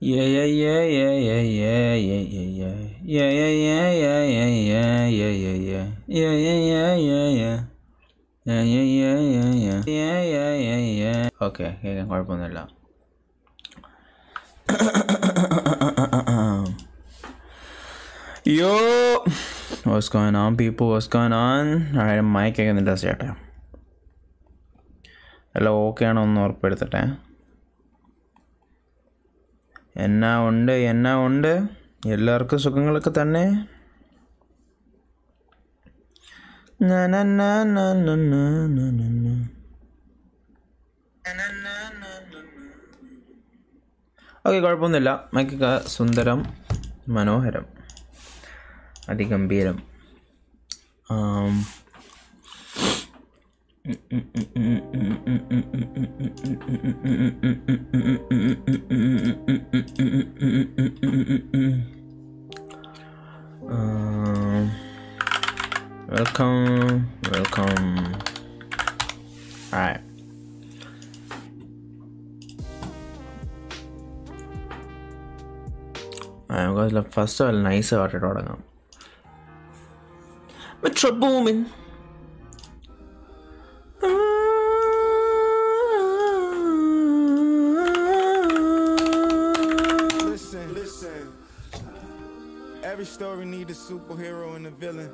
Yeah, yeah, yeah, yeah, yeah, yeah, yeah, yeah, yeah. Yeah, yeah, yeah, yeah, yeah, yeah, yeah, yeah, yeah. Yeah, yeah, yeah, yeah, yeah. Yeah, yeah, yeah, yeah, yeah. Yeah, yeah, yeah, yeah. Okay, കേൾക്കാൻ കുഴപ്പമൊന്നുമില്ല Yo! What's going on, people? What's going on? Alright, mic ഒക്കെ test ചെയ്യട്ടെ എല്ലാം okay ആണോ ഒന്ന് ഉറപ്പെടുത്തട്ടെ എന്നാ ഉണ്ട് എന്നാ ഉണ്ട് എല്ലാവർക്കും സുഖങ്ങളൊക്കെ തന്നെ ഓക്കെ കുഴപ്പമൊന്നുമില്ല മൈക്കൊക്കെ സുന്ദരം മനോഹരം അതിഗംഭീരം ആം. Um, welcome, welcome. Alright. നമുക്ക് ഫസ്റ്റ് നല്ല നൈസ് പാട്ടിട്ട് തുടങ്ങാം Metro booming. Listen, listen. Every story need a superhero and a villain.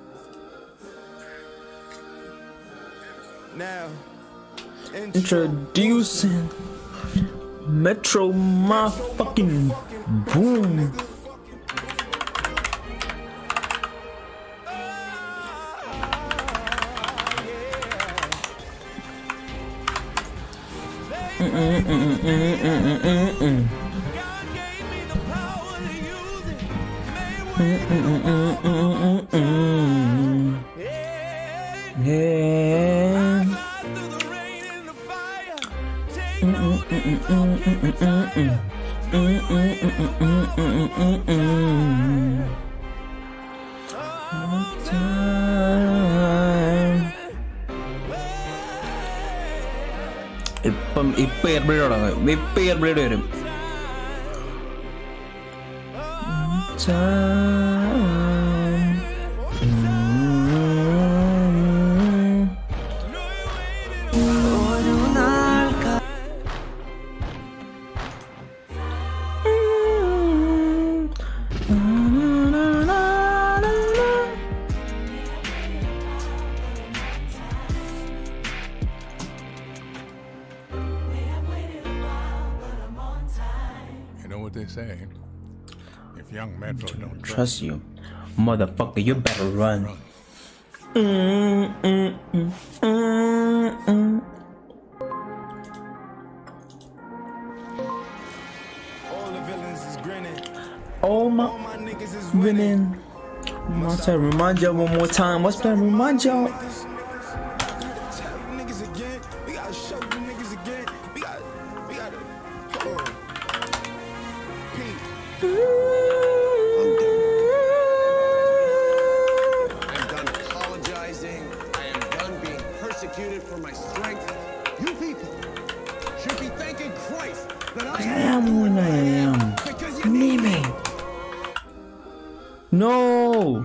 Now, intro. Introducing Metro motherfucking boom. Yeah. ഇപ്പം ഇപ്പൊ എയർബ്ലേഡ് തുടങ്ങും ഇപ്പൊ എയർബ്ലേഡ് വരും You know what they say? If young Metro don't trust, Trust you, motherfucker. You better run. All the villains is grinning. Oh my All my niggas is winning. winning. Must I remind you one more time? What's that remind y'all? Gotta tell you niggas again. We gotta show you niggas again. We gotta, we gotta. Hold on. Pete. I'm done apologizing. I am done being persecuted for my strength. You people should be thanking Christ that I I am when I am. because you need Me, me. No.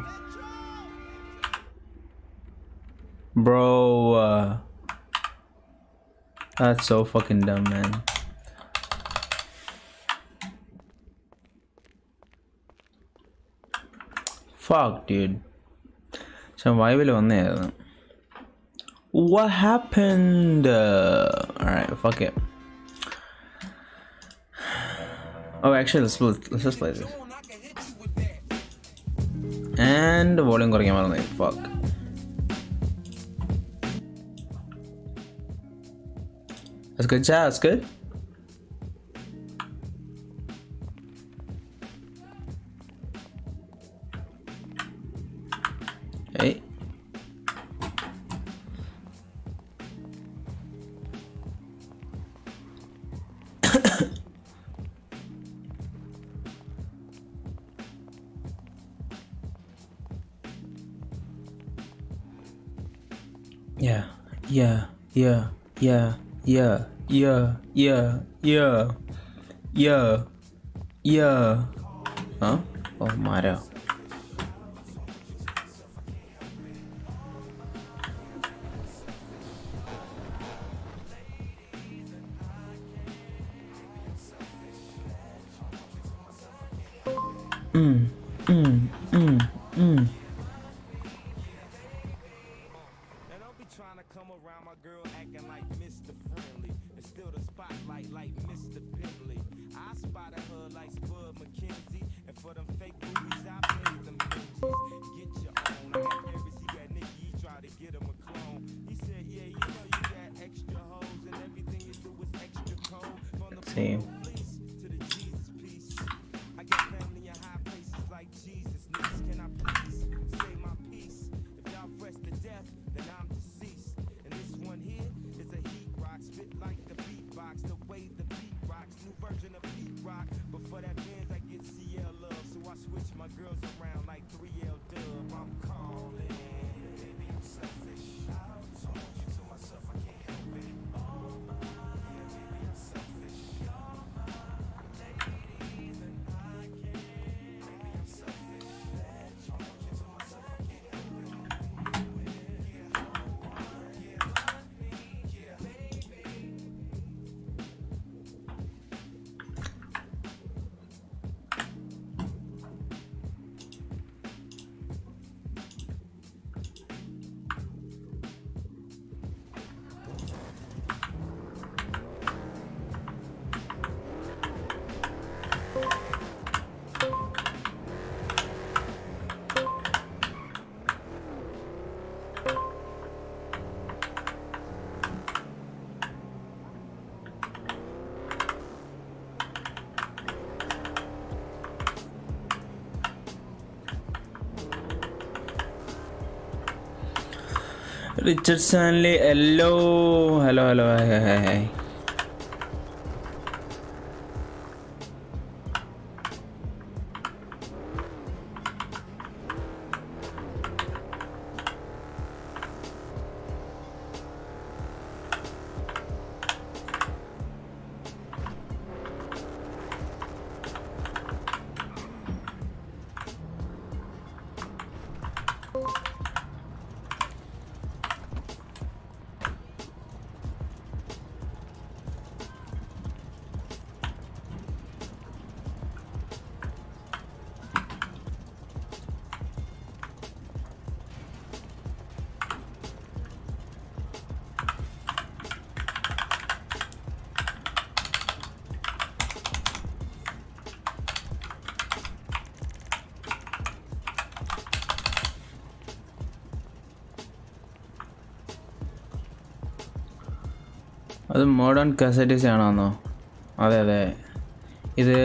Bro, uh, that's so fucking dumb, man. Fuck, dude. So വൈവിൽ വന്നതായിരുന്നു What happened? Uh, Alright, fuck it. Oh, actually, let's let's just play this. And volume കുറയ്ക്കാൻ മറന്നു fuck. That's good, chat. That's good. Hey. Yeah, yeah, yeah, yeah, yeah, yeah, yeah, yeah, yeah, Yeah. Huh? Oh, Mara. Mm, mm, mm, mm. And don't be trying to come around my girl acting like Mr. Friendly. And still the spotlight like Mr. Pimbley. I spotted her like Spud McKenzie. And for them fake boobies, I paid them Benjis. Get your own. I had Harris, he got Nicky, he tried to get him a clone. He said, yeah, you know you got extra hoes and everything you do is extra cold. From the See. police to the Jesus piece. I got family in high places like Jesus. Niggas, can I please say my piece? If y'all fresh to death, then I'm deceased. And this one here is a heat rock, spit like the beatbox, the way the beat rocks. New version of beat rock, but for that bands I get CL love, so I switch my girls around like 3L dub. I'm calling. Baby, I'm selfish. I told you to myself I can't help it. Oh my, yeah, baby, I'm selfish. Oh my, ladies, and I can't. Baby, I'm selfish. I told you to myself I can't help it. Richard Stanley, hello. Hello, hello. Hi, hi, hi, hi. അത് modern കസറ്റീസ് ആണോന്നോ അതെ അതെ ഇത്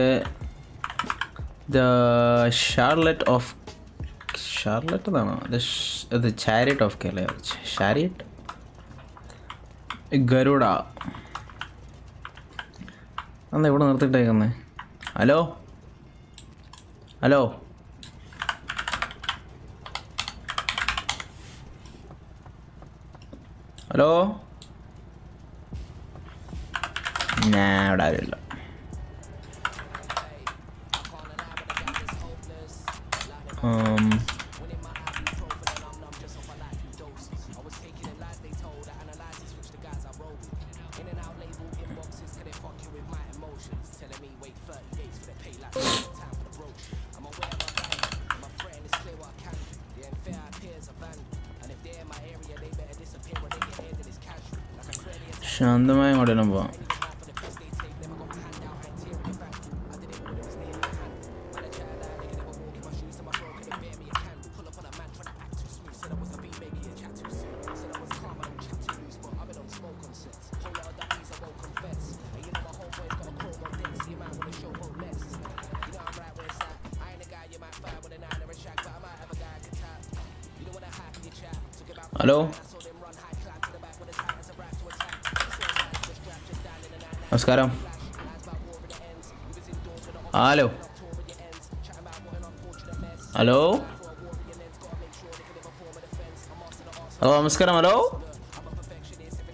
the Charlotte of Charlotte എന്നാണോ ഇത് chariot of Kerala chariot Garuda അന്ന് ഇവിടെ നിർത്തിയിട്ടേക്കുന്നേ ഹലോ ഹലോ ഹലോ ഞാൻ ഇവിടെ ആരുമില്ല Um, ശാന്തമായ മോഡലും പോവാം ഹലോ നമസ്കാരം ഹലോ ഹലോ ഹലോ നമസ്കാരം ഹലോ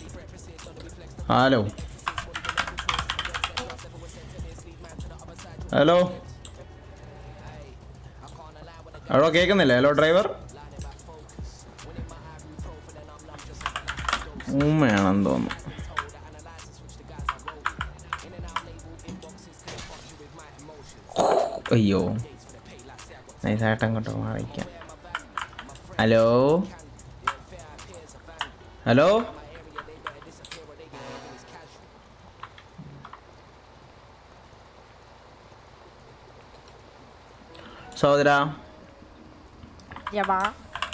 ഹലോ ഹലോ ഹലോ കേൾക്കുന്നില്ലേ ഹലോ ഡ്രൈവർ ഉമ്മയാണെന്ന് തോന്നുന്നു അയ്യോ നൈസായിട്ട് അങ്ങോട്ട് മാറിക്കാം ഹലോ ഹലോ സഹോദര യവാ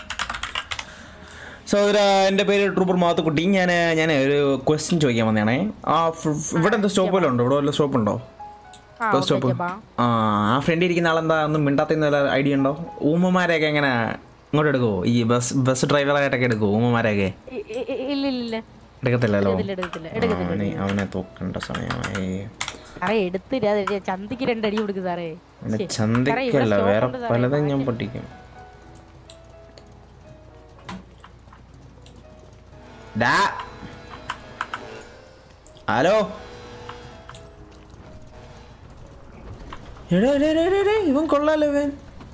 സഹോദര എൻ്റെ പേര് ട്രൂപ്പർ മാത്തുക്കുട്ടി ഞാൻ ഞാൻ ഒരു ക്വസ്റ്റ്യൻ ചോദിക്കാൻ വന്നതാണേ ആ ഫ്- ഫ്- ഇവിടെ എന്താ സ്റ്റോപ്പ് വല്ലതും ഉണ്ടോ ഇവിടെ വല്ല സ്റ്റോപ്പ് ഉണ്ടോ ആ ബസ് സ്റ്റോപ്പ് ജബാ ആ ആ ഫ്രണ്ടിൽ ഇരിക്കുന്ന ആളെന്താ ഒന്നും മിണ്ടാത്ത ഐഡിയ ഉണ്ടോ ഊമ്മമാരെയൊക്കെ എങ്ങനെ ഇങ്ങോട്ട് എടുക്കുമോ ഈ ബസ് ബസ് ഡ്രൈവറായിട്ടൊക്കെ എടുക്കുമോ ഊമ്മമാരെയൊക്കെ ഇ- ഇ- ഇ- ഇല്ല ഇല്ല എടുക്കത്തില്ലല്ലോ എടുത്തില്ല എടുത്തില്ല എടുക്കത്തില്ല അവനെ അവനെ തൂക്കേണ്ട സമയമായി സാറേ എടുത്തില്ല അത് ചന്തിക്ക് രണ്ടടി കൊടുക്ക് സാറേ അവനെ ശ്ശെ. സാറേ, ഇവിടെ ചന്തയ്ക്കല്ല stop വേറെ ഉണ്ട് സാറേ, പലതും ഞാൻ മാറ്റി. പൊട്ടിക്കും ഡാ ഹലോ എടാ എടാ, എടാ, എടാ, എടാ, ഇവൻ കൊള്ളാലോ ഇവൻ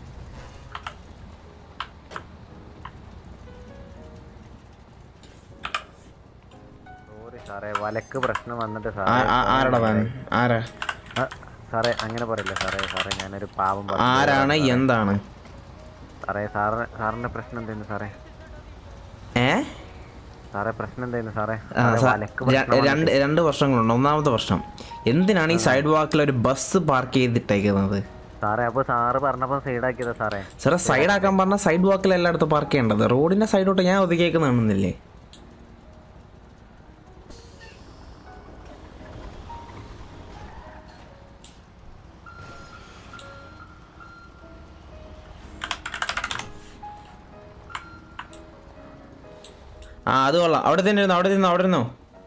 സോറി സാറേ വലക്ക് പ്രശ്നം വന്നിട്ട് ആ- ആ- ആരടാ താൻ ആരാ ആ, സാറേ അങ്ങനെ പറയില്ല സാറേ സാറേ ഞാനൊരു പാവം ഭക്തനാണ് ആരാണ് സാറേ. എന്താണ് സാറേ സാറ് സാറിന്റെ പ്രശ്നം എന്തായിരുന്നു സാറേ ഏ സാറേ പ്രശ്നം എന്തായിരുന്നു സാറേ ആ, സാറേ, സ- വലക്ക് ര- പ്രശ്നം രണ്ട് വന്നിട്ട് രണ്ട് പ്രശ്നങ്ങളുണ്ട് ഒന്നാമത്തെ പ്രശ്നം എന്തിനാണ് ഈ സൈഡ് വാക്കിൽ ഒരു ബസ് പാർക്ക് ചെയ്തിട്ടേക്കുന്നത് സാറേ അപ്പൊ സാറ് പറഞ്ഞപ്പോ സൈഡാക്കിയതാ സാറേ സാറേ സൈഡ് ആക്കാൻ പറഞ്ഞാൽ സൈഡ് വാക്കിൽ എല്ലായിടത്തും പാർക്ക് ചെയ്യേണ്ടത് റോഡിന്റെ സൈഡോട്ട് ഞാൻ ഒതുക്കിയേക്കുന്ന കാണുന്നില്ലേ ആ അത് കൊള്ളാം അവിടെ തന്നെ ഇരുന്നു അവിടെ ഇരുന്നു അവിടെ ഇരുന്നു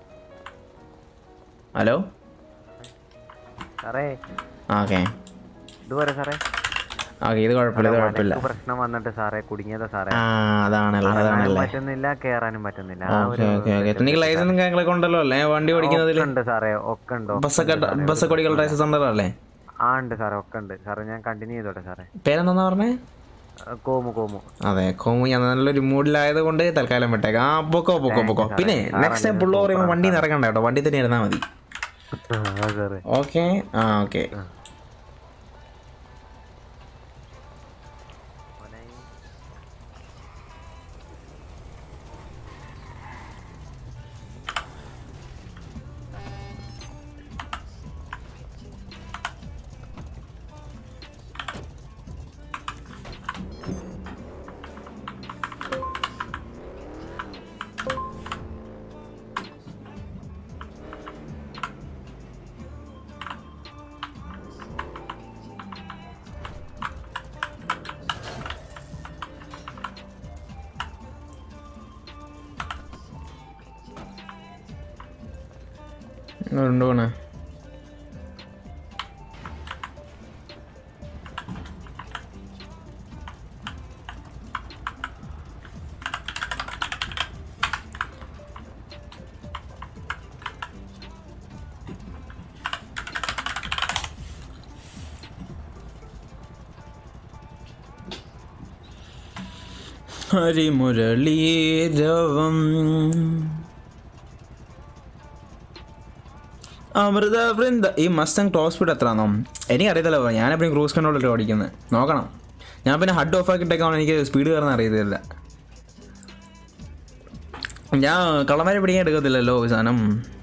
ഹലോ സാറേ ഓക്കെ ഇതുപോലെ സാറേ ഓക്കെ ഇത് കുഴപ്പമില്ല ഇത് കുഴപ്പമില്ല വലക്ക് പ്രശ്നം വന്നിട്ട് സാറേ കുടുങ്ങിയതാ സാറേ ആ അതാണല്ലോ ഇറങ്ങാനും അതാണല്ലേ പറ്റുന്നില്ല കേറാനും പറ്റുന്നില്ല ആ ഓക്കെ ഒരു ഓക്കെ ഓക്കെ എനിക്ക് ലൈസൻസും കാര്യങ്ങളൊക്കെ ഉണ്ടല്ലോ അല്ലേ വണ്ടി ഓടിക്കുന്നതിൽ ഒക്കെ ഉണ്ട് സാറേ ഒക്കെ ഉണ്ടോ ബസ്സൊക്കെ ബസ്സൊക്കെ ഓടിക്കുന്ന ലൈസൻസ് ഉണ്ടല്ലോ അല്ലേ ആ ഉണ്ട് സാറേ ഒക്കെ ഉണ്ട് സാറേ ഞാൻ കണ്ടിന്യൂ ചെയ്തോട്ടെ സാറേ പേരെന്താ പറഞ്ഞേ ആ, കോമു കോമു അതെ കോമു ഞാൻ നല്ലൊരു മൂഡിലായത് കൊണ്ട് തൽക്കാലം വിട്ടേക്കാം ആ പൊക്കോ പൊക്കോ പൊക്കോ പിന്നെ നെക്സ്റ്റ് ടൈം പുള്ള പറയുമ്പോൾ വണ്ടി ഇറങ്ങണ്ട കേട്ടോ വണ്ടി തന്നെ ഇരുന്നാൽ മതി ആ സാറേ ഓക്കെ ആ ഓക്കെ കൊണ്ടുപോണേ ഹരിമുരളീരവം അമൃത വൃന്ദ ഈ മസ്റ്റങ് ടോപ്പ് സ്പീഡ് എത്രയാണോ എനിക്കറിയത്തില്ല ഞാനെപ്പോഴും ക്രൂസ് കൺട്രോളിൽ ഓടിക്കുന്നത് നോക്കണം ഞാൻ പിന്നെ ഹഡ് ഓഫ് ആക്കിയിട്ടേക്കാണ് എനിക്ക് സ്പീഡ് കയറുന്ന അറിയത്തില്ല ഞാൻ കള്ളന്മാരെ പിടിക്കാൻ എടുക്കത്തില്ലല്ലോ ഈ സാധനം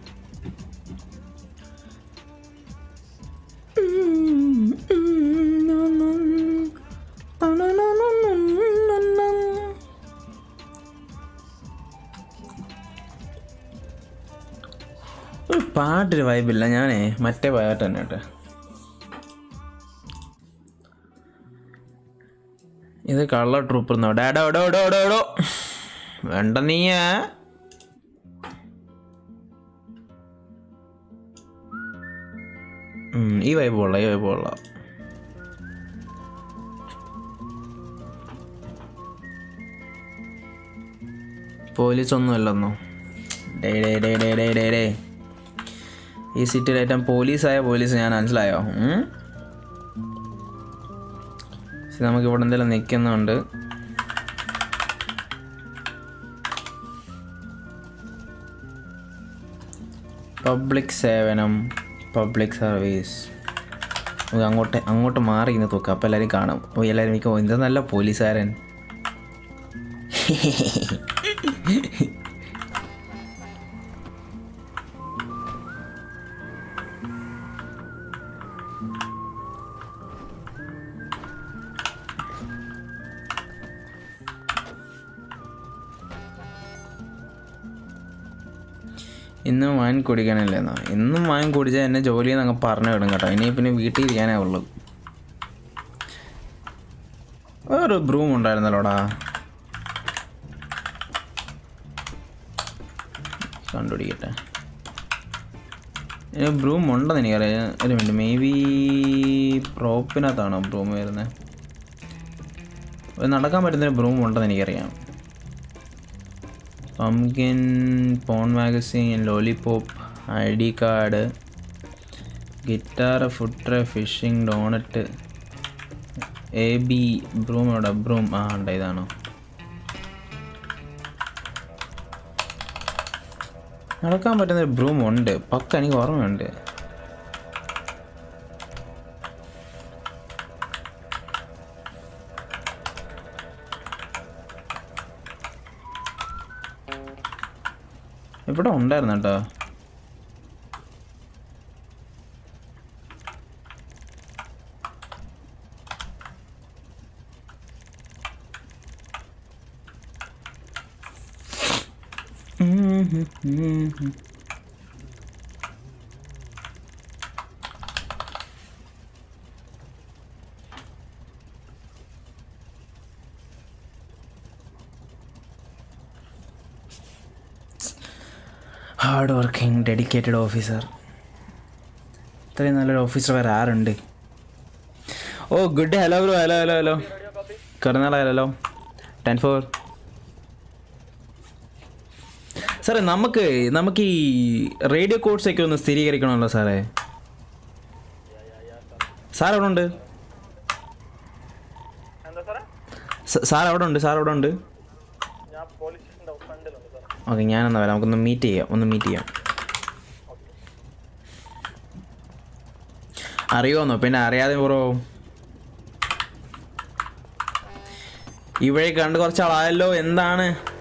ഒരു പാട്ടൊരു വൈബില്ല ഞാനേ മറ്റേ പാട്ട് തന്നെ കേട്ടോ ഇത് കള്ള ട്രൂപ്പ് ഡാഡോ ഡോ ഡോ ഡോ ഡോ വേണ്ട നീയ ഈ വൈബ് കൊള്ളാം ഈ വൈബ് കൊള്ളാം പോലീസ് ഒന്നും അല്ലെന്നോ ഡേ ഡേ ഡേ ഡേ ഡേ ഡേ ഡേ ഈ സിറ്റിയിലേറ്റം പോലീസായ പോലീസ് ഞാൻ മനസ്സിലായോ ഉം? പക്ഷെ നമുക്ക് ഇവിടെ എന്തെങ്കിലും നിൽക്കുന്നുണ്ട് പബ്ലിക് സേവനം പബ്ലിക് സർവീസ് നമുക്ക് അങ്ങോട്ട് അങ്ങോട്ട് മാറി ഇന്ന് തൂക്കാം അപ്പോൾ എല്ലാവരും കാണും അപ്പോൾ എല്ലാവരും എനിക്ക് ഇത് നല്ല പോലീസുകാരൻ ഇന്നും വാങ്ങി കുടിക്കാനല്ലേന്നോ ഇന്നും വാങ്ങി കുടിച്ചാൽ എന്നെ ജോലി എന്നങ്ങ് പറഞ്ഞു വിടും കേട്ടോ ഇനി പിന്നെ വീട്ടിൽ ഇരിക്കാനേ ഉള്ളൂ വേറെ ബ്രൂം ഉണ്ടായിരുന്നല്ലോടാ കണ്ടുപിടിക്കട്ടെ ഇതിന് ബ്രൂം ഉണ്ടെന്ന് എനിക്കറിയാം ഒരു മിനിറ്റ് മേ ബി പ്രോപ്പിനകത്താണോ ബ്രൂം വരുന്നത് നടക്കാൻ പറ്റുന്നൊരു ബ്രൂം ഉണ്ടെന്ന് എനിക്കറിയാം pumpkin porn magazine lollipop I D card guitar ഫുട്ര fishing donut A B broom എവിടെ ബ്രൂം ആ ഉണ്ട് ഇതാണോ നടക്കാൻ പറ്റുന്ന ഒരു ബ്രൂം ഉണ്ട് പക്ക എനിക്ക് ഓർമ്മയുണ്ട് ഇവിടെ ഉണ്ടായിരുന്നു കേട്ടോ ഹാർഡ് വർക്കിംഗ് ഡെഡിക്കേറ്റഡ് ഓഫീസർ ഇത്രയും നല്ലൊരു ഓഫീസർ വേറെ ആരുണ്ട് oh good day hello bro hello hello hello കറുനാള ഹലോ ടെൻ ഫോർ സാറേ നമുക്ക് നമുക്ക് ഈ റേഡിയോ കോഡ്സൊക്കെ ഒന്ന് സ്ഥിരീകരിക്കണമല്ലോ സാറേ സാർ എവിടെ ഉണ്ട് സ- സാർ എവിടെ ഉണ്ട് സാർ എവിടെ ഉണ്ട് ഓക്കെ ഞാനെന്നാ വരാം നമുക്കൊന്ന് മീറ്റ് ചെയ്യാം ഒന്ന് മീറ്റ് ചെയ്യാം അറിയുമെന്നോ പിന്നെ അറിയാതെ ബ്രോ ഈ വഴി കണ്ട് കുറച്ച് ആളായല്ലോ എന്താണ്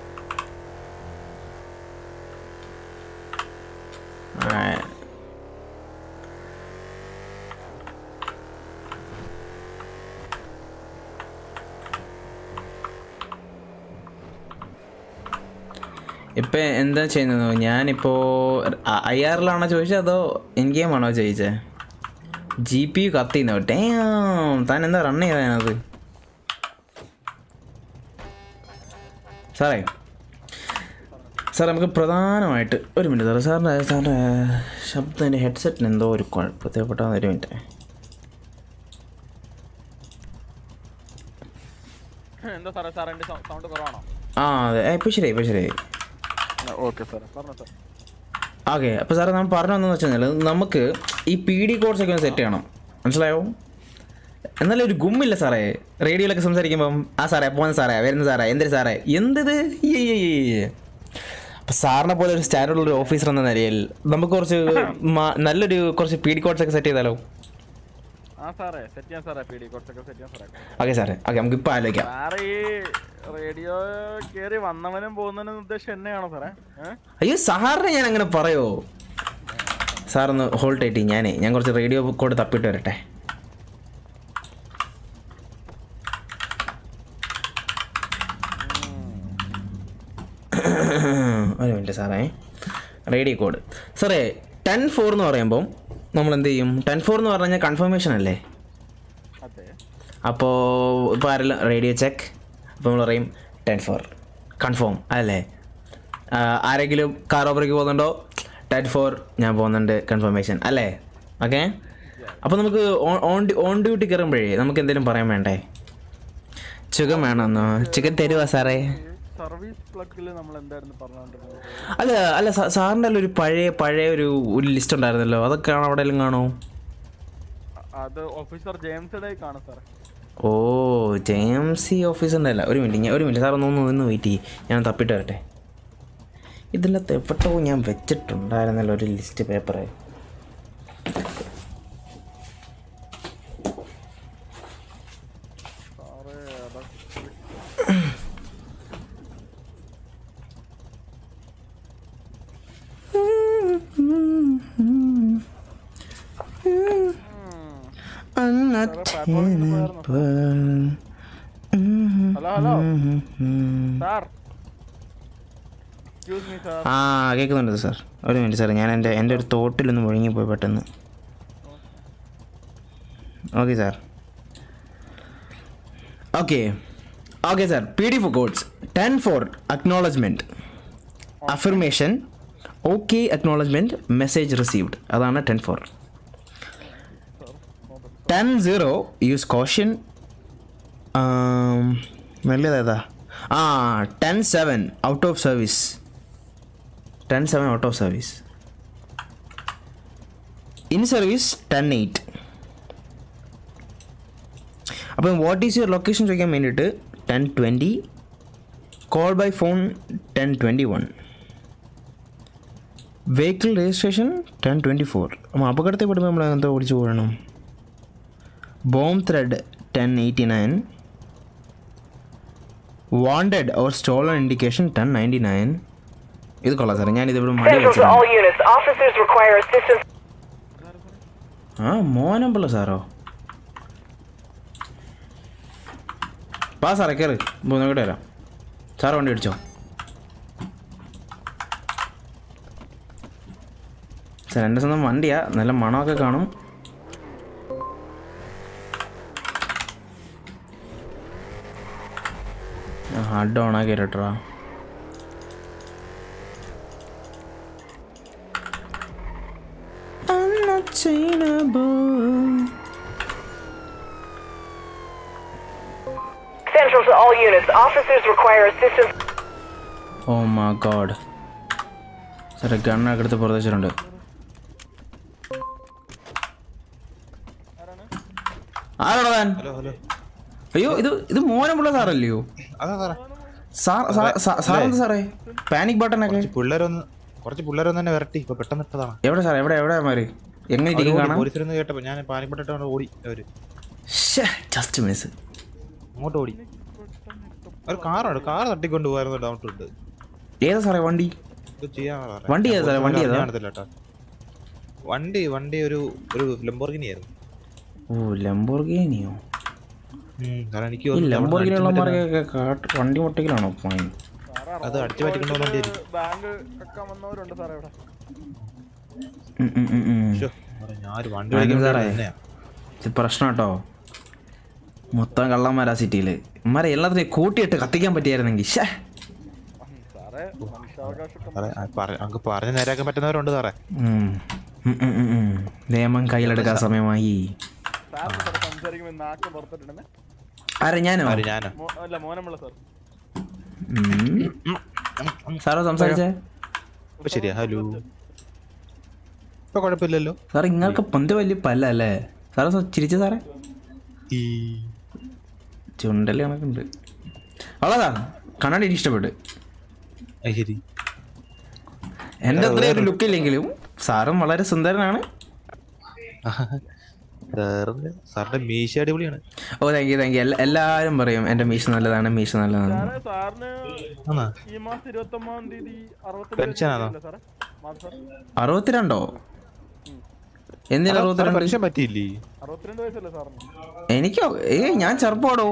ആ, ഇപ്പം എന്താ ചെയ്യുന്നത് ഞാനിപ്പോൾ ഐ ആറിലാണോ ചോദിച്ചത് അതോ എൻ ഗെയിം ആണോ ചോദിച്ചത് ജി പി യു കത്തിന്നോ ഡേം താൻ എന്താ റൺ ചെയ്തതിനകത്ത് സാറേ സാർ നമുക്ക് പ്രധാനമായിട്ട് ഒരു മിനിറ്റ് സാറേ സാറിൻ്റെ സാറിൻ്റെ ശബ്ദത്തിൻ്റെ ഹെഡ്സെറ്റിന് എന്തോ ഒരു കുഴപ്പത്തിൽപ്പെട്ട ഒരു മിനിറ്റ് എന്താ സാറേ സാറേ എൻ്റെ സൗണ്ട് കുറവാണോ ആ അതെ ഇപ്പോൾ ശരി ഇപ്പോൾ ശരി ഓക്കെ സാറേ പറഞ്ഞോ സാർ ഓക്കെ അപ്പോൾ സാറേ നമ്മൾ പറഞ്ഞതെന്ന് വെച്ച് കഴിഞ്ഞാൽ നമുക്ക് ഈ പി ഡി കോഡ്സ് ഒക്കെ ഒന്ന് സെറ്റ് ചെയ്യണം മനസ്സിലായോ എന്നാലും ഒരു ഗുമ്മില്ല സാറേ റേഡിയോയിലൊക്കെ സംസാരിക്കുമ്പം ആ സാറേ പോന്ന സാറേ വരുന്ന സാറേ എന്തൊരു സാറേ എന്തത് അപ്പം സാറിനെ പോലെ ഒരു സ്റ്റാൻഡേർഡ് ഒരു ഓഫീസർ എന്ന നിലയിൽ നമുക്ക് കുറച്ച് മാ- നല്ലൊരു കുറച്ച് പി ഡി കോഡ്സ് ഒക്കെ സെറ്റ് ചെയ്താലോ ആ സാറേ സെറ്റ് ചെയ്യാം സാറേ പി ഡി കുറച്ചൊക്കെ സെറ്റ് ചെയ്യാം സാറേ ഓക്കെ സാറേ ഓക്കെ നമുക്ക് ഇപ്പോൾ ആലോചിക്കാം സാറേ ഈ റേഡിയോ കയറി വന്നവനും പോകുന്നവനും ഉദ്ദേശം എന്നെയാണോ സാറേ ഏഹ് അയ്യോ സാറിനെ ഞാൻ അങ്ങനെ പറയോ സാറൊന്ന് ഹോൾഡ് ആയിട്ട് ഞാനേ ഞാൻ കുറച്ച് റേഡിയോ കോഡ് തപ്പിട്ട് വരട്ടെ ഒരു മിനിറ്റ് സാറേ റേഡിയോ കോഡ് സാറേ ടെൻ ഫോർ എന്ന് പറയുമ്പം നമ്മൾ എന്ത് ചെയ്യും ടെൻ ഫോർ എന്ന് പറഞ്ഞു കഴിഞ്ഞാൽ കൺഫർമേഷൻ അല്ലേ അതെ അപ്പോൾ ഇപ്പോൾ ആരെല്ലാം റേഡിയോ ചെക്ക് അപ്പോൾ നമ്മൾ പറയും ടെൻ ഫോർ കൺഫേം അല്ലേ ആ, ആരെങ്കിലും കാർ ഓപ്പറേക്ക് പോകുന്നുണ്ടോ ടെൻ ഫോർ ഞാൻ പോകുന്നുണ്ട് കൺഫർമേഷൻ അല്ലേ ഓക്കെ അപ്പോൾ നമുക്ക് ഓൺ ഓൺ ഡ്യൂട്ടി കയറുമ്പോഴേ നമുക്ക് എന്തെങ്കിലും പറയാൻ വേണ്ടേ ചിക്കൻ വേണമെന്നോ ചിക്കൻ തരുവാ സാറേ സർവീസ് പ്ലഗിൽ നമ്മൾ എന്തായിരുന്നു പറഞ്ഞുകൊണ്ടിരുന്നത് അല്ല അല്ല സാ- സാറിൻ്റെ അല്ല ഒരു പഴയ പഴയ ഒരു ഒരു ലിസ്റ്റ് ഉണ്ടായിരുന്നല്ലോ അതൊക്കെ അവിടെ എല്ലാം കാണോ അ- അത് ഓഫീസർ ജെയിംസ് ഡേ കാണും സാറേ ഓ ജെ എം സി ഓഫീസറിൻ്റെ അല്ല ഒരു മിനിറ്റ് ഞാൻ ഒരു മിനിറ്റ് സാർ ഒന്ന് ഒന്ന് ഒന്ന് വെയിറ്റ് ചെയ്യും ഞാൻ തപ്പിട്ട് വരട്ടെ ഇതിലത്തെ എപ്പോഴോ ഞാൻ വെച്ചിട്ടുണ്ടായിരുന്നല്ലോ ഒരു ലിസ്റ്റ് പേപ്പറ് സാറേ അതാ hello hello sir excuse me sir ആ കേൾക്കുന്നുണ്ട് സാർ ഒരു മിനിറ്റ് സാർ ഞാൻ എൻ്റെ എൻ്റെ ഒരു തോട്ടിലൊന്ന് മുഴുങ്ങിപ്പോയി പെട്ടെന്ന് okay sir okay okay sir P D four codes ten four acknowledgement affirmation okay acknowledgement message received അതാണ് ten four ten zero use caution വലിയതേതാ ആ ten seven out of service ten seven out of service in service ten eight അപ്പം what is your location ചോദിക്കാൻ വേണ്ടിയിട്ട് ten twenty call by phone ten twenty one vehicle registration ten twenty four അപ്പം അപകടത്തിൽ പെടുമ്പോൾ നമ്മൾ എന്താ ഓടിച്ചു പോകണം bomb threat ten eighty nine wanted or stolen indication ten ninety nine ഇത് കൊള്ളാം സാറേ ഞാനിത് ഇവിടെ മടി Central to all വെച്ചിട്ടുണ്ട് units. Officers require assistance. ആ മോനമ്പിള്ള സാറോ പാ സാറേ കയറി മൂന്നോട്ട് വരാം സാറ് വണ്ടി അടിച്ചോ സാർ എൻ്റെ സ്വന്തം വണ്ടിയാ നല്ല മണമൊക്കെ കാണും ഹഡ് ഓണാക്കി കേട്ടോ Central to all units. Officers require assistance. ഓ മാ ഗോഡ് സാറേ ഗണ്ണൊക്കെ എടുത്ത് പുറത്ത് വെച്ചിട്ടുണ്ട് ആരാണോ താൻ ഹലോ ഹലോ അയ്യോ ഇത് ഇത് മോനമുള്ള സാറല്ലയോ അതാ സാറേ സാർ സാർ- സാർ- സാറെന്താ സാറേ പാനിക് ബട്ടണൊക്കെ കുറച്ച് പിള്ളേരൊന്ന് കുറച്ച് പിള്ളേരൊന്ന് തന്നെ വരട്ടി ഇപ്പൊ പെട്ടെന്ന് ഇട്ടതാണ് എവിടെ സാറേ എവിടെ എവിടെ മാറി എങ്ങനെ അവര് ഇരിക്കും ഓടി, കാണാം പോലീസിലൊന്ന് കേട്ടപ്പോ ഞാൻ പാനിപ്പെട്ടിട്ടാണ് ഓടി അവര് ജസ്റ്റ് മിസ് അങ്ങോട്ട് ഓടി ഒരു കാറാണ് കാർ തട്ടിക്കൊണ്ട് പോകായിരുന്നു ഡൗട്ട് ഉണ്ട് ഏതാ സാറേ വണ്ടി ഇത് ചെയ്യാൻ പറ. വണ്ടി ഏതാ സാറേ? വണ്ടി ഞാൻ ഏതാ? അറിഞ്ഞില്ല കേട്ടോ. വണ്ടി വണ്ടി ഒരു ഒരു ലംബോർഗിനി ആയിരുന്നു ഓ ലംബോർഗിനിയോ ഉം, കാരണം എനിക്ക് ഈ തോന്നുന്നു അവിടെ ലംബോർഗിനി അടിച്ച് ഉള്ളമാർക്കൊക്കെ കാട്ട് വണ്ടി മുട്ടക്കിലാണോ പോയി അത് അടിച്ചു മാറ്റിക്കൊണ്ട് വന്ന വണ്ടിയായിരിക്കും ബാങ്ക് വെക്കാൻ വന്നവരുണ്ട് സാറേ ഇവിടെ ശ്ശോ, സാറേ, ഞാൻ ഒരു വണ്ടി ആയിരിക്കും ഓടിക്കാൻ സാറേ തന്നെയാ. ഇത് പ്രശ്നം കേട്ടോ മൊത്തം കള്ളന്മാരാ സിറ്റിയിൽ ഇമാരെ എല്ലാത്തിനെയും കൂട്ടിയിട്ട് കത്തിക്കാൻ പറ്റിയായിരുന്നെങ്കിൽ ഷേ സാറേ മനുഷ്യാവകാശം സാറേ ആ പറ- അങ്ങ് പറഞ്ഞ് നേരാക്കാൻ പറ്റുന്നവരുണ്ട് സാറേ ഉം. ഉം, ഉം, ഉം, ഉം. നിയമം കയ്യിലെടുക്കാൻ സമയമായി സാർ സാർ സംസാരിക്കുമ്പോൾ നാക്ക് പുറത്തിട്ടുണ്ടെന്ന് ആരെ ഞാനോ ആര് ഞാനോ മോ- അല്ല മോനമുള്ള സാർ ഉം. സാറോ സംസാരിച്ചേ ഇപ്പൊ ശരിയാ ഹലോ ഇപ്പൊ കുഴപ്പമില്ലല്ലോ സാർ ഇങ്ങൾക്ക് പൊന്ത് വലിയ പല്ല അല്ലേ സാറേ സോ- ചിരിച്ചു സാറേ ഈ ചുണ്ടല് കണക്കുണ്ട് അവളതാ കണ്ണാടി എനിക്ക് ഇഷ്ടപ്പെട്ടു അത് ശരി എൻ്റെ അത്രയും ഒരു ലുക്ക് ഇല്ലെങ്കിലും സാറും വളരെ സുന്ദരനാണ് സാറിന്റെ സാറിന്റെ മീശ അടിപൊളിയാണ് ഓ താങ്ക് യു താങ്ക് യു എല്ലാവരും പറയും എൻ്റെ മീശ നല്ലതാണ് മീശ നല്ലതാണ് സാറേ സാറിന് ആണോ ഈ മാസം ഇരുപത്തി ഒമ്പതാം തീയതി Pension ആണോ? അറുപത്തി സാറേ മാസം സാർ അറുപത്തിരണ്ടോ എന്തിനാ സാറ് അറുപത്തിരണ്ട് പെൻഷൻ പറ്റിയില്ലേ അറുപത്തിരണ്ട് വയസ്സല്ലേ സാറിന് എനിക്കോ ഏ ഞാൻ ചെറുപ്പമാടോ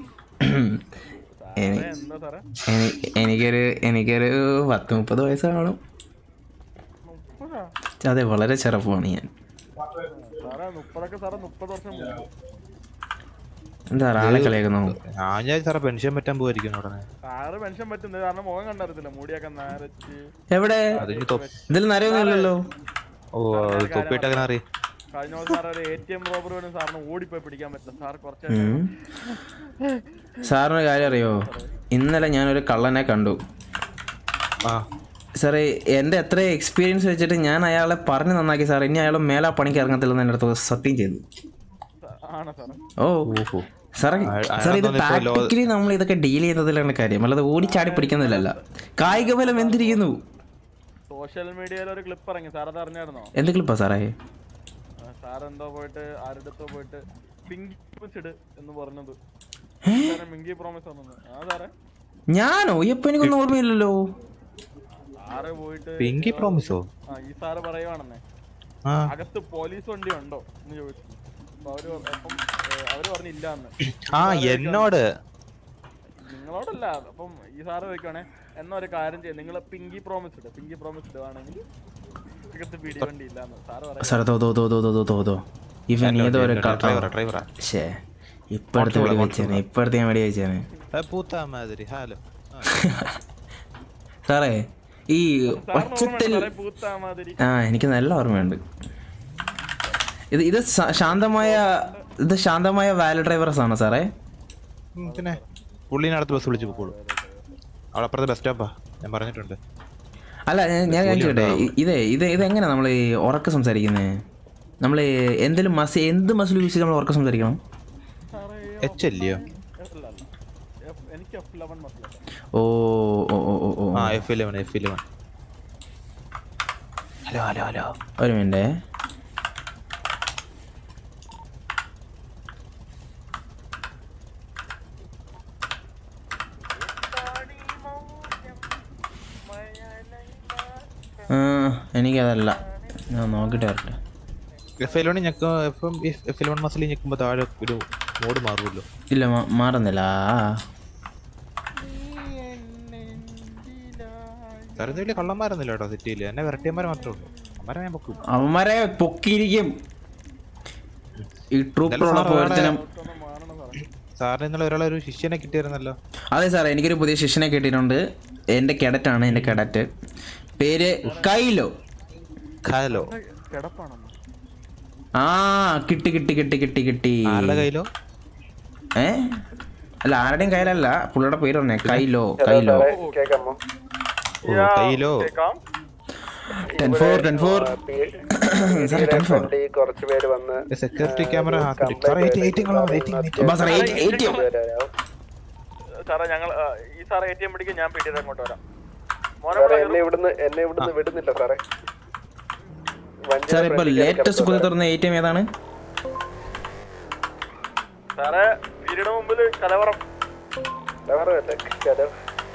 എനി- എന്താ സാറേ എനി- എനിക്കൊരു എനിക്കൊരു പത്ത് മുപ്പത് വയസ്സ് കാണും മുപ്പതാ അതെ വളരെ ചെറുപ്പമാണ് ഞാൻ സാറേ മുപ്പതൊക്കെ സാറേ മുപ്പത് വർഷം മുമ്പ് എന്താ ആളെ കളിയാക്കുന്നു ഞാൻ ഞാൻ സാറേ പെൻഷൻ പറ്റാൻ പോയിരിക്കുന്നു ഉടനെ സാറ് പെൻഷൻ പറ്റുന്നത് കാരണം മുഖം കണ്ടറിയത്തില്ല മുടിയൊക്കെ നരച്ച് എവിടെ അതിന് തൊ- ഇതിൽ നരയൊന്നും ഇല്ലല്ലോ ഓ അത് തൊപ്പിയിട്ട് അങ്ങനെ അറിയാം കഴിഞ്ഞ ദിവസം സാറ് ഒരു എ ടി എം റോബർ പോലും സാറിന് ഓടിപ്പോയി പിടിക്കാൻ പറ്റില്ല സാർ കുറച്ച് ഉം. സാറിന് കാര്യം അറിയോ ഇന്നലെ ഞാനൊരു കള്ളനെ കണ്ടു ആ സാറേ എൻ്റെ എത്ര എക്സ്പീരിയൻസ് വെച്ചിട്ട് ഞാൻ അയാളെ പറഞ്ഞ് നന്നാക്കി സാർ ഇനി അയാൾ മേലാ പണിക്ക് ഇറങ്ങത്തില്ലെന്ന് എൻ്റെ അടുത്ത് സത്യം ചെയ്തു ആണോ സാറേ ഓ ഓഹോ സാറേ അയാൾ- സാർ ഇത് അയാളൊന്നും ഇപ്പോ ലോ- ടാക്ടിക്കലി നമ്മൾ ഇതൊക്കെ ഡീൽ ചെയ്യുന്നതിലാണ് കാര്യം അല്ലാതെ ഓടിച്ചാടി പിടിക്കുന്നില്ലല്ല കായിക ബലം എന്തിരിക്കുന്നു സോഷ്യൽ മീഡിയയിൽ ഒരു ക്ലിപ്പ് ഇറങ്ങി സാർ അത് അറിഞ്ഞായിരുന്നോ എന്ത് ക്ലിപ്പാ സാറേ സാർ എന്തോ പോയിട്ട് ആരുടെത്തോ പോയിട്ട് പിങ്കി promise ഇട് എന്ന് പറഞ്ഞത് സാറേ മിങ്കി പ്രോമിസ് വന്നത് ആ സാറേ ഞാനോ ഇപ്പൊ എനിക്കൊന്നും ഓർമ്മയില്ലല്ലോ സാറ് പോയിട്ട് പിങ്കി പ്രോമിസോ ആ ഈ സാറ് പറയുവാണെന്നേ ആ അകത്ത് പോലീസ് വണ്ടി ഉണ്ടോ എന്ന് ചോദിച്ചു അപ്പൊ അവര് പറ- അപ്പം ഏ, അവര് പറഞ്ഞില്ല എന്ന് ആ എന്നോട് നിങ്ങളോടല്ല അപ്പം ഈ സാറ് ചോദിക്കുവാണേ എന്നാ ഒരു കാര്യം ചെയ്യും നിങ്ങൾ പിങ്കി പ്രോമിസ് ഇട് പിങ്കി പ്രോമിസ് ഇടുവാണെങ്കിൽ അകത്ത് പിടി വണ്ടി ഇല്ല എന്ന് സാറ് പറയാം സാറേ തോ തോ തോ തോ തോ തോ തോ തോ ഇവൻ ഏതോ ഒരു ഡ്രൈവറാ ഡ്രൈവറാ ഷേ ഇപ്പഴത്തെ വെടി വെച്ചാണ് ഇപ്പഴത്തെ ഞാൻ വെടി വെച്ചാണ് പൂത്താ മാതിരി ഹലോ സാറേ ഈ ഒച്ചത്തിൽ സാറേ പൂത്താ മാതിരി ആ എനിക്ക് നല്ല ഓർമ്മയുണ്ട് ഇത് ഇത് ശാ- ശാന്തമായ ഇത് ശാന്തമായ വാല ഡ്രൈവേഴ്സ് ആണോ സാറേ പിന്നെ പുള്ളീനെ അടുത്ത് ബസ് വിളിച്ച് പോക്കോളൂ അവിടെ അപ്പുറത്തെ ബസ് സ്റ്റോപ്പാ ഞാൻ പറഞ്ഞിട്ടുണ്ട് അല്ല ഞാൻ ഞാൻ ചോദിച്ചോട്ടെ ഇതേ ഇത് ഇതെങ്ങനെ നമ്മൾ ഈ ഉറക്ക സംസാരിക്കുന്നത് നമ്മൾ എന്തെങ്കിലും മസ് എന്ത് മസിൽ യൂസ് ചെയ്ത് നമ്മൾ ഉറക്കം സംസാരിക്കണം എച്ച് അല്ലയോ അല്ല അല്ല F- എനിക്ക് എഫ് ലെവൻ മസിലാണ് ഓ ഓ ഓ ഓ ഓ ആ F eleven F eleven hello hello hello ഒരു മിനിറ്റ് ആ, എനിക്കതല്ല ഞാൻ നോക്കിട്ട് വരട്ടെ എഫ് ഇലവൻ ഞെക്കും എഫ് എഫ് ഇലവൻ മസിൽ ഞെക്കുമ്പോൾ താഴെ ഒരു മോഡ് മാറുമല്ലോ ഇല്ല മാ- മാറുന്നില്ല സാറേ വലിയ കള്ളന്മാരൊന്നുമില്ല കേട്ടോ സിറ്റിയിൽ എന്നെ വെറട്ടിയന്മാർ മാത്രമേ ഉള്ളൂ അമ്മരെ ഞാൻ പൊക്കും അവന്മാരെ പൊക്കിയിരിക്കും ഈ ട്രൂപ്പുള്ള സാറ് വേറെ- ഒരുത്തനും സാറിന് ഇന്നലെ ഒരാളെ ഒരു ശിഷ്യനെ കിട്ടിയിരുന്നല്ലോ അതെ സാറേ എനിക്കൊരു പുതിയ ശിഷ്യനെ കിട്ടിയിട്ടുണ്ട് എൻ്റെ കേഡറ്റാണ് എൻ്റെ കേഡറ്റ് പേര് കൈലോ ഹലോ കിടപ്പാണെന്ന് ആ കിട്ടി കിട്ടി കിട്ടി കിട്ടി കിട്ടി ആരുടെ കയ്യിലോ ഏ അല്ല ആരുടെയും കയ്യിലല്ല പുള്ളിയുടെ പേര് പറഞ്ഞേ കൈലോ കൈലോ കേക്കാമോ ഓ കയ്യിലോ കേക്കാം ടെൻ ഫോർ ടെൻ ഫോർ സാറേ ടെൻ ഫോർ ഈ കുറച്ച് പേര് വന്ന് സെക്യൂരിറ്റി ക്യാമറ സാറേ എയ്റ്റി എയ്റ്റി എയ്റ്റി സാറേ എ ടി എം സാറേ ഞങ്ങൾ ആ, ഈ സാറേ എ ടി എം പിടിക്കും ഞാൻ പിടിയത് അങ്ങോട്ട് വരാം മോനെ സാറേ എന്നെ ഇവിടുന്ന് എന്നെ ഇവിടുന്ന് വിടുന്നില്ല സാറേ വണ്ടിയുടെ സാർ ഇപ്പൊ front ൽ കയറി ലേറ്റസ്റ്റ് പുതിയ തുറന്ന എ ടി എം ഏതാണ് സാറേ പീരീഡ് മുമ്പിൽ കലവറം കലവറയല്ല, കലവ-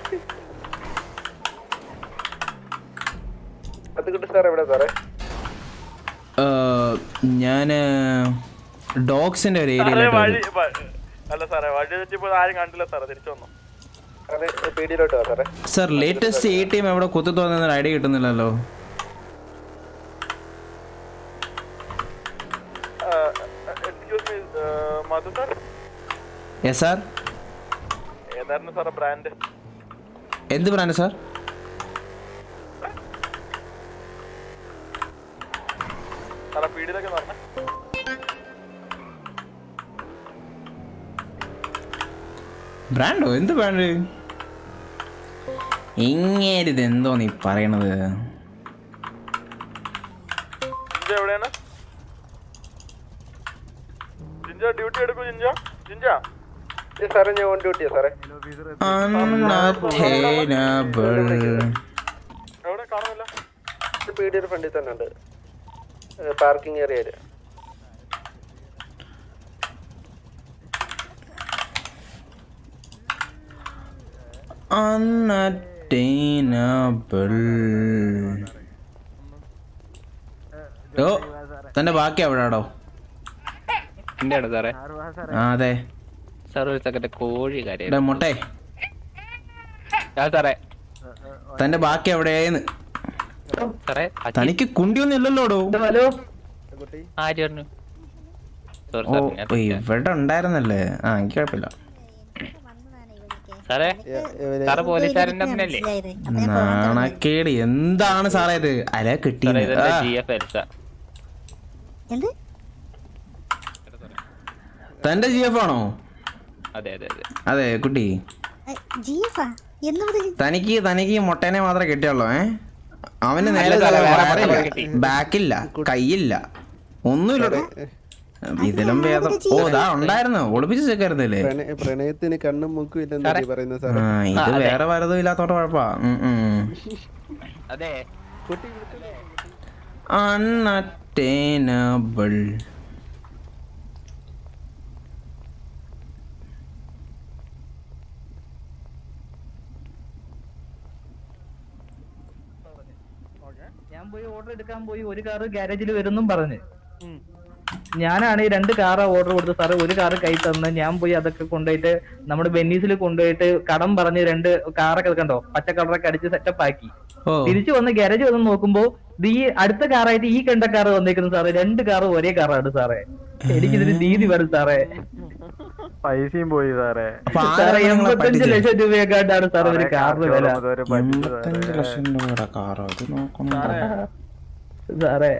അത് കിട്ടും സാർ എവിടെ സാറേ ഞാൻ ഡോഗ്സിന്റെ ഒരു സാറേ ഏരിയയിലോട്ട് വഴി വ- അല്ല സാറേ വഴി തെറ്റിപ്പോ ആരും കണ്ടില്ല സാറേ തിരിച്ചു വന്നു സാറേ പീടിയിലോട്ട് വാ സാറേ sir latest A T M എവിടെ കുത്തു തോന്നുന്ന ഐഡിയ കിട്ടുന്നില്ലല്ലോ excuse me Madhu sir yes sir ഏതായിരുന്നു സാറേ ബ്രാൻഡ് എന്ത് ബ്രാൻഡ് സാർ സാറേ പീടിയിലൊക്കെ പറഞ്ഞേ ബ്രാൻഡോ എന്ത് ബ്രാൻഡ് ഇങ്ങേരിത് എന്തോ നീ പറയണത് ജിഞ്ച എവിടെയാണ് ജിഞ്ച ഡ്യൂട്ടി എടുക്കും ജിഞ്ച ജിഞ്ച ഏ, സാറേ ഞാൻ ഓൺ ഡ്യൂട്ടിയാ സാറേ Unattainable. എവിടെ കാണുന്നില്ല പീടിയുടെ ഫ്രണ്ടിൽ തന്നെ ഉണ്ട് പാർക്കിംഗ് ഏരിയയില് Unattainable. ഓ തന്റെ ബാക്കി എവിടാടോ എന്റെ ആണോ സാറേ ആ അതെ സാർ ഒരു സെക്കൻഡ് കോഴി എടാ കാര്യം മുട്ടേ ആ സാറേ തന്റെ ബാക്കി എവിടെയെന്ന് സാറേ തനിക്ക് കുണ്ടിയൊന്നും ഇല്ലല്ലോടോ ഹലോ ആര് പറഞ്ഞു സോറി ഓ സാർ ഓ, ഇവിടെ ഉണ്ടായിരുന്നല്ലേ ആ എനിക്ക് കുഴപ്പമില്ല സാറേ സാറ് പോലീസുകാരൻ്റെ അമ്മനല്ലേ നാണക്കേട് എന്താണ് സാറേ ഇത് അല കിട്ടി സാറേ ഇതെന്റെ ജി എഫ് എൽസ തന്റെ ജി എഫ് ആണോ അതെ അതെ അതെ അതെ കുട്ടി ജിഎഫാ എന്ന് മുതൽ തനിക്ക് തനിക്ക് ഈ മുട്ടേനെ മാത്രമേ കിട്ടിയുള്ളൂ ഏ അവന് നേരെ അല്ല സാറേ, വേറെ മുട്ട കിട്ടി. ബാക്കില്ല കൈയില്ല ഒന്നുമില്ല ഇതിലും ഭേദം ഓ ഇതാ ഉണ്ടായിരുന്നു ഒളിപ്പിച്ച് ചെക്കായിരുന്നില്ലേ പ്രണയ- പ്രണയത്തിന് കണ്ണും മൂക്കും ഇല്ലെന്നല്ലേ പറയുന്നത് ആ സാറേ ഇത് വേറെ വരതും ഇല്ലാത്തോട്ട് കുഴപ്പാ ഉം, ഉം. അതെ Unattainable. ഞാൻ പോയി ഓർഡർ എടുക്കാൻ പോയി ഒരു കാറ് ഗ്യാരേജിൽ വരുന്നും പറഞ്ഞ് ഞാനാണ് ഈ രണ്ട് കാറ് ഓർഡർ കൊടുത്തത് സാറ് ഒരു കാറ് കൈ തന്ന് ഞാൻ പോയി അതൊക്കെ കൊണ്ടുപോയിട്ട് നമ്മുടെ ബെന്നീസിൽ കൊണ്ടുപോയിട്ട് കടം പറഞ്ഞ് രണ്ട് കാറൊക്കെ കണ്ടോ പച്ച കളറൊക്കെ അടിച്ച് സെറ്റപ്പ് ആക്കി ഓ തിരിച്ചു വന്ന് ഗ്യാരേജ് വന്ന് നോക്കുമ്പോ ഇത് ഈ അടുത്ത കാറായിട്ട് ഈ കണ്ട കാറ് വന്നേക്കുന്നു സാറേ രണ്ട് കാറ് ഒരേ കാറാണ് സാറേ എനിക്കിതിന് നീതി വരും സാറേ പൈസയും പോയി സാറേ സാറേ എൺപത്തഞ്ച് ലക്ഷം രൂപയെക്കാട്ടാണ് സാർ ഒരു കാറിന് വില എൺപത്തഞ്ച് ലക്ഷം രൂപയുടെ കാറോ ഇത് നോക്കണം സാറേ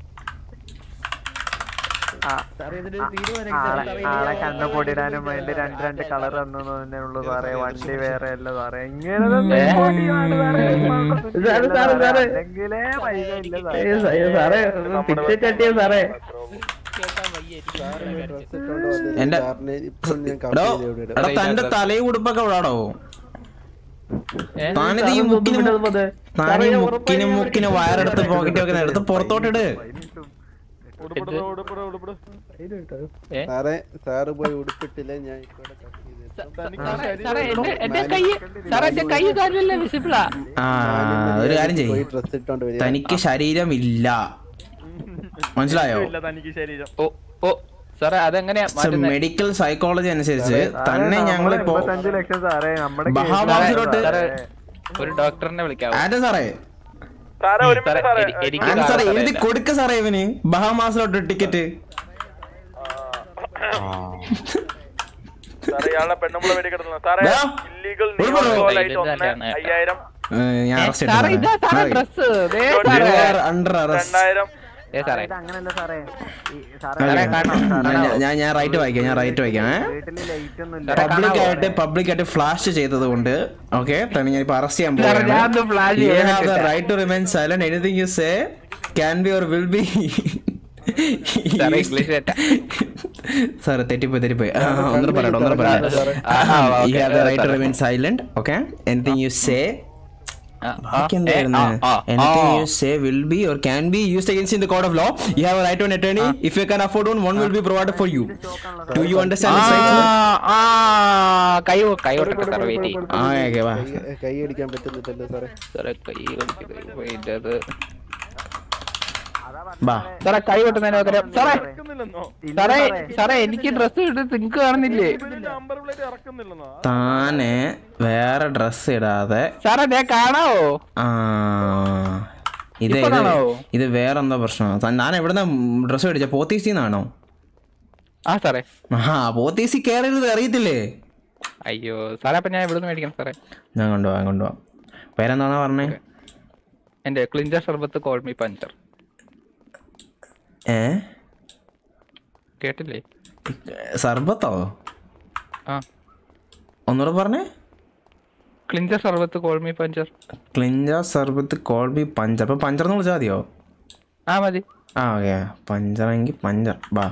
ആളെ കണ്ണു പൊടിയിടാനും വേണ്ടി രണ്ട് രണ്ട് കളർ തന്നു തന്നെ ഉള്ളു സാറേ വണ്ടി വേറെ അല്ല സാറേ ഇങ്ങനെ തന്നെ പൊടിയാണ് സാറേ. സാറ് സാറ് സാറ് അല്ലെങ്കിലേ പൈസ ഇല്ല ഏ, സ- ഏ, സാറേ പിച്ചെ ചട്ടിയ സാറേ എന്റെ സാറിനെ ഇപ്പം ഞാൻ എടോ, കമ്പനി ഇവിടെ ഇടാം. എടാ തന്റെ തലയും ഉടുപ്പൊക്കെ എവിടാടോ താനിത് ഈ മുക്കിന് മു- താൻ ഈ മുക്കിന് മുക്കിന് വയറെടുത്ത് പോക്കറ്റ് വെക്കുന്ന എടുത്ത് പുറത്തോട്ടിട് സാറേ സാറ് പോയി ഉടുപ്പിട്ടില്ല ഞാൻ ഇപ്പൊ ഇവിടെ cut ചെയ്ത് തരാം. സാറേ എന്റെ എന്റെ കൈ സാറേ എന്റെ കൈ കാലിലല്ല വിസിബിളാ ആ ഒരു കാര്യം പോയി ചെയ്യും ഡ്രസ് ഇട്ടോണ്ട് വരിക തനിക്ക് ശരീരമില്ല മനസ്സിലായോ ഇല്ല തനിക്ക് ശരീരം ഓ ഓ സാറേ അതെങ്ങനെയാ മാറ്റുന്നത് മെഡിക്കൽ സൈക്കോളജി അനുസരിച്ച് തന്നെ ഞങ്ങളിപ്പോ എൺപത്തഞ്ച് ലക്ഷം സാറേ നമ്മുടെ ബഹാമാസിലോട്ട് സാറേ, ഒരു ഡോക്ടറിനെ വിളിക്കാവോ ആൻഡ് സാറേ സാറേ ഒരു സാറേ സാറേ എനി- എനിക്ക് ആൻഡ് സാറേ കാണാൻ എഴുതി സാറേ കൊടുക്ക സാറേ ഇവന് ബഹാമാസിലോട്ട് ടിക്കറ്റ് സാറേ ഇയാളുടെ പെണ്ണുമ്പള വേണ്ടി കിടന്നു സാറേ ദാ, ഇല്ലീഗൽ ഒരു മിനിറ്റ്. ആയിട്ട് ഒന്ന് അയ്യായിരം ഞാൻ അറസ്റ്റ് സാറേ ഇതാ സാറേ ഡ്രസ് ദേ സാറേ അണ്ടർ അറസ്റ്റ് രണ്ടായിരം ഏ സാറേ അങ്ങനല്ല സാറേ ഈ സാറേ സാറേ കാണോ ഞാൻ ഞാൻ റൈറ്റ് വായിക്കാം ഞാൻ റൈറ്റ് വായിക്കാം വീട്ടില് ലൈറ്റ് ഒന്നും ഇല്ല പബ്ലിക് ആയിട്ട് പബ്ലിക് ആയിട്ട് ഫ്ലാഷ് ചെയ്തത് കൊണ്ട് ഓക്കെ തന്നെ ഞാൻ ഇപ്പൊ അറസ്റ്റ് ചെയ്യാൻ സാറേ, ഞാനൊന്ന് flash യു ചെയ്യാൻ ഹാവ് ദ വേണ്ടിയിട്ടാ. Right to remain silent anything you say can be or will be സാറേ ഇംഗ്ലീഷ് തെറ്റാ സാറ് തെറ്റിപ്പോയി തെറ്റിപ്പോയി ആ, ഒന്നുകൂടെ പറയട്ടെ ഒന്നുകൂടെ പറയട്ടെ ആ, ആ, യു okay, ഹാവ് ദ ആ, റൈറ്റ് ടു സാറേ. Remain silent okay anything you say ആ, ബാക്കി ഏ, എന്തായിരുന്നു ആ, ആ, എനിത്തിങ് ആ. You say will be or can be used against in the code of law U have right to an attorney if you can afford one one will be provided for you do you understand this right ആ, ആ, കൈ കൊ- കൈ കൊടുക്കട്ടെ സാറേ wait ചെയ്യും ആ okay വാ കൈ- കൈ അടിക്കാൻ പറ്റുന്നില്ലല്ലോ സാറേ സാറേ കൈ കൊടുക്കട്ടെ വെയിറ്റ് അത് ബാ സാറേ കൈ കൊട്ടുന്നതിന് പകരം സാറേ ഇറക്കുന്നില്ലെന്നോ സാറേ സാറേ എനിക്ക് ഡ്രസ് ഇട്ട് നിങ്ങൾക്ക് കാണുന്നില്ലേ നമ്പർ പ്ലേറ്റ് ഇറക്കുന്നില്ലെന്നോ താനെ വേറെ ഡ്രസ് ഇടാതെ സാറേ ഞാൻ കാണാവോ ആ ഇത് ഇപ്പൊ ഇത് കാണാവോ? ഇത് വേറെന്തോ പ്രശ്നമാണ് ഞാൻ എവിടുന്ന ഡ്രസ് മേടിച്ച പോത്തീസിന്നാണോ ആ സാറേ ആ പോത്തീസി കയറരുത് അറിയത്തില്ലേ അയ്യോ സാറേ അപ്പൊ ഞാൻ എവിടെ മേടിക്കണം സാറേ ഞാൻ കൊണ്ടുപോവാം കൊണ്ടുപോവാം പേരെന്താണോ പറഞ്ഞേ എന്റെ ക്ലിഞ്ചർ സർബത്ത് കോൾമി പഞ്ചർ ഏ കേട്ടില്ലേ സർബത്തോ ആ ഒന്നുകൂടെ പറഞ്ഞേ ക്ലിഞ്ചർ സർബത്ത് കോൾമി പഞ്ചർ ക്ലിഞ്ച സർബത്ത് കോൾബി പഞ്ചർ അപ്പൊ പഞ്ചർ എന്ന് വിളിച്ചാൽ മതിയോ ആ മതി ആ ഓക്കെ പഞ്ചറെങ്കിൽ പഞ്ചർ ബാ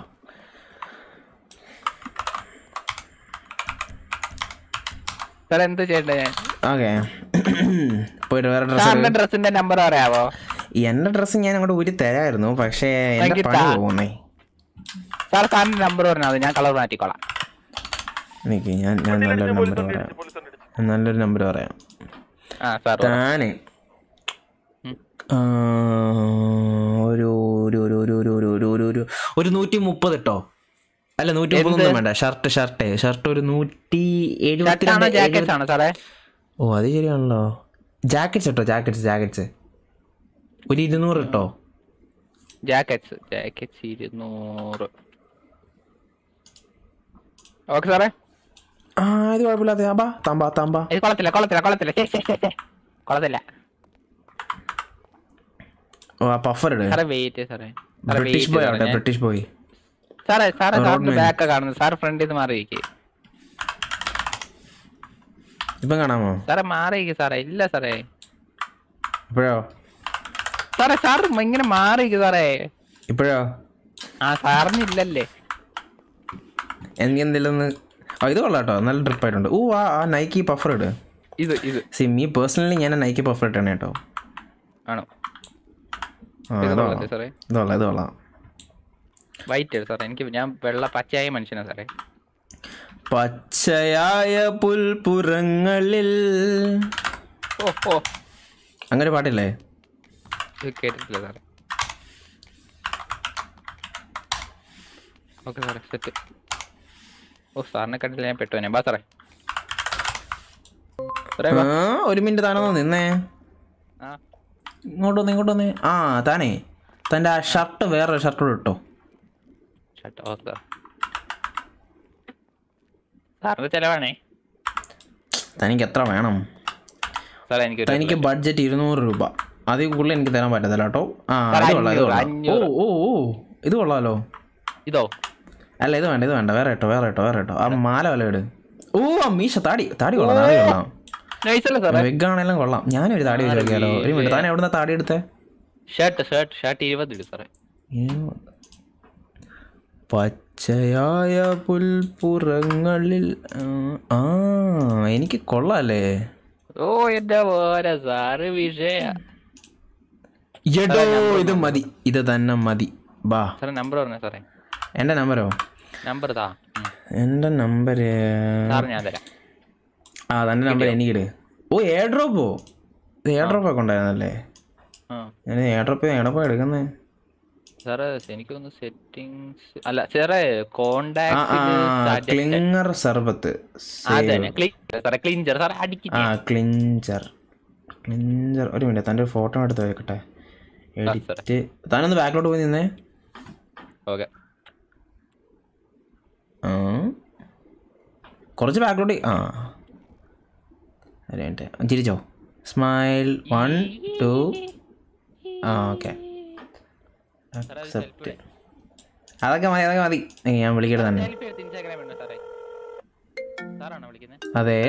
സാറേ എന്ത് ചെയ്യണ്ടേ ഞാൻ ഓക്കെ പോയിട്ട് വേറെ സാറിന്റെ ഡ്രസ് ഡ്രസ്സിന്റെ നമ്പർ അറിയാവോ എന്റെ ഡ്രസ്സ് ഞാൻ അങ്ങോട്ട് ഊരി തരായിരുന്നു പക്ഷേ എന്റെ എനിക്ക് പണി താ- പോകുന്നേ സാർ സാറിന്റെ നമ്പർ പറഞ്ഞാൽ മതി ഞാൻ കളർ മാറ്റിക്കോളാം എനിക്ക് ഞാൻ ഞാൻ നല്ലൊരു നമ്പർ പറയാം ഞാൻ നല്ലൊരു നമ്പർ പറയാം ആ സാർ താനെ ആ, ഒരു ഒരു ഒരു ഒരു ഒരു ഒരു ഒരു ഒരു ഒരു ഒരു നൂറ്റി മുപ്പത് ഇട്ടോ അല്ല നൂറ്റി മുപ്പതൊന്നും വേണ്ട ഷർട്ട് ഷർട്ട് ഷർട്ട് ഒരു നൂറ്റി എഴുപത്തിരണ്ട് ഷർട്ടാണോ ജാക്കറ്റ്സ് ആണോ സാറേ ഓ അത് ശരിയാണല്ലോ ജാക്കറ്റ്സ് ഇട്ടോ ജാക്കറ്റ്സ് ജാക്കറ്റ്സ് ഒരു ഇരുന്നൂറ് ഇട്ടോ ജാക്കറ്റ്സ് ജാക്കറ്റ്സ് ഇരുന്നൂറ് ഓക്കെ സാറേ ആ ഇത് കുഴപ്പമില്ലാത്ത ബാ താമ്പാ താമ്പാ ഇത് കൊള്ളത്തില്ല കൊള്ളത്തില്ല കൊള്ളത്തില്ല ശ്ശെ, ശ്ശെ, ശ്ശെ, ശ്ശെ. കൊള്ളത്തില്ല ഓ ആ പഫർ ഇട് സാറേ വെയിറ്റ് സാറേ സാറേ ബ്രിട്ടീഷ് വെയിറ്റ് ബോയ് ആവട്ടെ ബ്രിട്ടീഷ് ബോയ് സാറേ സാറേ Road സാറിന്റെ man. ബാക്ക് കാണുന്നത് സാർ ഫ്രണ്ടിൽ നിന്ന് മാറിയിരിക്കും ഇപ്പം കാണാമോ സാറേ മാറിയിരിക്കും സാറേ ഇല്ല സാറേ ഇപ്പോഴോ സാറേ സാർ ഇങ്ങനെ മാറിയിരിക്കും സാറേ ഇപ്പോഴോ ആ സാറിന് ഇല്ലല്ലേ എനിക്ക് എന്തെങ്കിലും ഒന്ന് ആ ഇത് കൊള്ളാം കേട്ടോ നല്ല ട്രിപ്പ് ആയിട്ടുണ്ട് ഓ ആ ആ നൈക്കി പഫർ ഇട് ഇത് ഇത് സി മീ പേഴ്സണലി ഞാൻ നൈക്കി പഫർ ഇട്ടാണ് കേട്ടോ ആണോ ആ ഇത് ഇത് കൊള്ളാം കൊള്ളാം സാറേ ഇത് കൊള്ളാം ഇത് കൊള്ളാം വൈറ്റ് സാറേ എനിക്ക് ഞാൻ വെള്ള പച്ചയായ മനുഷ്യനാ സാറേ പച്ചയായ പുൽപ്പുറങ്ങളിൽ ഓ ഓ അങ്ങനെ പാട്ടില്ലേ ഇത് കേട്ടിട്ടില്ല സാറേ ഓക്കെ സാറേ സെറ്റ് ഓ സാറിനെ കണ്ടില്ല ഞാൻ പെട്ടുവനെ ബാ സാറേ സാറേ വാ. ആ ഒരു മിനിറ്റ് താനൊന്ന് നിന്നേ ആ ഇങ്ങോട്ട് വന്ന് ഇങ്ങോട്ട് വന്ന് ആ താനേ തൻ്റെ ആ ഷർട്ട് വേറൊരു ഷർട്ട് കൂടെ ഇട്ടോ ഷട്ട് ഓ സാർ സാറിന്റെ ചെലവാണേ തനിക്ക് എത്ര വേണം സാറേ എനിക്ക് തനിക്ക് ബഡ്ജറ്റ് ഇരുന്നൂറ് രൂപ അതിൽ കൂടുതൽ എനിക്ക് തരാൻ പറ്റത്തില്ല കേട്ടോ ആ സാർ, ഇത് കൊള്ളാം ഇത് അഞ്ഞൂറ്, കൊള്ളാം ഓ അഞ്ഞൂറ്. ഓ ഓ ഇത് കൊള്ളാലോ ഇതോ അല്ല ഇത് വേണ്ട ഇത് വേണ്ട വേറെ ഇട്ടോ വേറെ ഇട്ടോ വേറെ ഇട്ടോ ആ മാല വല്ല ഇട് ഓ ആ മീശ താടി താടി കൊള്ളാം താടി കൊള്ളാം നൈസല്ലേ സാറേ വെഗാണെല്ലാം കൊള്ളാം ഞാനൊരു താടി വെച്ച് നോക്കിയാലോ ഒരു മിനിറ്റ് താൻ എവിടുന്ന താടി എടുത്തേ ഷർട്ട് ഷർട്ട് ഷർട്ട് ഇരുപത് ഇട് സാറേ പച്ചയായ പുൽപ്പുറങ്ങളിൽ ആ, ആ എനിക്ക് കൊള്ളാല്ലേ ഓ എന്റെ പോരാ സാറ് വിഷയ എടോ ഇത് മതി ഇത് തന്നെ മതി ബാ സാറേ നമ്പർ പറഞ്ഞ സാറേ എൻ്റെ നമ്പരോ നമ്പർ താ ഉം. എൻ്റെ നമ്പർ സാറ് ഞാൻ തരാം ആ തൻ്റെ നമ്പർ എനിക്കിട് ഓ എയർ ഡ്രോപ്പോ ഇത് എയർ ഡ്രോപ്പ് ഒക്കെ ഉണ്ടായിരുന്നല്ലേ ആ ഞാൻ എയർ ഡ്രോപ്പ് എടപ്പോ എടുക്കുന്നേ സാറേ എനിക്കൊന്ന് സെറ്റിങ്സ് അല്ല സാറേ ആ ആ കോണ്ടാക്ട് ക്ലിങ്ങർ സർബത്ത് അതന്നെ ക്ലീൻ സാറേ ക്ലീൻജർ സാറേ ആ അടിക്കില്ല ക്ലിഞ്ചർ ക്ലിഞ്ചർ ഒരു മിനിറ്റ് തൻ്റെ ഒരു ഫോട്ടോ എടുത്ത് വെക്കട്ടെ എഡിറ്റ് താനൊന്ന് ബാക്കിലോട്ട് പോയി നിന്നേ ഓക്കെ ആ കുറച്ച് ബാക്കിലോട്ട് ആ ഒരു മിനിറ്റ് ചിരിച്ചോ സ്മൈൽ വൺ ടു ആ ഓക്കെ അക്സെപ്റ്റ് അതൊക്കെ മതി അതൊക്കെ മതി ഏയ് ഞാൻ വിളിക്കട്ടെ തന്നെ സെൽഫി എടുത്ത് ഇൻസ്റ്റാഗ്രാം ഇടണം സാറേ സാറാണോ വിളിക്കുന്നത് അതെ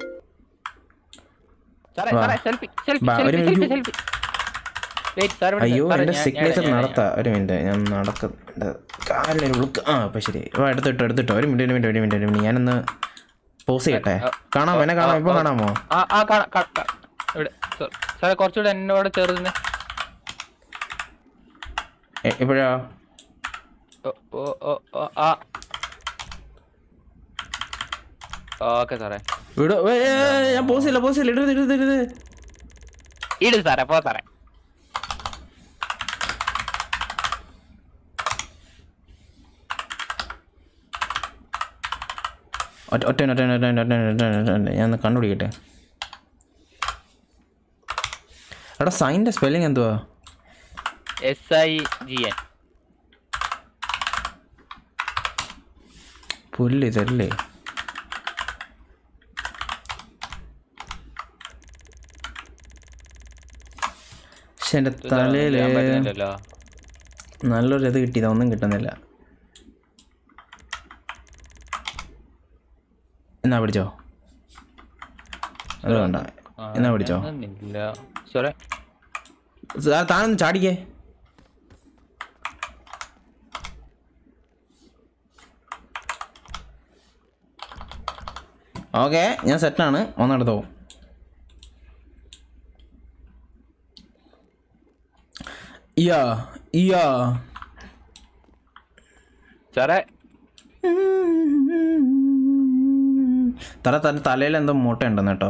സാറേ വാ. സാറേ സെൽഫി സെൽഫി വാ, ഒരു selfie selfie minute. Selfie wait sir അയ്യോ എൻ്റെ സിഗ്നേച്ചർ നടത്താ ഒരു മിനിറ്റ് ഞാൻ നടക്കുന്നുണ്ട് കാലിനൊരു ഉളുക്ക് ആ ഇപ്പം ശരി ഓ എടുത്തിട്ടോ എടുത്തിട്ടോ ഒരു മിനിറ്റ് ഒരു മിനിറ്റ് ഒരു മിനിറ്റ് ഒരു മിനിറ്റ് ഞാനൊന്ന് പോസ് ചെയ്യട്ടെ കാണാമോ എന്നെ കാണാമോ ഇപ്പോൾ കാണാമോ ആ ആ കാണാം കാണാം, കാണാം. ഇവിടെ സാർ സാറേ കുറച്ചുകൂടെ എന്നോട് ചേർന്ന് എ- എപ്പോഴാ ഓ ഓ ഓ ഓ, ആ ഓക്കെ സാറേ വിടോ ഏ, ഏ, ഏ, ഞാൻ പോസ് ചെയ്യില്ല പോസ് ചെയ്യില്ല ഇടരുത് ഇടരുത് ഇടരുത് ഇട് സാറേ പോ സാറേ ഒറ്റ ഒറ്റ ഒറ്റ ഒറ്റ ഒറ്റ ഒറ്റ ഒറ്റ ഒറ്റ ഒറ്റ ഞാൻ ഒന്ന് കണ്ടുപിടിക്കട്ടെ എടാ സൈൻ്റെ സ്പെല്ലിംഗ് എന്തുവാ എസ് ഐ ജി എൻ പുല്ല് ഇതല്ലേ പക്ഷെ എൻ്റെ തലയിൽ ചെയ്യാൻ പറ്റുന്നില്ലല്ലോ. നല്ലൊരു ഇത് കിട്ടിയതാ ഒന്നും കിട്ടുന്നില്ല എന്നാ പിടിച്ചോ അത് വേണ്ട എന്നാ പിടിച്ചോ ഇല്ല സാറേ സാ- താനൊന്ന് ചാടിക്കേ ഓക്കെ ഞാൻ സെറ്റാണ് ഒന്നെടുത്തോ ഇയാ ഇയാ സാറേ തല തല തലയിൽ എന്തോ മുട്ട ഉണ്ടെന്ന് കേട്ടോ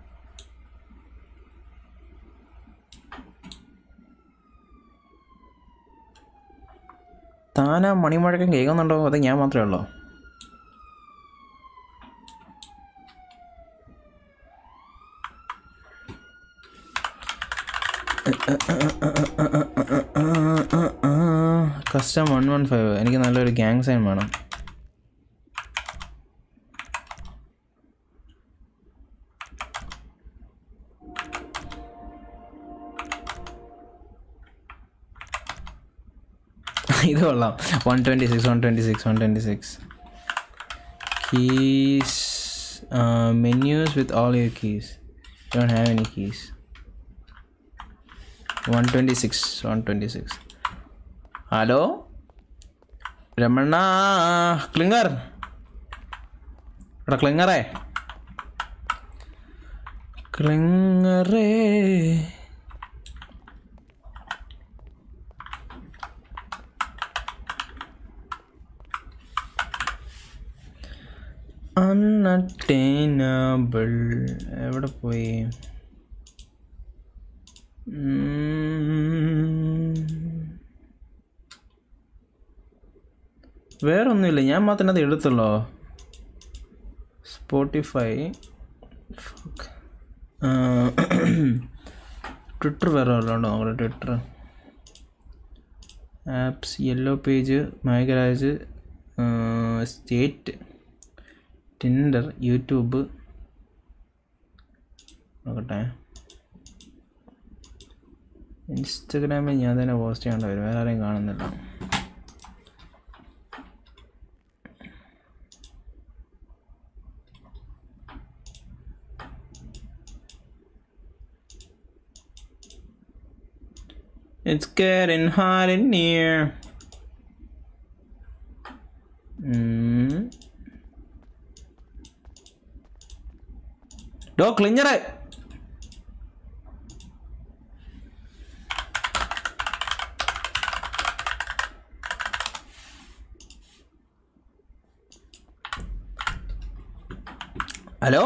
താനാ മണിമുഴക്കം കേൾക്കുന്നുണ്ടോ അത് ഞാൻ മാത്രമേ ഉള്ളൂ കസ്റ്റം വൺ വൺ ഫൈവ് എനിക്ക് നല്ലൊരു ഗ്യാങ് സൈൻ വേണം ഇത് കൊള്ളാം one twenty six one twenty six one twenty six keys menus with all your keys don't have any keys one twenty six one twenty six hello Ramana Klinger എടാ ക്ലിങ്ങറേ ക്ലിങ്ങറേ unattainable എവിടെ പോയി ഉം. വേറൊന്നുമില്ല ഞാൻ മാത്രമേ അത് എടുത്തുള്ളൂ സ്പോട്ടിഫൈ ട്വിറ്റർ വേറെ വല്ലതും നമ്മുടെ ട്വിറ്റർ ആപ്സ് യെല്ലോ പേജ് മൈഗരാജ് സ്റ്റേറ്റ് ടിൻഡർ യൂട്യൂബ് നോക്കട്ടെ ഇൻസ്റ്റഗ്രാമിൽ ഞാൻ തന്നെ പോസ്റ്റ് ചെയ്യേണ്ട വരും വേറെ ആരെയും കാണുന്നില്ല It's getting hot in here. Mm. ഡോ ക്ലിഞ്ഞറ് ഹലോ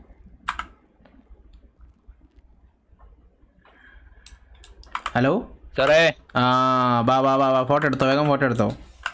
ഹലോ സാറേ ആ ബാ ബാ ബാ ബാ ഫോട്ടോ എടുത്തോ വേഗം ഫോട്ടോ എടുത്തോ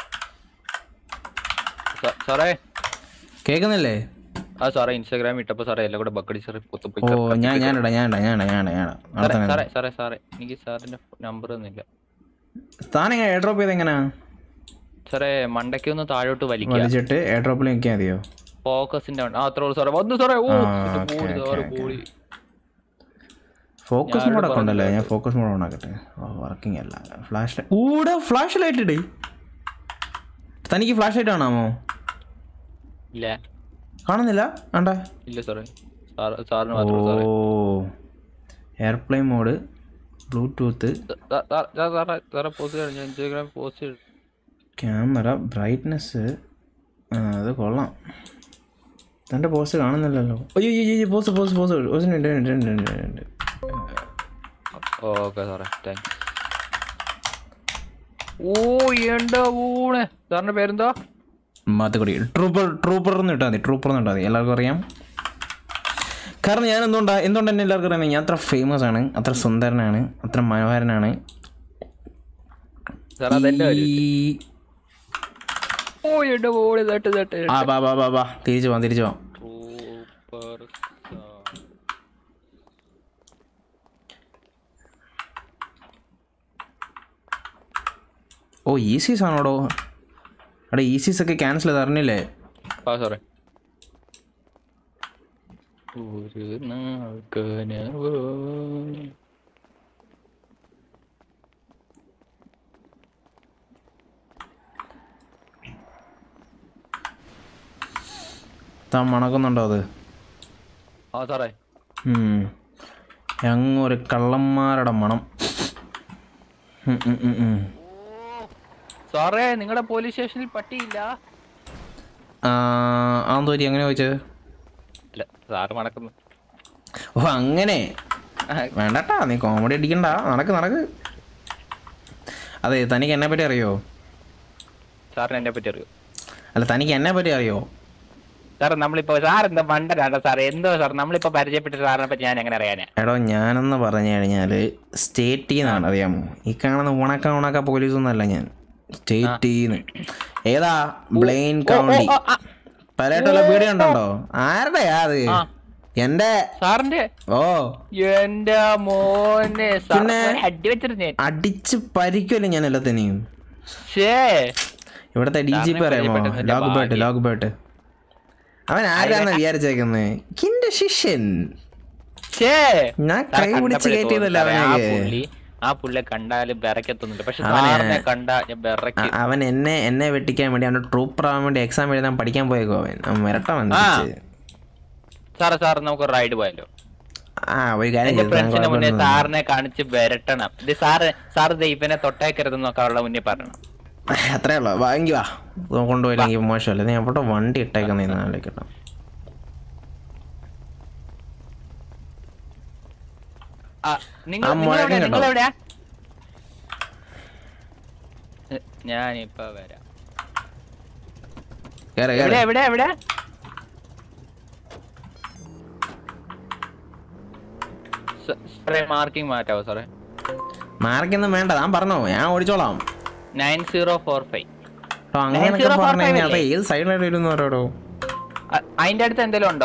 സ- സാറേ കേൾക്കുന്നില്ലേ ആ സാറേ ഇൻസ്റ്റാഗ്രാം ഇട്ടപ്പോ സാറേ എല്ലാം കൂടെ ബക്കടി സാറേ പൊത്തപ്പോയി ഓ ഞാൻ ഞാനിടാ ഞാനിടാ ഞാനിടാ ഞാനിടാ ഞാനിടാ അവിടെ സാറേ തന്നെ സാറേ സാറേ സാറേ എനിക്ക് സാറിന്റെ നമ്പർ ഒന്നുമില്ല താൻ എങ്ങനെ എയർ ഡ്രോപ്പ് ചെയ്ത് എങ്ങനെയാ സാറേ മണ്ടയ്ക്ക് ഒന്ന് താഴോട്ട് വലിക്കുക വലിച്ചിട്ട് എയർ ഡ്രോപ്പിൽ നിൽക്കിയാൽ മതിയോ ഫോക്കസിന്റെ ആ അത്രേ ഉള്ളൂ സാറേ വന്നു സാറേ ഓ ആ, ഇത് ഓക്കേ, പോടി ഓക്കേ, സാറ് ഓക്കേ. പോടി ഫോക്കസ് ഞാനിവിടെ മോഡൊക്കെ ഉണ്ടല്ലേ പറഞ്ഞു ഞാൻ ഫോക്കസ് മോഡ് ഓൺ ആക്കട്ടെ വർക്കിംഗ് അല്ല ഫ്ലാഷ് ഊടെ ഫ്ലാഷ് ലൈറ്റ് ഇടേ തനിക്ക് ഫ്ലാഷ് ലൈറ്റ് കാണാമോ ഇല്ല കാണുന്നില്ല വേണ്ട ഇല്ല സാറേ സാർ സാറിന് ഓ മാത്രം സാറേ എയർപ്ലെയിൻ മോഡ് ബ്ലൂടൂത്ത് സാ- സാ- സാ- സാറേ സാറേ പോസ്റ്റ് കഴിഞ്ഞു ഇൻസ്റ്റാഗ്രാം പോസ്റ്റ് ക്യാമറ ബ്രൈറ്റ്നെസ് അത് കൊള്ളാം തൻ്റെ പോസ്റ്റ് കാണുന്നില്ലല്ലോ അയ്യോ അയ്യോ അയ്യോ പോസ്റ്റ് പോസ്റ്റ് പോസ്റ്റ് ഒരു ഉണ്ട് ഉണ്ട് ഉണ്ട് ഉണ്ട് ഉണ്ട് ഓക്കെ സാറേ താങ്ക്സ് ഓ എന്താ ഊണ് സാറിന്റെ പേരെന്താ മാത്തുക്കുടി ട്രൂപ്പർ ട്രൂപ്പർ എന്ന് ഇട്ടാൽ മതി ട്രൂപ്പർ എന്ന് ഇട്ടാൽ മതി എല്ലാവർക്കും അറിയാം കാരണം ഞാൻ എന്തുകൊണ്ടാ എന്തുകൊണ്ട് എന്നെ എല്ലാവർക്കും അറിയാം ഞാൻ അത്ര ഫേമസ് ആണ് അത്ര സുന്ദരനാണ് അത്ര മനോഹരനാണ് സാർ അതെന്റെ കാര്യം ഈ- ഓ എന്റെ മോള് തട്ട് തട്ട് ആ ബാ ബാ ബാ ബാ തിരിച്ചു പോവാം തിരിച്ചു പോവാം സൂപ്പർ സ്റ്റാർ. ഓ ഈസീസ് ആണോടോ എടാ ഈസീസ് ഒക്കെ ക്യാൻസൽ ചെയ്ത് അറിഞ്ഞില്ലേ ആ സാറേ ഒരു നാൾ കനവോ താൻ മണക്കുന്നുണ്ടോ അത് ആ സാറേ ഉം. അങ്ങൊരു കള്ളന്മാരുടെ മണം ഉം, ഉം, ഉം, ഉം. സാറേ നിങ്ങളുടെ പോലീസ് സ്റ്റേഷനിൽ പട്ടിയില്ല ആ ആന്തോരി അങ്ങനെ ചോദിച്ചത് അല്ല സാറ് മണക്കുന്നു ഓ അങ്ങനെ വേണ്ടട്ടാ നീ കോമഡി അടിക്കണ്ട നടക്ക് നടക്ക് അതെ തനിക്ക് എന്നെ പറ്റി അറിയോ സാറിന് എന്നെ പറ്റി അറിയോ അല്ല തനിക്ക് എന്നെ പറ്റി അറിയോ സാർ നമ്മളിപ്പോ സാർ എന്താ മണ്ടനാണ് സാർ എന്തോ സാർ നമ്മളിപ്പോ പരിചയപ്പെട്ട സാറിനെ പറ്റി ഞാൻ എങ്ങനെ അറിയാനാ എടോ ഞാനെന്ന് പറഞ്ഞു കഴിഞ്ഞാൽ സ്റ്റേറ്റിൽ നിന്നാണ് അറിയാമോ ഈ കാണുന്ന ഉണക്ക ഉണക്ക പോലീസൊന്നുമല്ല ഞാൻ സ്റ്റേറ്റിൽ നിന്ന് ഏതാ ബ്ലെയിൻ കൗണ്ടി പലയായിട്ടുള്ള വീഡിയോ ഉണ്ടോ ആരുടെയാ അത് എന്റെ സാറിന്റെ ഓ എന്റെ മോനെ സാർ പിന്നെ? അടി വെച്ചിരുന്നു ഞാൻ അടിച്ച് പരിക്കുമല്ലേ ഞാൻ എല്ലാത്തിനെയും ഷേ ഇവിടുത്തെ ഡി ജി പി സാറിനെ അറിയാമോ പരിചയപ്പെട്ടതിന്റെ ലോഗ് ബേട്ട് ഭാഗ്യം. ലോഗ് ബേട്ട് അവൻ ആരാന്ന് വിചാരിച്ചേക്കുന്നത് കിന്റെ ശിഷ്യൻ ഷേ ഞാൻ കൈ പിടിച്ച് കയറ്റിയതല്ല ആ അവനൊക്കെ പുള്ളി ആ പുള്ളിയെ കണ്ടാലും ബെറക്കത്തൊന്നുമില്ല പക്ഷെ അവനെ- സാറിനെ കണ്ട ഞാൻ ബെറക്ക് അ- അവൻ എന്നെ എന്നെ വെട്ടിക്കാൻ വേണ്ടി അവൻ്റെ ട്രൂപ്പർ ആവാൻ വേണ്ടി എക്സാം എഴുതാൻ പഠിക്കാൻ പോയേക്കോ അവൻ അവൻ വരട്ടെ അവൻ ആ. തിരിച്ച്. സാറേ സാർ നമുക്ക് റൈഡ് പോയാലോ ആ ഒരു കാര്യം എന്റെ ചെയ്തു ഫ്രണ്ട്സിന്റെ മുന്നേ കുഴപ്പമൊന്നുമില്ല. സാറിനെ കാണിച്ച് വരട്ടണം ഇത് സാറ് സാറ് ദേ ഇവനെ തൊട്ടേക്കരുതെന്ന് നോക്കാനുള്ള മുന്നേ പറയണം അത്രേ ഉള്ളു വാങ്ങി വാ ഇത് കൊണ്ടുപോയില്ലെങ്കിൽ മോശമല്ലേ നീ എവിടെ വണ്ടി ഇട്ടേക്കുന്ന ആലോചിക്കട്ടോ നിങ്ങൾ ആ മുഴക്കം കേട്ടോ. നിങ്ങൾ എവിടെയാ ഞാനിപ്പോ വരാം കേറ് എവിടെ കേറ് എവിടെ എവിടെ സാറേ മാർക്കിംഗ് മാറ്റാവോ സാറേ മാർക്കൊന്നും വേണ്ട ഞാൻ പറഞ്ഞോ ഞാൻ ഓടിച്ചോളാം നയൻ സീറോ ഫോർ ഫൈവ് കേട്ടോ അങ്ങനെയൊക്കെ 9045 പറഞ്ഞു കഴിഞ്ഞാൽ അല്ലേ? ഏത് സൈഡിലായിട്ട് വരുന്ന ഓരോടോ അതിന്റെ അടുത്ത് എന്തെങ്കിലും ഉണ്ടോ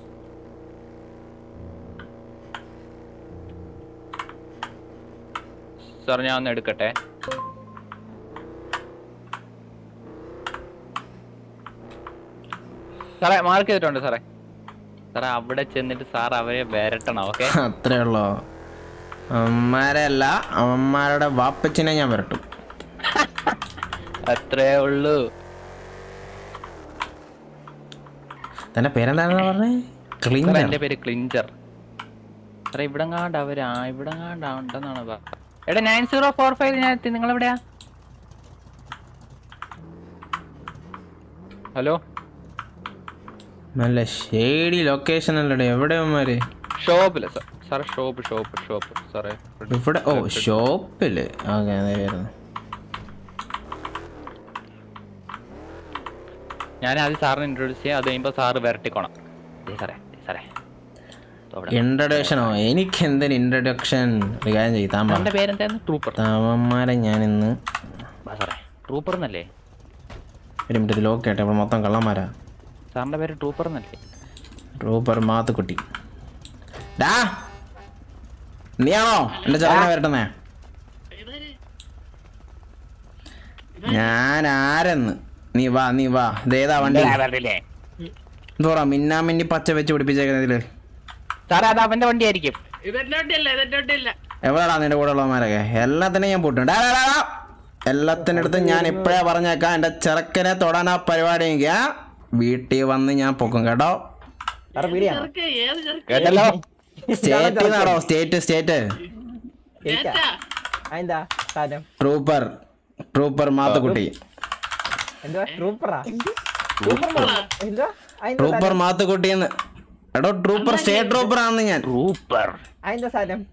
സാർ ഞാൻ ഒന്ന് എടുക്കട്ടെ സാറേ മാർക്ക് ചെയ്തിട്ടുണ്ട് സാറേ സാറേ അവിടെ ചെന്നിട്ട് സാർ അവരെ വരട്ടണം ഓക്കെ അത്രേ ഉള്ളോ അവന്മാരെ അല്ല അവന്മാരുടെ വാപ്പച്ചിനെ ഞാൻ വരട്ടും അത്രേ ഉള്ളൂ തന്റെ പേരെന്താണെന്ന് പറഞ്ഞേ സാർ ക്ലീൻ എന്റെ പേര് ക്ലിഞ്ചർ സാറേ ഇവിടെ കാണ്ട് അവര് ആ ഇവിടെ കാണ്ട് ഉണ്ടെന്നാണ് പറഞ്ഞത് എടാ നയൻ സീറോ ഫോർ ഫൈവ് ഞാൻ എത്തി നിങ്ങൾ എവിടെയാ ഹലോ നല്ല ഷേഡി ലൊക്കേഷൻ അല്ലടേ എവിടെ അവന്മാര് ഷോപ്പില് സാർ സാറേ ഷോപ്പ് ഷോപ്പ് ഷോപ്പ് സാറേ ഇവിടെ ഓ ഷോപ്പില് ഓക്കെ അതായിരുന്നു ഞാൻ ആദ്യം സാറിനെ ഇൻട്രൊഡ്യൂസ് ചെയ്യാം അത് കഴിയുമ്പോൾ സാറ് വരട്ടിക്കോണം ദേ സാറേ ദേ സാറേ ദോ അവിടെ. ഇൻട്രഡക്ഷനോ എനിക്ക് എന്തൊരു ഇൻട്രഡക്ഷൻ ഒരു കാര്യം ചെയ്യും താൻ സാറിന്റെ പേരെന്തായിരുന്നു ട്രൂപ്പർ താമന്മാരെ ഞാൻ ഇന്ന് വാ സാറേ ട്രൂപ്പർ എന്നല്ലേ ഒരു മിനിറ്റ് ലോക്ക് ആട്ടെ അപ്പോൾ മൊത്തം കള്ളന്മാരാ സാറിന്റെ പേര് ട്രൂപ്പർ എന്നല്ലേ റൂപ്പർ മാത്തുക്കുട്ടി ഡാ നീയാണോ എന്റെ ചെറുക്കനെ വരട്ടുന്നേ ഞാൻ ആരെന്ന് നീ വാ നീ വാ ഇതേതാ വണ്ടി വരട്ടില്ലേ എന്തോറാ മിന്നാ മിന്നി പച്ച വെച്ച് പിടിപ്പിച്ചേക്കുന്നതില് സാറേ അത് അവന്റെ വണ്ടി ആയിരിക്കും എവിടെടാ നിന്റെ കൂടെ ഉള്ളവന്മാരൊക്കെ എല്ലാത്തിനും ഞാൻ പൊട്ടും ഡാ, ഡാ, ഡാ, ഡാ. എല്ലാത്തിൻ്റെ അടുത്ത് ഞാൻ ഇപ്പോഴേ പറഞ്ഞേക്കാം എൻ്റെ ചെറുക്കനെ തൊടാൻ ആ പരിപാടി എങ്കിൽ വീട്ടിൽ വന്ന് ഞാൻ പൊക്കും കേട്ടോ കേട്ടല്ലോ സ്റ്റേറ്റ് നിന്നാണോ സ്റ്റേറ്റ് സ്റ്റേറ്റ് എന്താ സാധനം ട്രൂപ്പർ ട്രൂപ്പർ മാത്തുക്കുട്ടി എന്തുവാ ട്രൂപ്പറാ എന്തുവാ അതെന്താ ട്രൂപ്പർ മാത്തുക്കുട്ടി എന്ന് എടോ ട്രൂപ്പർ സ്റ്റേറ്റ് ട്രൂപ്പർ ആണെന്ന് ഞാൻ ട്രൂപ്പർ അതെന്താ സാധനം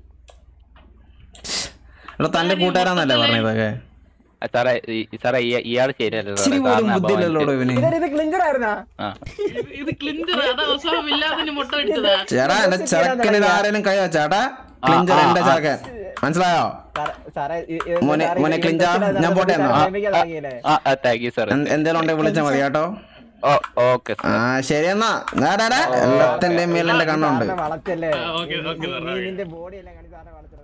എടോ തന്റെ കൂട്ടുകാരാന്നല്ലേ പറഞ്ഞതൊക്കെ ആ, സാറേ ഈ- സാറേ ഈ- ഇയാൾ ശരിയല്ല സാറേ. ഇച്ചിരി പോലും സാറിനെ ബുദ്ധിയില്ലല്ലോ അപമാനിച്ചു. ഇവന് ഇത് ക്ലിഞ്ചർ ആയിരുന്നാ ആ. ഇത് ക്ലിഞ്ചർ അതാ അവസാനം ഇല്ലാതിന് മുട്ട അടിച്ചതാ ചേട്ടാ എന്റെ ചെറുക്കനിൽ ആരെങ്കിലും കൈ വെച്ചാട്ടാ ക്ലിഞ്ചർ ആ, എന്റെ ആ. ചെറുക്കൻ മനസ്സിലായോ സാറേ- സാറേ ഇ- ഇത് മോനെ സാറേ മോനെ ഈ ക്ലിഞ്ച ഇൻട്രസ്റ്റിൽ ഞാൻ പോട്ടെ എന്നാ ആരംഭിക്കാൻ തുടങ്ങിയില്ലേ? ആ ആ താങ്ക് യു സാർ എന്ത്- എന്തേലും ഉണ്ടെങ്കിൽ വിളിച്ചാൽ മതി കേട്ടോ ഓ ഓക്കെ ആ ശരി എന്നാ ദാ, ദാ, ദാ. എല്ലാത്തിന്റെ മേലെ എന്റെ കണ്ണുണ്ട് സാറിനെ വളച്ചല്ലേ ഓക്കേ, ഓക്കേ, നീ- സാറേ, നീ ഓക്കേ. നിന്റെ ബോഡി എല്ലാം കണി സാറിനെ വളച്ചത്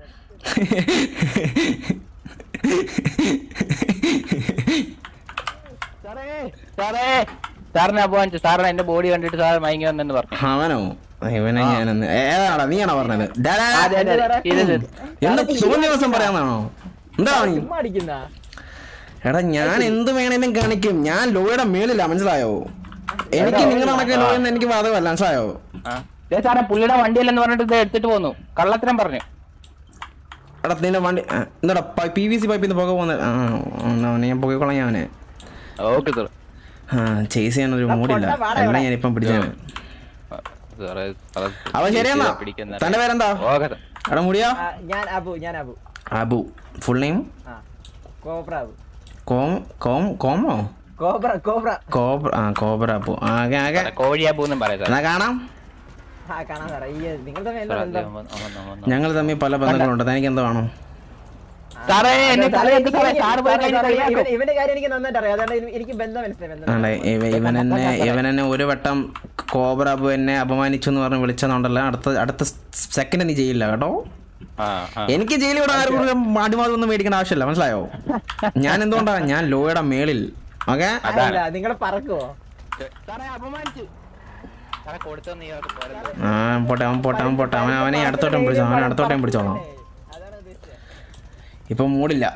സാറേ സാറേ സാറിനെ അപമാനിച്ചു സാറിന് എന്റെ ബോഡി കണ്ടിട്ട് സാർ മയങ്ങി വന്നെന്ന് പറഞ്ഞു അവനോ ഇവനെ ഞാനൊന്ന് ഏതാടാ നീയാണോ പറഞ്ഞത് ഡാ, ഡാ, ഡാ. അതെ, അതെ, അതെ. ഇത് ഇത്. എന്താ തോന്നിയ ദിവസം പറയാന്നാണോ എന്താ നീ ചുമ്മാ അടിക്കുന്ന എടാ ഞാൻ എന്ത് വേണേലും കാണിക്കും ഞാൻ ലോയുടെ മേലില്ല മനസ്സിലായോ എനിക്ക് നിങ്ങളുടെ കണക്ക് ലോ എന്ന് എനിക്ക് വാദമല്ല മനസ്സിലായോ ആ. ദേ സാറേ പുള്ളിയുടെ വണ്ടിയല്ലെന്ന് പറഞ്ഞിട്ട് ഇത് എടുത്തിട്ട് പോന്നു കള്ളത്തരം പറഞ്ഞു എടാ നിന്റെ വണ്ടി ആ, എന്താടാ പി വി സി പൈപ്പിൽ നിന്ന് പുക പോകുന്ന ആ എന്നാ അവനെ ഞാൻ പുകക്കൊള്ളാം ഞാൻ അവനെ ഓക്കെ സാർ ആ ചേസ് ചെയ്യാനൊരു മൂടില്ല എല്ലാം ഞാൻ ഇപ്പം പിടിച്ചാണ് സാറേ സാറേ അവൻ ശരിയെന്നാ പിടിക്കുന്ന തന്റെ പേരെന്താ ഓക്കെ സാർ എടാ മുടിയാ ആ, ഞാൻ അബു ഞാൻ അബു അബു ഫുൾ നെയിം ആ കോബ്ര അബു കോം കോം കോമോ കോബ്ര കോബ്ര കോബ്ര ആ കോബ്ര അബു ആകെ ആകെ കോഴിയാബൂന്നും പറയാം സാർ എന്നാ കാണാം ആ കാണാൻ സാറേ ഈ നിങ്ങൾ തമ്മിൽ എന്താ സാർ ബന്ധം അവൻ- അവൻ- അവൻ- ഞങ്ങൾ തമ്മിൽ പല ബന്ധങ്ങളുണ്ട് തനിക്ക് എന്തോ വേണം സാറേ എന്നെ സാറേ, കളിയാക്ക് എനിക്ക് സാറേ എനിക്ക് സാറ് പോയി സാറേ, കഴിഞ്ഞ് സാറേ, കളിയാക്കും ഇവൻ- ഇവന്റെ കാര്യം എനിക്ക് നന്നായിട്ട് അറിയാം അതാണ് എനിക്ക് എനിക്ക് ബന്ധം മനസ്സിലായി ബന്ധം ആണ്ടെ, ഇവ- ഇവൻ എന്നെ ഇവൻ എന്നെ ഒരു വട്ടം കോബ്ര അബു എന്നെ അപമാനിച്ചു എന്ന് പറഞ്ഞ് വിളിച്ചതുകൊണ്ടല്ല അടുത്ത അടുത്ത സെക്കൻഡ് നീ ചെയ്യില്ല കേട്ടോ ആ ആ എനിക്ക് ജയിലിൽ ഇവിടെ ആരും അടിമാതി ഒന്നും മേടിക്കേണ്ട ആവശ്യമില്ല മനസ്സിലായോ ഞാൻ എന്തുകൊണ്ടാ ഞാൻ ലോയുടെ മേളിൽ ഓക്കെ അല്ല നിങ്ങൾ പറക്കുവോ സാറേ അപമാനിച്ചു സാറേ കൊടുത്തെന്ന് ഇയാൾക്ക് പോരല്ലോ ആ പോട്ടെ അവൻ പോട്ടെ അവൻ പോട്ടെ അവൻ അവനെ അടുത്തോട്ടം പിടിച്ചോ അവനെ അടുത്തോട്ടം പിടിച്ചോളാം അതാണ് ഉദ്ദേശിച്ചത് ഇപ്പൊ മൂടില്ല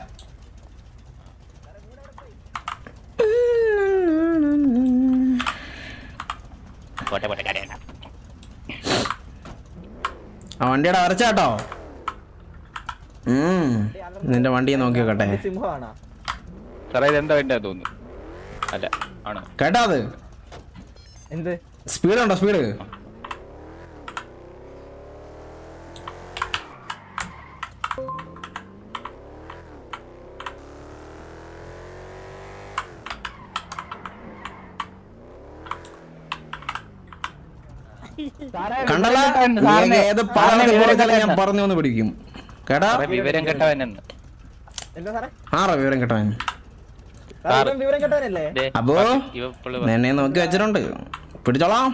പോട്ടെ പോട്ടെ കരയണ്ട ആ വണ്ടിയുടെ വരച്ചാട്ടോ ഉം നിന്റെ വണ്ടി നോക്കി നോക്കട്ടെ സിംഹമാണോ സാറേ ഇതെന്താ വേണ്ടത് തോന്നുന്നു അല്ല ആണോ കേട്ടാ അത് എന്ത് സ്പീഡ് ഉണ്ടോ സ്പീഡ് കണ്ടല്ല നീ ഏത് പാലത്തിൽ കൊടുത്താലും ഞാൻ പറഞ്ഞു വന്ന് പിടിക്കും കേട്ടാ സാറേ വിവരം കെട്ടവനെന്ന് എന്താ സാറേ ആറോ വിവരം കേട്ടവൻ സാർ ഇവൻ വിവരം കേട്ടവനല്ലേ ദേ, അപ്പോ ഇവ ഇപ്പള് നിന്നെ നോക്കി വെച്ചിട്ടുണ്ട് പിടിച്ചോളാം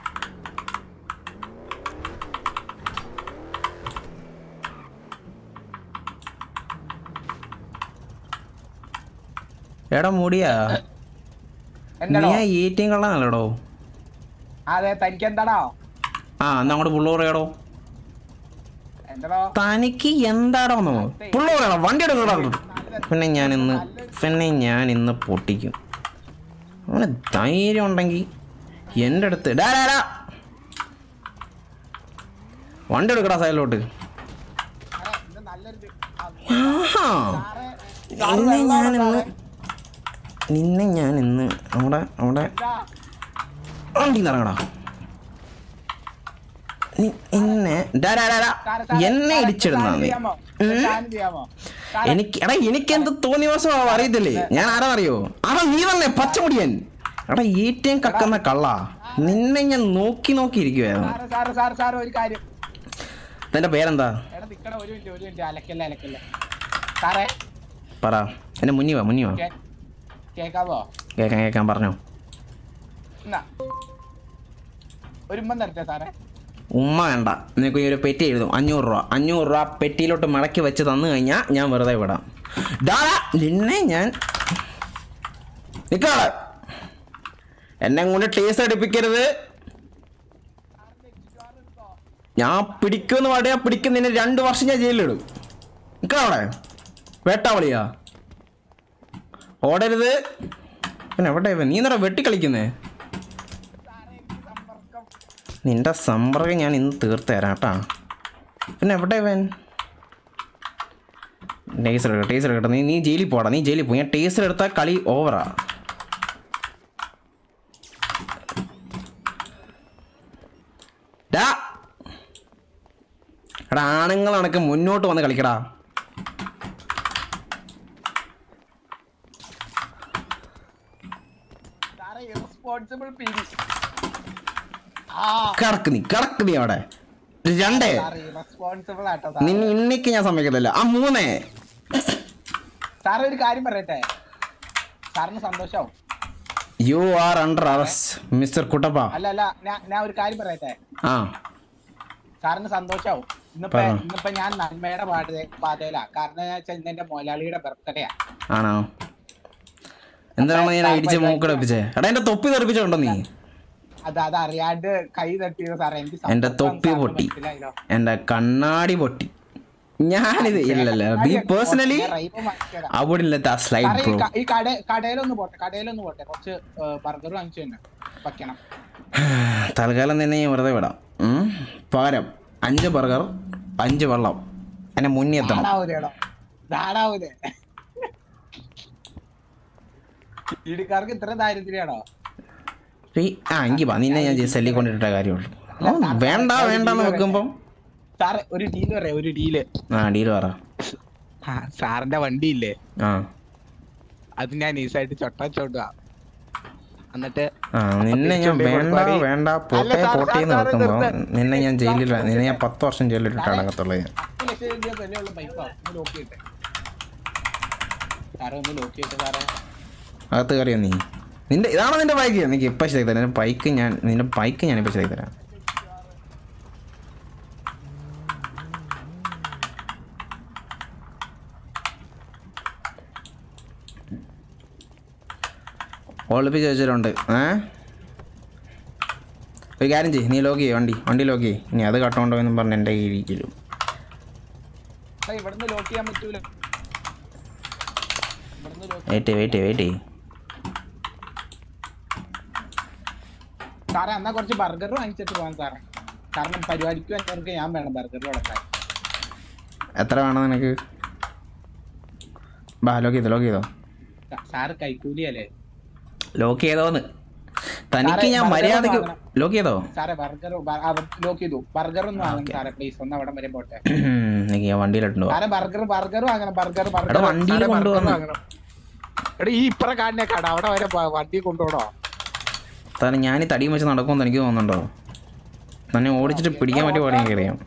എടാ മുടിയാ നീ ആ ഈറ്റിയും കള്ളാണല്ലോടോ അതെ തനിക്ക് എന്താണോ ആ എന്നാ അങ്ങോട്ട് പുള്ളു പറയടോ എന്താണോ തനിക്ക് എന്താടോന്നോ പുള്ളു പറയണോ വണ്ടി എടുക്കണോ പിന്നെ ഞാൻ ഇന്ന് പിന്നെ ഞാൻ ഇന്ന് പൊട്ടിക്കും അവന് ധൈര്യം ഉണ്ടെങ്കിൽ എൻ്റെ അടുത്ത് ഡാ ഡാ, ഡാ. വണ്ടി എടുക്കടാ സൈഡിലോട്ട് ആഹാ. നിന്നെ ഞാൻ ഇന്ന് നിന്നെ ഞാൻ ഇന്ന് അവിടെ അവിടെ വണ്ടി ഇറങ്ങടാ നി- എന്നെ ഡാ, ഡാ, ഡാ, ഡാ. എന്നെ ഇടിച്ചിടുന്നാ നീ ഉം? എനിക്ക് എടാ എനിക്ക് എന്ത് തോന്നിയ ദിവസം അറിയത്തില്ലേ ഞാൻ ആരാന്നറിയോ ആടാ നീ തന്നെ പച്ചമുടിയൻ എടാ ഏറ്റവും കക്കുന്ന കള്ള നിന്നെ ഞാൻ നോക്കി നോക്കി ഇരിക്കുവായിരുന്നു സാറ് സാറ് സാറ് സാറ് ഒരു കാര്യം നിന്റെ പേരെന്താ എടാ നിക്കണ ഒരു മിനിറ്റ് ഒരു മിനിറ്റ് അലക്കല്ല അലക്കല്ല സാറേ പറ എന്നെ മുന്നി വാ മുന്നി വാ കേ- കേക്കാവോ കേക്കാൻ കേക്കാൻ പറഞ്ഞോ എന്നാ ഒരു ഉമ്മ തരട്ടെ സാറേ ഉമ്മ വേണ്ട നിനക്ക് ഈ ഒരു പെറ്റി എഴുതും അഞ്ഞൂറ് രൂപ അഞ്ഞൂറ് രൂപ പെട്ടിയിലോട്ട് മടക്കി വെച്ച് തന്നു കഴിഞ്ഞാൽ ഞാൻ വെറുതെ വിടാം ഡാടാ നിന്നെ ഞാൻ നിക്കാളെ എന്നെ കൊണ്ട് ടേസ്റ്റ് അടുപ്പിക്കരുത് ഞാൻ പിടിക്കുമെന്ന് പറയാ പിടിക്കും നിന്നെ രണ്ട് വർഷം ഞാൻ ജയിലിലിടും നിക്കാളെ വേട്ടാവളിയാ ഓടരുത് പിന്നെ എവിടെ ഇവൻ? നീ എന്താ വെട്ടിക്കളിക്കുന്നേ നിന്റെ സമ്പർക്കം ഞാൻ ഇന്ന് തീർത്ത് തരാം കേട്ടാ പിന്നെ എവിടെ ഇവൻ ടേസർ എടുക്കട്ടെ ടേസർ എടുക്കട്ടെ നീ നീ ജയിലിൽ പോടാ നീ ജയിലിൽ പോയി ഞാൻ ടേസർ എടുത്താൽ കളി ഓവറാ ഡാ. എടാ ആണുങ്ങളണക്ക് മുന്നോട്ട് വന്ന് കളിക്കടാ സാറേ ഇറസ്പോൺസിബിൾ പീഡി കിടക്ക് നീ കിടക്ക് നീ അവിടെ രണ്ടേ സാറേ ഇറസ്പോൺസിബിൾ ആട്ടോ സാറേ നിന്നെ ഇന്നേക്ക് ഞാൻ സമ്മതിക്കത്തില്ല ആ മൂന്നേ സാറേ ഒരു കാര്യം പറയട്ടെ സാറിന് സന്തോഷാവും you are under arrest mister Kuttappa അല്ല അല്ല ഞാൻ ഞാൻ ഒരു കാര്യം പറയട്ടെ ആ സാറിന് സന്തോഷാവും ഇന്നിപ്പോ പറ. ഇന്നിപ്പോ ഞാൻ നന്മയുടെ പാത പാതയിലാ കാരണം എന്ന് വെച്ചാൽ ഇന്ന് എന്റെ മുതലാളിയുടെ ബർത്ത്ഡേയാ ആണോ എന്താണ് ഞാൻ ഇടിച്ച് മൂക്കടപ്പിച്ചേ എടാ എന്റെ തൊപ്പി തെറിപ്പിച്ചോണ്ടോ നീ അത് അത് അറിയാണ്ട് കൈ തട്ടിയത് സാറേ എനിക്ക് എന്റെ സന്തോഷം തൊപ്പി സാറിന് പൊട്ടി മനസ്സിലായല്ലോ. എന്റെ കണ്ണാടി പൊട്ടി ഞാനിത് ഇല്ലല്ല ബി പേഴ്സണലി ഞാൻ റൈപ്പ് വാങ്ങിച്ചതാ. ഐ വുഡ് ലെറ്റ് ആ സ്ലൈഡ് സാറേ, ഈ ബ്രോ ക- ഈ കട കടയിലൊന്ന് പോട്ടെ കടയിലൊന്ന് പോട്ടെ കുറച്ച് ബർഗർ വാങ്ങിച്ചു തന്നെ വെക്കണം തൽക്കാലം തന്നെ ഞാൻ വെറുതെ വിടാം ഉം. പകരം അഞ്ച് ബർഗർ അഞ്ച് വെള്ളം എന്നെ മുന്നിൽ എത്തണം ധാടാവൂലേടോ ധാടാവൂലേ ഇടിക്കാർക്ക് ഇത്ര ദാരിദ്ര്യാണോ ഈ- ആ എങ്കിൽ വാ നിന്നെ ഞാൻ സെല്ലി കൊണ്ടിട്ട കാര്യമുള്ളൂ ആ, വേണ്ട വേണ്ടെന്ന് വെക്കുമ്പം സാറ് ഒരു ഡീല് പറയാം ഒരു ഡീല് ആ ഡീൽ പറ ആ സാറിന്റെ വണ്ടി ഇല്ലേ ആ അത് ഞാൻ നൈസായിട്ട് ചൊട്ടാച്ചോട്ടുക എന്നിട്ട് ആ നിന്നെ ഞാൻ തിരിച്ചുകൊണ്ട് വേണ്ട കൊടുക്കുവാടി. വേണ്ട അല്ല, പോട്ടെ സാർ, പോട്ടെ എന്ന് സാർ, സാർ, വെക്കുമ്പോ നിർത്ത്. നിന്നെ ഞാൻ ജയിലിൽ നിന്നെ ഞാൻ പത്ത് വർഷം ജയിലിലിട്ട് അടങ്ങത്തുള്ളൂ ഞാൻ പത്ത് ലക്ഷം രൂപ വിലയുള്ള പൈസ ഒന്ന് ലോക്ക് ചെയ്യട്ടെ സാറേ ഒന്ന് ലോക്ക് ചെയ്യട്ടെ സാറേ അകത്ത് കയറിയോ നീ നിന്റെ ഇതാണോ നിന്റെ ബൈക്ക് എനിക്ക് ഇപ്പം ശരി തരാം ബൈക്ക് ഞാൻ നിന്റെ ബൈക്ക് ഞാൻ ഇപ്പം ശരി തരാം ഒളിപ്പിച്ച് വെച്ചിട്ടുണ്ട് ഏ ഒരു കാര്യം ചെയ്യ് നീ ലോക്ക് ചെയ്യ് വണ്ടി വണ്ടി ലോക്ക് ചെയ്യ് ഇനി അത് കട്ടോണ്ടോ എന്നും പറഞ്ഞ് എൻ്റെ കീഴിലും സാറേ ഇവിടുന്ന് ലോക്ക് ചെയ്യാൻ പറ്റൂല ഇവിടുന്ന് ലോക്ക് വെയിറ്റ് വെയിറ്റ് വെയിറ്റ് സാറേ എന്നാ കുറച്ച് ബർഗർ വാങ്ങിച്ചിട്ട് പോകാൻ സാറേ കാരണം പരിപാടിക്ക് വേണ്ടവർക്ക് ഞാൻ വേണം ബർഗർ കൊടുക്കാൻ എത്ര വേണം നിനക്ക് ബാ ലോക്ക് ചെയ്തോ ലോക്ക് ചെയ്തോ സാറ് കൈക്കൂലിയല്ലേ ലോക്ക് ചെയ്തോന്ന് തനിക്ക് സാറേ, ഞാൻ burger മര്യാദക്ക് വാങ്ങണം. ലോക്ക് ചെയ്തോ സാറേ ബർഗർ ലോക്ക് ചെയ്തു ബർഗർ ഒന്ന് വാങ്ങണം സാറേ പ്ലീസ് ഒന്ന് അവിടെ വരെ പോട്ടെ എനിക്ക് ഞാൻ വണ്ടിയിലിട്ടുണ്ടോ സാറേ ബർഗർ ബർഗർ വാങ്ങണം ബർഗർ എടാ, ബർഗർ വണ്ടിയിൽ കൊണ്ടുവന്ന്. എടാ ഈ ഇപ്പറ കാണുന്ന കട അവിടെ വരെ പോ- വണ്ടി കൊണ്ടുപോടോ താൻ ഞാൻ ഈ തടിയും വെച്ച് നടക്കുമെന്ന് എനിക്ക് തോന്നുന്നുണ്ടോ തന്നെ ഓടിച്ചിട്ട് പിടിക്കാൻ പറ്റിയ പാടെ എനിക്കറിയാം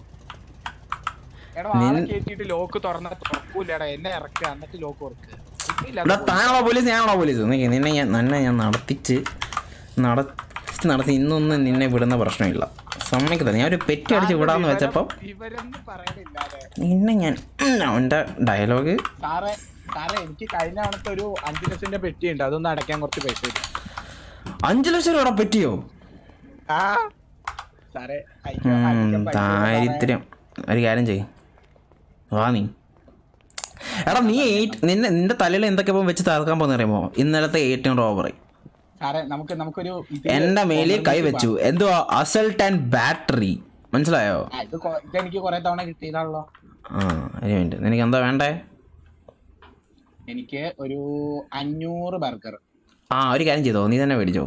എടാ ആളെ നിൻ- കേറ്റിട്ട് ലോക്ക് തുറന്ന തുറക്കൂലടാ എന്നെ ഇറക്കുക എന്നിട്ട് ലോക്ക് തുറക്കുക ഇവിടെ താനാണോ പോലീസ് ഞാനാണോ പോലീസ് നിക്ക് നിന്നെ ഞാൻ നിന്നെ ഞാൻ നടത്തിച്ച് നടത്തി നടത്തി ഇന്നൊന്നും നിന്നെ വിടുന്ന പ്രശ്നമില്ല സമ്മതിക്കത്തില്ല ഞാൻ ഒരു പെറ്റി അടിച്ച് വിടാന്ന് വെച്ചപ്പം ഇവരൊന്നും പറയണില്ലാതെ നിന്നെ ഞാൻ അവൻ്റെ ഡയലോഗ് സാറേ സാറേ എനിക്ക് കഴിഞ്ഞ തവണത്തെ ഒരു അഞ്ചു ലക്ഷത്തിന്റെ പെട്ടി ഉണ്ട് അതൊന്ന് അടയ്ക്കാൻ കുറച്ച് പൈസ തരും അഞ്ചു ലക്ഷം രൂപ പറ്റിയോ ആ സാറേ അയക്കാൻ- ഉം, അയക്കാൻ പറ്റുമോ സാറേ? ദാരിദ്ര്യം ഒരു കാര്യം ചെയ്യ് വാ നീ എടാ നീ eight- നിന്നെ നിന്റെ തലയിൽ എന്തൊക്കെ ഇപ്പം വെച്ച് തകർക്കാൻ പോകുന്ന അറിയുമോ ഇന്നലത്തെ ഏറ്റവും റോബറി സാറേ നമുക്ക് നമുക്കൊരു ഇത് എന്റെ മേലിൽ കൊണ്ടുവന്നിട്ട് കൈ വെച്ചു എന്തുവാ അസൾട്ട് ആൻഡ് ബാറ്ററി മനസ്സിലായോ ആ, ഇത് കൊ- ഇത് എനിക്ക് കുറെ തവണ കിട്ടിയതാണല്ലോ ആ ഒരു മിനിറ്റ് നിനക്ക് എന്താ വേണ്ടേ എനിക്ക് ഒരു അഞ്ഞൂറ് ബർഗർ ആ ഒരു കാര്യം ചെയ്തോ നീ തന്നെ മേടിച്ചോ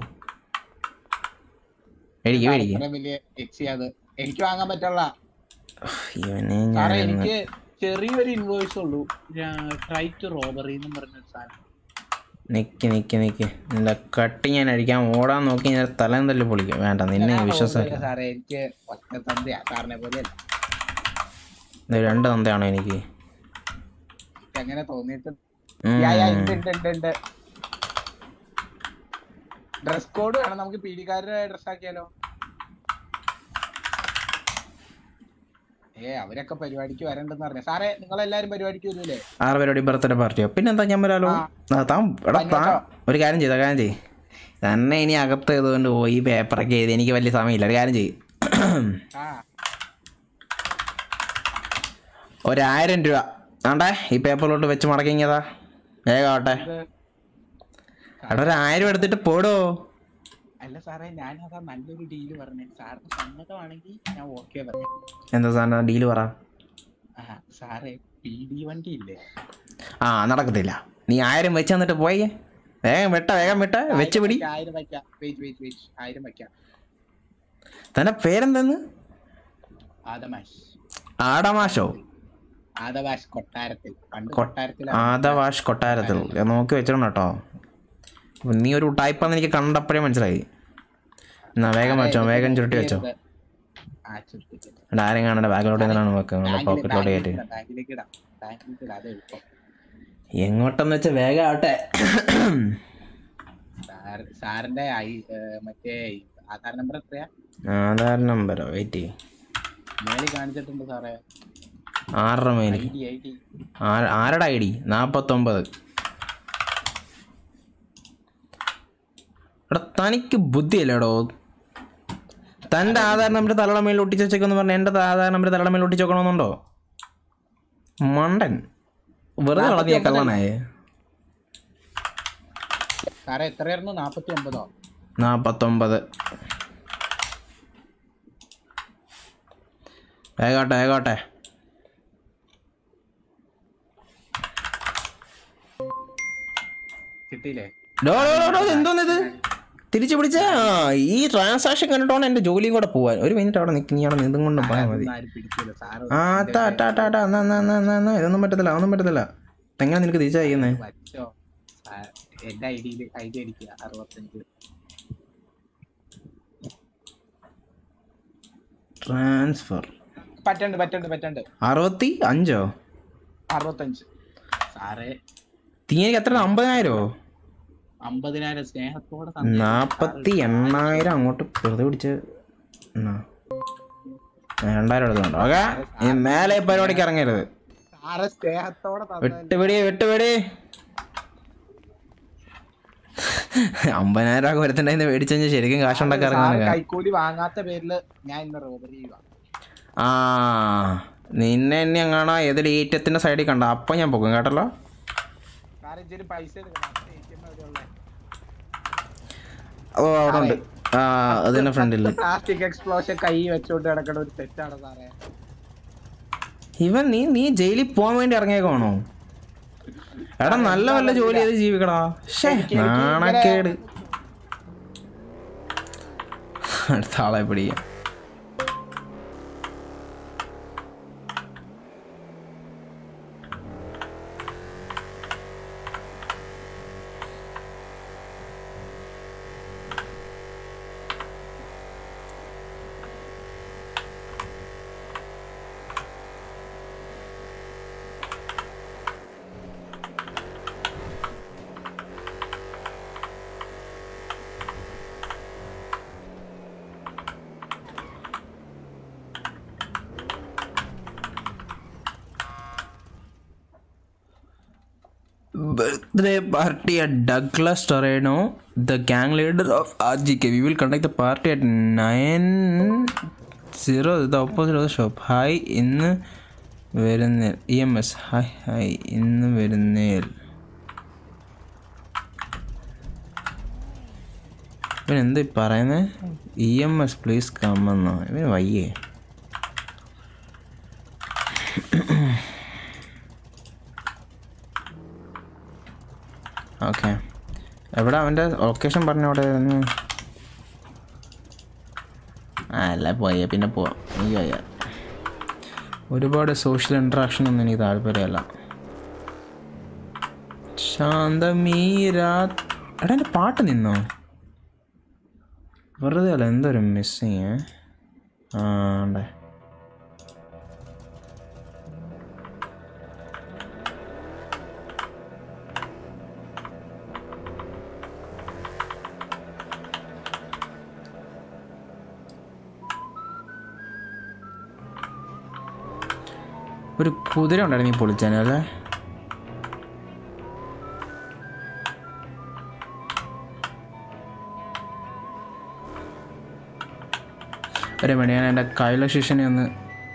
മേടിക്ക് മേടിക്ക് ഇത്രയും വലിയ എക്സി അത് എനിക്ക് വാങ്ങാൻ പറ്റുള്ള ഇവനെ സാറേ ഞാൻ എനിക്ക് ചെറിയൊരു ഇൻവോയ്സ് ഉള്ളൂ ട്രൈ ടു റോബറി എന്ന് പറഞ്ഞ സാധനം നിക്ക് നിക്ക് നിക്ക് നിന്റെ കട്ടി ഞാൻ അടിക്കാൻ ഓടാൻ നോക്കി ഞാൻ തലം തല്ലി പൊളിക്കും വേണ്ട നിന്നെ ഞാൻ വിശ്വാസമില്ല robbery സാറേ എനിക്ക് ഒറ്റ തന്തയാ സാറിനെ പോലെയല്ല ഇത് രണ്ട് തന്തയാണോ എനിക്ക് എനിക്ക് അങ്ങനെ തോന്നിയിട്ട് ഉം. യാ, യാ, ഉണ്ട് ഉണ്ട് ഉണ്ട് ഉണ്ട് ഡ്രസ് കോഡ് വേണം നമുക്ക് പീഡിക്കാരുടെ ഡ്രസ് ആക്കിയാലോ ഏ അവരൊക്കെ പരിപാടിക്ക് വരണ്ടെന്ന് പറഞ്ഞു സാറേ നിങ്ങൾ എല്ലാരും പരിപാടിക്ക് വരൂലേ ആറ് പരിപാടി ബർത്ത്ഡേ പാർട്ടിയോ പിന്നെന്താ ഞാൻ വരാലോ ആ, താൻ എടാ താൻ ഒരു കാര്യം ചെയ്ത കാര്യം ചെയ്യ് തന്നെ ഇനി അകത്ത് ചെയ്തുകൊണ്ട് പോയി പേപ്പറൊക്കെ എഴുതി എനിക്ക് വലിയ സമയമില്ല ഒരു കാര്യം ചെയ്യ് ആ ഒരായിരം രൂപ ആണ്ടേ ഈ പേപ്പറിലോട്ട് വെച്ച് മടക്കിങ്ങതാ വേഗാവട്ടെ എടാ ഒരു ആയിരം എടുത്തിട്ട് പോടോ അല്ല സാറേ ഞാൻ അതാ നല്ലൊരു ഡീല് പറഞ്ഞു സാറിന് സമ്മതമാണെങ്കിൽ ഞാൻ ഓക്കെ പറഞ്ഞു എന്താ സാധനം ഡീല് പറ ആ സാറേ പി ഡി വണ്ടി ഇല്ലേ ആ നടക്കത്തില്ല നീ ആയിരം വെച്ച് തന്നിട്ട് പോയേ വേഗം വിട്ട വേഗം വിട്ട വെച്ച് പിടി ആയിരം വയ്ക്കാം വെയിറ്റ് വെയിറ്റ് വെയിറ്റ് ആയിരം വയ്ക്കാം തന്റെ പേരെന്തെന്ന് ആദമാഷ് ആടമാഷോ ആദവാഷ് കൊട്ടാരത്തിൽ പണ്ട് കൊ- കൊട്ടാരത്തിൽ ആദവാഷ് കൊട്ടാരത്തിൽ ഞാൻ നോക്കി വെച്ചിട്ടുണ്ട് കേട്ടോ അപ്പൊ നീ ഒരു ടൈപ്പാന്ന് എനിക്ക് കണ്ടപ്പോഴേ മനസ്സിലായി എന്നാ വേഗം വെച്ചോ വേഗം ചുരുട്ടി വെച്ചോ ആ ചുരുട്ടി ഇവിടെ ആരും കാണണ്ട ബാഗിലോട്ട് എന്തിനാണ് വെക്കുന്നത് പോക്കറ്റിലോട്ട് കയറ്റി ബാങ്കിലേക്ക് ഇടാം ബാങ്കിലേക്ക് ഇടാം അത് എളുപ്പം എങ്ങോട്ടെന്ന് വെച്ചാൽ വേഗം ആവട്ടെ സാർ സാറിന്റെ ഐ ഏ, മറ്റേ ആധാർ നമ്പർ എത്രയാ ആധാർ നമ്പറോ വെയിറ്റ് മേളിൽ കാണിച്ചിട്ടുണ്ട് സാറേ ആറര മേല് ഐ ഡി ഐ ഡി ആ- ആരുടെ ഐ ഡി നാപ്പത്തൊമ്പത് എടാ തനിക്ക് ബുദ്ധിയല്ലേടോ തൻ്റെ ആധാർ നമ്പർ തലയുടെ മേലിൽ ഒട്ടിച്ച് വെച്ചേക്കെന്ന് പറഞ്ഞ എൻ്റെ ആധാർ നമ്പർ തലയുടെ മേലിൽ ഒട്ടിച്ച് വെക്കണമെന്നുണ്ടോ മണ്ടൻ വെറുതെ കളഞ്ഞ കള്ളനായേ സാറേ എത്രയായിരുന്നു നാപ്പത്തി ഒമ്പതോ നാപ്പത്തൊമ്പത് വേഗോട്ടെ വേഗോട്ടെ കിട്ടിയില്ലേ ഡോ, ഡോ, ഡോ, ഡോ, എന്തോന്നിത് തിരിച്ചു പിടിച്ച ഈ ട്രാൻസാക്ഷൻ കണ്ടിട്ടാണ് എന്റെ ജോലിയും കൂടെ പോവാൻ ഒരു മിനിറ്റ് അവിടെ നിൽക്കി നീ അവിടെ നിന്നും കൊണ്ട് പോയാൽ മതി ആരും പിടിക്കില്ല സാറ് ആ ടാ ടാ ടാ ടാ എന്നാ എന്നാ എന്നാ എന്നാ എന്നാ ഇതൊന്നും പറ്റത്തില്ല അതൊന്നും പറ്റത്തില്ല എങ്ങനെ നിനക്ക് തിരിച്ചയക്കുന്നേ വച്ചോ സാ- എന്റെ ഐ ഡിയിൽ ഐ ഡി അടിക്കുക അറുപത്തഞ്ച് ട്രാൻസ്ഫർ പറ്റണ്ട് പറ്റണ്ട് പറ്റണ്ട് അറുപത്തി അഞ്ചോ അറുപത്തഞ്ച് സാറേ തീ എനിക്ക് എത്ര അമ്പതിനായിരോ അമ്പതിനായിരം സ്നേഹത്തോടെ തന്നേക്ക്. നാപ്പത്തി എണ്ണായിരം അങ്ങോട്ട് വെറുതെ പിടിച്ച് എന്നാ രണ്ടായിരം എടുത്തുണ്ടോ ഓക്കെ ഇനി മേലെ ഈ പരിപാടിക്ക് ഇറങ്ങരുത് സാറ് സ്നേഹത്തോടെ തന്നതല്ലേ. വിട്ടുപിടി വിട്ടുപിടി അമ്പതിനായിരം രൂപ ഒരുത്തൻ്റെ മേടിച്ചു കഴിഞ്ഞാൽ ശരിക്കും കാശുണ്ടാക്കി സാറ് ഇറങ്ങാൻ കൈക്കൂലി വാങ്ങാത്ത പേരില് ഞാൻ ഇന്ന് റോബറി ചെയ്യുക ആ നിന്നെ എന്നെ എങ്ങാണോ ഏതൊരു ഏറ്റത്തിന്റെ സൈഡിൽ കണ്ട അപ്പൊ ഞാൻ പോകും കേട്ടല്ലോ സാറ് ഇച്ചിരി പൈസ എടുക്കണം ATM എവിടെയുള്ളെ? ഓ അവിടെ ഉണ്ട് ആ അതിന്റെ ഫ്രണ്ടിൽ പ്ലാസ്റ്റിക് എക്സ്പ്ലോഷൻ കൈ വെച്ചോണ്ട് കിടക്കണ ഒരു തെറ്റാണ് സാറേ ഇവൻ നീ നീ ജയിലിൽ പോകാൻ വേണ്ടി ഇറങ്ങിയേക്കാണോ എടാ നല്ല വല്ല ജോലി ചെയ്ത് ജീവിക്കടാ ഷേ നാണക്കേട് അടുത്ത ആളെ പിടിക്കാം birthday party at Douglas Toreno, the gang leader of RGK. We will conduct the party at 9 0, the opposite of the shop. Hi, ഇന്ന് വരുന്ന E M S hi hi ഇന്ന് വരുന്നേൽ ഇവൻ എന്താ പറയുന്നത് ഇ എം എസ് പ്ലീസ് കമ്മെന്നോ ഇവന് വയ്യേ ഓക്കെ എവിടെ അവൻ്റെ ലൊക്കേഷൻ പറഞ്ഞ അവിടെ ആയിരുന്നു ആ അല്ല പോയ പിന്നെ പോവാം എനിക്ക് വയ്യ ഒരുപാട് സോഷ്യൽ ഇൻട്രാക്ഷൻ ഒന്നും എനിക്ക് താല്പര്യമല്ല ശാന്തമീരാ എടാ എൻ്റെ പാട്ട് നിന്നോ വെറുതെ അല്ല എന്തൊരു മിസ്സിങ് ആ ഉണ്ടേ ഒരു കുതിര ഉണ്ടായിരുന്നു ഈ പൊളിച്ചാൻ അല്ലേ ഒരു മണി ഞാൻ എൻ്റെ കൈല ശിഷ്യനെ ഒന്ന്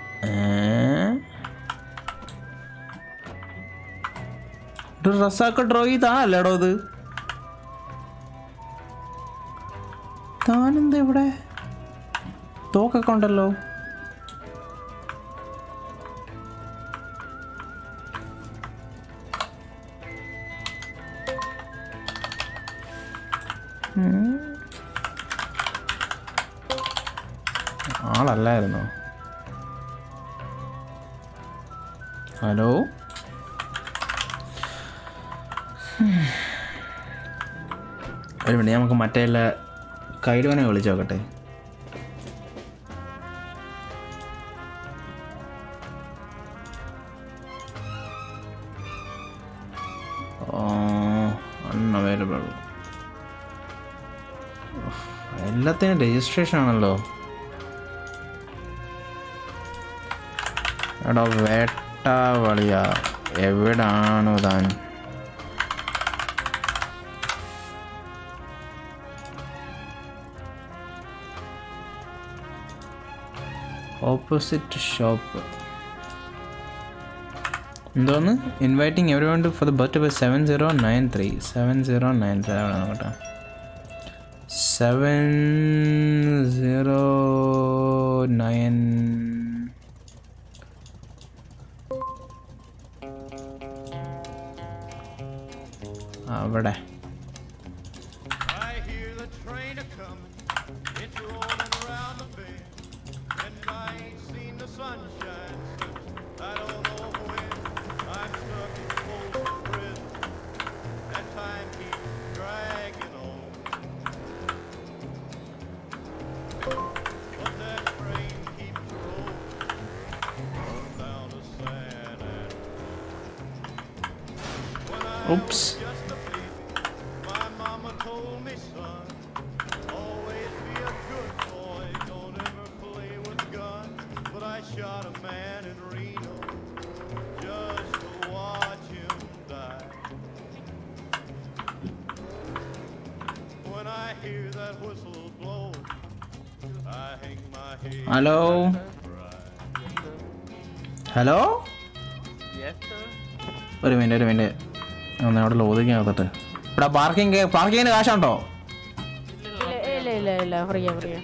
റസാക്ക ഡ്രോ ചെയ്താണല്ലേടോ ഇത് താനെന്താ ഇവിടെ തോക്കൊക്കെ ഉണ്ടല്ലോ ആളല്ലായിരുന്നോ ഹലോ ഒരു മിനിറ്റ് നമുക്ക് മറ്റേ കൈലുവനെ വിളിച്ചു നോക്കട്ടെ അൺഅവൈലബിൾ എല്ലാത്തിനും രജിസ്ട്രേഷൻ ആണല്ലോ എടാ വേട്ടാവളിയ എവിടാണു താൻ ഓപ്പോസിറ്റ് ഷോപ്പ് എന്തോന്ന് inviting everyone for the birth by seven zero nine three seven zero nine three അവിടെ നോക്കട്ടെ സെവൻ സീറോ നയൻ അവിടെ Oops. ഹലോ ഹലോ ഒരു മിനിറ്റ് ഒരു മിനിറ്റ് ഒന്ന് അവിടെ ലോതിക്ക് അകത്തിട്ട് ഇവിടെ പാർക്കിംഗ് പാർക്കിങ്ങിന് കാശുണ്ടോ ഇല്ല ഇല്ല ഇല്ല ഇല്ല ഫ്രീയാ ഫ്രീയാ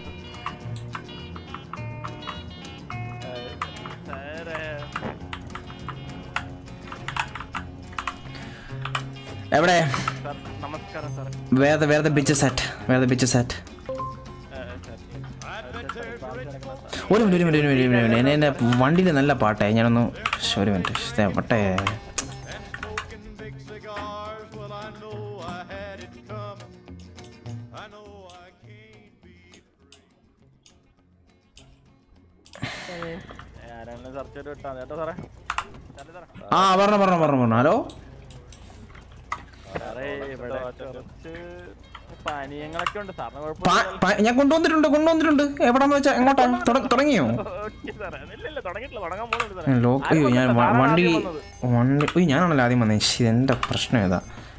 എവിടെ സാർ നമസ്കാരം sir where the where the bitch set where the bitch set ഒരു മിനിറ്റ് ഒരു മിനിറ്റ് ഒരു മിനിറ്റ് ഒരു മിനിറ്റ് എൻ്റെ എൻ്റെ വണ്ടിയിൽ നല്ല പാട്ടേ ഞാനൊന്ന് ശ്ശെ, ഒരു മിനിറ്റ് ശ്ശെ, പട്ടേ ആരാണെങ്കിലും സെർച്ച് ചെയ്ത് വിട്ടാ കേട്ടോ സാറേ സാറേ, സാറേ. ആ പറഞ്ഞു പറഞ്ഞു പറഞ്ഞു പറഞ്ഞു ഹലോ സാറേ ഇവിടെ കുറച്ച് പാനീയങ്ങളൊക്കെ ഉണ്ട് സാറിന് പാ- കുഴപ്പമില്ല പാ- ഞാൻ കൊണ്ടുവന്നിട്ടുണ്ട് കൊണ്ടുവന്നിട്ടുണ്ട് എവിടെന്ന് വെച്ചാൽ എങ്ങോട്ടാ തുട- തുടങ്ങിയോ ഓക്കേ സാറേ ഇല്ല ഇല്ല തുടങ്ങിയിട്ടില്ല തുടങ്ങാൻ പോകുന്നുണ്ട് സാറേ ലോക്ക് ആരും അയ്യോ ഞാൻ വന്നില്ല, വ- സാറാണ് വണ്ടി ആദ്യം വന്നത്. വണ്ടി ഉയ്യോ ഞാനാണല്ലോ ആദ്യം വന്നത് ശ്ശി, എൻ്റെ പ്രശ്നം ഏതാ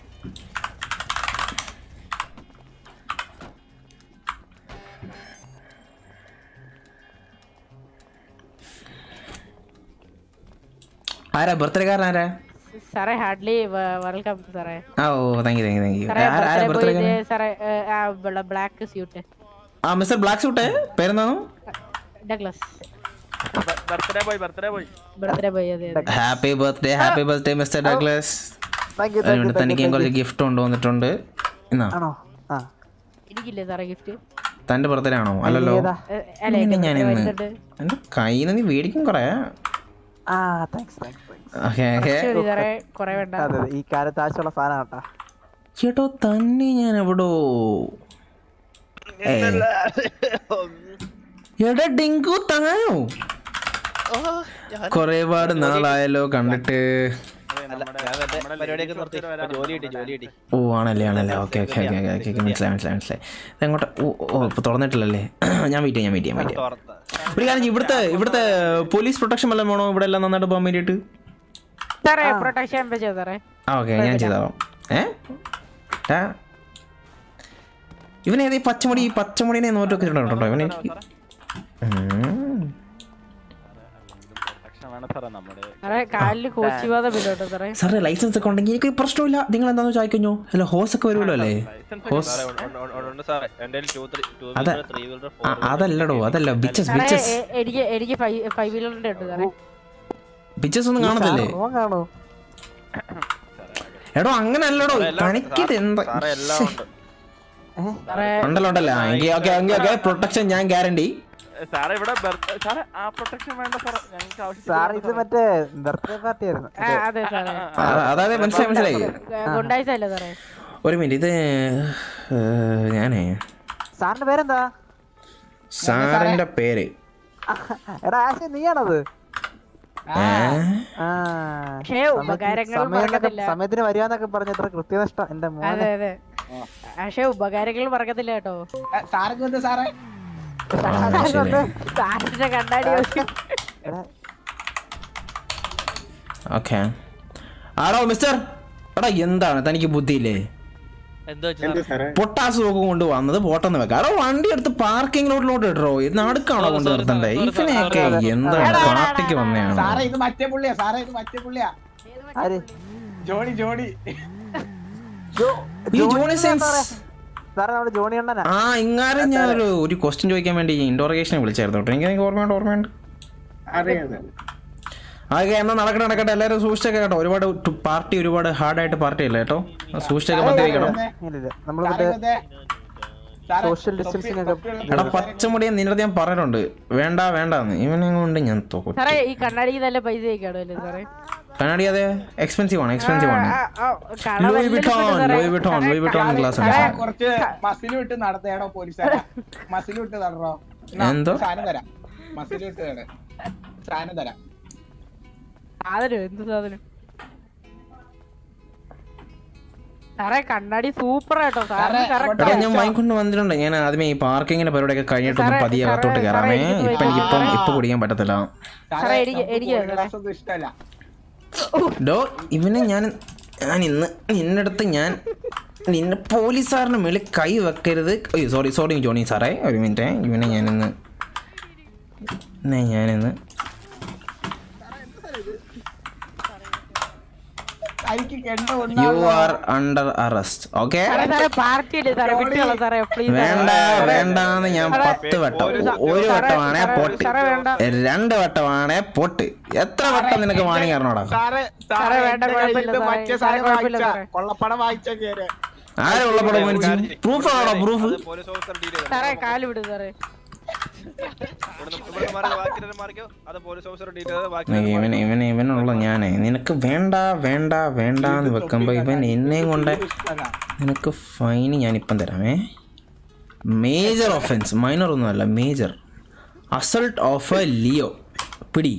ആരാ ബർത്ത്ഡേക്കാരൻ ആരാ സാറേ ഹാർഡ്ലി വെൽക്കം സാറേ ആ ഓ thank you thank you thank you സാറേ ആരാ ബർത്ത്ഡേ ബോയ് ബർത്ത്ഡേക്കാരൻ ഇത് സാറേ ബ്ലാക്ക് സ്യൂട്ട് ആ മിസ്റ്റർ ബ്ലാക്ക് സൂട്ടേ പേരെന്താണോ ഡഗ്ലസ് ബർത്ത്ഡേ പോയി ബർത്ത്ഡേ പോയി ബർത്ത്ഡേ ബോയ് അതെ അതെ happy birthday happy birthday mister Douglas Thank you, thank you, അതുകൊണ്ട് thank you, തനിക്ക് ഞാൻ thank കുറച്ച് ഗിഫ്റ്റ് കൊണ്ടുവന്നിട്ടുണ്ട് എന്നാ ആണോ ആ എനിക്കില്ലേ സാറേ ഗിഫ്റ്റ് തന്റെ ബർത്ത്ഡേ ആണോ അല്ലല്ലോ ഏതാ? അല്ലേ ഇങ്ങനെ ഞാൻ ഇന്ന് വരുന്നുണ്ട് എന്റെ കയ്യിൽ നിന്ന് നീ മേടിക്കും കുറേ ആ thanks thanks thanks okay okay ശരി സാറേ കുറെ വേണ്ട അതെ അതെ ഈ കാലത്ത് ആവശ്യമുള്ള സാധനം കേട്ടാ ചേട്ടോ തന്നെ ഞാൻ എവിടോ ഏയ്. എടാ ഡിങ്കു താനോ കൊറേ പാട് നാളായല്ലോ കണ്ടിട്ട് പരിപാടിയൊക്കെ നിർത്തി ഇപ്പൊ ജോലി കിട്ടി ജോലി കിട്ടി ഓ ആണല്ലേ ആണല്ലേ okay okay okay okay okay മനസ്സിലായി മനസ്സിലായി മനസ്സിലായി ഇതെങ്ങോട്ട് ഓ ഓ ഇപ്പൊ തുറന്നിട്ടില്ലല്ലേ ഞാൻ വെയിറ്റ് ചെയ്യാം ഞാൻ വെയിറ്റ് ചെയ്യാം വെയിറ്റ് ചെയ്യാം ഒരു കാര്യം ചെയ്യ്, ഇവിടുത്തെ ഇവിടുത്തെ പോലീസ് പ്രൊട്ടക്ഷൻ വല്ലതും വേണോ ഇവിടെ എല്ലാം നന്നായിട്ട് പോകാൻ വേണ്ടിയിട്ട് സാറേ പ്രൊട്ടക്ഷൻ വെച്ചോ സാറേ ആ ഓക്കെ ഞാൻ ചെയ്താവാം ഏ ടാ. ഇവനേത് ഈ പച്ചമുടി ഈ പച്ചമുടിനെ നോട്ടൊക്കെ ഇട്ടിട്ടുണ്ടോ ഇവൻ എനിക്ക് ഉം. പ്രൊട്ടക്ഷൻ വേണം സാറേ നമ്മുടെ സാറേ കാലില് കോച്ചിവാദ ബില്ലോട്ടോ സാറേ സാറേ ലൈസൻസ് ഒക്കെ ഉണ്ടെങ്കിൽ എനിക്ക് പ്രശ്നമില്ല നിങ്ങൾ എന്താണെന്ന് ചോദിക്കഞ്ഞോ അല്ല ഹോസ് ഒക്കെ വരുമല്ലോ അല്ലേ ഹോസ് അത ആ, അതല്ലടോ അതല്ല ബിച്ചസ് സാറേ ബിച്ചസ് എ- എനിക്ക് എനിക്ക് ഫൈവ് വീലറിന്റെ ഉണ്ട് സാറേ ബിച്ചസ് ഒന്നും കാണത്തില്ലേ റോങ് ആണോ എടോ അങ്ങനെ അല്ലടോ തനിക്കിത് എന്താ സാറേ ഉണ്ടല്ലോ ഉണ്ടല്ലോ എങ്കിൽ ഓക്കെ എങ്കിൽ ഓക്കെ പ്രൊട്ടക്ഷൻ ഞാൻ ഗ്യാരണ്ടി സാറേ ഇവിടെ birth- സാറേ ആ പ്രൊട്ടക്ഷൻ വേണ്ട സാറേ ഞങ്ങൾക്ക് സാർ ഇത് ആവശ്യമില്ല മറ്റേ ബർത്ത്ഡേ പാർട്ടി ആയിരുന്നു ആ, അതെ സാറേ അതായത് മനസ്സിലായി മനസ്സിലായി ഗുണ്ടായിസ അല്ലേ സാറേ ഒരു മിനിറ്റ് ഇത് ഏ, ഞാനേ സാറിന്റെ പേരെന്താ സാറിന്റെ പേര് എടാ ആശയ നീയാണത് ഏ? ആ പക്ഷേ സമയത്തിന്- ഉപകാരങ്ങൾ സമയം എന്നൊക്കെ- മറക്കത്തില്ല. സമയത്തിന് വരികന്നൊക്കെ പറഞ്ഞ എത്ര കൃത്യനിഷ്ഠ എന്റെ അതെ മോനെ അതെ പക്ഷേ ഉപകാരങ്ങൾ മറക്കത്തില്ല കേട്ടോ സാറൊക്കെ വന്ന് സാറേ ആ, ശരി സാറിന്റെ കണ്ണാടി വെച്ച് എടാ ഓക്കെ ആടോ മിസ്റ്റർ എടാ എന്താണ് തനിക്ക് ബുദ്ധിയില്ലേ പൊട്ടാസ് നോക്ക് കൊണ്ട് വന്നത് പോട്ടെന്ന് വെക്കാം എടോ വണ്ടി എടുത്ത് പാർക്കിംഗ് ലോട്ടിലോട്ട് ഇടറോ ഇത് നടുക്കാണോ കൊണ്ട് നിർത്തണ്ടേ ഇവനെയൊക്കെ എന്താണ് പാർട്ടിക്ക് വന്നതാണ് സാറേ ഇത് മറ്റേ പുള്ളിയാ സാറേ ഇത് മറ്റേ പുള്ളിയാ ആര് ജോണി ജോണി ഈ ജോണി സെൻസ് സാറേ നമ്മുടെ ജോണി അണ്ണനാ ആ ഇങ്ങാരും ഞാൻ ഒരു ഒരു ക്വസ്റ്റ്യൻ ചോദിക്കാൻ വേണ്ടി ഇൻഡോറേഷനെ വിളിച്ചായിരുന്നു കേട്ടോ എനിക്ക് എനിക്ക് ഓർമ്മയുണ്ട് ഓർമ്മയുണ്ട് അറിയാതെ അതൊക്കെ എന്നാ നടക്കട്ടെ നടക്കട്ടെ എല്ലാവരും സൂക്ഷിച്ചൊക്കെ കേട്ടോ ഒരുപാട് പാർട്ടി ഒരുപാട് ഹാർഡായിട്ട് പാർട്ടി അല്ലേ കേട്ടോ സൂക്ഷിച്ചൊക്കെ മദ്യ വയ്ക്കണം ഇല്ലില്ല നമ്മൾ മറ്റേ സോഷ്യൽ ഡിസ്റ്റൻസിങ് ഒക്കെ എടാ പച്ചമുടിയെ നിന്റെ ഞാൻ പറഞ്ഞിട്ടുണ്ട് വേണ്ട വേണ്ടെന്ന് ഇവനെ കൊണ്ട് ഞാൻ തോക്കും സാറേ ഈ കണ്ണാടിക്ക് നല്ല പൈസ ആയിക്കാണോ അല്ലേ സാറേ കണ്ണാടി അതെ എക്സ്പെൻസീവ് ആണ് എക്സ്പെൻസീവ് ആണ് ആ, ആ, കാണാൻ ലൂയി നല്ല വിട്ടോൺ രസമുണ്ട് സാറേ. Louis Vuitton Louis Vuitton glass സാറേ, ഉണ്ട് കുറച്ച് മസിൽ വിട്ട് നടത്തേടോ പോലീസുകാരാ മസിൽ വിട്ട് നടറോ എന്നാ, എന്തോ? സാധനം തരാം മസിൽ വിട്ട് തരാം സാധനം തരാം സാധനം എന്ത് സാധനം സാറേ കണ്ണാടി സൂപ്പർ ആട്ടോ സാറിന് എടാ കറക്റ്റ് ഞാൻ വാങ്ങിക്കൊണ്ട് വന്നിട്ടുണ്ട് ഞാൻ ആദ്യമേ ഈ പാർക്കിങ്ങിന്റെ പരിപാടിയൊക്കെ കഴിഞ്ഞിട്ടൊന്ന് സാറേ, പതിയെ സാറേ, അകത്തോട്ട് കയറാമേ സാറേ, ഇത് ഇപ്പൊ എനിക്കിപ്പം സാറേ. ഇപ്പൊ കുടിക്കാൻ പറ്റത്തില്ല സാറേ എനിക്ക് എനിക്ക് ഒരു ഗ്ലാസ് ഒന്നും ഇഷ്ടമല്ല ഡോ ഇവനെ ഞാൻ ഞാൻ ഇന്ന് നിന്നടുത്ത് ഞാൻ നിന്നെ പോലീസുകാരന് മേളിൽ കൈ വെക്കരുത് അയ്യോ സോറി സോറി ജോണി സാറേ ഒരു മിനിറ്റ് ഇവനെ ഞാനിന്ന് ഇന്നെ ഞാനിന്ന് എനിക്ക് കെണ്ട you are under arrest okay സാറേ സാറേ പാർട്ടി അല്ലേ സാറേ വിട്ടുകള സാറേ പ്ലീസ് വേണ്ട വേണ്ടാന്ന് ഞാൻ പത്ത് വട്ടം ഒരു വട്ടമാണേ പൊട്ട് രണ്ട് വട്ടമാണേ പൊട്ട് എത്ര വട്ടം നിനക്ക് വാണി കാരണോടാ സാറേ സാറേ, സാറേ വേണ്ട, എന്റെ കയ്യിൽ കുഴപ്പമില്ല ഇത് സാറേ. മറ്റേ സാറേ, സാധനം കുഴപ്പമില്ല വായിച്ച സാറേ. കൊള്ളപ്പടം വായിച്ച കേറ് ആരുള്ള പടം മേടിച്ചു പ്രൂഫ് ആണോ പ്രൂഫ് സാറേ കാല് വിട് സാറേ ഇവൻ ഇവൻ ഇവനുള്ള ഞാനേ നിനക്ക് വേണ്ട വേണ്ട വേണ്ട എന്ന് വെക്കുമ്പോ ഇവൻ എന്നെയും കൊണ്ട് നിനക്ക് ഫൈന് ഞാനിപ്പം തരാമേ മേജർ ഒഫൻസ് മൈനർ ഒന്നുമല്ല major assault of a LEO പിടി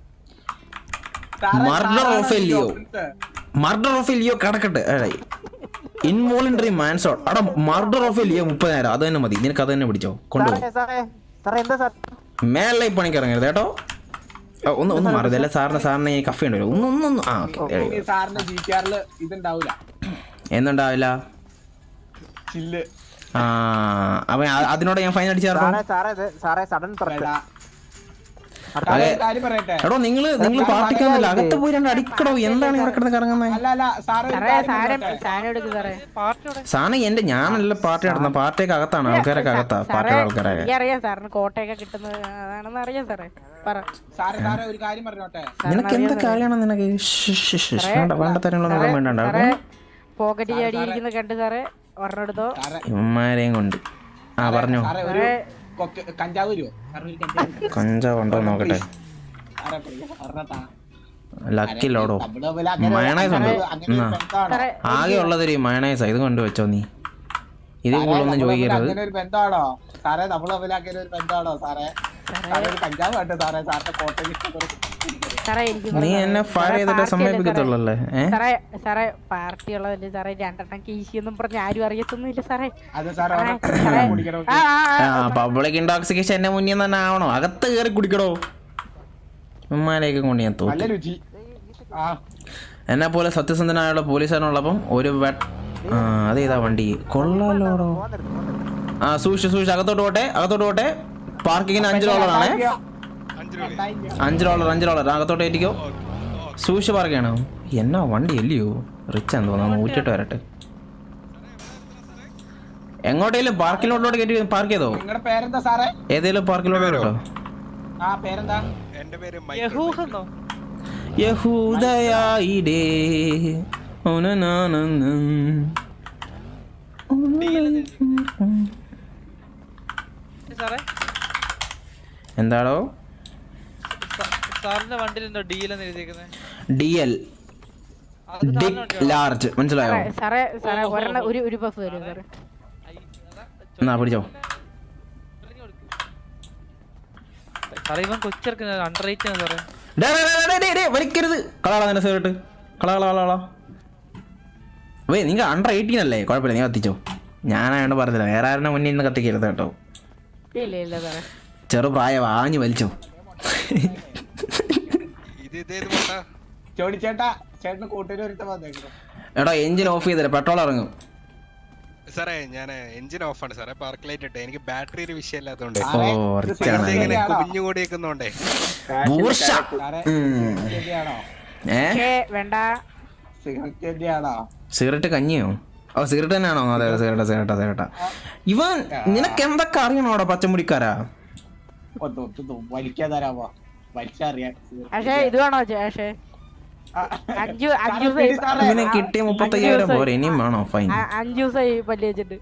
murder of a LEO murder of a LEO കടക്കട്ടെ ഇൻവോളണ്ടറി മാൻസോട്ട് അടാ മർഡർ ഓഫ് എ ലിയോ മുപ്പതിനായിരം അത് തന്നെ മതി നിനക്ക് അത് തന്നെ പിടിച്ചോ കൊണ്ടുപോകും സാറേ സാറേ എന്താ സാർ മേലെ പണിക്ക് ഇറങ്ങരുത് കേട്ടോ ആ, ഒന്ന് ഒന്ന് മാറുത് അല്ല സാറിന് സാറിന് ഈ കഫി ഉണ്ടല്ലോ ഒന്ന് ഒന്ന് ഒന്ന് ആ ഓക്കെ ഇനി സാറിന് ജി ടി ആറില് ഇതുണ്ടാവൂല എന്നുണ്ടാവില്ല ചില്ല് ആ അവൻ അ- അതിനോട് ഞാൻ ഫൈൻ അടിച്ചാർന്നോ സാറേ സാറേ ഇത് സാറേ സഡൻ ത്രട്ട് അതെ. കാര്യം പറയട്ടെ എടോ നിങ്ങള് നിങ്ങൾ പാർട്ടിക്കാന്നല്ല അകത്ത് പോയി രണ്ട് അടിക്കടോ എന്താണ് ഇവിടെ കിടന്ന് കറങ്ങുന്നത് അല്ല അല്ല സാറേ ഒരു സാറേ കാര്യം സാധനം പറയട്ടെ. സാധനം എടുക്ക് സാറേ സാധനം എന്റെ ഞാനല്ല പാർട്ടി നടത്തുന്ന പാർട്ടിയൊക്കെ അകത്താണ് ആൾക്കാരൊക്കെ അകത്താ സാറേ പാർട്ടിയുടെ ആൾക്കാരൊക്കെ എനിക്കറിയാം സാറിന് കോട്ടയൊക്കെ കിട്ടുന്നത് അതാണെന്ന് അറിയാം സാറേ പറ സാറേ സാറേ ഒരു കാര്യം പറഞ്ഞോട്ടെ നിനക്ക് എന്ത് കാര്യമാണ് നിനക്ക് ശ്ശ് ശ്ശ് ശ്ശ് ശ്ശ്. വേണ്ട വേണ്ട തരങ്ങളൊന്നും വേണ്ട സാറേ പോക്കറ്റ് ചാടിയിരിക്കുന്ന കണ്ട് സാറേ ഒരെണ്ണം എടുത്തോ ഇവന്മാരെയും കൊണ്ട് ആ പറഞ്ഞോ സാറേ ഒരു കൊക്ക- കഞ്ചാവ് വരുമോ സാറേ ഒരു കഞ്ചാവ് കഞ്ചാവ് ഉണ്ടോ എന്ന് നോക്കട്ടെ സാറേ please, ഒരെണ്ണം താ. ലക്കി ലോഡോ നമ്മള് തമ്മില് അങ്ങനെ- മയണൈസ് ഉണ്ട് അങ്ങനെ- അങ്ങനെ എന്നാ ഒരു ബന്ധമാണോ? ആകെ ഉള്ളതൊരു മയണൈസാ ഇത് കൊണ്ട് വെച്ചോ നീ ഇത് സാറേ, കൂടുതലൊന്നും നമ്മള് തമ്മില് ചോദിക്കരുത് അങ്ങനെ ഒരു ബന്ധമാണോ സാറേ നമ്മൾ തമ്മിലാക്കിയ ഒരു ബന്ധമാണോ സാറേ സാറേ ഒരു കഞ്ചാവ് വേണ്ട സാറേ സാറിന്റെ കോട്ടയിൽ സാറേ എനിക്ക് നീ എന്നെ ഫയർ സാറേ, ചെയ്തിട്ട് പാർട്ടി സമ്മതിപ്പിക്കത്തുള്ളല്ലേ അല്ലേ ഏ സാറേ സാറേ പാർട്ടി ഉള്ളതല്ലേ സാറേ രണ്ടെണ്ണം കീശി എന്നും പറഞ്ഞ് ആരും അറിയത്തൊന്നുമില്ല സാറേ അത് സാറേ സാറേ, ഒരെണ്ണം സാറേ, കുടിക്കണം ആ, ആ, ആ, ആ പബ്ലിക് ഇൻടോക്സിക്കേഷൻ എന്റെ മുന്നിൽ തന്നെ ആവണോ അകത്ത് കയറി കുടിക്കടോ ഉമ്മാരെയൊക്കെ കൊണ്ട് ഞാൻ നല്ല തോറ്റു രുചി ആ എന്നെ പോലെ സത്യസന്ധനായുള്ള പോലീസുകാരനുള്ളപ്പം ഒരു വെട്ട് ആ അതേതാ വണ്ടി കൊള്ളാലോടോ ആ സൂക്ഷിച്ച് സൂക്ഷിച്ച് അകത്തോട്ട് പോട്ടെ അകത്തോട്ട് പോട്ടെ പാർക്കിങ്ങിന് അഞ്ച് ഡോളറാണേ അഞ്ച് ഡോളർ അഞ്ച് ഡോളർ അകത്തോട്ട് ഏറ്റിക്കോ സൂക്ഷിച്ച് പാർക്ക് ചെയ്യണോ എന്നാ വണ്ടി അല്ലയോ റിച്ച് ആണെന്ന് തോന്നുന്നു നൂറ്റിട്ട് വരട്ടെ എങ്ങോട്ടേലും പാർക്കിലോട്ടോട്ട് കയറ്റി പാർക്ക് ചെയ്തോ നിങ്ങളുടെ പേരെന്താ സാറേ ഏതേലും പാർക്കിലോട്ട് കേട്ടോ ആ പേരെന്താ എന്റെ പേര് യഹൂദെന്നോ യഹൂദയായിടേ ഓനനാനനം. സാറേ എന്താടോ സാറിന്റെ വണ്ടിയിൽ എന്തോ ഡീലെന്ന് എഴുതിയേക്കുന്നത് ഡി എൽ ഡിക് ലാർജ് മനസ്സിലായോ സാറേ, സാറേ സാറേ ഒരെണ്ണം ഒരു ഒരു ബസ് വരും സാറേ എന്നാ പിടിച്ചോ സാറേ ഇവൻ കൊച്ചിറക്കുന്നത് അണ്ടർ റേറ്റ് ആണ് സാറേ ഡേ, ഡേ, ഡേ, ഡേ, ഡേ, ഡേ, വലിക്കരുത് കളകളാ നിന്റെ സിഗരറ്റ് കള കള കള കള വേ നിങ്ങൾ അണ്ടർ എയ്റ്റീൻ അല്ലേ കുഴപ്പമില്ല നീ കത്തിച്ചോ ഞാനായോണ്ട് പറഞ്ഞില്ല വേറെ ആരുടെ മുന്നിൽ നിന്ന് കത്തിക്കരുത് കേട്ടോ ഇല്ല ഇല്ല സാറേ ചെറു പ്രായം ആഞ്ഞു വലിച്ചോ ചോടി ചേട്ടാ ചേട്ടന് കൂട്ടിന് ഒരുത്ത വന്നേക്കുന്നു എടാ എഞ്ചിൻ ഓഫ് ചെയ്തല്ലേ പെട്രോൾ ഇറങ്ങും സാറേ ഞാൻ എഞ്ചിൻ ഓഫാണ് സാറേ പാർക്ക് ലൈറ്റ് ഇട്ടെ എനിക്ക് ബാറ്ററി ഒരു വിഷയമില്ലാത്തതുകൊണ്ട് ഓ, rich ആണ്. ഇങ്ങനെ കുഞ്ഞു കൂടി നിൽക്കുന്നോണ്ടേ ബൂർഷ. ഉം. ശരിയാണോ ഏ ഏ, വേണ്ട സിഗരറ്റ് തന്നെയാണോ സിഗരറ്റ് കഞ്ഞിയോ ഓ സിഗരറ്റ് തന്നെയാണോ അതെ അതെ സിഗരറ്റ് സിഗരറ്റ് സിഗരറ്റ് ഇവൻ നിനക്ക് എന്തൊക്കെ അറിയണോടാ പച്ചമുടിക്കാരാ ഒന്ന് ഒന്ന് വലിക്കാൻ തരാമോ വലിച്ചറിയാൻ പക്ഷേ ഇത് വേണോ പക്ഷേ അഞ്ചു അഞ്ചു ഇവനെ കിട്ടിയ മുപ്പത്തയ്യായിരം പോരെ ഇനിയും വേണോ ഫൈൻ അഞ്ചു ദിവസമായി പല്ല് വെച്ചിട്ട്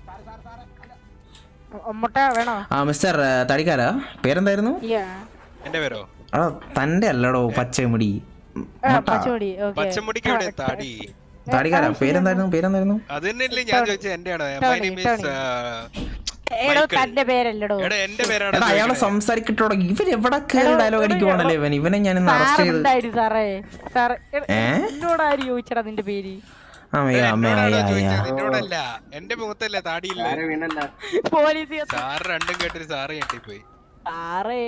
മുട്ട വേണോ ആ മിസ്റ്റർ ഏ, തടിക്കാരാ പേരെന്തായിരുന്നു Yeah. എന്റെ പേരോ ആ തന്റെ അല്ലടോ പച്ചമുടി ആ, പച്ചമുടി ഓക്കെ പച്ചമുടിക്ക് എവിടെ താടി തടിക്കാരാ പേരെന്തായിരുന്നു പേരെന്തായിരുന്നു അത് തന്നെയല്ലേ ഞാൻ ചോദിച്ചത് എന്റെയാണോ മൈ ടോണി, നെയിം ഈസ് എടോ തന്റെ പേരല്ലടോ എടാ എന്റെ പേരാണ് എടാ അയാളെ സംസാരിക്കട്ടോടോ ഇവൻ എവിടെ കയറി ഡയലോഗ് അടിക്കുവാണല്ലേ ഇവൻ ഇവനെ ഞാൻ ഇന്ന് അറസ്റ്റ് ചെയ്ത് സാറുണ്ടായിരുന്നു സാറേ സാറ് ഏ? എന്നോട് ആര് ചോദിച്ചടാ നിന്റെ പേര് അമ്മയാ അമ്മയാ അയ്യാ നിന്നോടല്ല എന്റെ മുഖത്തല്ലേ താടിയില്ല പോലീസ് സാറ് രണ്ടും കേട്ടൊരു സാറ് ഞെട്ടിപ്പോയി സാറേ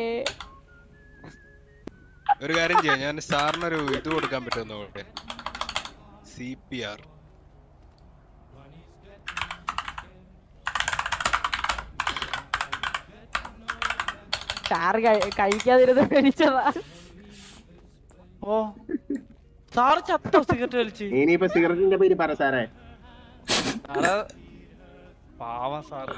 ഒരു കാര്യം ചെയ്യാം ഞാൻ സാറിനൊരു ഇത് കൊടുക്കാൻ പറ്റുമെന്ന് നോക്കട്ടെ സി പി ആർ സാറ് കഴി- കഴിക്കാതിരുന്ന് കഴിച്ചതാ ഓ സാറ് ചത്തോ സിഗരറ്റ് വലിച്ച് ഇനിയിപ്പോ സിഗരറ്റിന്റെ പേര് പറ സാറേ സാറ് പാവം സാറ്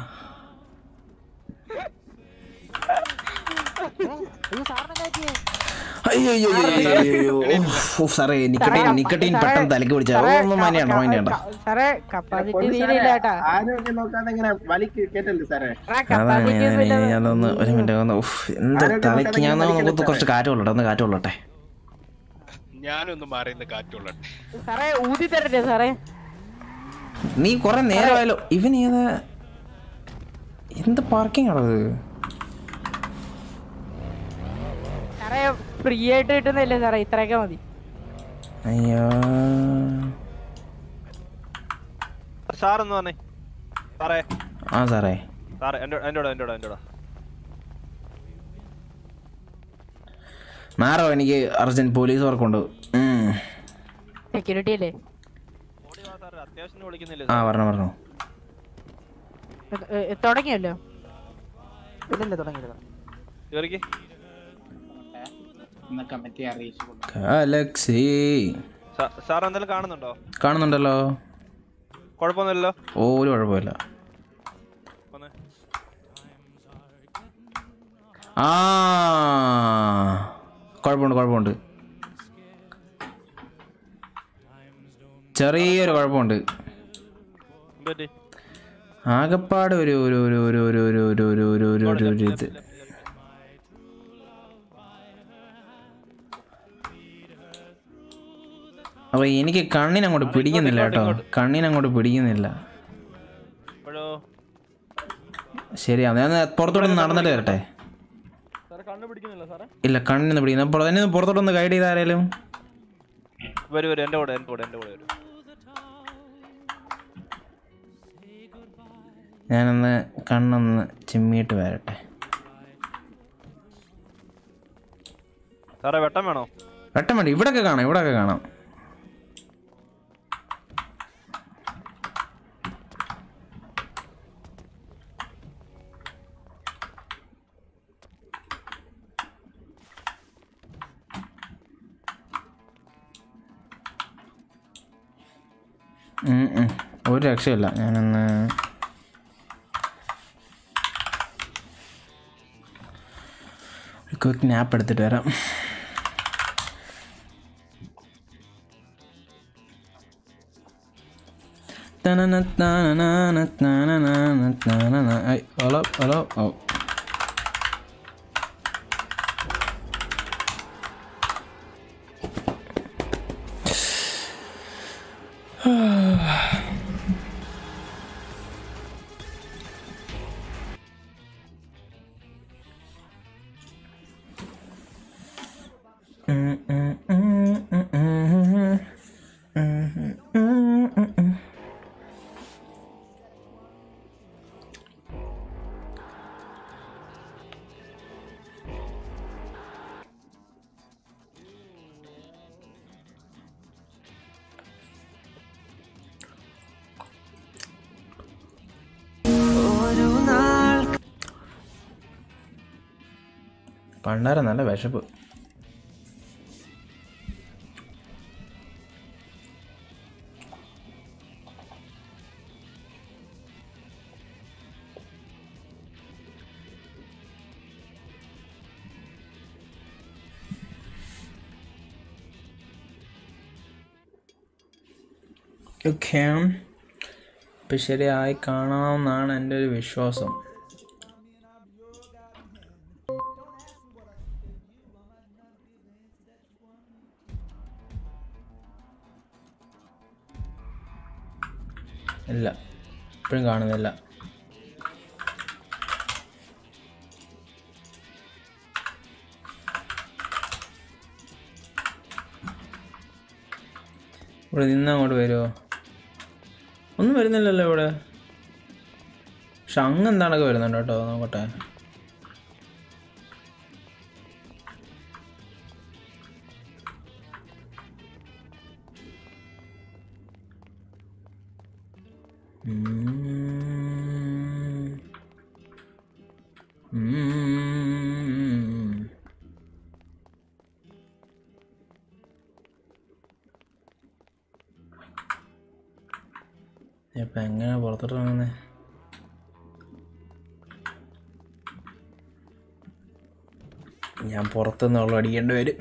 അയ്യോ അയ്യോ അയ്യോ അയ്യോ ഓ സാറേ നിക്കട്ടീൻ നിക്കട്ടീൻ പെട്ടെന്ന് തലക്ക് പിടിച്ച ഒന്നും മനിയണ്ട മൈൻഡ് സാറേ കപ്പാസിറ്റി തീരെയില്ല കേട്ടാ ആരോഗ്യം നോക്കാതെ ഇങ്ങനെ വലിക്ക് കേട്ടല്ലേ സാറേ അതാണ് ഞാൻ ഞാനൊന്ന് ഒരു മിനിറ്റ് ഒന്ന് ഉഫ്, എന്താ തലക്ക് ഞാൻ ഒന്ന് കുറച്ച് കാറ്റ് കൊള്ളട്ടെ ഒന്ന് കാറ്റ് കൊള്ളട്ടെ ഞാനൊന്ന് മാറി നിന്ന് കാറ്റുള്ളട്ടെ സാറേ ഊതി തരട്ടെ സാറേ നീ കുറെ നേരമായല്ലോ ഇവൻ ഏതാ എന്ത് പാർക്കിംഗ് ആണത് സാറേ ഫ്രീ ആയിട്ട് കിട്ടുന്നില്ലേ സാറേ ഇത്രയൊക്കെ മതി അയ്യോ സാർ എന്ന് പറഞ്ഞേ സാറേ ആ സാറേ സാറേ എൻ്റെ എൻ്റെ എൻ്റെ എൻ്റെ മാറോ എനിക്ക് അർജന്റ് പോലീസ് വർക്കുണ്ട് ഉം. സെക്യൂരിറ്റി അല്ലേ അത്യാവശ്യം വിളിക്കുന്നില്ലേ ആ പറഞ്ഞോ പറഞ്ഞോ എ- എ- തുടങ്ങിയല്ലോ ഇല്ലല്ല തുടങ്ങിയില്ല കേറിക്ക് കമ്മിറ്റി അറിയിച്ചു ഗാലക്സി സാർ എന്തെങ്കിലും കാണുന്നുണ്ടോ കാണുന്നുണ്ടല്ലോ കുഴപ്പമൊന്നുമില്ലല്ലോ ഓ ഒരു കുഴപ്പമില്ല വന്നേ. ആ കുഴപ്പമുണ്ട് കുഴപ്പമുണ്ട് ചെറിയൊരു കുഴപ്പമുണ്ട് എന്ത് പറ്റി ആകപ്പാട് ഒരു ഒരു ഒരു ഒരു ഒരു ഒരു ഒരു ഒരു ഒരു ഒരു ഒരു ഒരു ഇത് അപ്പൊ എനിക്ക് കണ്ണിനങ്ങോട്ട് പിടിക്കുന്നില്ല കേട്ടോ കണ്ണിനങ്ങോട്ട് പിടിക്കുന്നില്ല ഇപ്പോഴോ ശരിയാ ഞാൻ പുറത്തോട്ടൊന്ന് നടന്നിട്ട് വരട്ടെ സാറേ കണ്ണു പിടിക്കുന്നില്ല സാറേ ഇല്ല കണ്ണിന്ന് പിടിക്കുന്ന അപ്പോൾ എന്നെ ഒന്ന് പുറത്തോട്ടൊന്ന് ഗൈഡ് ചെയ്ത് ആരേലും വരൂ വരൂ എൻ്റെ കൂടെ എൻ്റെ കൂടെ എൻ്റെ കൂടെ വരൂ ഞാനൊന്ന് കണ്ണൊന്ന് ചിമ്മിയിട്ട് വരട്ടെ സാറേ വെട്ടം വേണോ വെട്ടം വേണ്ട ഇവിടൊക്കെ കാണാം ഇവിടൊക്കെ കാണാം ഉം, ഉം. ഒരു രക്ഷയില്ല ഞാനൊന്ന് ക്വിക്ക് നാപ്പ് എടുത്തിട്ട് വരാം തനന തനന തനന തനന. ഐ, ഹലോ ഹലോ ഓ പണ്ടാര നല്ല വിശപ്പ് ഓക്കെ ഇപ്പം ശരിയായി കാണാമെന്നാണ് എൻ്റെ ഒരു വിശ്വാസം ഇല്ല ഇപ്പോഴും കാണുന്നില്ല ഇവിടെ നിന്ന് അങ്ങോട്ട് വരുമോ ഒന്നും വരുന്നില്ലല്ലോ ഇവിടെ പക്ഷെ അങ്ങ് എന്താണൊക്കെ വരുന്നുണ്ട് കേട്ടോ നോക്കട്ടെ ഉം. ഉം. ഇപ്പൊ എങ്ങനെ പുറത്തോട്ട് ഇറങ്ങുന്നേ ഞാൻ പുറത്തുനിന്നുള്ള അടിക്കേണ്ടി വരും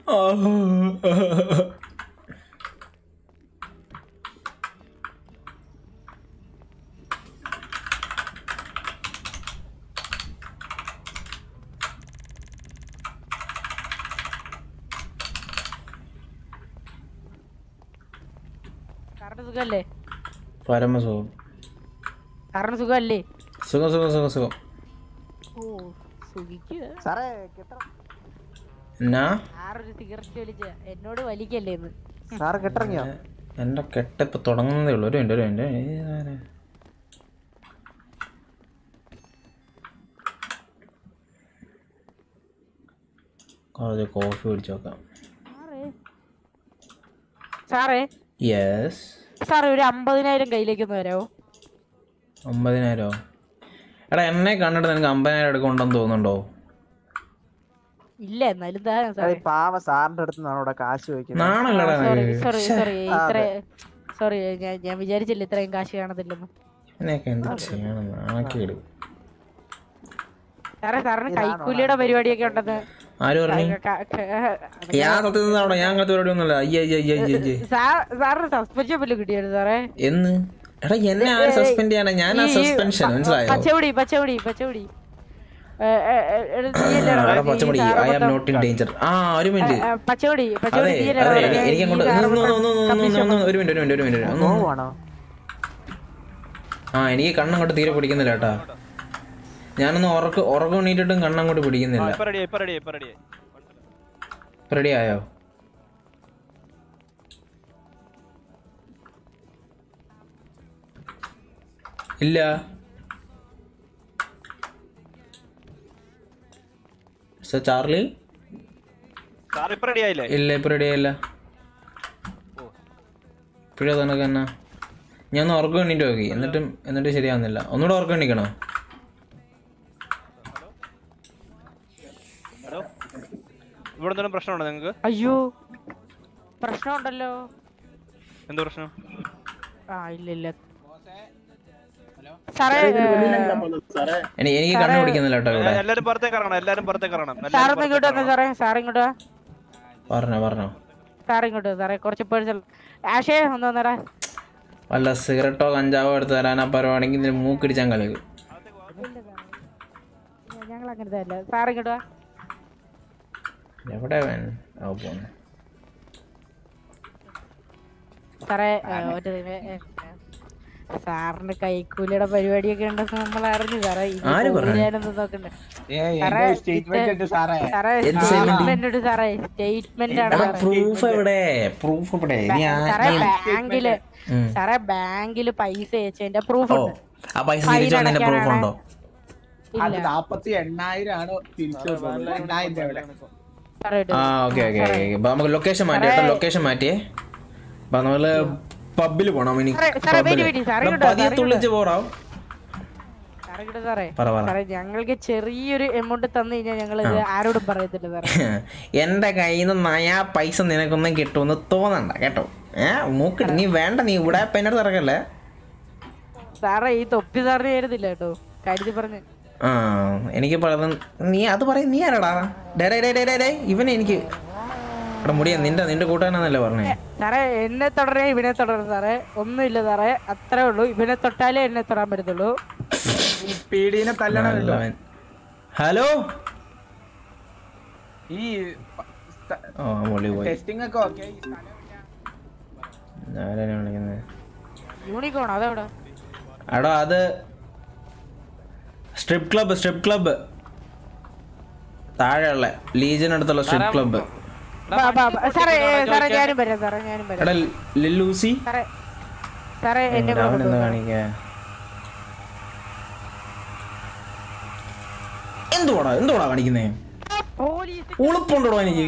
സാറിന് സുഖല്ലേ പരമസുഖം സാറിന് സുഖല്ലേ സുഖം സുഖം സുഖം സുഖം ഓ സുഖിക്കുക സാറേ എന്നാ സാറൊരു സിഗരറ്റ് വലിച്ച എന്നോട് വലിക്കല്ലേ ഇന്ന് സാറ് കെട്ടിറങ്ങിയോ എൻ്റെ കെട്ട് ഇപ്പൊ തുടങ്ങുന്നതേ ഉള്ളൂ ഒരു മിനിറ്റ് ഒരു മിനിറ്റ് കുറച്ച് കോഫി കുടിച്ച് നോക്കാം സാറേ യെസ് സാറേ ഒരു അമ്പതിനായിരം കയ്യിലേക്ക് ഒന്ന് വരാമോ അമ്പതിനായിരോ എടാ എന്നെ കണ്ടിട്ട് നിനക്ക് അമ്പതിനായിരം എടുക്കുന്നുണ്ടെന്ന് തോന്നുന്നുണ്ടോ ഇല്ല എന്നാലും താ സാറേ സാറേ പാവ സാറിന്റെ അടുത്ത് നിന്നാണ് ഇവിടെ കാശ് ചോദിക്കുന്നത് നാണല്ലടാ സോറി നിനക്ക്. സോറി ശ്ശെ. സോറി ആ, ഇത്ര അതെ. സോറി ഞാൻ ഞാൻ വിചാരിച്ചില്ല ഇത്രയും കാശ് കാണത്തില്ലെന്ന് ഇതിനെയൊക്കെ എന്ത് ചെയ്യണം നാണക്കേട് സാറേ സാറിന് കൈക്കൂലിയുടെ പരിപാടിയൊക്കെ ഉണ്ടെന്ന് ആര് പറഞ്ഞു ക- ക- ഞാൻ സത്യം നിന്നാണോ ഞാൻ അങ്ങനത്തെ പരിപാടി ഒന്നുമില്ല അയ്യ അയ്യ അയ്യ അയ്യ അയ്യ സാർ- സാറിന് സസ്പെൻഷൻ ബില്ല് കിട്ടിയായിരുന്നു സാറേ എന്ന് എടാ എന്നെ ആര് സസ്പെൻഡ് ചെയ്യാനാ ഞാൻ ആ ഈ സസ്പെൻഷൻ പ- മനസ്സിലായോ പച്ചമുടി പച്ചമുടി പച്ചമുടി ഏ, ഏ, ഏ, എടാ, നീയല്ലേടാ എടാ പറഞ്ഞെ, ഈ പച്ചമുടി സാറ് ഐ ആം മൊത്തം- നോട്ട് ഇൻ ഡേഞ്ചർ ആ ഒരു മിനിറ്റ് ഏ, ഏ, പച്ചമുടി അതെ പച്ചമുടി നീയല്ലേടാ അതെ പറഞ്ഞെ, എനിക്ക് ഈ അങ്ങോട്ട് സാറ് ഒന്ന് ഒന്ന് മൊത്തം ഒന്ന് ഒന്ന് ഒന്ന് കമ്മീഷൻ ഒന്ന് ഒരു മിനിറ്റ് ഒരു മിനിറ്റ് ഒരു മിനിറ്റ് ഒന്ന് ഒന്ന്. പോവാണോ ആ എനിക്ക് കണ്ണങ്ങോട്ട് തീരെ പിടിക്കുന്നില്ല കേട്ടാ ഞാനൊന്ന് ഉറക്ക ഉറക്കം എണീറ്റിട്ടും കണ്ണങ്ങോട്ട് പിടിക്കുന്നില്ല ഇപ്പൊ റെഡിയായി ഇപ്പൊ റെഡിയായി ഇപ്പൊ റെഡിയായി റെഡി ആയോ ഇല്ല സർ ചാർലി സാർ ഇപ്പൊ റെഡിയായില്ലേ ഇല്ല ഇപ്പൊ റെഡി ആയില്ല ഇപ്പോഴേ തനക്ക് എന്നാ ഞാൻ ഒന്ന് ഉറക്കം എണ്ണീറ്റ് നോക്കി എന്നിട്ടും എന്നിട്ട് ശരിയാവുന്നില്ല ഒന്നുകൂടെ ഉറക്കം എണ്ണിക്കണോ ഹലോ ഇവിടെ എന്തെങ്കിലും പ്രശ്നമുണ്ടോ നിങ്ങൾക്ക് അയ്യോ പ്രശ്നമുണ്ടല്ലോ എന്ത് പ്രശ്നം ആ ഇല്ല ഇല്ല സാറേ എനിക്ക് എനിക്ക് കണ്ണു പിടിക്കുന്നില്ല കേട്ടോ ഇവിടെ എല്ലാരും പുറത്തേക്ക് ഇറങ്ങണം എല്ലാരും പുറത്തേക്ക് ഇറങ്ങണം സാർ എല്ലാരും ഒന്ന് ഇങ്ങോട്ട് വന്നേ സാറേ സാർ ഇങ്ങോട്ട് വാ പറഞ്ഞോ പറഞ്ഞോ സാർ ഇങ്ങോട്ട് വാ, സാറേ കുറച്ച് പേഴ്സണൽ ആഷേ ഒന്ന് വന്നേടാ വല്ല സിഗരറ്റോ കഞ്ചാവോ എടുത്ത് തരാനാ പറയുവാണെങ്കിൽ ഇതിന് മൂക്കിടിച്ചാൻ കളിക്കും ഞങ്ങൾ അങ്ങനത്തെ അല്ല സാർ ഇങ്ങോട്ട് വാ എവിടെ വേൻ ആ പോന്നെ സാറേ ഏ, ഒറ്റ നിമി- ഏ, ഏ, സാറിന് കൈക്കൂലിയുടെ പരിപാടിയൊക്കെ ഉണ്ടെന്ന് നമ്മൾ അറിഞ്ഞു സാറേ ഇനി ആര് പറഞ്ഞു? പോകാനൊന്നും നോക്കണ്ട ഏയ്, സാറേ, എന്തോ statement ഇത് ഉണ്ട് സാറേ. സാറേ എന്ത് statement? സ്റ്റേറ്റ്മെന്റ് ഉണ്ട് സാറേ സ്റ്റേറ്റ്മെന്റ് ആണ് സാറേ. പ്രൂഫ് എവിടെ പ്രൂഫ് എവിടെ നീ ആ- സാറേ നീ- ബാങ്കില് ഉം. സാറേ ബാങ്കില് പൈസ അയച്ചതിന്റെ പ്രൂഫ് ഓ ഉണ്ട് ആ പൈസ ഫൈൻ തിരിച്ചു വന്നതിന്റെ പ്രൂഫ് അടയ്ക്കാനാണ്. ഉണ്ടോ അത് ഇല്ല നാപ്പത്തി എണ്ണായിരം ആണ് തിരിച്ചു വന്നത്. എണ്ണായിരം രൂപ ഇവിടെ. സാറേ ഇട്ടു. ആ ഓക്കെ ഓക്കെ ഓക്കെ അപ്പൊ നമുക്ക് ലൊക്കേഷൻ മാറ്റി കേട്ടോ ലൊക്കേഷൻ മാറ്റിയേ അപ്പൊ നമ്മള് പബ്ബിൽ പോണം ഇനി സാറേ, സാറേ, പബ്ബില്. wait, wait, സാറേ എടാ, ഇങ്ങോട്ട് വാ, പതിയെ സാറേ തുള്ളിച്ച് പോടാ സാറേ ഇങ്ങോട്ട് സാറേ പറ, പറ. സാറേ ഞങ്ങൾക്ക് ചെറിയൊരു എമൗണ്ട് തന്നു കഴിഞ്ഞാൽ ഞങ്ങൾ ഇത് ആരോടും പറയത്തില്ല സാറേ എന്റെ കയ്യിൽ നിന്ന് നയാ പൈസ നിനക്കൊന്നും കിട്ടുമെന്ന് തോന്നണ്ട കേട്ടോ ഏ മൂക്ക് നീ വേണ്ട നീ ഇവിടെ പെണ്ണട് തിറക്കല്ലേ സാറേ ഈ തൊപ്പി സാറിന് ചേരുന്നില്ല കേട്ടോ കരുതി പറഞ്ഞ് ആ എനിക്ക് പറയുന്നത് നീ അത് പറയും നീ ആരാടാ ഡേ ഡേ ഡേ ഡേ ഡേ ഇവനെ എനിക്ക് എടാ മുടിയ നിന്റെ നിന്റെ കൂട്ടുകാരനാന്നല്ലേ പറഞ്ഞേ സാറേ എന്നെ തുടരേ ഇവനെ തുടരും സാറേ ഒന്നുമില്ല സാറേ അത്രേ ഉള്ളൂ ഇവനെ തൊട്ടാലേ എന്നെ തൊടാൻ പറ്റത്തുള്ളൂ പീഡീനെ തല്ലണമല്ലോ നല്ലവൻ. ഹലോ ഈ ഓ മുള്ളി പോയി ടെസ്റ്റിംഗ് ഒക്കെ ഓക്കെ ആരാണ് വിളിക്കുന്നത് യൂണിക്കോൺ അതെവിടെ എടാ അത് സ്ട്രിപ്പ് ക്ലബ്ബ് സ്ട്രിപ്പ് ക്ലബ്ബ് താഴെയുള്ള ലീജിയൻ അടുത്തുള്ള സ്ട്രിപ്പ് ക്ലബ്ബ് ബാ, ബാ, ബാ. സാറേ സാറേ ഞാനും വരാം സാറേ ഞാനും എടാ വരാം ലില്ലൂസി സാറേ സാറേ എന്നെ അവൻ കൂടെ എന്താ കൊണ്ടുപോ. കാണിക്കാ എന്തുവാടാ എന്തുവാടാ കാണിക്കുന്നേ ഉളുപ്പുണ്ടോടാ എനിക്ക്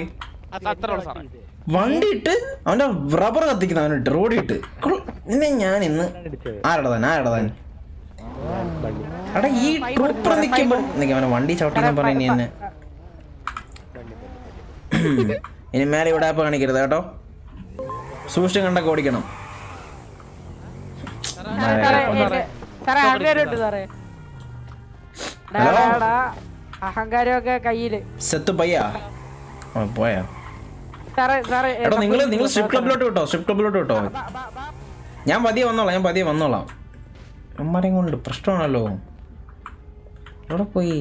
വണ്ടി ഇട്ട് അവന്റെ റബ്ബർ കത്തിക്കുന്ന അവനിട്ട് റോഡിൽ ഇട്ട് കൊള്ള- നിന്നെ ഞാൻ ഇന്ന് ആരടാ താൻ ആരടാ താൻ എടാ ഈ ട്രൂപ്പർ നിൽക്കുമ്പോ നിൽക്കാം അവനെ വണ്ടി ചവിട്ടിന്ന് പറഞ്ഞ ഇനി എന്നെ ഇനി മേലെ ഇവിടെ കാണിക്കരുത് കേട്ടോ സൂക്ഷിച്ച് കണ്ടൊക്കെ ഓടിക്കണം സാറേ, സാറേ, എന്റെ- സാറേ അഹങ്കാരമുണ്ട് സാറേ ഡാ, ഹലോ? ഡാ, ഡാ. അഹങ്കാരമൊക്കെ കയ്യില് സെത്ത് പയ്യാ ഓ പോയാ സാറേ സാറേ ഏ, എടോ നിങ്ങൾ നമുക്ക് നിങ്ങൾ സ്ട്രിപ്പ് ക്ലബിലോട്ട് വിട്ടോ സ്ട്രിപ്പ് ക്ലബിലോട്ട് വിട്ടോ ഞാൻ പതിയെ വന്നോളാം ഞാൻ പതിയെ വന്നോളാം അമ്മമാരെയും കൊണ്ട് പ്രശ്നമാണല്ലോ എവിടെ പോയി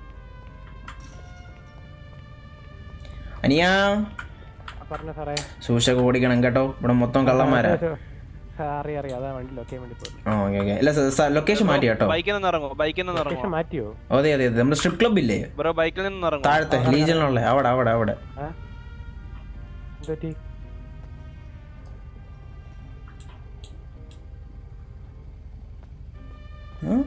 അനിയാ പറഞ്ഞ സാറേ സൂക്ഷിച്ചൊക്കെ ഓടിക്കണം കേട്ടോ ഇവിടെ മൊത്തം കള്ളന്മാരാ അറിയാം അറിയാം അതാ വണ്ടി ലൊക്കേഷൻ വേണ്ടി പോയി ആ ഓക്കെ ഓക്കെ അല്ല ലൊക്കേഷൻ മാറ്റി കേട്ടോ ബൈക്കിൽ നിന്ന് ഇറങ്ങോ ബൈക്കിൽ നിന്ന് ലൊക്കേഷൻ ഇറങ്ങോ മാറ്റിയോ അതെ അതെ അതെ നമ്മുടെ സ്ട്രിപ്പ് ക്ലബ് ഇല്ലേ ബ്രോ ബൈക്കിൽ നിന്ന് ഇറങ്ങോ താഴത്തെ ലീജനിലുള്ള അവിടെ അവിടെ അവിടെ ആ എന്തുപറ്റി ഉം?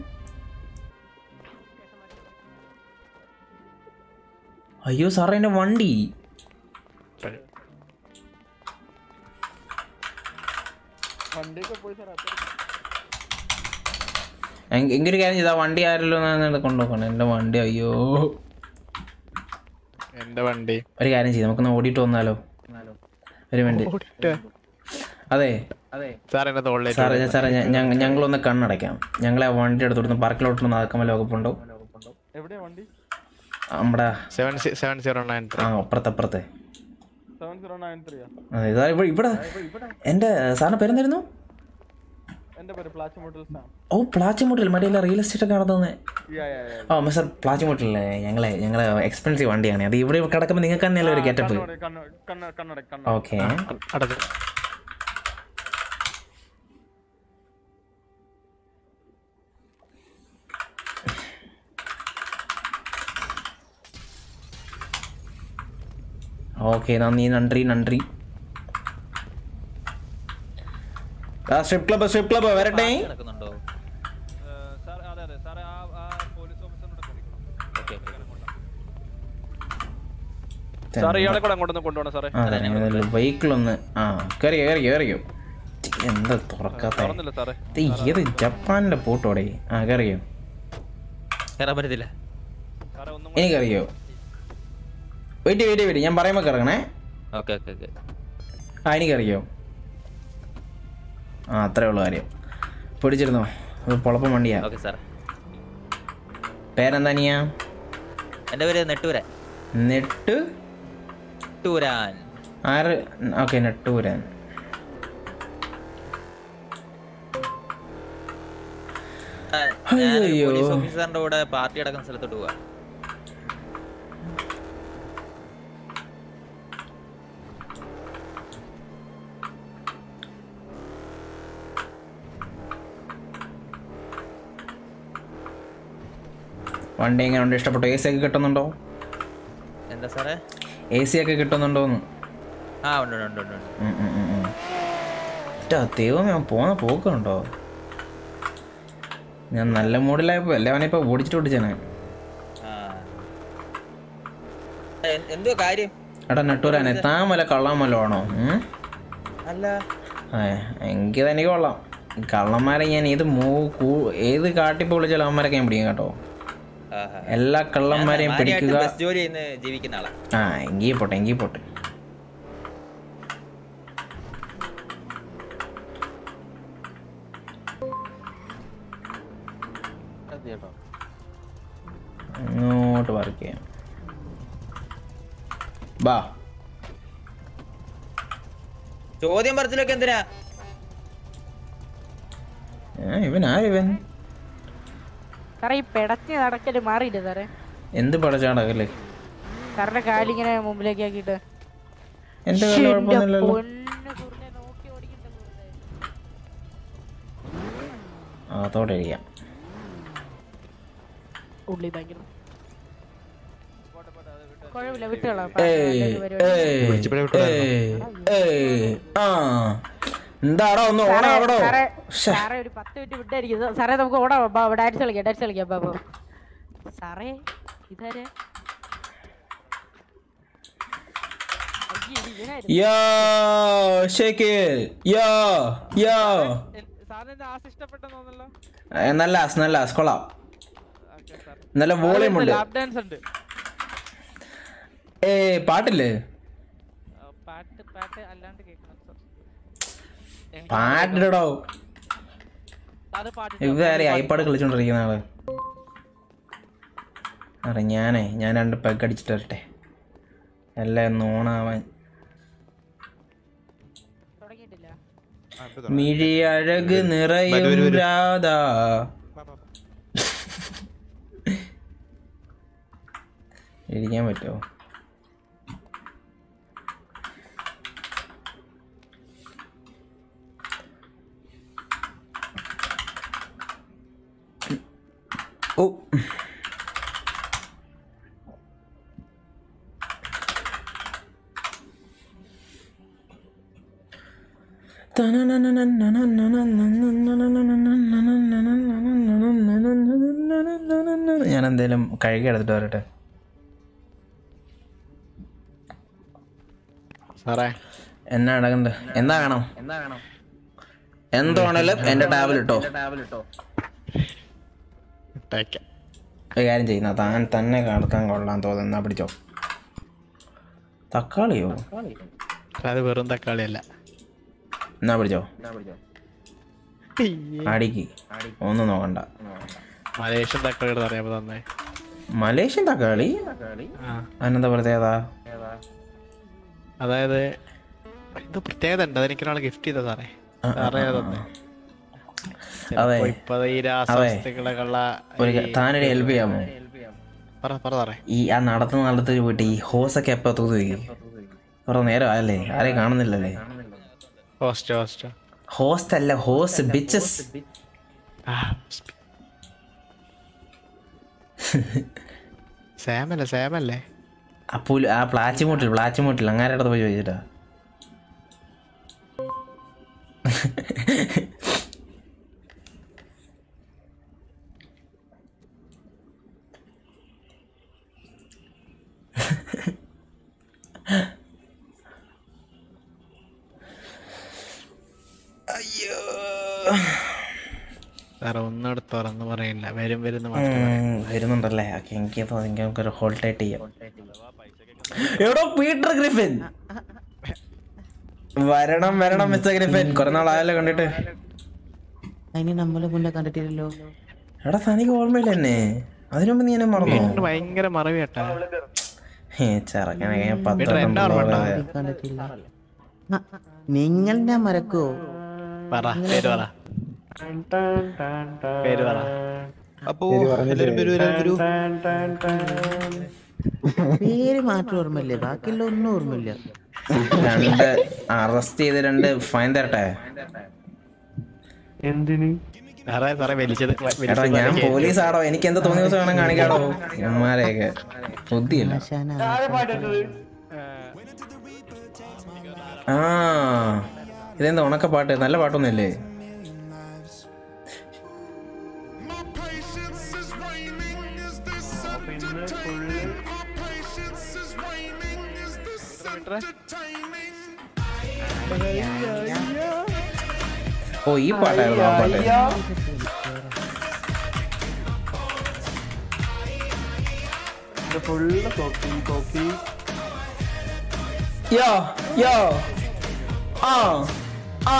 അയ്യോ സാറേ എൻ്റെ വണ്ടി വണ്ടിയൊക്കെ പോയി സാർ എങ്ക- എങ്കിൽ ഒരു കാര്യം ചെയ്താ വണ്ടി ആരല്ലോ കൊണ്ടുപോക്കണം എൻ്റെ വണ്ടി അയ്യോ എന്റെ വണ്ടി ഒരു കാര്യം ചെയ്യും നമുക്കൊന്ന് ഓടിയിട്ട് വന്നാലോ ഒരു മിനിറ്റ് അതെ സാർ എന്നെ തോളിലേക്ക് സാറേ ഞാൻ- സാറേ ഞാൻ- ഞങ്ങ- ഞങ്ങളൊന്ന് കണ്ണടയ്ക്കാം ഞങ്ങളെ ആ വണ്ടി എടുത്തോടുന്ന് പാർക്കിലോട്ടൊന്ന് നടക്കാൻ വല്ല വകുപ്പുണ്ടോ എവിടെയാ വണ്ടി നമ്മുടെ സെവൻ സെവൻ സീറോ നയൻ ആ അപ്പുറത്തെ അപ്പുറത്തെ സെവൻ സീറോ നയൻ ത്രീ അതെ സാർ ഇവിടെ ഇവിടെ എൻ്റെ സാറിന് പേരെന്തായിരുന്നു എന്റെ പേര് പ്ലാച്ചിമോട്ടിൽ സാം ഓ പ്ലാച്ചിമുട്ടിൽ മറ്റേ റിയൽ എസ്റ്റേറ്റ് ഒക്കെ നടത്തുന്നത് യാ യാ യാ ഓ മിസ്റ്റർ പ്ലാച്ചിമുട്ടില്ലേ ഞങ്ങളെ ഞങ്ങളെ എക്സ്പെൻസീവ് വണ്ടിയാണ് അത് ഇവിടെ കിടക്കുമ്പോൾ നിങ്ങൾക്ക് തന്നെയല്ലേ ഒരു ഗെറ്റപ്പ് കണ്ണട കണ്ണട കണ്ണട കണ്ണട ഓക്കെ അടച്ച് ஓகே நன்றி நன்றி நன்றி സ്ട്രിപ്പ് ക്ലബ് സ്ട്രിപ്പ് ക്ലബ് വരട്ടെ നടക്കുന്നുണ്ടോ സാർ അതെ അതെ സാറേ ആ ആ പോലീസ് ഓഫീസറിനോട് ഓക്കെ ഓക്കെ സാർ ഇയാളെ കൂടെ അങ്ങോട്ടൊന്ന് കൊണ്ടുപോകണം സാറേ അതെ വെഹിക്കിളൊന്ന് ആ കയറിയോ കയറിയോ കയറിയോ എന്താ തുറക്കാത്ത തുറന്നില്ല സാറേ ഇത് ഏത് ജപ്പാനിന്റെ പൂട്ടോടെ ആ കയറിയോ കയറാൻ പറ്റത്തില്ല എനിക്കറിയോ വെയിറ്റ് വെയിറ്റ് വെയിറ്റ് ഞാൻ പറയുമ്പോൾ കറങ്ങണേ ഓക്കെ ഓക്കെ ഓക്കെ ആ എനിക്കറിയോ ആ അത്രേ ഉള്ളു കാര്യം പിടിച്ചിരുന്നോ അത് പൊളപ്പം വണ്ടിയാ ഓക്കെ സാർ പേരെന്താ നീയാ എൻ്റെ പേര് നെട്ടൂരൻ നെട്ട് ടൂരാൻ ആറ് ഓക്കെ നെട്ടൂരൻ ഞാനൊരു അയ്യോ. പോലീസ് ഓഫീസറിന്റെ കൂടെ പാർട്ടി അടക്കുന്ന സ്ഥലത്തോട്ട് പോവാ വണ്ടി എങ്ങനെ ഉണ്ട് ഇഷ്ടപ്പെട്ടു എ സി ഒക്കെ കിട്ടുന്നുണ്ടോ എന്താ സാറേ എ സി ഒക്കെ കിട്ടുന്നുണ്ടോന്ന് ആ ഉണ്ട് ഉണ്ട് ഉണ്ട് ഉണ്ട് ഉം, ഉം, ഉം, ഉം. ട്ടാ, ദൈവമേ അവൻ പോന്ന പോക്കുണ്ടോ ഞാൻ നല്ല മൂഡിലായപ്പോ അല്ലേ അവനിപ്പോ ഓടിച്ചിട്ട് ഓടിച്ചാണ് ആ എ- എന്തുവാ കാര്യം എടാ നെട്ടൂരാനെ താൻ വല്ല കള്ളാൻ ആണോ ഉം? അല്ല ഏ, എനിക്ക് തനിക്ക് കൊള്ളാം ഈ കള്ളന്മാരെ ഞാൻ ഏത് മൂ കൂ- ഏത് കാട്ടിപ്പോ വിളിച്ചാലും അവന്മാരൊക്കെ ഞാൻ പിടിക്കും കേട്ടോ ആഹാ. എല്ലാ കള്ളന്മാരെയും ഞാൻ മാന്യമായിട്ട് പിടിക്കുക ബസ് ജോലി ചെയ്യുന്ന ജീവിക്കുന്ന ആളാ ആ എങ്കിൽ പോട്ടെ എങ്കിൽ പോട്ടെ അങ്ങോട്ട് വർക്ക് ചെയ്യാം ബാ ചോദ്യം പറച്ചിലൊക്കെ എന്തിനാ ഏ, ഇവൻ ആരിവൻ സാറേ ഈ പെടച്ച് നടക്കല് മാറിയില്ലേ സാറേ എന്ത് പടച്ചാടകല്ലേ സാറിന്റെ കാലിങ്ങനെ മുമ്പിലേക്ക് ആക്കിയിട്ട് എന്റെ ശ്ശെ, കാലിൽ എന്റെ കുഴപ്പമൊന്നുമില്ലല്ലോ. പൊന്ന് സുഹൃത്തേ, നോക്കി ഓടിക്കണ്ട സുഹൃത്തേ. അതോടെ ഇരിക്കാം ഉള്ളി ഭയങ്കര കുഴപ്പമില്ല വിട്ടുകളാം ഏയ്, ഏയ്, ഏയ്, ഏയ്, ആ എന്താടാ ഒന്ന് ഓടാ അവിടോ സാറേ സാറേ ഒരു പത്ത് മിനിറ്റ് വിട്ടായിരിക്കും സാ- സാറേ നമുക്ക് ഓടാം ബാ ഡാൻസ് കളിക്കാം ഡാൻസ് കളിക്കാം ബാ ബാ. സാറേ ഇതാരെ യോ ഷേക്ക് യോ യോ സാറിന് ആസ് ഇഷ്ടപ്പെട്ടെന്നോന്നല്ലോ ഏ, നല്ല ആസ് നല്ല ആസ് കൊള്ളാം നല്ല വോളിയം ഉണ്ട് ലാപ് ഡാൻസ് ഉണ്ട് ഏ പാട്ടില്ലേ പാട്ട് പാട്ട് അല്ലാണ്ട് കേൾക്കണം സാർ പാട്ടിടോ അത് പാട്ട് ഇതാരെ ഐപാഡ് കളിച്ചോണ്ടിരിക്കുന്ന ആള് അറെ ഞാനേ ഞാൻ രണ്ട് പെഗ് അടിച്ചിട്ട് വരട്ടെ എല്ലാം ഒന്ന് ഓണാവാൻ മിഴി അഴക് നിറയും രാധ ഇരിക്കാൻ പറ്റുമോ ഓ ഞാൻ എന്തേലും കഴുകി എടുത്തിട്ട് വരട്ടെ സാറേ എന്നാ അടകണ്ട് എന്താ വേണം എന്താ വേണം എന്താണേലും എന്റെ ടാബിൽ ഇട്ടോ ഇട്ടേക്കാം ഒരു കാര്യം ചെയ്യുന്ന താൻ തന്നെ കടക്കാൻ കൊള്ളാൻ തോന്നുന്ന പിടിച്ചോ തക്കാളിയോ അത് വെറും തക്കാളിയല്ല എന്നാ പിടിച്ചോ അടിക്ക് ഒന്നും നോക്കണ്ട മലേഷ്യൻ തക്കാളിയുടെ അറിയാമോ തന്നെ മലേഷ്യൻ തക്കാളി ആ. അതിനെന്താ പ്രത്യേകത അതായത് ഇത് പ്രത്യേകത ഉണ്ട് അതെനിക്കൊരാൾ ഗിഫ്റ്റ് ചെയ്ത സാറേ ആ, ആ, സാറേ ആ, തന്നെ അതെ ചിലപ്പോ ഇപ്പൊ ഈ അതെ രാസവസ്തുക്കളൊക്കെ ഉള്ള ഒരു ഈ- താനൊരു ഹെൽപ്പ് ചെയ്യാമോ പറ പറ സാറേ ഈ ആ നടത്തുന്ന നടത്ത് പോയിട്ട് ഈ ഹോസൊക്കെ എപ്പോ തൂക്കി കുറെ നേരം ആയല്ലേ ആരെയും കാണുന്നില്ലല്ലേ ഹോസ്റ്റ് ഹോസ്റ്റ് ഹോസ്റ്റ് അല്ല ഹോസ് ബിച്ചസ് സാമല്ലേ സാമല്ലേ ആ പുല് ആ പ്ലാച്ചിമൂട്ടിൽ പ്ലാച്ചിമൂട്ടിൽ അങ്ങനെ അടുത്ത് പോയി ചോദിച്ചിട്ടാ സാറേ ഒന്നും എടുത്ത് തുറന്ന് പറയില്ല വരും വരും എന്ന് മാത്രമേ പറയൂ. ഉം, വരുന്നുണ്ടല്ലേ ഓക്കെ എനിക്ക് തോന്നി എനിക്ക് നമുക്കൊരു ഹോൾട്ടേറ്റ് ചെയ്യാം എവിടോ പീറ്റർ ഗ്രിഫിൻ വരണം വരണം മിസ്റ്റർ ഗ്രിഫിൻ കുറെ നാളായല്ലോ കണ്ടിട്ട് അതിന് നമ്മളെ മുന്നേ കണ്ടിട്ടില്ലല്ലോ എടാ തനിക്ക് ഓർമ്മയില്ല എന്നെ അതിനു മുമ്പ് നീ എന്നെ മറന്നോ വീട്ടിൽ ഭയങ്കര മറവി കേട്ടാ ഹേ, ചെറുക്കനൊക്കെ ഞാൻ പത്ത് വീട്ടിൽ വട്ടം എന്റെ ഓർമ്മ ഉണ്ടോ? പോയതാ. കണ്ടിട്ടില്ല നിങ്ങൾ ഞാൻ മറക്കോ പറ പേര് പറ പേര് പറ അപ്പോ എല്ലാവരും വരൂ, എല്ലാവരും പേര് മാത്രം ഓർമ്മയില്ലേ ബാക്കിയുള്ള ഒന്നും ഓർമ്മയില്ല രണ്ട് അറസ്റ്റ് ചെയ്ത് രണ്ട് ഫൈൻ തരട്ടെ എന്തിന് സാറേ സാറേ വലിച്ചത് വ- എടാ വലിച്ചത് ഞാൻ വലിച്ചത്. പോലീസ് ആടോ എനിക്ക് എന്താ തോന്നിയ ദിവസം വേണം കാണിക്കാടോ ഉമ്മാരെയൊക്കെ ബുദ്ധിയില്ല ആ ഇതെന്താ ഉണക്ക പാട്ട് നല്ല പാട്ടൊന്നുമില്ലേ ഓ ഈ പാട്ടായിരുന്നു ആ പാട്ട് ഫുള്ള് കോപ്പി കോപ്പി യോ യോ ആ ആ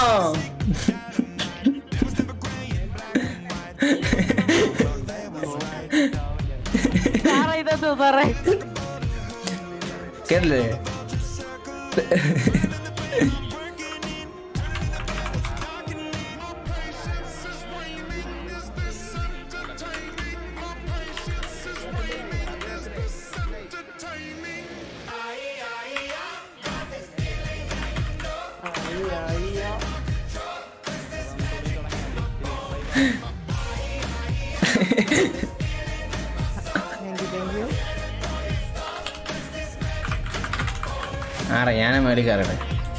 സാറേ ഇതെന്തോ സാറേ കേട്ടില്ലേ ആറെ ഞാനേ മേടിക്കാറട്ടെ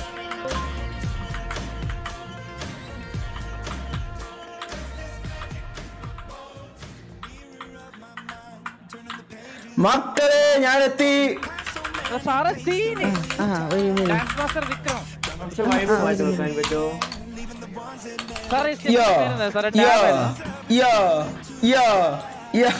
മക്കളെ ഞാനെത്തി സാറേ സീന് ആ ഒരു minute. ഡാൻസ് മാസ്റ്റർ വിക്രം പറ്റുമോ സാറേ ഈ യോ step വരുന്നത് സാറേ യോ ടാബ് ആയിരുന്നു. യോ യോ യോ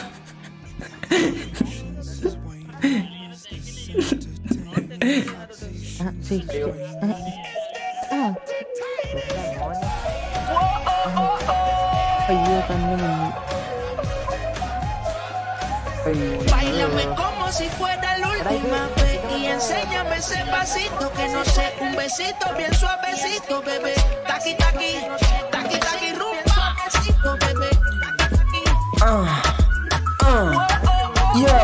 ആ, ശരി, ശരി. ആ, ആ. അയ്യോ തന്നെ മുങ്ങി Báilame como si fuera la última vez y enséñame ese pasito que no sé, un besito bien suavecito, bebé. Taqui taqui, taqui taqui rumba, suavecito, bebé. Ah, ah, yeah.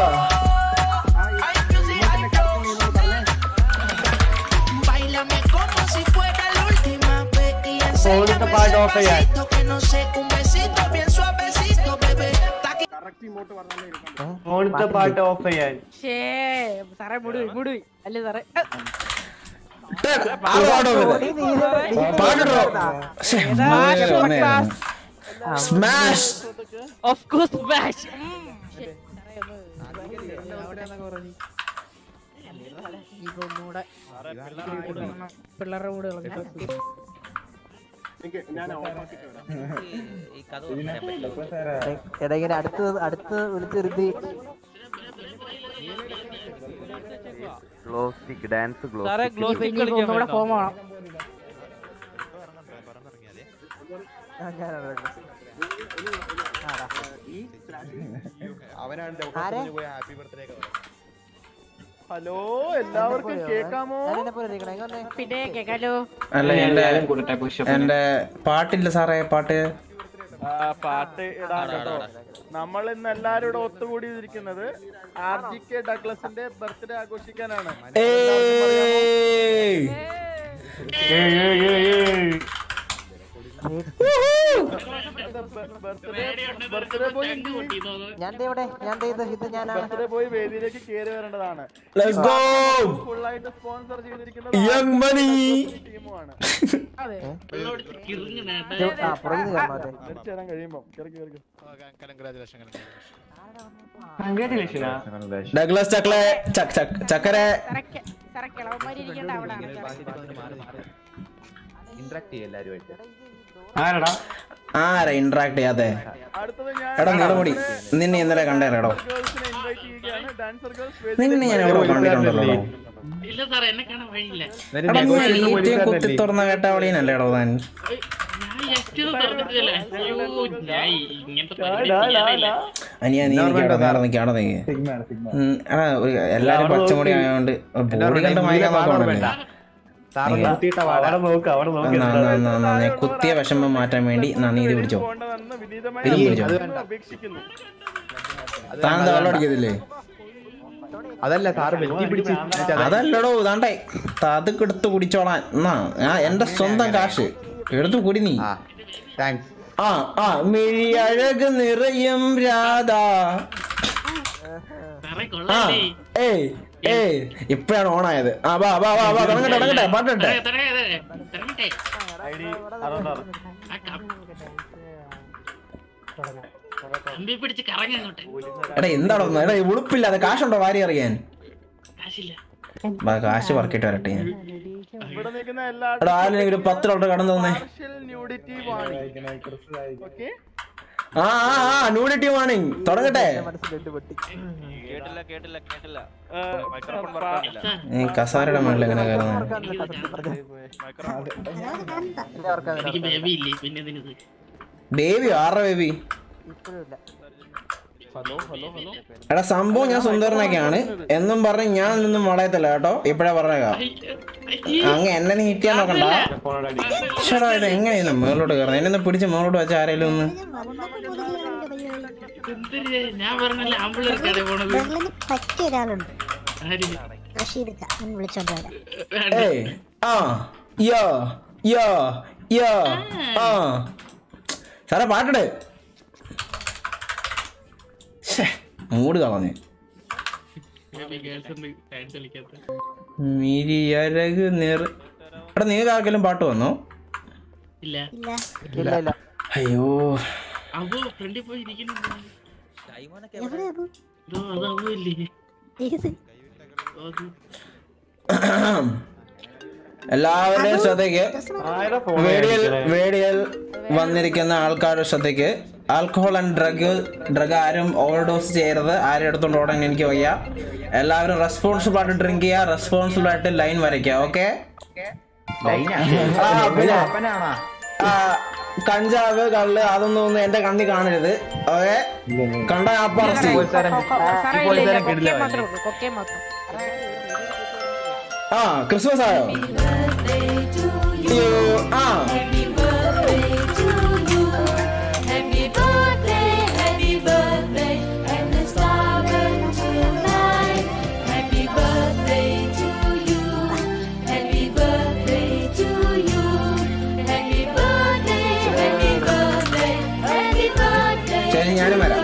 Báilame como si fuera la última vez y enséñame പാട്ട് ese off ചെയ്യാൻ pasito que no sé, un besito bien suavecito, bebé. Taqui മോളത്തെ പാട്ട് off ചെയ്യാൻ ഷേ സാറേ മുടി മുടി അല്ലേ സാറേ സ്മാഷ് ഓഫ് കോഴ്സ് സ്മാഷ് ഒന്നുകൂടെ പിള്ളേരുടെ കൂടെ കളഞ്ഞു എടാ ഇങ്ങനെ അടുത്ത് അടുത്ത് വിളിച്ചിരുത്തി ഗ്ലോ സ്റ്റിക്ക് ഡാൻസ് ഗ്ലോ സാറേ ഗ്ലോ ഇനിയിപ്പോ ഇനിയിപ്പോ ഒന്നുകൂടെ ഫോം വേണം ഹലോ എല്ലാവർക്കും കേൾക്കാമോ പിന്നെ കേക്കാലോ അല്ല എന്റെ എന്റെ പാട്ടില്ല സാറേ പാട്ട് ആ, പാട്ട് ഇടാൻ കേട്ടോ നമ്മൾ ഇന്ന് എല്ലാരും ഇവിടെ ഒത്തുകൂടിയിരിക്കുന്നത് ആർ ജി കെ ഡഗ്ലസിന്റെ ബർത്ത്ഡേ ആഘോഷിക്കാനാണ് ഏയ്. ബർത്ത്ഡേ പോയി ഞാൻ ദേ ഇവിടെ ഞാൻ ദേ ഇത് ഇത് ഞാനാണ് ബർത്ത്ഡേ പോയി വേദിയിലേക്ക് കയറി വരേണ്ടതാണ് Let's go. ഫുള്ളായിട്ട് സ്പോൺസർ ചെയ്തിരിക്കുന്നത് Young money. ടീമുമാണ് ആ പുറകിൽ നിന്ന് കയറണം മറ്റേ തിരിച്ചു തരാൻ കഴിയുമ്പോ കേറി കേറി ഡഗ്ലസ് ചക്ലെ ചക് ചക് ചക്കര സാറേ കിളവന്മാരി ഇരിക്കേണ്ട അവിടെ ഇന്ററാക്ട് ചെയ്യും എല്ലാരുമായിട്ട് ആരാ ഇന്ററാക്ട് ചെയ്യാതെ എടാ നീളമുടി നിന്നെ ഇന്നലെ കണ്ടേരടോ നിന്നെ ഞാൻ എവിടെ കണ്ടിട്ടുണ്ടല്ലോ ഇല്ല സാറേ എന്നെ കാണാൻ വഴിയില്ല എടാ നീ ഏറ്റവും കുത്തി തുറന്ന കേട്ടവളീനല്ലേടോ താൻ ഞാൻ ജസ്റ്റ് തുറന്നിട്ടില്ല അയ്യോ ഞാൻ ഇങ്ങനത്തെ പരിപാടി ചെയ്യാറില്ല. അനിയാ നീ എനിക്ക് അവിടെ നേരെ നിൽക്കി അവിടെ നിൽക്കി ഉം, എടാ ഒരു എല്ലാരും പച്ചമുടി ആയതുകൊണ്ട് ബോഡി കണ്ട് മയക്കാൻ നോക്കണല്ലേ അവിടെ നോക്ക് അവിടെ നോക്ക് എന്നാ, എന്നാ, എന്നാ, എന്നാ, നീ കുത്തിയ വിഷമം മാറ്റാൻ വേണ്ടി എന്നാ നീ ഇത് പിടിച്ചോ ഇതും പിടിച്ചോ താൻ വെള്ളം അടിക്കത്തില്ലേ അതല്ല സാറ് വെറ്റി പിടിച്ച് അതല്ലടോ ഇതാണ്ടേ തതുക്ക് എടുത്ത് കുടിച്ചോളാൻ എന്നാ ഞാൻ എന്റെ സ്വന്തം കാശ് എടുത്ത് കുടി നീ താങ്ക്സ് ആ ആ മിഴിയഴക് നിറയും രാധ സാറേ ആ കൊള്ളാല്ലേ ഏയ് ഏയ് ഇപ്പഴാണ് ഓണായത് ആ വാ വാ വാ വാ തുടങ്ങട്ടെ തുടങ്ങട്ടെ പാട്ടെ തുടങ്ങട്ടെ തുടങ്ങട്ടെ ആ കം- കമ്പി പിടിച്ച് കറങ്ങി അങ്ങോട്ട് എടാ എന്താണോ എടാ ഉളുപ്പില്ലാതെ കാശുണ്ടോ വാരി അറിയാൻ കാശില്ല വാ കാശ് വർക്കിട്ട് വരട്ടെ ഞാൻ ഇവിടെ നിൽക്കുന്ന എല്ലാ എടാ ആരെങ്കിലും ഒരു പത്ത് ഡോളർ കടന്നു തന്നെ ന്യൂഡിറ്റി വാണി ഓക്കെ ആ ആ ആ നൂഡിറ്റി വാണിംഗ് തുടങ്ങട്ടെ കേട്ടില്ല കേട്ടില്ല കേട്ടില്ല മൈക്രോഫോൺ വർക്കാകുന്നില്ല നീ കസാരയുടെ മുകളിൽ എങ്ങനെ കയറുന്നത് എനിക്ക് ബേബി ഇല്ലേ പിന്നെ ഇതിനത് ബേബി ആരുടെ ബേബി എടാ സംഭവം ഞാൻ സുന്ദരനൊക്കെയാണ് എന്നും പറഞ്ഞ് ഞാൻ നിന്നും വളയത്തില്ല കേട്ടോ ഇപ്പഴേ പറഞ്ഞേക്കാം അങ്ങ് എന്നെ നീ ഹിറ്റ് ചെയ്യാൻ നോക്കണ്ട ചേടാ ഇത് എങ്ങനെയാണ് മേളോട്ട് കയറുന്നത് എന്നെ ഒന്ന് പിടിച്ച് മേളോട്ട് വെച്ച ആരെങ്കിലും ഒന്ന് എന്തൊരു ഞാൻ പറഞ്ഞല്ല ആമ്പിള്ളേർ കട പോണത് ബംഗ്ലന് പറ്റിയ ഒരാളുണ്ട് ആര് റഷീദ് ഞാൻ വിളിച്ചോണ്ട് വരാം വേണ്ട. ഏയ് ആ യോ യോ യോ ആ സാറേ പാട്ടിട് ശ്ശേ, മൂഡ് കളഞ്ഞ് ബേബി ഗേൾസ് ഉണ്ട് ഡാൻസ് കളിക്കാത്ത മിരിയരക് നിറ എടാ നിങ്ങൾക്ക് ആർക്കെങ്കിലും പാട്ട് വന്നോ ഇല്ല ഇല്ല ഇല്ല അയ്യോ അബു ഫ്രണ്ടിൽ പോയി ഇരിക്കുന്നുണ്ട് എവിടെ അബു ഇതോ അത് അബു ഇല്ലേ ഏത് അത് എല്ലാവരുടെയും ശ്രദ്ധയ്ക്ക് വേടിയൽ വേടിയൽ വന്നിരിക്കുന്ന ആൾക്കാരുടെ ശ്രദ്ധയ്ക്ക് ആൽക്കഹോൾ ആൻഡ് ഡ്രഗ് ഡ്രഗ് ആരും ഓവർഡോസ് ചെയ്യരുത് ആരും എടുത്തോണ്ട് ഓടാൻ എനിക്ക് വയ്യ എല്ലാവരും റെസ്പോൺസിബിൾ ആയിട്ട് ഡ്രിങ്ക് ചെയ്യുക റെസ്പോൺസിബിൾ ആയിട്ട് ലൈൻ വരയ്ക്കുക ഓക്കെ കഞ്ചാവ് കള്ള് അതൊന്നും ഒന്നും എന്റെ കണ്ണിൽ കാണരുത് ഓക്കെ കണ്ട അപ്പൊ അറസ്റ്റ് ചെയ്യും. സാറേ ഇല്ല ഇല്ല കൊക്കേ മാത്രമേ ഉള്ളൂ കൊക്കേ മാത്രം ആ ക്രിസ്മസ് ആയോ അയ്യോ, ആ Happy birthday, happy birthday, and the star burn tonight. Happy birthday to you, happy birthday to you, happy birthday, happy birthday, happy birthday. ശരി ഞാനും വരാം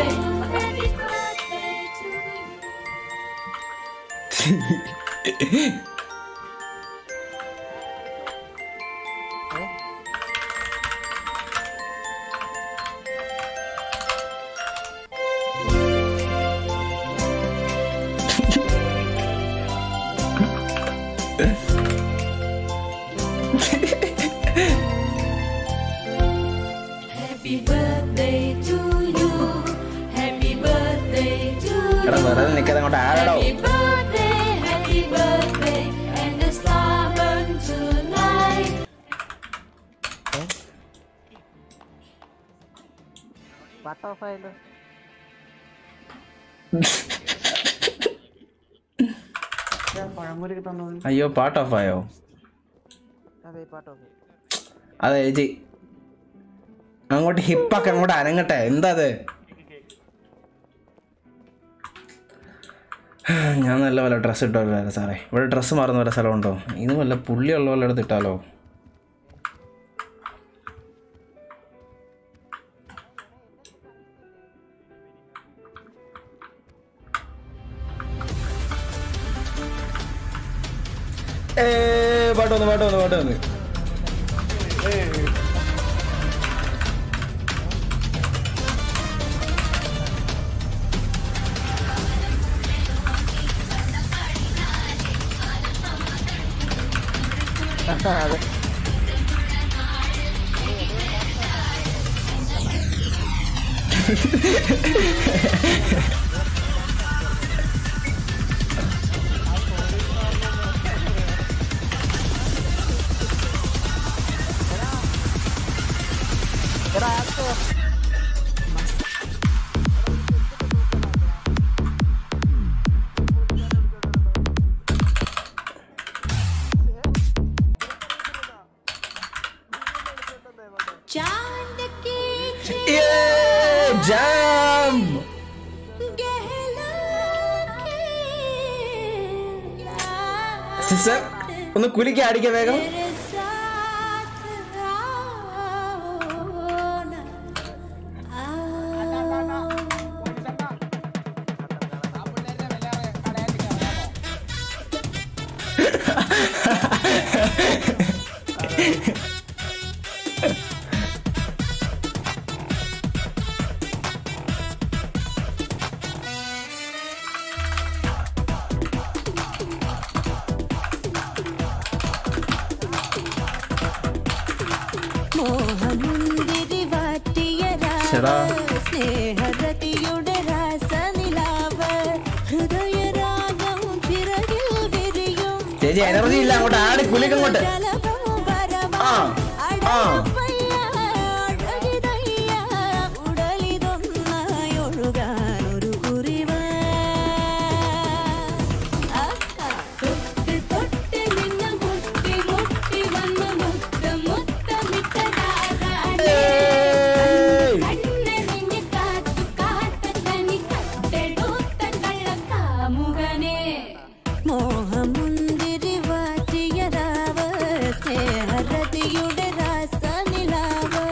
Happy birthday to you, happy birthday to എടാ you. വെറുതെ നിൽക്കാതെ അങ്ങോട്ട് ആരടോ Happy birthday, happy birthday, and the star burn tonight. Cut off ആയല്ലോ പഴംപൊരി തന്നു അയ്യോ പാട്ട് ഓഫ് ആയോ അതെ പാട്ട് ഓഫ് അതെ ചേച്ചി അങ്ങോട്ട് ഹിപ്പൊക്കെ അങ്ങോട്ട് അനങ്ങട്ടെ എന്താ അത് ഞാൻ നല്ല വല്ല ഡ്രസ്സ് ഇട്ടോ വരാം സാറേ ഇവിടെ ഡ്രസ്സ് മാറുന്ന വല്ല സ്ഥലമുണ്ടോ ഇത് വല്ല പുള്ളിയുള്ള വല്ല എടുത്ത് ഇട്ടാലോ ഏ പാട്ട് വന്നു പാട്ട് വന്നു പാട്ട് വന്നു അതെ चांद की ജാം സിസ്റ്റർ ഒന്ന് കുലിക്ക് അടിക്ക വേഗം മോഹമുന്തിരി വാറ്റിയ ശരാ. സ്നേഹരതിയുടെ രാസനിലാവ് ഹൃദയരാഗം ചിറകിൽ വിരിയും ചേച്ചി എനർജി ഇല്ല അങ്ങോട്ട് ആടി കുലിക്ക് അങ്ങോട്ട് ആ ആ ഉടലിതൊന്നായൊഴുകാനൊരു കുറിവ് തൊട്ട് തൊട്ട് നിന്ന് മുട്ടി മുട്ടി വന്ന് മുത്തം മുത്തമിട്ട കണ്ണെറിഞ്ഞ് കാത്തു കാട്ടത്തനി കട്ടെടുത്ത കള്ളക്കാമുകനെ മോഹമുന്തിരി വാറ്റിയ രാവ് സ്നേഹരതിയുടെ രാസനിലാവ്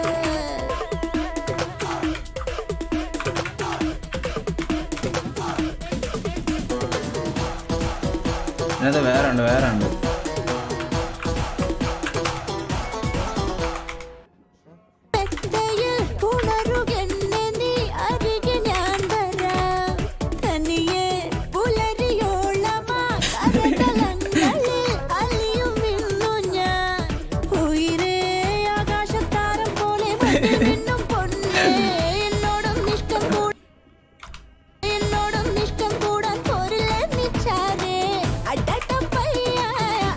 ഇതിനകത്ത് വേറെ ഉണ്ട് വേറെ ഉണ്ട് പെട്ടയിൽ പുണരുകെന്നെ നീ അരികെ ഞാൻ വരാം തനിയെ പുലരിയോളമാ കരതലങ്ങളിൽ അലിയും വിണ്ണു ഞാൻ ഉയിരേ ആകാശത്താരം പോലെ മതി മിന്നും പൊന്നേ എന്നോടും ഇഷ്ടം കൂടാ എന്നോടും ഇഷ്ടം കൂടാൻ പോരില്ല നിച്ചാരേ അടട്ട പയ്യ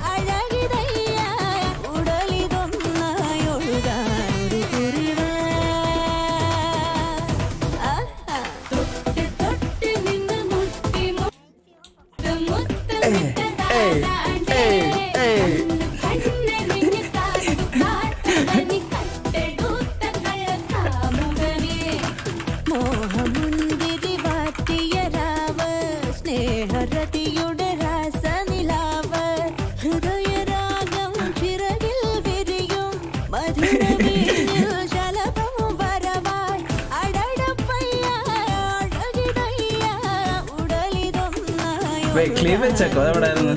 ക്ലീവ് വെച്ചേക്കോ അതെവിടെ ആയിരുന്നു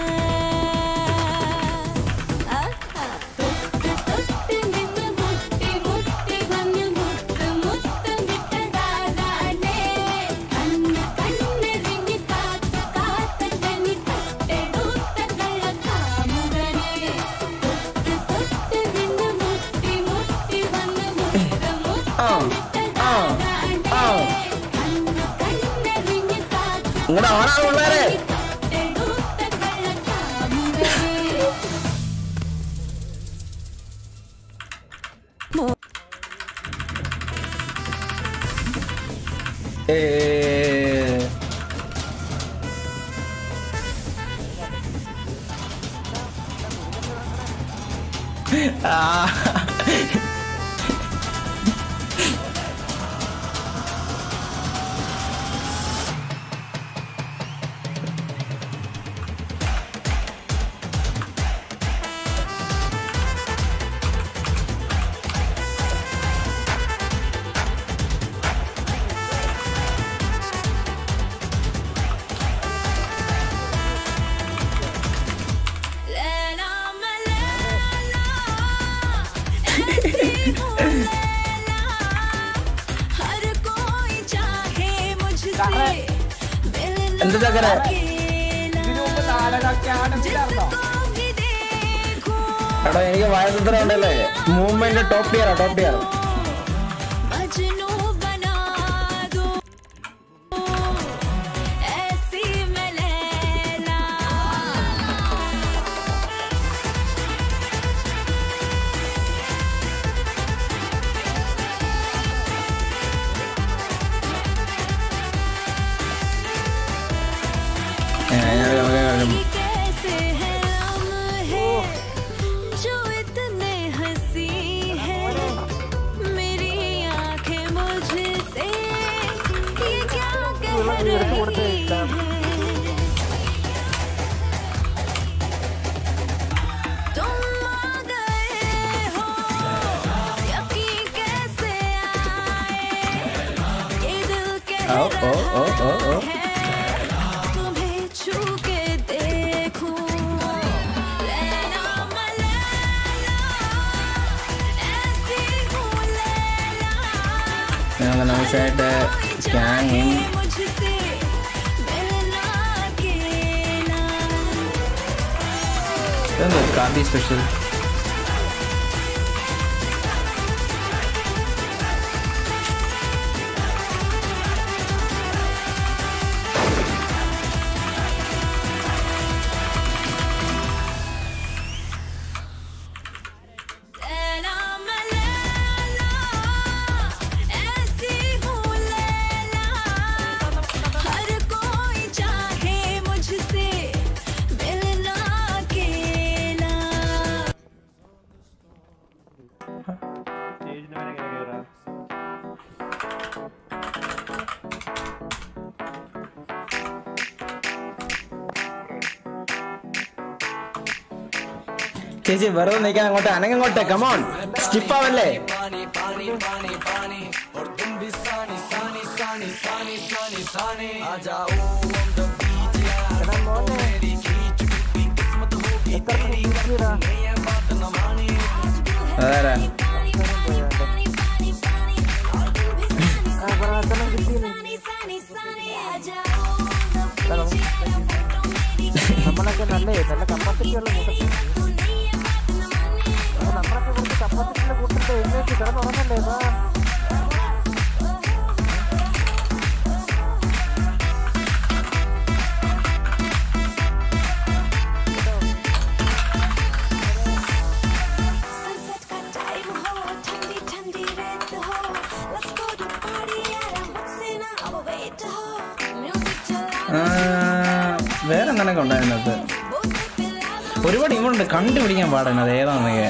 ഇങ്ങടെ ഓണാണ് പിള്ളേരെ ഏ ആ എന്താ ചക്കര എടാ എനിക്ക് വായതന്ത്രം ഉണ്ടല്ലേ മൂവ്മെന്റ് ടോപ്പ് ടിയറാ ടോപ്പ് ടിയർ जो इतने हंसी है मेरी आंखें मुझसे ये क्या कह रही है तुम आ गए हो यकीन कैसे आए ये दिल कह ഓ ഓ ഓ ഓ ഓ तुम्हें छू के देखूं लैला मलैला ऐसी हूँ लैला ഞങ്ങൾ നൈസായിട്ട് സ്കാനിങ് मुझसे मिलना अकेला ഇതെന്തോ കാർഡി സ്പെഷ്യൽ लैला मलैला ऐसी हूँ लैला हर कोई चाहे मुझसे मिलना अकेला ചേച്ചി വെറുതെ നിൽക്കാൻ അങ്ങോട്ട് അനങ്ങോട്ടെ കമോൺ സ്റ്റിപ്പാവല്ലേ അതാരാ നമ്മളൊക്കെ നല്ല നല്ല കപ്പാസിറ്റി ഉള്ള കൂട്ടത്തിൽ നമ്മളൊക്കെ കുറച്ച് കപ്പാസിറ്റി ഉള്ള കൂട്ടത്തിൽ എഴുന്നേറ്റ് കിടന്നുറങ്ങണ്ടേ വാ सनसेट का टाइम हो ठंडी ठंडी रेत हो लेट्स गो टू पार्टी यार मुझसे ना अब वेट हो म्यूजिक चला വേറെ എന്തെങ്കിലും ഉണ്ടോ അതിനകത്ത് ഒരുപാട് ഇങ്ങോട്ടുണ്ട് കണ്ടുപിടിക്കാൻ പാടാണ് അത് ഏതാണെന്നൊക്കെ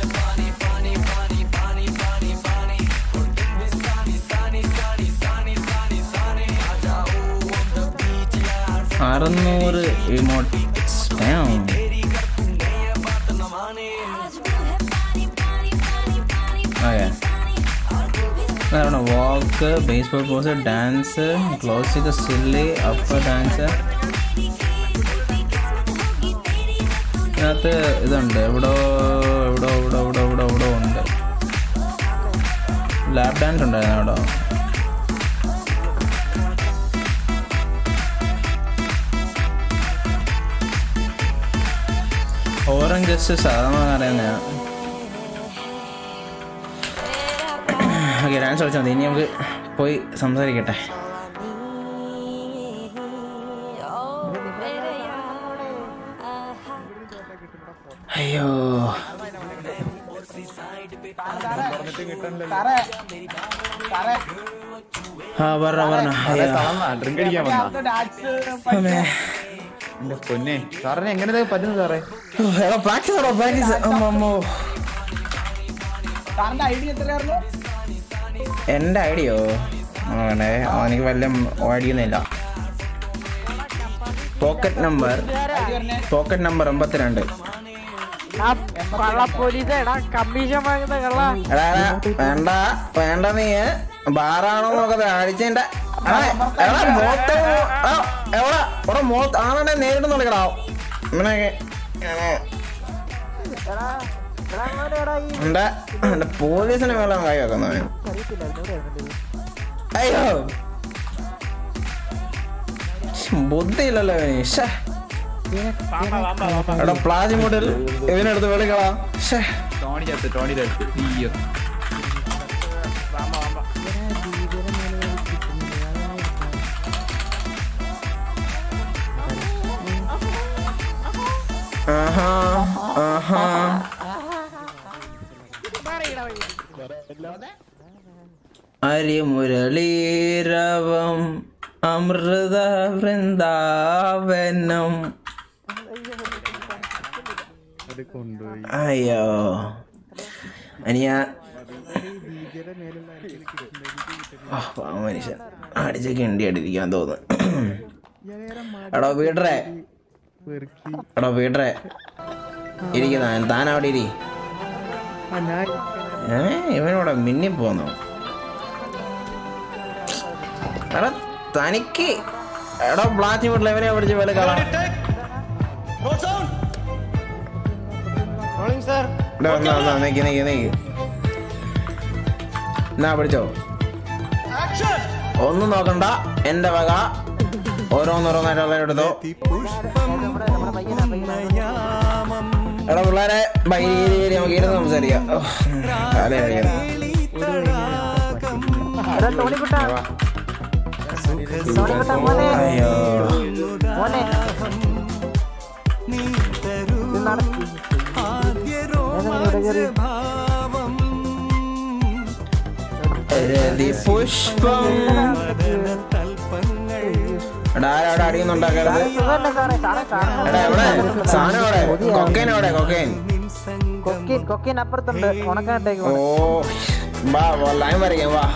അറുന്നൂറ് ഇമോട്ട് ഓക്കെ അതാണ് walk baseball pose dance classic silly upper dance ഇതിനകത്ത് ഇതുണ്ട് എവിടോ എവിടോ എവിടോ എവിടോ എവിടോ എവിടോ ഉണ്ട് ലാബ് ഡാൻസ് ഉണ്ടായിരുന്നു അവിടെ ഓറഞ്ച് ജസ്റ്റ് സാധാരണ അറിയുന്നതാണ് ഓക്കെ ഡാൻസ് കളിച്ചാൽ മതി ഇനി നമുക്ക് പോയി സംസാരിക്കട്ടെ അയ്യോ സാറേ സാറേ ആ പറഞ്ഞ പറഞ്ഞ അയ്യോ ഡ്രിങ്ക് അടിക്കാൻ വന്നാ അടുത്ത ഡാൻസ് അമ്മേ. എന്റെ പൊന്നെ സാറിന് എങ്ങനെ ഇതൊക്കെ പറ്റുന്നു സാറേ ഓ, എടാ പ്രാക്ടീസ് ആണോ പ്രാക്ടീസ് അമ്മോ സാറിന്റെ ഐഡി എത്രയായിരുന്നു എൻ്റെ ഐഡിയോ ആണേ എനിക്ക് വല്ല ഐഡിയ ഒന്നുമില്ല പോക്കറ്റ് നമ്പർ പോക്കറ്റ് നമ്പർ എൺപത്തിരണ്ട് ആ കള്ള പോലീസ് എടാ കമ്മീഷൻ വാങ്ങുന്ന കള്ള എടാ എടാ, വേണ്ട വേണ്ട നീ ബാറാണോ നോക്കത്തെ അടിച്ചതിന്റെ എടാ മോത്ത് എവിടെ ഇവിടെ മോത്ത് ആണെ നേരിട്ട് നോക്കടാ ഇവനൊക്കെ എന്റെ എന്റെ പോലീസിനെ മേലെ കൈ വെക്കുന്നവൻ അയ്യോ ബുദ്ധിയില്ലല്ലോ ഇവന് ശ്ശേ. എടാ പ്ലാജി മോഡൽ ഇവനെടുത്ത് വെളിക്കളാ ശ്ശേ ടോണി ചത്ത് ടോണി ചത്ത് അയ്യോ ആഹാ ആഹാ അരിമുരളീരവം അമൃത വൃന്ദാവനം അത് കൊണ്ടുപോയി അയ്യോ അനിയ ആ, പാവം മനുഷ്യൻ അടിച്ച് കിണ്ടി അടിയിരിക്കാൻ തോന്നുന്നു എടോ വീടറെ എടോ വീടറെ ഇരിക്കുന്ന താൻ അവിടെ ഇരി ഏ ഇവനോടെ മിന്നി പോന്നോ എടാ തനിക്ക് എടോ ബ്ലാക്ക് വീട്ടിൽ ഇവനെ പിടിച്ച് വില കളാം എടാ, എന്നാ, എന്നാ, നിക്ക്, നിക്ക്, നിക്ക്. എന്നാ പിടിച്ചോ ഒന്നും നോക്കണ്ട എന്റെ വക ഓരോന്നോരോന്നായിട്ട് എല്ലാവരും എടുത്തോ എടാ പിള്ളേരെ ബൈ ഇരി, ഇരി, നമുക്ക് ഇരുന്ന് സംസാരിക്കാം ഓ, തല കഴിയുന്നു. വാ. അയ്യോ രതി പുഷ്പം എടാ ആരാ അവിടെ അടിയൊന്നുണ്ടാക്കരുത് എടാ എവിടെ സാധനം എവിടെ കൊക്കൈൻ എവിടെ കൊക്കൈൻ കൊക്കീൻ കൊക്കീൻ അപ്പുറത്തുണ്ട് ഉണക്കാട്ടേക്ക് ഓ വാ വാ ലൈൻ വരയ്ക്കാം വാ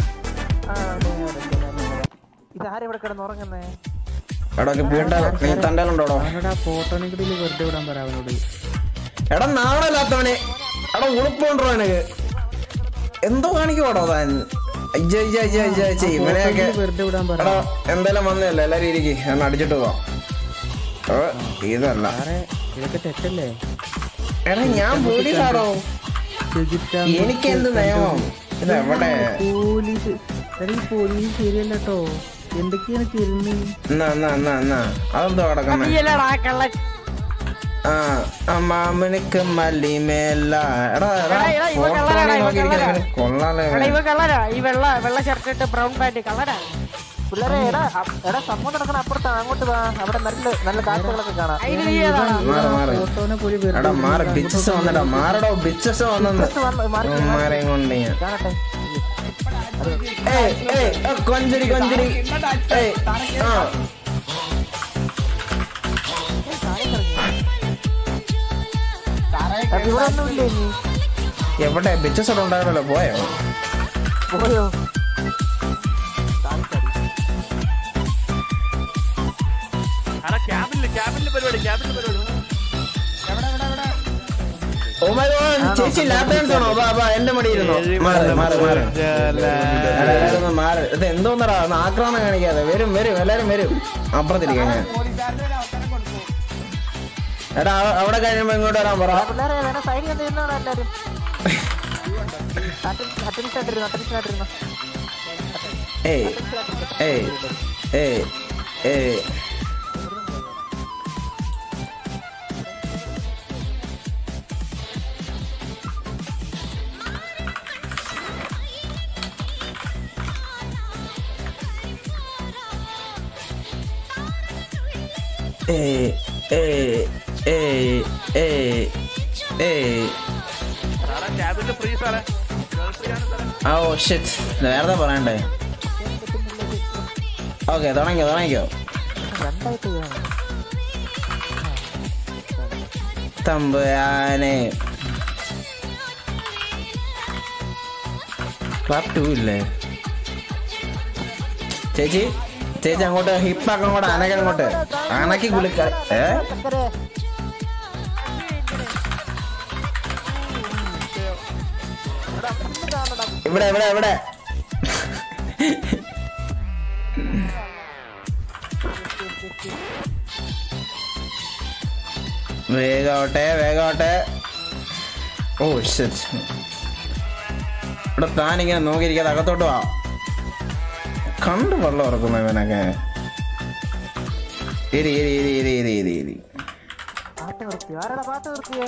ഇതാരും ഇവിടെ കിടന്ന് ഉറങ്ങുന്നേ എടാ വീട്ട നീ തൻ്റെ ഉണ്ടോടോ ഫോട്ടോനെങ്കിലും വെറുതെ വിടാൻ പറ അവനോട് എടാ നാളല്ലാത്തവനെ എടാ ഉളുപ്പുണ്ടോ എനിക്ക് എന്തോ കാണിക്കുവാടോ താൻ അയ്യ, അയ്യ, അയ്യ, അയ്യ, അയ്യ, ഇവനെയൊക്കെ വെറുതെ വിടാൻ പറ എടാ എന്തായാലും വന്നതല്ലേ എല്ലാരും ഇരിക്കും ഞാൻ അടിച്ചിട്ട് പോവാം ഓ, ഇതല്ല ഇതൊക്കെ തെറ്റല്ലേ എടാ ഞാൻ പോലീസാടോ എനിക്ക് എന്ത് നിയമം ഇത് എവിടെ പോലീസ് എടാ ഈ പോലീസ് ശരിയല്ല കേട്ടോ എന്തൊക്കെയാണ് ചെയ്യുന്നത് എന്നാ എന്നാ എന്നാ എന്നാ അതെന്തോ കിടക്കുന്നേ നീയല്ലടാ കള്ളൻ ആ അമ്മാമനിക്ക് മല്ലിമേല എടാ എടാ എടാ, ഇവ ഫോട്ടോ കള്ളനാടാ, ഇവ നോക്കിയിരിക്കാൻ കള്ളനാ. ഇവന് കൊള്ളാലോ എടാ ഇവന്. ഇവ കള്ളരാ ഈ വെള്ള വെള്ള ഷർട്ട് ഇട്ട് ബ്രൗൺ പാന്റ് കള്ളരാ പിള്ളേരെ എടാ അ- എടാ സംഭവം നടക്കണ അപ്പുറത്താണ് അങ്ങോട്ട് വാ അവിടെ നല്ല നല്ല കാഴ്ചകളൊക്കെ കാണാം അതിന് നീ ഏതാ മാറ് മാറ് ഫോട്ടോനെ പോയി എടാ മാറ് ബിച്ചസ് വന്നടാ മാറടോ ബിച്ചസ് വന്നെന്ന് മാരെയും കൊണ്ട് ഞാൻ കാണട്ടെ ഏയ് ഏയ് ഏ, കൊഞ്ചരി കൊഞ്ചരി ഏയ് ആ അത് ഇവിടെ ഒന്നുമില്ലേ നീ എവിടെ ബിച്ചസ് അവിടെ ഉണ്ടായിരുന്നല്ലോ പോയോ പോയോ ആടാ ക്യാബിനില് ക്യാബിനില് പരിപാടി ക്യാബിനില് പരിപാടി ഓ ഓ മൈ ഗോഡ് ചേച്ചി ലാപ്പ് ഡാൻസ് ആണോ ബാ ബാ എന്റെ മടി ഇരുന്നോ മാറ് മാറ് മാറ് എടാ, എല്ലാരും ഒന്ന് മാറ് ഇത് എന്തോന്നടാ ഒന്ന് ആക്രമണം കാണിക്കാതെ വരും വരും എല്ലാരും വരും അപ്പുറത്തിരിക്കാം ഞാൻ എടാ അവ- അവിടെ കഴിയുമ്പോ ഇങ്ങോട്ട് വരാൻ പറ പിള്ളേരെ വേണം സൈഡിൽ നിന്ന് ഇരുന്നോളാം എല്ലാരും അറ്റൻഷൻ ആയിട്ടിരുന്നു അറ്റൻഷൻ ആയിട്ടിരുന്നു ഏയ് ഏയ് ഏയ് ഏയ് ഏയ് ഏയ് ഏയ് ഏയ് ഏയ് സാറേ ക്യാബിന്റെ ഫ്രീ സാറേ ഗേൾ ഫ്രീ ആണ് സാറേ ആ ഓ ഷിറ്റ് നേരത്തെ പറയണ്ടേ ഓക്കെ തുടങ്ങിക്കോ തുടങ്ങിക്കോ രണ്ടായിട്ട് ചെയ്യണം തമ്പുരാനെ ക്ലാപ്പ് ടു ഇല്ലേ ചേച്ചി ചേച്ചി അങ്ങോട്ട് ഹിപ്പാക്ക് അങ്ങോട്ട് അനക്ക് അങ്ങോട്ട് അനക്കി കുളിക്ക ഏ ഇവിടെ ഇവിടെ ഇവിടെ വേഗാവട്ടെ വേഗാവട്ടെ ഓ ഷിറ്റ് ഇവിടെ താനിങ്ങനെ നോക്കിയിരിക്കാതെ അകത്തോട്ട് വാ കണ്ട് വെള്ളം ഇറക്കുന്നു ഇവനൊക്കെ ഇരി ഇരി ഇരി ഇരി ഇരി ഇരി ഇരി പാട്ട് നിർത്തി ആരാടാ പാട്ട് നിർത്തിയേ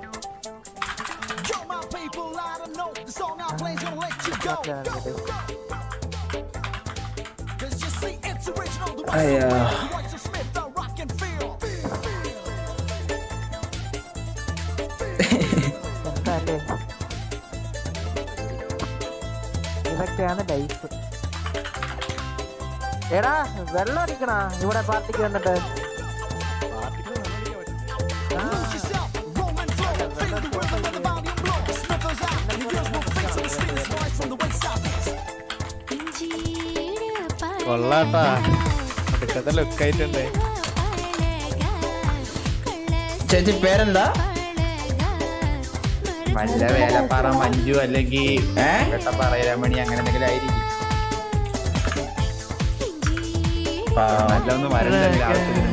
അയ്യാ എന്താല്ലേ ഇതൊക്കെയാണ് ലൈഫ് എടാ വെള്ളം അടിക്കണ ഇവിടെ പാർട്ടിക്ക് വന്നിട്ട് കൊള്ളാട്ടാ അടുക്കത്തെ ലുക്ക് ആയിട്ടുണ്ട് ചേച്ചി പേരെന്താ വല്ല വേലപ്പാറ മഞ്ജു അല്ലെങ്കിൽ വെട്ടപ്പാറ രമണി അങ്ങനെ എന്തെങ്കിലും ആയിരിക്കും നല്ല ഒന്ന് വരണ്ടല്ലോ ആവശ്യത്തിന്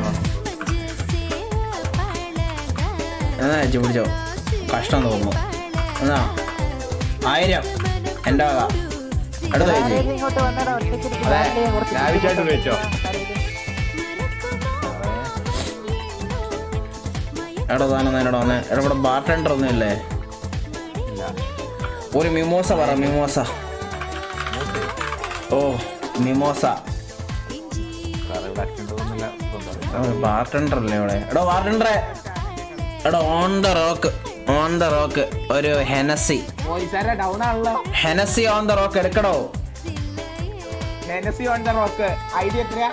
എന്നാ ചേച്ചി പിടിച്ചോ കഷ്ടം തോന്നുന്നു എന്നാ ആയിരം എൻ്റെ വക അടുത്ത ചേച്ചി ആരെങ്കിലും ഇങ്ങോട്ട് വന്നടാ ഒറ്റയ്ക്ക് അതെ ലാവിഷായിട്ട് ഉപയോഗിച്ചോ എടാ താനൊന്ന് എന്നോട് വന്നേ എടാ ഇവിടെ ബാർ ടെൻഡർ ഒന്നും ഇല്ലേ ഒരു മിമോസ പറ മിമോസ ഓ മിമോസ ബാർ ടെൻഡർ അല്ലേ ഇവിടെ എടോ ബാർ ടെൻഡറെ എടോ on the rock on the rock ഒരു ഹെനസി പോയിസാരെ ഡൗൺ ആണല്ലോ ഹെനസി ഓൺ ദ റോക്ക് എടുക്കടോ Hennessy on the rock idea എത്രയാ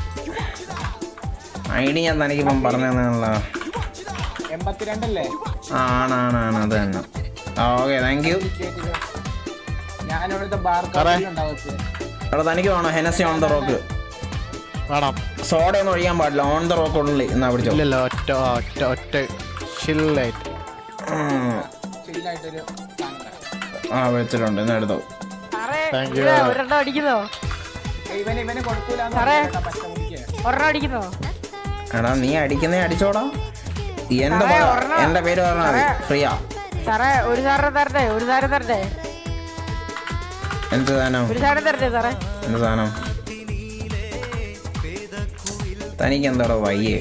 ഐ ഡി ഞാൻ തനിക്കിപ്പം പറഞ്ഞു തന്നാണല്ലോ എൺപത്തിരണ്ടല്ലേ ആ ആണ് ആണ് ആണ് അത് തന്നെ ആ ഓക്കെ താങ്ക് യു ഞാനിവിടുത്തെ ബാർ സാറേ. ഉണ്ടാവും എടാ തനിക്ക് വേണോ ഹെനസി ഓൺ ദ റോക്ക് വേണം സോഡ ഒന്നും ഒഴിയാൻ പാടില്ല ഓൺ ദ റോക്ക് ഉള്ളിൽ എന്നാ പിടിച്ചോ ഇല്ലല്ലോ ഒറ്റ ഒറ്റ ഒറ്റ ഷില്ലായിട്ട് ഉം. ചില്ലായിട്ടൊരു ആ വെച്ചിട്ടുണ്ട് എന്നാ എടുത്തോ താങ്ക് യു ഇതാ, ഒരെണ്ണം അടിക്കുന്നോ ഇവന് ഇവന് കൊടുക്കൂലെന്ന് സാറേ. പച്ച മുടിക്ക് ഒരെണ്ണം അടിക്കുന്നോ എടാ നീ അടിക്കുന്നേ അടിച്ചോടാ എന്റെ സാറേ, പക ഒരെണ്ണം. എന്റെ പേര് പറഞ്ഞാൽ മതി സാറേ. ഫ്രീയാ സാറേ ഒരു സാറിനെ തരട്ടെ ഒരു സാധനം തരട്ടെ എന്ത് സാധനം ഒരു സാധനം തരട്ടെ സാറേ എന്ത് സാധനം തനിക്ക് എന്താടോ വയ്യേ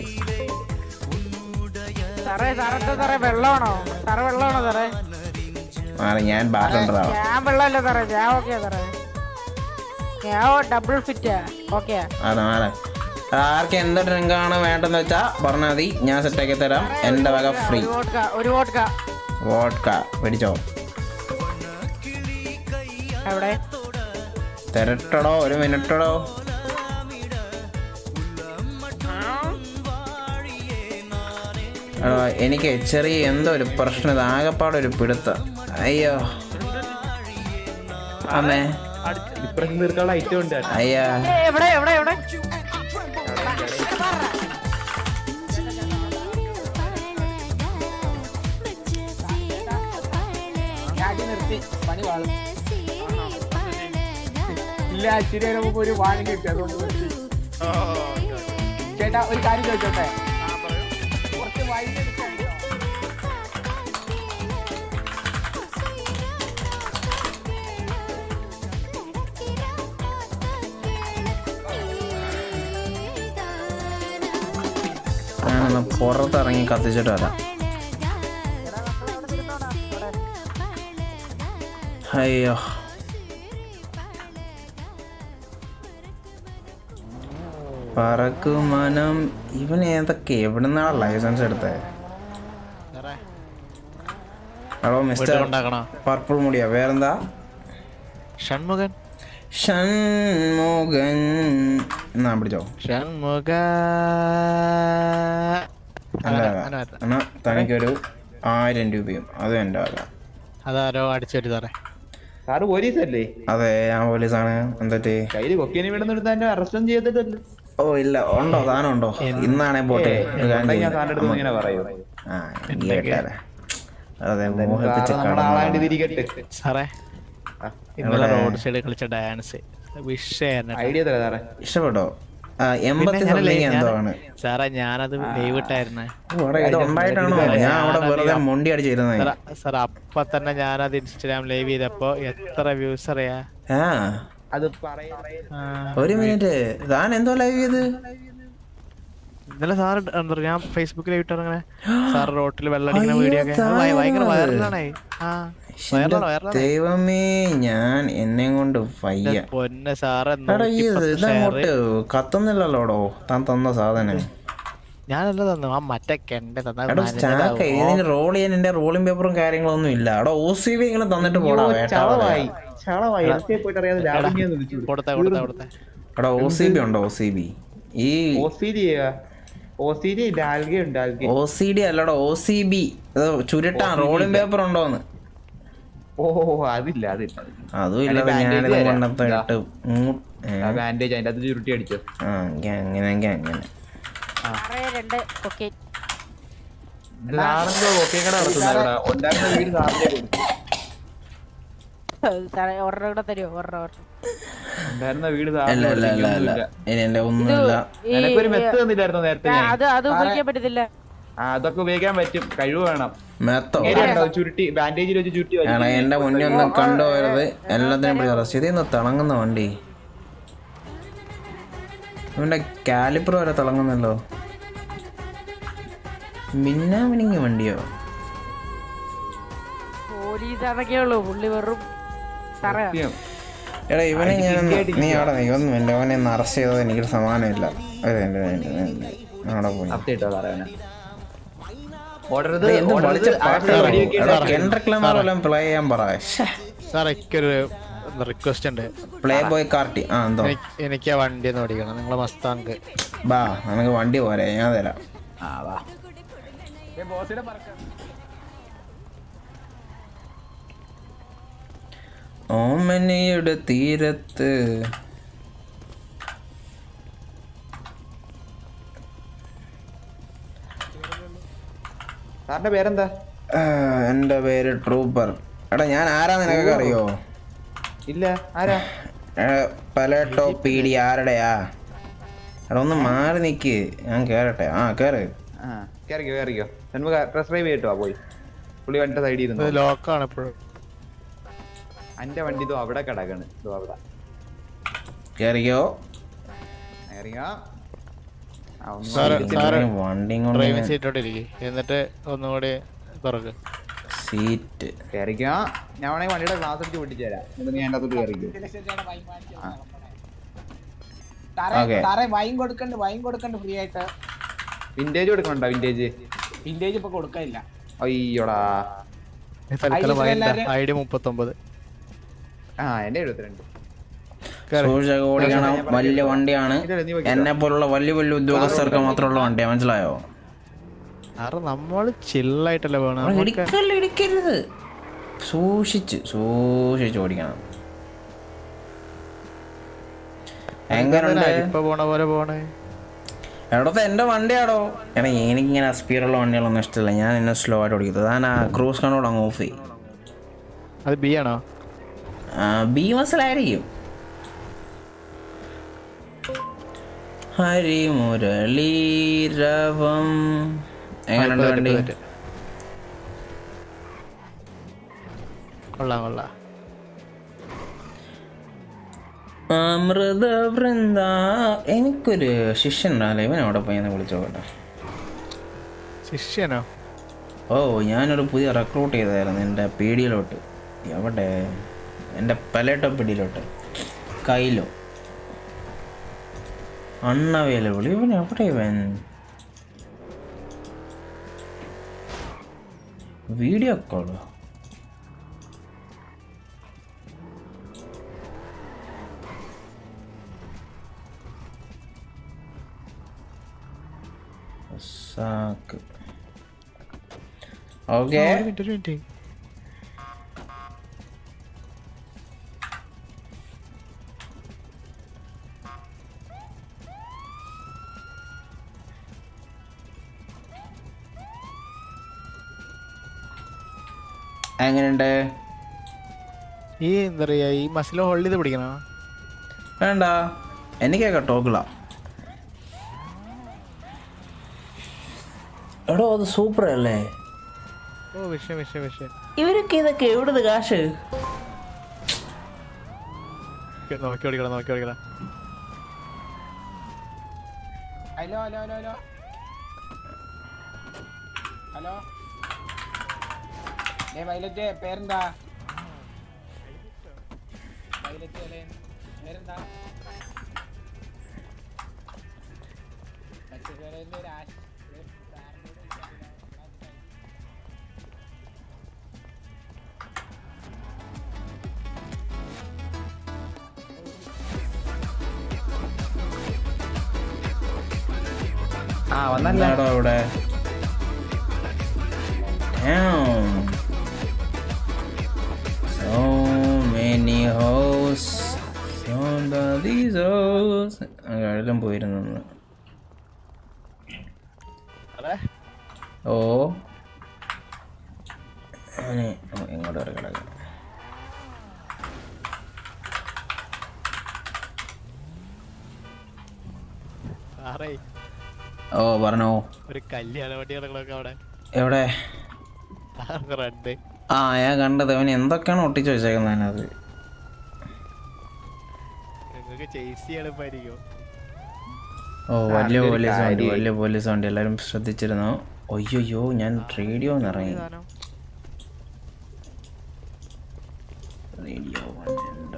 സാറേ സാറെന്താ സാറേ വെള്ളമാണോ സാറേ വെള്ളമാണോ സാറേ മാറി ഞാൻ ബാർട്ടണ്ടറാ ഞാൻ വെള്ളമല്ല സാറേ ഞാൻ ഓക്കെയാ സാറേ ഞാൻ ഡബിൾ ഫിറ്റാ ഓക്കെയാ അതെ മാറി ആർക്ക് എന്ത് ഡ്രിങ്ക് ആണ് വേണ്ടെന്ന് വെച്ചാ പറഞ്ഞാൽ മതി ഞാൻ സെറ്റാക്കി തരാം എന്റെ വക ഫ്രീ ഒരു വോട്ട്ക ഒരു വോട്ട്ക വോട്ട്ക പിടിച്ചോ എവിടെ തിരട്ടടോ ഒരു മിനിറ്റടോ എടോ, എനിക്ക് ചെറിയ എന്തോ ഒരു പ്രശ്നം ഇത് ആകപ്പാടെ ഒരു പിടുത്തം അയ്യോ അമ്മേ ഇപ്പുറത്ത് തീർക്കാനുള്ള ഐറ്റം ഉണ്ട് അയ്യാ ഏ, എവിടെ എവിടെ എവിടെ പണി പാളും ഇല്ല അച്ഛനെ നമുക്ക് ഒരു വാണി കിട്ടി അതുകൊണ്ട് നിർത്തി. ചേട്ടാ ഒരു കാര്യം ചോദിച്ചോട്ടെ കുറച്ച് വൈകി എടുക്കാൻ ഞാനൊന്ന് പുറത്തിറങ്ങി കത്തിച്ചിട്ട് വരാം അയ്യോ പറക്കുമനം ഇവൻ ഏതൊക്കെ എവിടുന്നാണ് ലൈസൻസ് എടുത്തത് ഹലോ മിസ്റ്റർ വീട്ടിലുണ്ടാക്കണോ? പർപ്പിൾ മുടിയാ വേറെന്താ ഷൺമുഖൻ ഷൺമുഖൻ എന്നാ പിടിച്ചോ ഷൺമുഖ അല്ല എന്നാ തനിക്കൊരു ആയിരം രൂപയും അതും എൻ്റെ ആകാം അതാരോ അടിച്ചു സാറേ സാറ് പോലീസല്ലേ അതെ ഞാൻ പോലീസാണ് എന്തൊക്കെ കയ്യില് കൊക്കിനെ വീടുന്ന എടുത്ത് എന്നെ അറസ്റ്റും ചെയ്തിട്ടല്ലേ ഓ ഇല്ല ഉണ്ടോ സാധനം ഉണ്ടോ ഇന്നാണേ പോട്ടെ ഏയ്, ഒരു കാര്യം ഉണ്ടെങ്കിൽ ഞാൻ ചെയ്യ്. സാറിന്റെ അടുത്ത് ഇങ്ങനെ പറയൂ. ആ ഈ കേട്ടാരെ. അതെ എന്തായാലും മോഹിപ്പിച്ച് സാറ് നമ്മുടെ ആളായിട്ട് കടന്നു തിരികട്ടെ സാറേ ഇന്നലെ എവിടെ? റോഡ് സൈഡിൽ കളിച്ച ഡാൻസ് വിഷയായിരുന്നു ഐഡിയ തരാം സാറേ ഇഷ്ടപ്പെട്ടോ ആ, എൺപത്തി സംതിങ് എന്തോ ആണ് സാറേ ഞാനത് ലൈവ് ഇട്ടായിരുന്നേ ഓ, എടാ, ഇത് ഉണ്ടായിട്ടാണോ ഞാൻ അവിടെ വെറുതെ മൊണ്ടി അടിച്ചിരുന്നേ സാർ അപ്പൊ തന്നെ ഞാനത് ഇൻസ്റ്റാഗ്രാം ലൈവ് ചെയ്തപ്പോ എത്ര വ്യൂസ് അറിയാ ആ അത് പറയാ ഒരു മിനിറ്റ് താൻ എന്തോ ലൈവ് ചെയ്ത് ഇന്നലെ സാർ എന്താ പറയാ ഞാൻ ഫേസ്ബുക്കിൽ ഇട്ടങ്ങനെ സാർ റോട്ടിൽ വെള്ളടിക്കുന്ന അയ്യോ, വീഡിയോ ഒക്കെ അത് ഭയ- ഭയങ്കര താനോ? വൈറലാണേ ആ വൈറലാണ് വൈറലാണ് ദൈവമേ ഞാൻ എന്നെ കൊണ്ട് വയ്യ പൊന്നെ സാറ് എടാ ഈ ഇതങ്ങോട്ട് കത്തുന്നില്ലല്ലോടോ താൻ തന്ന സാധനം ഞാനല്ല തന്നു ആ മറ്റേ കെണ്ട തന്ന എടാ സ്റ്റാക്ക് ഇതിന് റോൾ ചെയ്യാൻ എന്റെ റോളിംഗ് പേപ്പറും കാര്യങ്ങളൊന്നും ഇല്ല എടാ ഒ സി ബി ഇങ്ങനെ തന്നിട്ട് പോടാ അയ്യോ, വേട്ടാ ചളവായി ചളവായി ഇറച്ചിയെ പോയിട്ട് അറിയാതെ ലാഭിനെ വിളിച്ചു കൊടുത്ത കൊടുത്ത കൊടുത്ത എടാ ഒ സി ബി ഉണ്ടോ ഒ സി ബി ഈ ഓസിഡി ഓസിഡി ഡാൽഗ ഉണ്ട് ഡാൽഗ ഒ സി ഡി അല്ലടാ ഒ സി ബി ചുരുട്ടാൻ OCB റോളിംഗ് ഇല്ല. പേപ്പർ ഉണ്ടോന്ന് ഓ അതില്ല അതില്ല അതും ഇല്ലാതെ ഞാനിത് കൊണ്ടത്തെ ഇട്ട് മൂ- ഏ? ബാൻഡേജ് അതിന്റെ അത് ചുരുട്ടി അടിച്ചു ആ എങ്കി അങ്ങനെ എങ്കി അങ്ങനെ സാറേ രണ്ട് കൊക്കൈൻ സാറെന്തോ ഓക്കെ കട നടത്തുന്നവരോടാ ഉണ്ടായിരുന്ന വീട് സാറിന്റെ കൊടുത്തു സാറേ ഒരെണ്ണം കൂടെ തരുമോ ഒരെണ്ണം ഒരെണ്ണം ഉണ്ടായിരുന്ന വീട് അല്ല സാറിന്റെ അല്ല അല്ല അല്ല ഇനി എന്റെ ഒന്നുമില്ല ഈ- നിനക്കൊരു മെത്ത് തന്നില്ലായിരുന്നോ നേരത്തെ ആ, ഞാൻ? അത് അത് സാറേ, ഉപയോഗിക്കാൻ പറ്റത്തില്ല ആ അതൊക്കെ ഉപയോഗിക്കാൻ പറ്റും കഴിവ് വേണം മെത്തോ നേരെയുണ്ടോ? ചുരുട്ടി ബാൻഡേജിൽ വെച്ച് ചുരുട്ടി എടാ വലിക്കും. എന്റെ മുന്നിൽ ഒന്ന് കണ്ടുപോയത് എല്ലാത്തിനും പിടിച്ച റസീത് ഇന്ന് തിളങ്ങുന്ന വണ്ടി ഇവന്റെ കാലിപ്പർ വരെ തിളങ്ങുന്നല്ലോ മിന്നാമിനിങ്ങി വണ്ടിയോ പോലീസ് അതൊക്കെ ഉള്ളൂ പുള്ളി വെറും സാറേ എടാ ഇവനെ ഞാൻ നീ അവിടെ നീ ഒന്നും ഇല്ല അവനെ ഒന്ന് അറസ്റ്റ് ചെയ്തത് എനിക്കൊരു സമാനമില്ല അതെ എൻ്റെ അവിടെ പോയി അപ്ഡേറ്റ് സാറേ അവനെ. ഓടരുത് ഇത് എന്ത് ഓടരുത് വളിച്ച അകത്ത് പാട്ടാണോ? വെടിവെക്കരുത്. എടാ, കെൻഡ്രിക്ക് ലമാർ വല്ലതും പ്ലേ ചെയ്യാൻ പറ സാർ എനിക്കൊരു റിക്വസ്റ്റ് ഉണ്ട് പ്ലേ ബോയ് കാർട്ടി ആ എന്തോ എനിക്ക് എനിക്ക് ആ വണ്ടി ഒന്ന് ഓടിക്കണം നിങ്ങളെ മസ്താങ്ക് ബാ നമുക്ക് വണ്ടി പോരെ ഞാൻ തരാം ആ വാ ഏ, ബോസിനെ പറക്കാം ഓമനയുടെ തീരത്ത് സാറിന്റെ പേരെന്താ ആ, എൻ്റെ പേര് ട്രൂപ്പർ എടാ ഞാൻ ആരാ നിനക്കൊക്കെ അറിയോ ഇല്ല ആരാ പലേട്ടോ പി ഡി ആരുടെയാ എടാ ഒന്ന് മാറി നിക്ക് ഞാൻ കേറട്ടെ ആ കേറ് ആ കേറിക്കോ കേറിക്കോ നമുക്ക് പ്രസ്ക്രൈബ് ചെയ്തിട്ടോ പോയി പുള്ളി വണ്ടിയുടെ സൈഡിൽ ഇരുന്നു ലോക്കാണ് എപ്പോഴും എന്റെ വണ്ടി ഇതോ അവിടെ കിടക്കാണ് ഇതോ അവിടെ കേറിക്കോ കേറിക്കോ ആ, ഒന്നും സാറ് ഇരിക്കുന്നില്ല. സാറ് വണ്ടിയും കൊണ്ട് ഡ്രൈവിംഗ് ഞാൻ- സീറ്റോട്ട് ഇരിക്കും എന്നിട്ട് ഒന്നുകൂടി തുറക്ക് സീറ്റ് കേറിക്കോ ഞാൻ വേണമെങ്കിൽ വണ്ടിയുടെ ഗ്ലാസ് അടിച്ച് പൊട്ടിച്ചു തരാം എന്നിട്ട് നീ എൻ്റെ അകത്തോട്ട് കേറിക്കോ സാറേ Okay. സാറേ വൈൻ കൊടുക്കണ്ട് വൈൻ കൊടുക്കണ്ട് ഫ്രീ ആയിട്ട് വിന്റേജ് കൊടുക്കണുണ്ടോ വിന്റേജ് വിന്റേജ് ഇപ്പൊ കൊടുക്കാനില്ല അയ്യോടാ തൽക്കാലം ID എല്ലാവരും- ഐ ഡി മുപ്പത്തൊമ്പത് ആ എന്റെ എഴുപത്തിരണ്ട് സൂക്ഷിച്ചൊക്കെ ഓടിക്കണം വലിയ വണ്ടിയാണ് ഇല്ല, നീ വെക്കോ. എന്നെ പോലുള്ള വലിയ വലിയ ഉദ്യോഗസ്ഥർക്ക് മാത്രമുള്ള വണ്ടിയാണ് മനസ്സിലായോ സാറ് നമ്മള് ചില്ലായിട്ടല്ലേ വേണം അവിടെ ഇടിക്കല്ല ഇടിക്കരുത് സൂക്ഷിച്ച് സൂക്ഷിച്ച് ഓടിക്കണം എങ്ങനുണ്ട് ഇപ്പൊ പോണ പോലെ പോണേ എടത്തെ എന്റെ വണ്ടിയാടോ എടാ എനിക്കിങ്ങനെ സ്പീഡുള്ള വണ്ടികളൊന്നും ഇഷ്ടമില്ല ഞാൻ എന്നെ സ്ലോ ആയിട്ട് ഓടിക്കുന്നത് ഞാൻ ആ ക്രൂസ് കൺട്രോൾ അങ്ങ് ഓഫ് ചെയ്യും അത് ബി ആണോ ബി മസിലായിരിക്കും ഹരിമുരളീരവം എങ്ങനെയുണ്ട് ആ, ഇപ്പൊ വണ്ടി തെറ്റ്, കൊള്ളാം കൊള്ളാം അമൃത വൃന്ദ എനിക്കൊരു ശിഷ്യൻ ഉണ്ടാവില്ല ഇവൻ അവിടെ പോയി ഒന്ന് വിളിച്ചു നോക്കട്ടെ ശിഷ്യനോ ഓ ഞാനൊരു പുതിയ റെക്രൂട്ട് ചെയ്തായിരുന്നു എൻ്റെ പീടിയിലോട്ട് എവിടെ എൻ്റെ പലേട്ടോ പീടിയിലോട്ട് കയ്യിലോ അൺഅവൈലബിൾ ഇവൻ എവിടെ ഇവൻ വീഡിയോ കോളോ സാക്ക് ഓക്കെ ആ, ഒരു മിനിറ്റ് ഒരു മിനിറ്റ് എങ്ങനെയുണ്ട് ഈ എന്താ പറയാ ഈ മസിൽ ഹോൾഡ് ചെയ്ത് പിടിക്കണോ വേണ്ട എനിക്കൊക്കെ ടോക്കിള എടോ അത് സൂപ്പർ അല്ലേ ഓ വിഷയം വിഷയം വിഷയം ഇവരൊക്കെ ഇതൊക്കെ എവിടുന്ന് കാശ് നോക്കി ഓടിക്കണം നോക്കി ഓടിക്കണം hello hello hello hello hello ഏ വൈലറ്റ് പേരെന്താ വൈലറ്റ് അല്ലേ പേരെന്താ മറ്റേ പേരെന്റെ ഒരു ആശ ആ വന്നല്ല എന്താടോ ഇവിടെ Damn. So many hoes. So these hoes. എല്ലാം പോയിരുന്നു ഒന്ന്. ഓ ഞാന് ഇങ്ങോട്ട് വരെ കിടക്കാം സാറേ ഓ പറഞ്ഞോ ഒരു കല്യാണ വണ്ടി കിടക്കണൊക്കെ അവിടെ എവിടെ റെഡ് ആ ഞാൻ കണ്ടത് അവൻ എന്തൊക്കെയാണ് ഒട്ടിച്ച് വെച്ചേക്കുന്നത് അതിനകത്ത് നിങ്ങൾക്ക് ചേസ് ചെയ്യാൻ എളുപ്പമായിരിക്കും ഓ വലിയ അതിലൊരു പോലീസ് വണ്ടി കാര്യേ. വലിയ പോലീസ് വണ്ടി എല്ലാവരും ശ്രദ്ധിച്ചിരുന്നു അയ്യോയ്യോ ഞാൻ റേഡിയോ ഇറങ്ങി റേഡിയോ ഉണ്ട്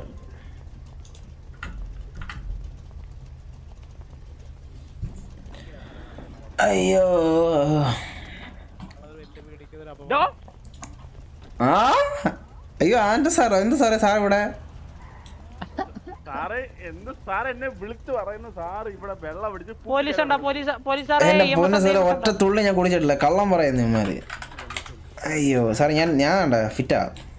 അയ്യോ ആ അയ്യോ ആൻ്റെ സാറോ എന്ത് സാറേ സാർ ഇവിടെ സാറ് എന്ത് സാർ എന്നെ വിളിച്ചു പറയുന്നു സാർ ഇവിടെ വെള്ളം പിടിച്ച് പോലീസ് ഉണ്ടോ പോലീസ് പോലീസുകാരെ എന്റെ EMS പൊന്നു സാറേ എന്തെങ്കിലും ഒറ്റ തുള്ളി ഞാൻ കുടിച്ചിട്ടില്ല കള്ളം പറയുന്നു ഇമാര് അയ്യോ സാറേ ഞാൻ ഞാൻ കണ്ട ഫിറ്റാ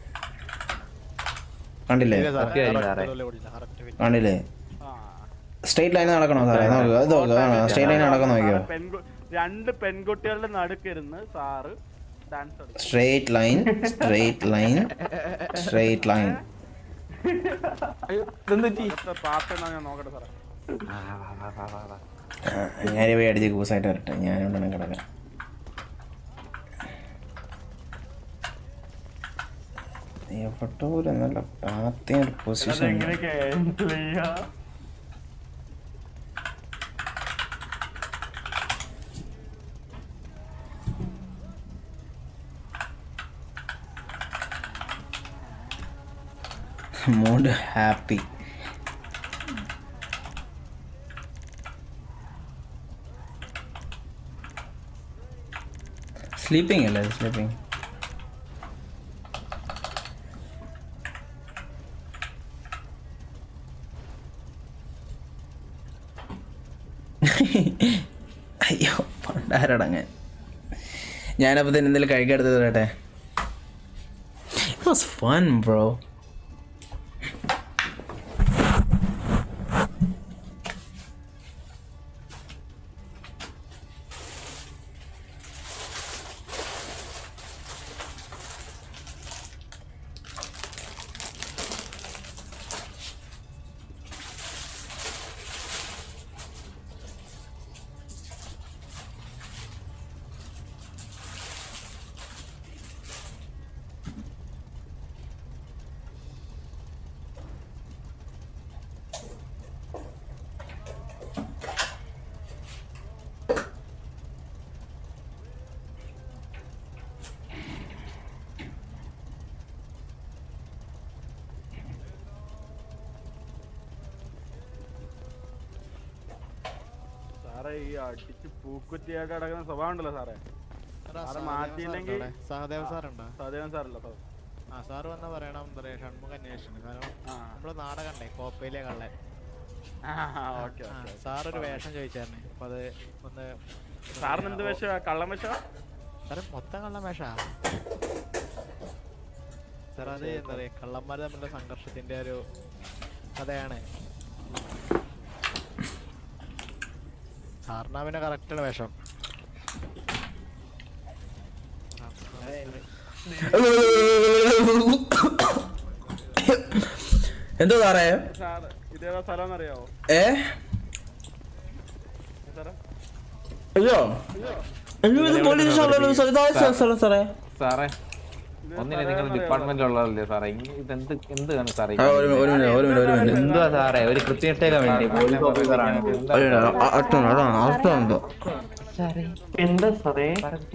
കണ്ടില്ലേ കണ്ടില്ലേ സ്ട്രെയിറ്റ് ലൈൻ നടക്കണോ സാറേ നോക്കുക അത് നോക്കുക സ്ട്രെയിറ്റ് ലൈൻ നടക്കാൻ നോക്കിയോ പെൺകു രണ്ട് പെൺകുട്ടികളുടെ നടുക്കിരുന്ന് സാറ് ഡാൻസ് കളിക്കും straight line straight line straight line അകത്തെ പാട്ട് എന്നാ ഞാൻ നോക്കട്ടെ സാറേ ഞാൻ പോയി അടിച്ച് കൂസായിട്ട് വരട്ടെ ഞാനിവിടെ കിടക്കാം എവിടെ ഒരു നല്ല പാത്തിയ പൊസിഷൻ മൂഡ് ഹാപ്പി സ്ലീപ്പിംഗ് അല്ലേ സ്ലീപ്പിംഗ് അയ്യോ പണ്ടാരടങ്ങാൻ ഞാനപ്പോൾ തന്നെ എന്തെങ്കിലും കഴിക്കെടുത്തത് കേട്ടെ ഇറ്റ് വാസ് ഫൺ ബ്രോ സാറേ ഈ അടിച്ച് പൂക്കുറ്റിയായിട്ട് കിടക്കുന്ന സ്വഭാവം ഉണ്ടല്ലോ സാറേ സാറ് മാറ്റിയില്ലെങ്കിൽ സഹദേവ് സാറുണ്ടോ സഹദേവൻ സാറല്ല സാർ ആ സാറ് വന്നാ പറയണം എന്താ പറയാ ഷൺമുഖ അന്വേഷണം കാരണം നമ്മള് നാടകണ്ടേ കോപ്പയിലെ കള്ളൻ ഓക്കെ ആ, സാറൊരു വേഷം ചോദിച്ചായിരുന്നേ അപ്പൊ അത് ഒന്ന് സാറിന് എന്ത് വേഷമാ കള്ളം വേഷമാ സാറ് മൊത്തം കള്ളം വേഷാ സാർ അത് എന്താ പറയാ കള്ളന്മാര് തമ്മിലുള്ള സംഘർഷത്തിന്റെ ഒരു കഥയാണ് സാറിനാ പിന്നെ കറക്റ്റാണ് വേഷം എന്തോ സാറേ സാർ ഇതേതാ സ്ഥലം എന്നറിയാവോ ഏ സാറേ അയ്യോ അയ്യോ ഇത് പോലീസ് സ്റ്റേഷനിലല്ലോ സാർ ഇതാ സ്ഥലം സാറേ സാറേ ഒന്നിനെ നിങ്ങൾ ഡിപ്പാർട്ട്മെന്റിലുള്ളതല്ലേ സാറേ ഇങ്ങ- ഇതെന്ത് എന്താണ് സാറേ ആ, ഒരു ഒരു മിനിറ്റ് ഒരു മിനിറ്റ് ഒരു മിനിറ്റ് എന്തുവാ സാറേ ഒരു കൃത്യനിഷ്ഠയില വേണ്ടി പോലീസ് ഓഫീസറാണ് എന്താ ഒരു മിനിറ്റ് അർത്ഥം അതാണ് അർത്ഥം എന്തോ എന്താ സാറേ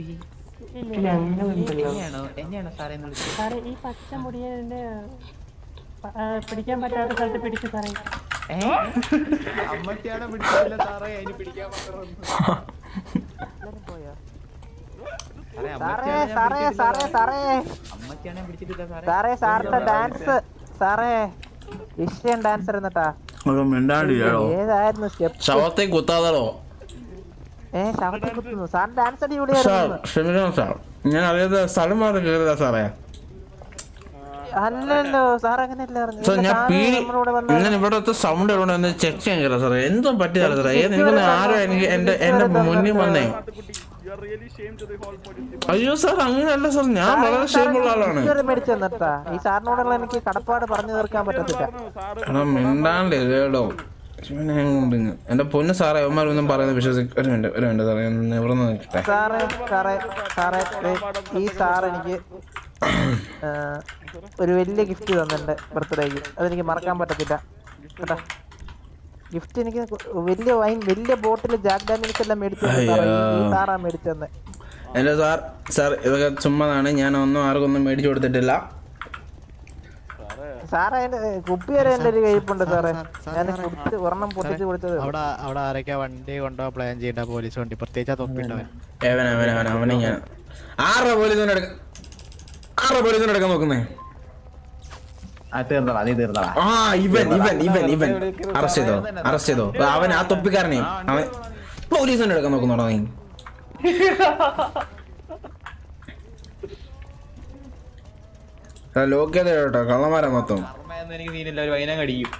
എന്നെയാണോ സാറേ എന്ന് വിളിച്ചത് സാറേ ഈ പച്ച മുടിയെ എന്നെ പ- ആ, പിടിക്കാൻ പറ്റാത്ത സ്ഥലത്ത് പിടിച്ചു സാറേ അമ്മച്ചാണ് പിടിച്ചില്ല സാറേ അതിന് പിടിക്കാൻ സാറേ സാറേ സാറേ സാറേ അമ്മച്ചാണ് പിടിച്ചിട്ടില്ല സാറേ സാറേ സാറിന്റെ ഡാൻസ് സാറേ ഏഷ്യൻ ഡാൻസർ എന്നിട്ടാ ഒരു മിണ്ടാണ്ടില്ലടോ ഏതായിരുന്നു സ്റ്റെപ്പ് ശവത്തെ കുത്താതടോ ഏ ശവത്തെ കുത്തുന്നു സാറിന്റെ ഡാൻസ് സാർ അടിപൊളിയായിരുന്നു ക്ഷമിക്കണം സാർ ഞാൻ അറിയാത്ത സ്ഥലം മാറി കയറിയതാ സാറേ അല്ലല്ലോ സാർ അങ്ങനെയല്ല പറഞ്ഞു സാർ ഞാൻ പീടി ഞാൻ ഇവിടത്തെ സൗണ്ട് എവിടെ ഒന്ന് ചെക്ക് ചെയ്യാൻ കയറാം സാറേ എന്തോ പറ്റിയതാണ് സാറേ ഏത് എനിക്കൊന്ന് ആരോ എനിക്ക് എന്റെ എന്റെ മുന്നിൽ വന്നേ അയ്യോ സാർ അങ്ങനെയല്ല സാർ ഞാൻ വളരെ ഷേമുള്ള ആളാണ് മേടിച്ചു തന്നിട്ടാ ഈ സാറിനോടുള്ള എനിക്ക് കടപ്പാട് പറഞ്ഞു തീർക്കാൻ പറ്റത്തില്ല എടാ മിണ്ടാണ്ട് കേടോ എന്റെ പൊന്ന് സാറേ അവന്മാരൊന്നും പറയുന്നത് വിശ്വസിക്ക ഒരു മിനിറ്റ് ഒരു മിനിറ്റ് സാറേ ഒന്ന് നിവർന്ന് നിൽക്കട്ടെ സാറേ സാറേ സാറേ ദേ, ഈ സാർ എനിക്ക് ആ, ഒരു വലിയ ഗിഫ്റ്റ് തന്നിട്ടുണ്ട് ബർത്ത്ഡേക്ക് അതെനിക്ക് മറക്കാൻ പറ്റത്തില്ല കേട്ടാ ഗിഫ്റ്റ് എനിക്ക് വലിയ വൈൻ വലിയ ബോട്ടിൽ ജാക്ക് ഡാനിയൽസ് എല്ലാം മേടിച്ചു തന്നു സാറേ. ഈ- ഈ അയ്യോ. സാറാ മേടിച്ചു തന്നെ എന്റെ സാർ സാർ ഇതൊക്കെ ചുമ്മാതാണ് ഞാൻ ഒന്നും ആർക്കൊന്നും മേടിച്ചു കൊടുത്തിട്ടില്ല സാറേ അതിന്റെ കുപ്പി വരെ എന്റെ ഒരു കയ്യിപ്പുണ്ട് സാറേ ഞാൻ കുടിച്ച് ഒരെണ്ണം പൊട്ടിച്ച് കുടിച്ചത് അവിടെ അവിടെ ആരൊക്കെയാ വണ്ടി കൊണ്ടുപോകാൻ പ്ലാൻ ചെയ്യണ്ട പോലീസ് വണ്ടി പ്രത്യേകിച്ച് ആ തൊപ്പിട്ടവൻ ഏവൻ അവൻ അവൻ അവനെ ഞാൻ ആരുടെ പോലീസിനെ എടുക്ക ആരുടെ പോലീസിനെ എടുക്കാൻ നോക്കുന്നേ ആ തീർന്നടാ നീ തീർന്നടാ ആ ഇവൻ ഇവൻ ഇവൻ ഇവൻ അറസ്റ്റ് ചെയ്തോ അറസ്റ്റ് ചെയ്തോ അവൻ ആ തൊപ്പിക്കാരനെ അവൻ പോലീസിനെ എടുക്കാൻ നോക്കുന്നോടാ നീ ലോക്ക് ചെയ്ത കേട്ടോ കള്ളന്മാരാ മൊത്തം എന്ന് എനിക്ക് സീനില്ല ഒരു വൈനം കടിക്കും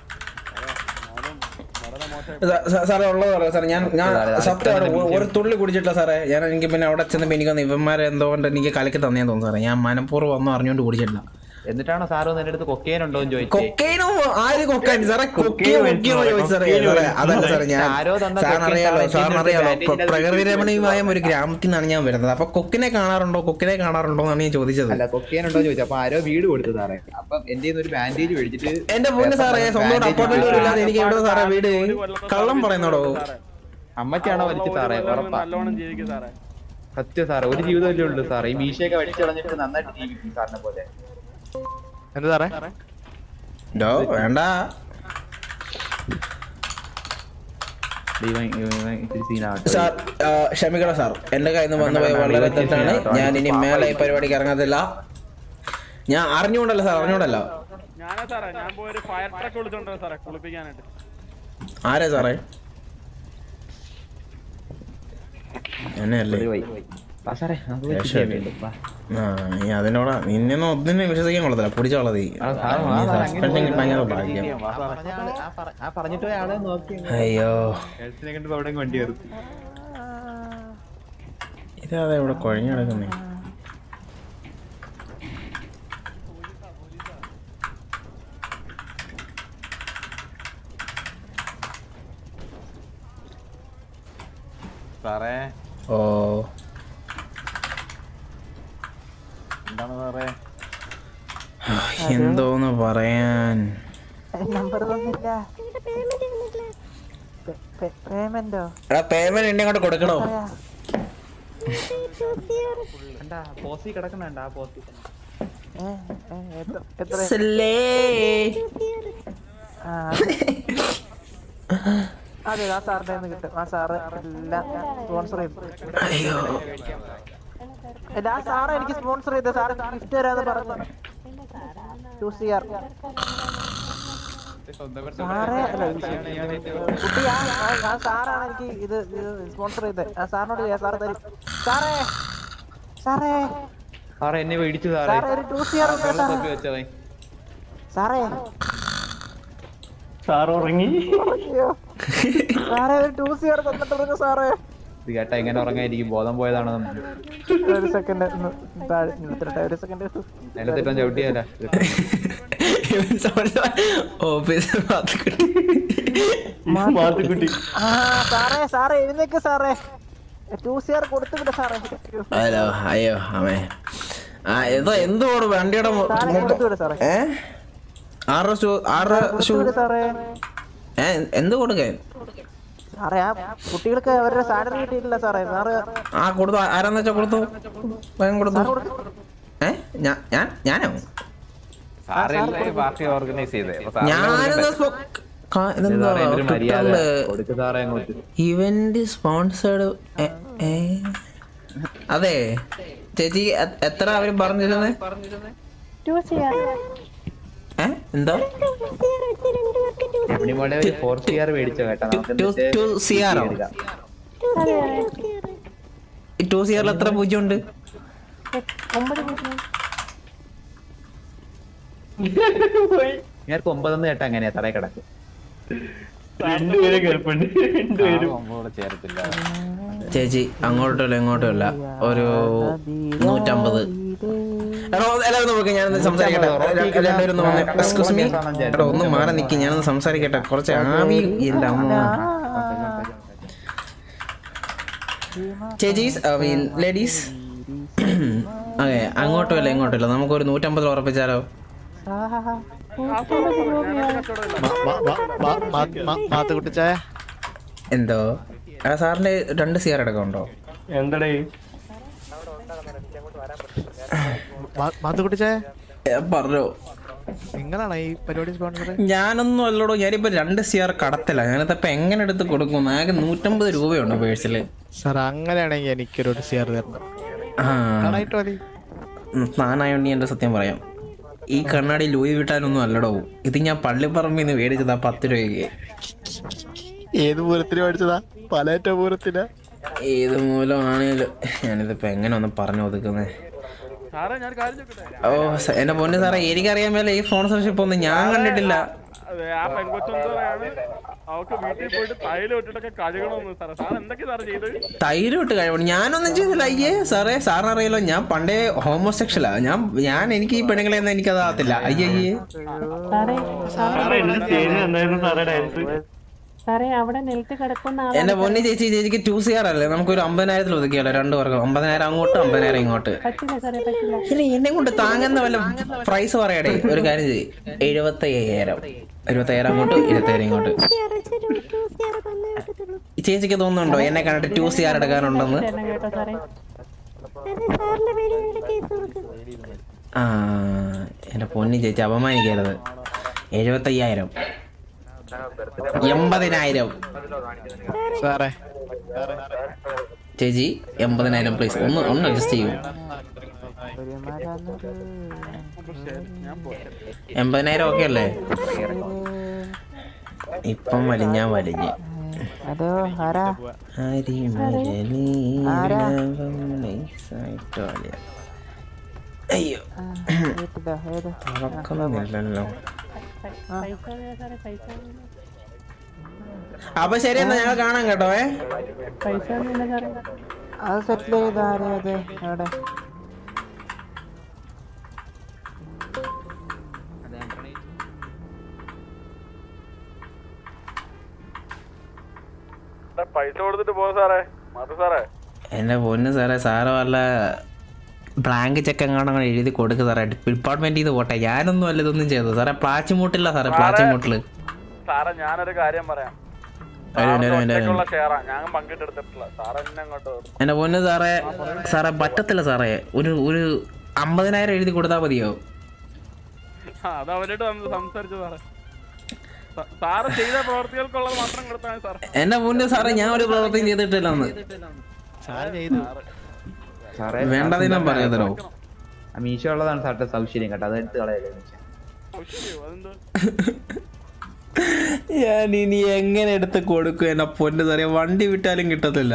സാ- സാ- സാറേ ഉള്ളത് പറയാം സാറേ ഞാൻ ഞാൻ സത്യമാണ് ഒ- ഒരു തുള്ളി കുടിച്ചിട്ടില്ല സാറേ ഞാൻ എനിക്ക് പിന്നെ അവിടെ ചെന്നപ്പോൾ എനിക്കൊന്ന് ഇവന്മാരെ എന്തോ കൊണ്ട് എനിക്ക് കലക്കി തന്നേന്ന് തോന്നുന്നു സാറേ ഞാൻ മനഃപൂർവ്വം ഒന്നും അറിഞ്ഞുകൊണ്ട് കുടിച്ചിട്ടില്ല എന്നിട്ടാണോ സാറ് എന്റെ അടുത്ത് കൊക്കേൻ ഉണ്ടോ എന്ന് ചോദിച്ചേ കൊക്കൈനോ ആര് കൊക്കൈൻ സാറേ കൊക്കൈൻ കൊക്കൈനോ ചോദിച്ചു സാറേ സാറേ അതല്ല സാറേ ഞാൻ ആരോ തന്ന സാറിന് കൊക്കൈൻ അറിയാലോ സാറേ സാറിന് അറിയാലോ എന്റെ പ്ര- അടുത്ത് പ്രകൃതി രമണീയമായ ഒരു ഗ്രാമത്തിൽ നിന്നാണ് ഞാൻ വരുന്നത് അപ്പൊ കൊക്കിനെ കാണാറുണ്ടോ കൊക്കിനെ കാണാറുണ്ടോ എന്നാണ് ഞാൻ ചോദിച്ചത് അല്ല കൊക്കേൻ ഉണ്ടോ ചോദിച്ചു അപ്പൊ ആരോ വീട് കൊടുത്തു സാറേ അപ്പൊ എന്റെ ഒരു ബാൻഡേജ് മേടിച്ചിട്ട് എന്റെ പൊന്ന് സാറേ സ്വന്തം അപ്പാർട്ട്മെന്റ് പോലും ഇല്ലാതെ എനിക്ക് ഇവിടെ സാറേ വീട് കള്ളം പറയുന്നോടോ അമ്മച്ചാണോ വലിച്ചു സാറേ ഉറപ്പാ നല്ലോണം ജീവിക്കും സാറേ സത്യം സാറേ ഒരു ജീവിതമല്ലേ ഉള്ളൂ സാറേ ഈ മീശയൊക്കെ വലിച്ചു കളഞ്ഞിട്ട് നന്നായിട്ട് ജീവിക്കും സാറിനെ പോലെ എന്താ സാറേ ഡോ വേണ്ട ദൈവം ഇവൻ ഇത്തിരി സീനാവട്ടെ സാർ ആ, ക്ഷമിക്കണം സാർ എന്റെ കയ്യിൽ നിന്ന് വന്നുപോയി വളരെ തെറ്റാണ് ഞാൻ ഇനി മേലെ ഈ പരിപാടിക്ക് ഇറങ്ങത്തില്ല ഞാൻ അറിഞ്ഞുകൊണ്ടല്ല സാർ അറിഞ്ഞുകൊണ്ടല്ല ഞാനാ സാറേ ഞാൻ പോയി ഒരു ഫയർ ട്രക്ക് വിളിച്ചോണ്ടോ സാറേ കുളിപ്പിക്കാനായിട്ട് ആരാ സാറേ എന്നെയല്ലേ വാ സാറേ നമുക്ക് വെച്ച് രക്ഷപ്പെട്ടു. ചെയ്യാൻ വേണ്ടി വാ. ആ നീ അതിനോടാ നിന്നൊന്നും ഒന്നിനും വിശ്വസിക്കാൻ കൊള്ളത്തില്ല പൊടിച്ചോളതി ആ, സാറ് വാ, സാറേ, അങ്ങനെ സസ്പെൻഷൻ ഭയങ്കര പോയി. ഭാഗ്യം വാ, സാറേ. പറഞ്ഞ ആള്, ആ പറ- ആ പറഞ്ഞിട്ട് പോയ ആളെ നോക്കി അയ്യോ ഗേൾസിനെ കണ്ടപ്പോ അവിടെ വണ്ടി നിർത്തി ഇതാതെ ഇവിടെ കുഴഞ്ഞു കിടക്കുന്നേ സാറേ ഓ എന്താണ് സാറേ എന്തോന്ന് പറയാൻ നമ്പർ തന്നില്ല പേയ്മെന്റോ എടാ പേയ്മെന്റ് എന്നെ അങ്ങോട്ട് കൊടുക്കണോ കണ്ടാ പോസി കിടക്കണണ്ട ആ പോസി എത്ര സ്ലേ. ആ അതെ ആ സാറിന്റെ കയ്യിൽ നിന്ന് കിട്ടും ആ സാറ് എല്ലാം സ്പോൺസർ ചെയ്തു അയ്യോ അല്ല ആ സാറ് എനിക്ക് സ്പോൺസർ ചെയ്ത സാറ് ഗിഫ്റ്റ് തരാന്ന് പറഞ്ഞു ചൂസ് ചെയ്യാർ സാറേ അല്ല കുട്ടി ആ ആ- ആ സാറാണ് എനിക്ക് ഇത് സ്പോൺസർ ചെയ്തത് ആ സാറിനോട് ചെയ്യാം സാറ് തരും സാറേ സാറേ സാറേ എന്നെ മേടിച്ചു സാറേ സാറേ ഒരു ടൂസ് ചെയ്യാർ ഉണ്ട് വെള്ളം സാറേ. തപ്പി വെച്ചവൻ സാറേ സാർ ഉറങ്ങി അയ്യോ. സാറേ ഒരു ടൂസ് ചെയ്യാർ തന്നിട്ടുണ്ട് സാറേ ഇത് കേട്ടാ എങ്ങനെ ഉറങ്ങായിരിക്കും ബോധം പോയതാണോ ഒരു സെക്കൻഡ് താഴെ നിർത്തിട്ടെ ഒരു സെക്കൻഡ് അതിനകത്തിട്ടാൻ ചവിട്ടിയാല ഓഫീസ് മാത്തുക്കുട്ടി ആ സാറേ സാറേ എഴുന്നേക്ക് സാറേ ടൂസ് ചെയ്യാർ കൊടുത്തു വിട സാറേ ഹലോ അയ്യോ അമ്മേ ആ ഏതോ എന്തോട് വണ്ടിയുടെ മു- സാറേ മുട്ട- കൊടുത്തു വിട സാറേ ഏ ആറ് ഷൂ ആറ് ഷൂ കൊടുത്തു വിട സാറേ ഏ എന്ത് കൊടുക്കാൻ സാറേ ആ കുട്ടികൾക്ക് അവരുടെ സാലറി കിട്ടിയിട്ടില്ല സാറേ സാറ് ആ കൊടുത്തു ആരാന്ന് വെച്ചാ കൊടുത്തു വേഗം കൊടുത്തു ഏ ഞാ- ഞാൻ ഞാനോ സാറല്ലേ പാർട്ടി ഓർഗനൈസ് ചെയ്തേ അപ്പൊ സാറിനെ ഞാനെന്താ കൊടുക്കണ്ടേ? സ്പോ- കാ- ഇത് ഇതെന്താ സാറേ, എന്തൊരു മര്യാദ ട്വിറ്ററില് കൊടുക്ക് സാറേ അങ്ങോട്ട് ഇവന്റ് സ്പോൺസേർഡ് അതെ ചേച്ചി എ- എത്ര അവര് പറഞ്ഞിരുന്നേ ടൂസ് ചെയ്യാർ ഏ എന്താ രമണി മോളെ ഒരു ഫോർ സി ആർ മേടിച്ചോ കേട്ടോ നമുക്ക് ടു എന്നിട്ട് ടു സി ആറോ എടുക്കാം. ഈ ടു സി ആറിൽ എത്ര പൂജ്യം ഉണ്ട് ഒമ്പത് പൂജ്യം ഞാർക്ക് ഒമ്പതെന്ന് കേട്ടാ എങ്ങനെയാ തറയിൽ കിടക്കും രണ്ടുപേരെ കേൾപ്പുണ്ട് രണ്ടുപേരും ചേർത്തില്ല ചേച്ചി അങ്ങോട്ടും ഇല്ല ഇങ്ങോട്ടും ഇല്ല ഒരു നൂറ്റമ്പത് എടോ എല്ലാവരും നോക്കി ഞാനൊന്ന് സംസാരിക്കട്ടെ ര- രണ്ടുപേരും ഒന്ന് വന്നേ എക്സ്ക്യൂസ് മീ എടോ ഒന്ന് മാറി നിൽക്കി ഞാനൊന്ന് സംസാരിക്കട്ടെ കുറച്ച് ആവി ഇല്ല ഒന്ന് ചേച്ചീസ് ഐ മീൻ ലേഡീസ് അതെ അങ്ങോട്ടും ഇല്ല ഇങ്ങോട്ടും ഇല്ല നമുക്കൊരു നൂറ്റമ്പതിൽ ഉറപ്പിച്ചാലോ മാത്തുകുട്ടിച്ചായ എന്തോ ആ സാറിന്റെ രണ്ട് സിയർ അടക്കമുണ്ടോ എന്തടേ മാത്തുകുട്ടിച്ചായ പറഞ്ഞോ നിങ്ങളാണ് ഈ പരിപാടി സ്പോൺസർ ഞാനൊന്നും അല്ലടോ ഞാനിപ്പോ രണ്ട് സിയർ കടത്തില്ല ഞാനിതിപ്പോ എങ്ങനെ എടുത്ത് കൊടുക്കും ആകെ നൂറ്റമ്പത് രൂപയുണ്ട് പേഴ്സില് സാർ അങ്ങനെയാണെങ്കിൽ എനിക്കൊരു സിയർ തരണം ആ കാണായിട്ട് മതി താനായോണ്ട് എന്റെ സത്യം പറയാം ഈ കണ്ണാടി ലൂയി വിട്ടാനൊന്നും അല്ലടോ ഇത് ഞാൻ പള്ളിപ്പറമ്പിൽ നിന്ന് മേടിച്ചതാ പത്ത് രൂപയ്ക്ക് ഏത് പൂരത്തിന് മേടിച്ചതാ പലേറ്റ പൂരത്തിന് ഏത് മൂലമാണേലും ഞാനിതിപ്പോ എങ്ങനെ ഒന്ന് പറഞ്ഞു ഒതുക്കുന്നേ സാറേ ഞാൻ കാര്യം ചോദിക്കട്ടെ ഓ സ- എന്റെ പൊന്ന് സാറേ എനിക്കറിയാൻ മേലെ ഈ സ്പോൺസർഷിപ്പ് ഒന്നും ഞാൻ കണ്ടിട്ടില്ല അതെ ആ പെങ്കൊച്ചെന്ന് പറയാണ് അവക്ക് വീട്ടിൽ പോയിട്ട് തൈല് ഇട്ടിട്ടൊക്കെ കഴുകണമെന്ന് സാറേ സാർ എന്തൊക്കെയാ സാറ് ചെയ്തത് തൈര് വിട്ട് കഴിവണം ഞാനൊന്നും ചെയ്തില്ല അയ്യേ സാറേ സാറിനറിയാലോ ഞാൻ പണ്ടേ ഹോമോസെക്ഷലാ ഞാൻ ഞാൻ എനിക്ക് ഈ പെണ്ണുങ്ങളെ ഒന്നും എനിക്കതാകത്തില്ല അയ്യേ സാറേ സാറേ എന്ത് സ്റ്റേജിൽ എന്തായിരുന്നു സാറേ ഡാൻസ് സാറേ അവിടെ നിലത്ത് കിടക്കുന്ന എന്റെ ആളാണ് പൊന്നി ചേച്ചി ചേച്ചിക്ക് ടു സി ആർ അല്ലേ നമുക്കൊരു അമ്പതിനായിരത്തിൽ ഒതുക്കിയാലോ രണ്ടു പേർക്കും അമ്പതിനായിരം അങ്ങോട്ടും അമ്പതിനായിരം ഇങ്ങോട്ട് പറ്റില്ല സാറേ പറ്റില്ല ഇല്ല എന്നെ കൊണ്ട് താങ്ങുന്ന വല്ല പ്രൈസ് പറയടേ ഒരു കാര്യം ചെയ്യ് എഴുപത്തി അയ്യായിരം എഴുപത്തി അയ്യായിരം അങ്ങോട്ട് ഇരുപത്തി അയ്യായിരം ഇങ്ങോട്ട് ഈ ചേച്ചിക്ക് തോന്നുന്നുണ്ടോ എന്നെ കണ്ടിട്ട് ടു സി ആർ എടുക്കാനുണ്ടെന്ന് തരണം കേട്ടോ സാറേ ആ എന്റെ പൊന്നി ചേച്ചി അപമാനിക്കരുത് എഴുപത്തയ്യായിരം എൺപതിനായിരം സാറേ ചേച്ചി എൺപതിനായിരം പ്ലീസ് ഒന്ന് ഒന്ന് അഡ്ജസ്റ്റ് ചെയ്യൂ എൺപതിനായിരം ഓക്കെ അല്ലേ ഇപ്പം വലിഞ്ഞാ വലിഞ്ഞ് ഹലോ ആരാ ആരാ? അയ്യോ വീട്ടിലോ ഏത് ഉറക്കൊന്നുമില്ലല്ലോ പൈസ വേണം സാറേ പൈസ വേണം. അപ്പൊ ശരി എന്നാ ഞങ്ങൾ കാണാം കേട്ടോ ഏ പൈസ ഒന്നുമില്ല സാറേ അത് സെറ്റിൽ ചെയ്ത ആരാ അത് അവിടെ പൈസ കൊടുത്തിട്ട് പോ സാറേ മതി സാറേ എന്റെ പൊന്ന് സാറേ സാറ് വല്ല ബ്ലാങ്ക് ചെക്ക് എങ്ങാണ്ട് എഴുതി കൊടുക്ക് സാറേ ഡിപ്പാർട്ട്മെന്റ് ചെയ്ത് പോട്ടെ ഞാനൊന്നും അല്ല ഇതൊന്നും ചെയ്തത് സാറേ പ്ലാച്ചിമൂട്ടില്ല സാറേ പ്ലാച്ചിമൂട്ടില് സാറേ ഞാനൊരു കാര്യം പറയാം ഒരു മിനിറ്റ്, ഒരു മിനിറ്റ്, ഒരു ഒറ്റയ്ക്കുള്ള മിനിറ്റ്. ഷെയറാ ഞാൻ പങ്കിട്ടെടുത്തിട്ടില്ല സാറ് എന്നെ അങ്ങോട്ട് വിടും. എന്റെ പൊന്ന് സാറേ സാറേ പറ്റത്തില്ല സാറേ ഒരു ഒരു അമ്പതിനായിരം എഴുതി കൊടുത്താൽ മതിയോ ആ, അത് അവരോട് വന്ന് സംസാരിച്ചു സാറേ സ- സാറ് ചെയ്ത പ്രവർത്തികൾക്കുള്ളത് മാത്രം കൊടുത്താൽ മതി സാർ എന്റെ മുന്നേ സാറേ ഞാൻ ഒരു പ്രവർത്തിയും ചെയ്തിട്ടില്ല അന്ന് സാർ ചെയ്തു സാറേ വേണ്ടതിനും പറയാതരോ ആ മീശ ഉള്ളതാണ് സാറിന്റെ സൗകര്യം കേട്ടോ അത് എടുത്ത് കളയല്ലേ മീശ അതെന്ത് ഞാൻ ഇനി എങ്ങനെ എടുത്ത് കൊടുക്കും എന്നെ പൊന്ന് സാറേ വണ്ടി വിട്ടാലും കിട്ടത്തില്ല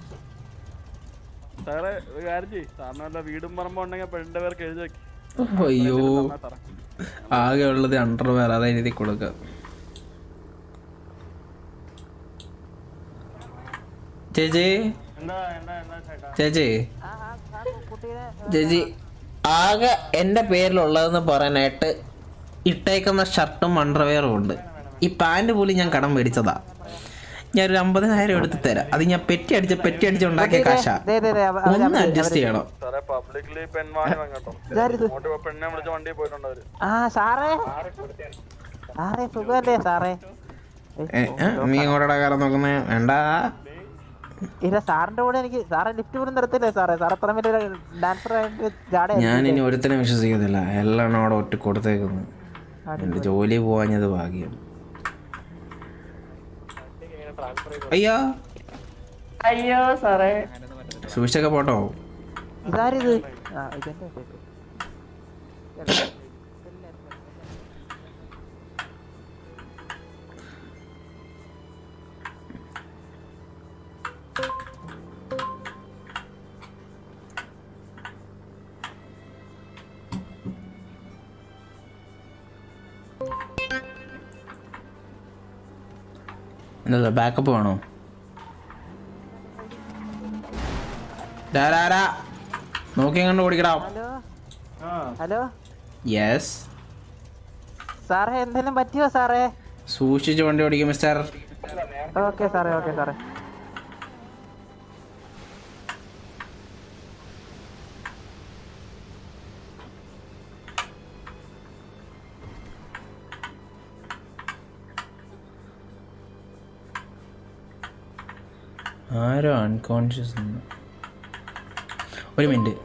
സാറേ ഒരു കാര്യം ചെയ്യ് സാറിന് വല്ല വീടും പറമ്പും ഉണ്ടെങ്കിൽ പെണ്ണിന്റെ പേർക്ക് എഴുതി വെക്കി അയ്യോ തന്നാ സാറേ. ആകെ ഉള്ളത് അണ്ടർവെയർ അത് എഴുതി കൊടുക്ക ചേച്ചി ചേച്ചി ചേച്ചി ആകെ എന്റെ പേരിലുള്ളതെന്ന് പറയാനായിട്ട് ഇട്ടേക്കുന്ന ഷർട്ടും അണ്ടർവെയറും ഉണ്ട് ഈ പാന്റ് പോലും ഞാൻ കടം മേടിച്ചതാ ഞാൻ ഒരു അമ്പതിനായിരം എടുത്ത് തരാം അത് ഞാൻ പെറ്റി അടിച്ച് പെറ്റി അടിച്ച് ഉണ്ടാക്കിയ കാശാ ദേ, ദേ, ദേ, അവ- അവര് ഒന്ന് അവര് അഡ്ജസ്റ്റ് ചെയ്യണം സാറേ പബ്ലിക്കലി പെൺവാണി വാങ്ങട്ടോ ഇതാരിത്? അങ്ങോട്ട് പോ- പെണ്ണെ വിളിച്ച് വണ്ടിയിൽ പോയിട്ടുണ്ട് അവര് ആ സാറേ സാറേ സുഖമല്ലേ സാറേ ഏ, ഏ, നീ ഇങ്ങോട്ടാ കാലം നോക്കുന്നേ വേണ്ട ഇല്ല സാറിന്റെ കൂടെ എനിക്ക് സാറെ ലിഫ്റ്റ് പോലും തരത്തില്ലേ സാറേ സാർ അത്ര വലിയ ഡാൻസർ ആയിട്ട് ജാട ഞാൻ ഇനി ഒരുത്തനെ വിശ്വസിക്കത്തില്ല എല്ലാം അവിടെ ഒറ്റ കൊടുത്തേക്കുന്നു എന്റെ ജോലി പോവാഞ്ഞത് ഭാഗ്യം അയ്യോ അയ്യോ സാറേ സൂക്ഷിച്ചൊക്കെ പോട്ടോ ഇതാരിത് ആ ഇതെന്റെ എന്താ ബാക്കപ്പ് വേണോ ഡാ, ഡാ, ഡാ. നോക്കി കണ്ട് ഓടിക്കടാ ഹലോ യെസ് സാറേ എന്തെങ്കിലും പറ്റിയോ സാറേ സൂക്ഷിച്ച് വണ്ടി ഓടിക്കും മിസ്റ്റർ ഓക്കെ സാറേ ഓക്കെ സാറേ ആരോ അൺകോൺഷ്യസ് ഒരു മിനിറ്റ്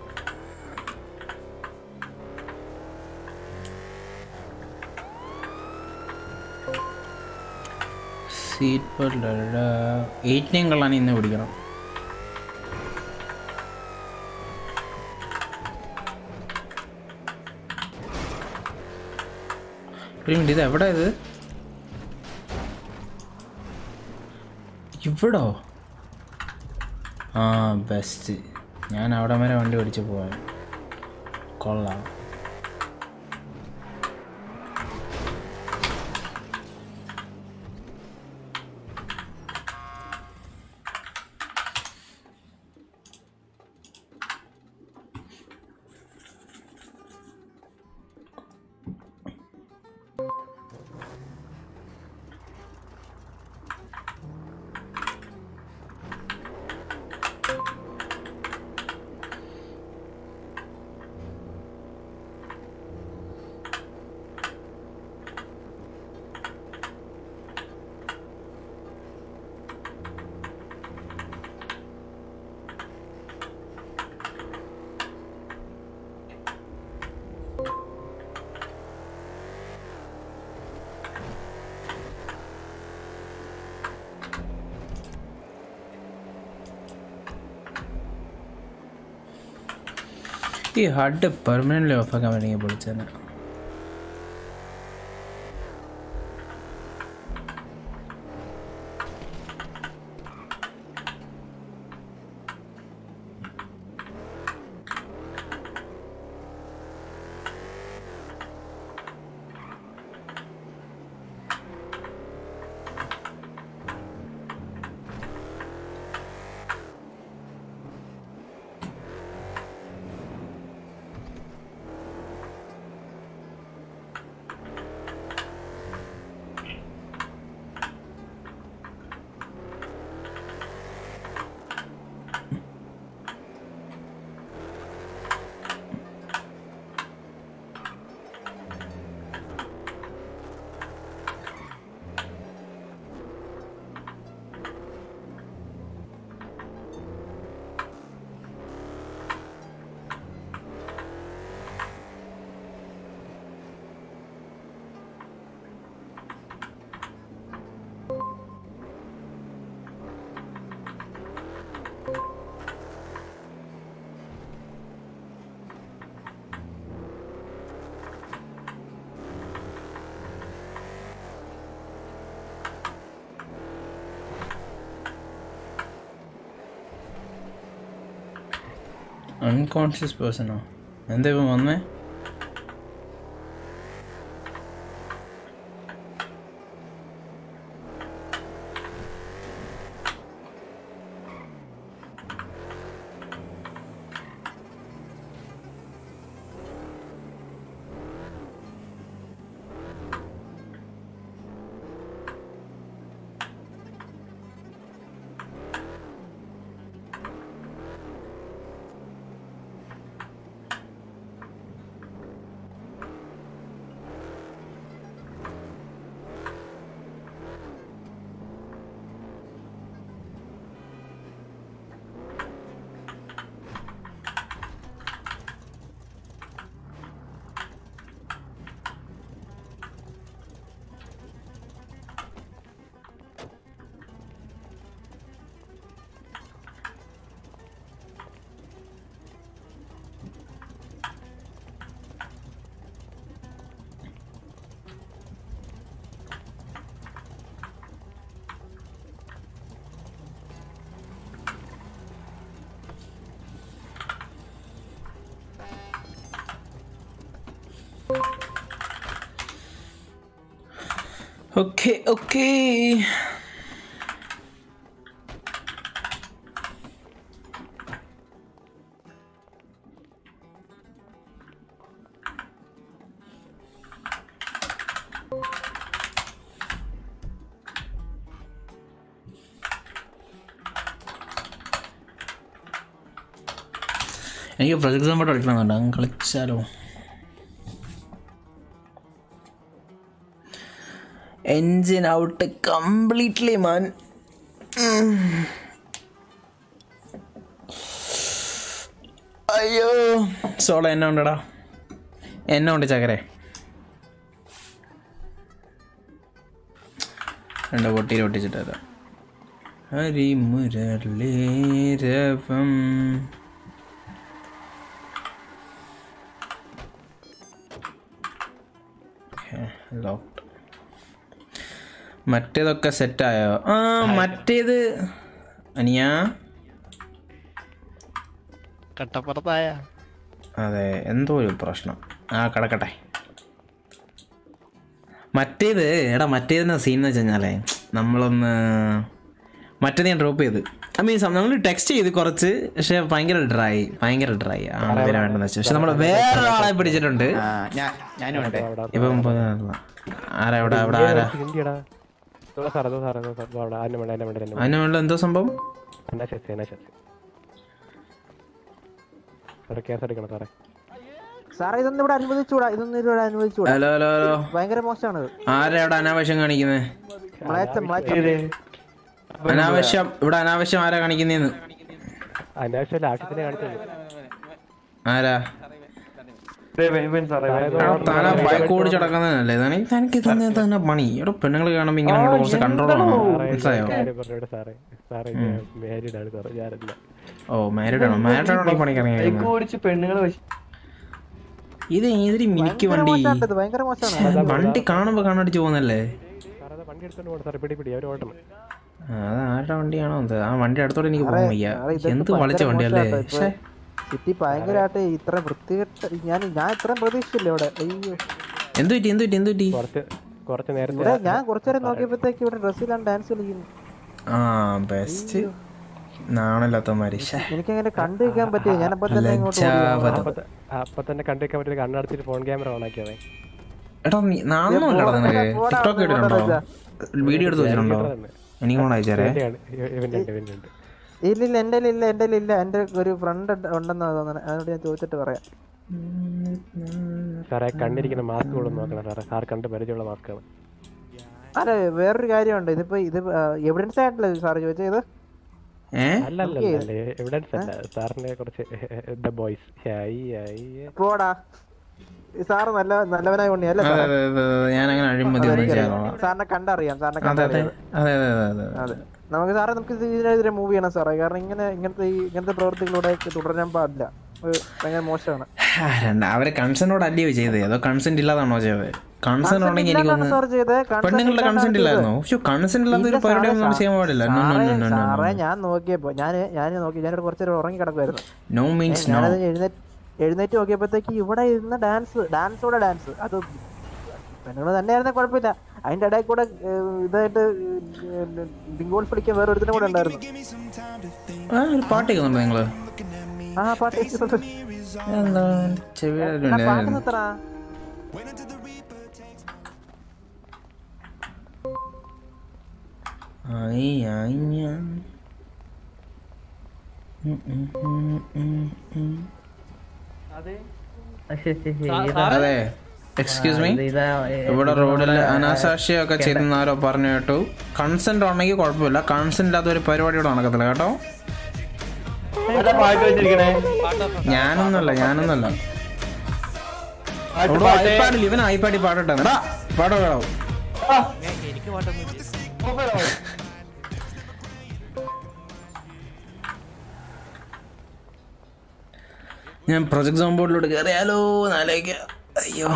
സീറ്റ് ബെൽറ്റ് എയ്റ്റിനെയും കള്ളാൻ ഇന്ന് പിടിക്കണം ഒരു മിനിറ്റ് ഇത് എവിടെ ഇത് ഇവിടോ ആ ബെസ്റ്റ് ഞാൻ അവിടെ വരെ വണ്ടി ഓടിച്ച് പോവാൻ കൊള്ളാം ഈ ഹഡ് പെർമനൻ്റ്ലി ഓഫാക്കാൻ വേണമെങ്കിൽ പൊളിച്ചേനെ അൺകോൺഷ്യസ് പേഴ്സണോ എന്താ ഇപ്പം വന്നേ ഓക്കെ ഓക്കെ എനിക്ക് പ്രൊജക്ട് നമ്പർ കളിക്കണമെന്നുണ്ട് അങ്ങ് കളിച്ചാലോ എൻജിൻ ഔട്ട് കംപ്ലീറ്റ്ലി മാൻ അയ്യോ സോളോ എന്നെ ഉണ്ടടാ എന്നെ ഉണ്ട് ചകരെ രണ്ട് പൊട്ടിയിൽ ഒട്ടിച്ചിട്ട് തരാം ഹരിമുരളീരവം ലോക്ക്ഡ് മറ്റേതൊക്കെ സെറ്റായോ ആ മറ്റേത് അനിയാ കട്ടപ്പുറത്തായ അതെ എന്തോ ഒരു പ്രശ്നം ആ കിടക്കട്ടെ മറ്റേത് എടാ മറ്റേതിൻ്റെ സീൻ എന്ന് വെച്ച് കഴിഞ്ഞാലേ നമ്മളൊന്ന് മറ്റേത് ഞാൻ ഡ്രോപ്പ് ചെയ്ത് ഐ മീൻ നമ്മൾ ടെക്സ്റ്റ് ചെയ്ത് കുറച്ച് പക്ഷെ ഭയങ്കര ഡ്രൈ ഭയങ്കര ഡ്രൈ ആ പേര് വേണ്ടെന്ന് വെച്ചു പക്ഷെ നമ്മൾ വേറെ ആളെ പിടിച്ചിട്ടുണ്ട് ഞാനും ഉണ്ട് ഇപ്പം ആരാ ഇവിടെ അവിടെ ആരാ അതിന് മുകളിൽ എന്തോ സംഭവം സാറേ ഇതൊന്നും ഇവിടെ അനുവദിച്ചൂടാ ഇതൊന്നും ഇവിടെ അനുവദിച്ചൂടാ ഹലോ ഹലോ ഹലോ ഭയങ്കര മോശമാണത് ആരാ ഇവിടെ അനാവശ്യം കാണിക്കുന്നത് മ്ലേച്ഛം മ്ലേച്ഛം അനാവശ്യം ഇവിടെ അനാവശ്യം ആരാ കാണിക്കുന്നേന്ന് അനാവശ്യമല്ല ആവശ്യത്തിന് കാണിച്ചത് ആരാ തല ബൈക്ക് ഓടിച്ച് നടക്കുന്നതല്ലേ ഇതാണ് തനിക്ക് തന്നെ തന്നെ പണി ഇവിടെ പെണ്ണുങ്ങൾ കാണുമ്പോ ഇങ്ങനെ അങ്ങോട്ട് കുറച്ച് കൺട്രോൾ ആണോ മനസ്സിലായോ സാറേ സാറേ ഉം. മാരീഡ് ആണ് സാറേ ഞാനല്ല ഓ മാരീഡ് ആണോ മാരീഡ് ആണോ ഈ പണിക്ക് ഇറങ്ങിയത് ഓടിച്ച് പെണ്ണുങ്ങളെ വശി ഇത് ഏതൊരു മിനിക്ക് വണ്ടി മോശമായിട്ടത് ഭയങ്കര മോശമാണ് വണ്ടി കാണുമ്പോ കണ്ണടിച്ച് പോകുന്നല്ലേ സാറേ അത് വണ്ടി എടുത്തോണ്ട് പോകണം സാറേ പിടി പിടി അവർ ഓടണം ആ, അത് ആരുടെ വണ്ടിയാണോ അത് ആ വണ്ടി അടുത്തോടെ എനിക്ക് സാറേ, പോകാൻ വയ്യ സാറേ, ഇതൊക്കെ എന്ത് ഭയങ്കര വളച്ച വണ്ടിയല്ലേ മോശമാട്ടോ ഇപ്പൊ. ശ്ശേ. സിറ്റി ഭയങ്കരമായിട്ട് ഇത്ര വൃത്തികെട്ട ഞാൻ ഞാൻ ഇത്രയും പ്രതീക്ഷിച്ചില്ല ഇവിടെ അയ്യോ എന്ത് പറ്റി എന്ത് പറ്റി എന്ത് പറ്റി കുറച്ച് കുറച്ച് നേരത്തെ ഇവിടെ ഞാൻ കുറച്ചേരം നോക്കിയപ്പോഴത്തേക്ക് ഇവിടെ ഡ്രസ്സിലാണ് ഡാൻസ് കളിക്കുന്നു ആ ബെസ്റ്റ് നാണല്ലാത്തമാര് ശ്ശേ. എനിക്ക് അങ്ങനെ കണ്ടു വെക്കാൻ പറ്റിയ ഞാൻ അപ്പൊ തന്നെ ഇങ്ങോട്ട് ഓടി വന്നു. ലജ്ജാവധം. അപ്പൊ ത- അപ്പൊ തന്നെ കണ്ടു വെക്കാൻ പറ്റില്ല കണ്ണടച്ചിട്ട് ഫോൺ ക്യാമറ ഓൺ ആക്കിയതേ എടാ നീ നാണൊന്നുമില്ലടാ നിനക്ക് ടിക്ടോക്ക് ഇട്ടിട്ടുണ്ടോ വീഡിയോ എടുത്ത് വെച്ചിട്ടുണ്ടോ എനിക്ക് കൂടെ അയച്ചേരേ ഇവന്റെ ഉണ്ട് ഇവന്റെ ഉണ്ട് ഇല്ല ഇല്ല എന്റെ ഇല്ല എന്റെ ഇല്ല എന്റെ ഒരു ഫ്രണ്ട് ഉണ്ടെന്നാ തോന്നണേ അതിനോട് ഞാൻ ചോദിച്ചിട്ട് പറയാം സാറേ കണ്ണിരിക്കുന്ന മാസ്ക് കൂടെ നോക്കണം സാറേ സാർ കണ്ട് പരിചയമുള്ള മാസ്കാണ് അതെ വേറൊരു കാര്യമുണ്ട് ഇതിപ്പോ ഇത് എവിഡൻസ് ആയിട്ടല്ലേ സാറ് ചോദിച്ചത് ഇത് അല്ല അല്ല അല്ല എവിഡൻസ് അല്ല സാറിനെ കുറച്ച് ദ ബോയ്സ് പോടാ ഈ സാറ് നല്ല നല്ലവനായ ഉണ്ണി അല്ലേ അതെ സാറേ? അതെ അതെ അതെ. ഞാൻ അങ്ങനെ അഴിമതി ഒന്നും അതെനിക്കറിയാം. ചെയ്യാറില്ല സാറിനെ കണ്ടറിയാം സാറിനെ അതെ അതെ കണ്ടറിയാം അതെ അതെ അതെ അതെ അതെ നമുക്ക് സാറേ നമുക്ക് ഇത് ഇതിനെതിരെ മൂവ് ചെയ്യണം സാറേ കാരണം ഇങ്ങനെ ഇങ്ങനത്തെ ഈ ഇങ്ങനത്തെ പ്രവൃത്തികളൂടെ തുടരാൻ പാടില്ല അത് ഭയങ്കര മോശമാണ് രണ്ട അവരെ കൺസെന്റോട് അല്ലയോ ചെയ്തത് അതോ കൺസെന്റ് ഇല്ലാതാണോ ചെയ്തത് കൺസെന്റ് ഉണ്ടെങ്കിൽ ഇല്ലാണ്ടാണ് എനിക്കൊന്ന് സാർ ചെയ്തത്. consent പെണ്ണുങ്ങളുടെ ഇല്ലാണ്ടാണ് കൺസെന്റ് ഇല്ലായിരുന്നോ ചെയ്തത്. പക്ഷെ കൺസെന്റ് ഇല്ലാത്ത ഒരു ഇല്ല സാറേ, പരിപാടി ഒന്നും ചെയ്യാൻ പാടില്ല നോ നോ സാറേ, നോ നോ സാറേ ഞാൻ നോക്കിയപ്പോ ഞാൻ ഞാൻ നോക്കി ഞാനിവിടെ കുറച്ച് നേരം ഉറങ്ങി കിടക്കുമായിരുന്നു നോ മീൻസ് നോ ഞാനത് എഴുന്നേറ്റ് എഴുന്നേറ്റ് നോക്കിയപ്പോഴത്തേക്ക് ഇവിടെ ഇരുന്ന ഡാൻസ് ഡാൻസോടെ ഡാൻസ് അത് പെണ്ണുങ്ങൾ തന്നെയായിരുന്നെ കുഴപ്പമില്ല അതിന്റെ ഇടയിൽ കൂടെ ഏഹ്, ഇതായിട്ട് ബിങ്കോൾ പിടിക്കാൻ വേറെ ഒരുത്തിനും കൂടെ ഉണ്ടായിരുന്നു ആ ഒരു പാട്ട് കേൾക്കുന്നുണ്ടോ നിങ്ങള് ആ പാട്ട് കേൾക്കുന്നുണ്ട്. എന്താ ചെവിയുടെ എടാ, പാട്ട് നിർത്തടാ. ആയി ആയി ഞാൻ ഉം, ഉം, ഉം, ഉം, ഉം. അതെ എക്സ്ക്യൂസ് മീ ഇവിടെ റോഡിൽ അനാസാക്ഷിയൊക്കെ ചെയ്തെന്ന് ആരോ പറഞ്ഞു കേട്ടു കൺസെന്റ് ഉണ്ടെങ്കിൽ കുഴപ്പമില്ല കൺസെന്റ് ഇല്ലാത്ത ഒരു പരിപാടി ഇവിടെ നടക്കത്തില്ല കേട്ടോ ഞാനൊന്നല്ല ഞാനൊന്നല്ല ഐപാഡിൽ ഇവൻ ഐപാഡിൽ പാടട്ടെ എടാ പാടോ കേട്ടോ എനിക്ക് പാട്ടൊന്നും ഞാൻ പ്രൊജക്ട് സോൺ ബോർഡിലോട്ട് കയറിയാലോ നാലേക്ക് അയ്യോ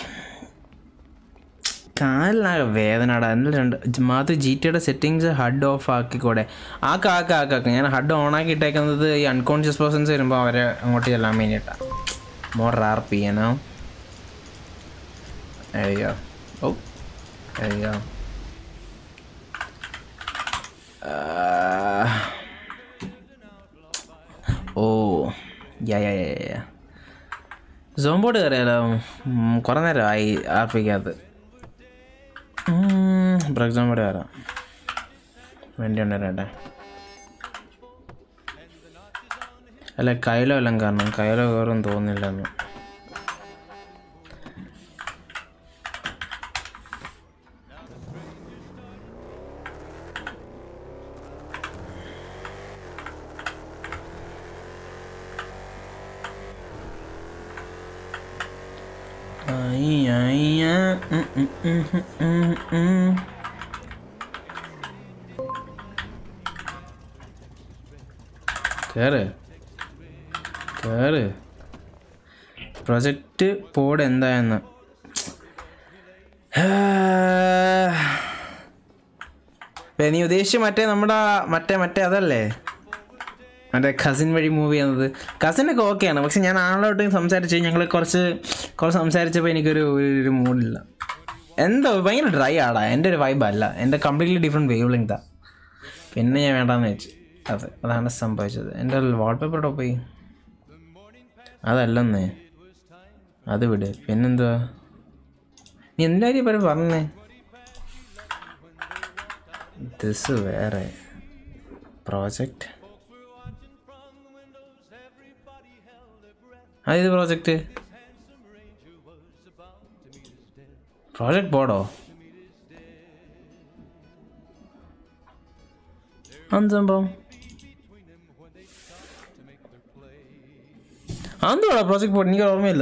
കാലിനാകെ വേദനടാ എന്നിട്ട് രണ്ട് മാത്ര ജി ടിയുടെ സെറ്റിങ്സ് ഹഡ് ഓഫ് ആക്കിക്കൂടെ ആക്ക ആക്ക ആക്ക ആക്ക ഞാൻ ഹഡ് ഓൺ ആക്കി ഇട്ടേക്കുന്നത് ഈ അൺകോൺഷ്യസ് പേഴ്സൺസ് വരുമ്പോൾ അവരെ അങ്ങോട്ട് ചെല്ലാൻ വേണ്ടിയിട്ടാണ് മോർ റാർ ചെയ്യാനോ അയ്യോ ഓ അയ്യോ ഓ യാ യാ യാ യാ സോംബോർഡ് കയറിയാലോ ഉം, കുറേ നേരമായി ആർപ്പിക്കകത്ത് ബ്രേക്ക് സോംബോർഡ് കയറാം വേണ്ടി ഉണ്ടേ അല്ല കയ്യിലോ എല്ലാം കാരണം കയ്യിലോ കയറും തോന്നില്ലെന്ന് ആയി, ആയി, ആ, ഉം, ഉം, ഉം, ഉം, ഉം, ഉം. കേറ് കേറ് പ്രൊജക്റ്റ് പോഡ് എന്തായെന്ന് ഇപ്പൊ നീ ഉദ്ദേശിച്ച് മറ്റേ നമ്മുടെ മറ്റേ മറ്റേ അതല്ലേ മറ്റേ കസിൻ വഴി മൂവ് ചെയ്യുന്നത് കസിനൊക്കെ ഓക്കെയാണ് പക്ഷെ ഞാൻ ആളോട്ട് സംസാരിച്ച് ഞങ്ങൾ കുറച്ച് കുറച്ച് സംസാരിച്ചപ്പോൾ എനിക്കൊരു ഒരു- ഒരു മൂഡില്ല എന്തോ ഭയങ്കര ഡ്രൈ ആടാ എൻ്റെ ഒരു വൈബ് അല്ല എൻ്റെ കംപ്ലീറ്റ്ലി ഡിഫറെൻറ്റ് വേവ് ലെങ്താ പിന്നെ ഞാൻ വേണ്ടാന്ന് വെച്ചു അതെ അതാണ് സംഭവിച്ചത് എൻ്റെ വാൾപേപ്പർ ഇവിടെ പോയി അതല്ലെന്നേ അത് വിട് പിന്നെന്തുവാ നീ എന്താ കാര്യം പറ പറഞ്ഞേ ദിസ് വേറെ പ്രോജക്റ്റ് ആ ഇത് പ്രോജക്റ്റ് പ്രോജക്റ്റ് ബോർഡോ എന്ത് സംഭവം അതെന്തുവാടാ പ്രോജക്റ്റ് ബോർഡ് എനിക്ക് ഓർമ്മയില്ല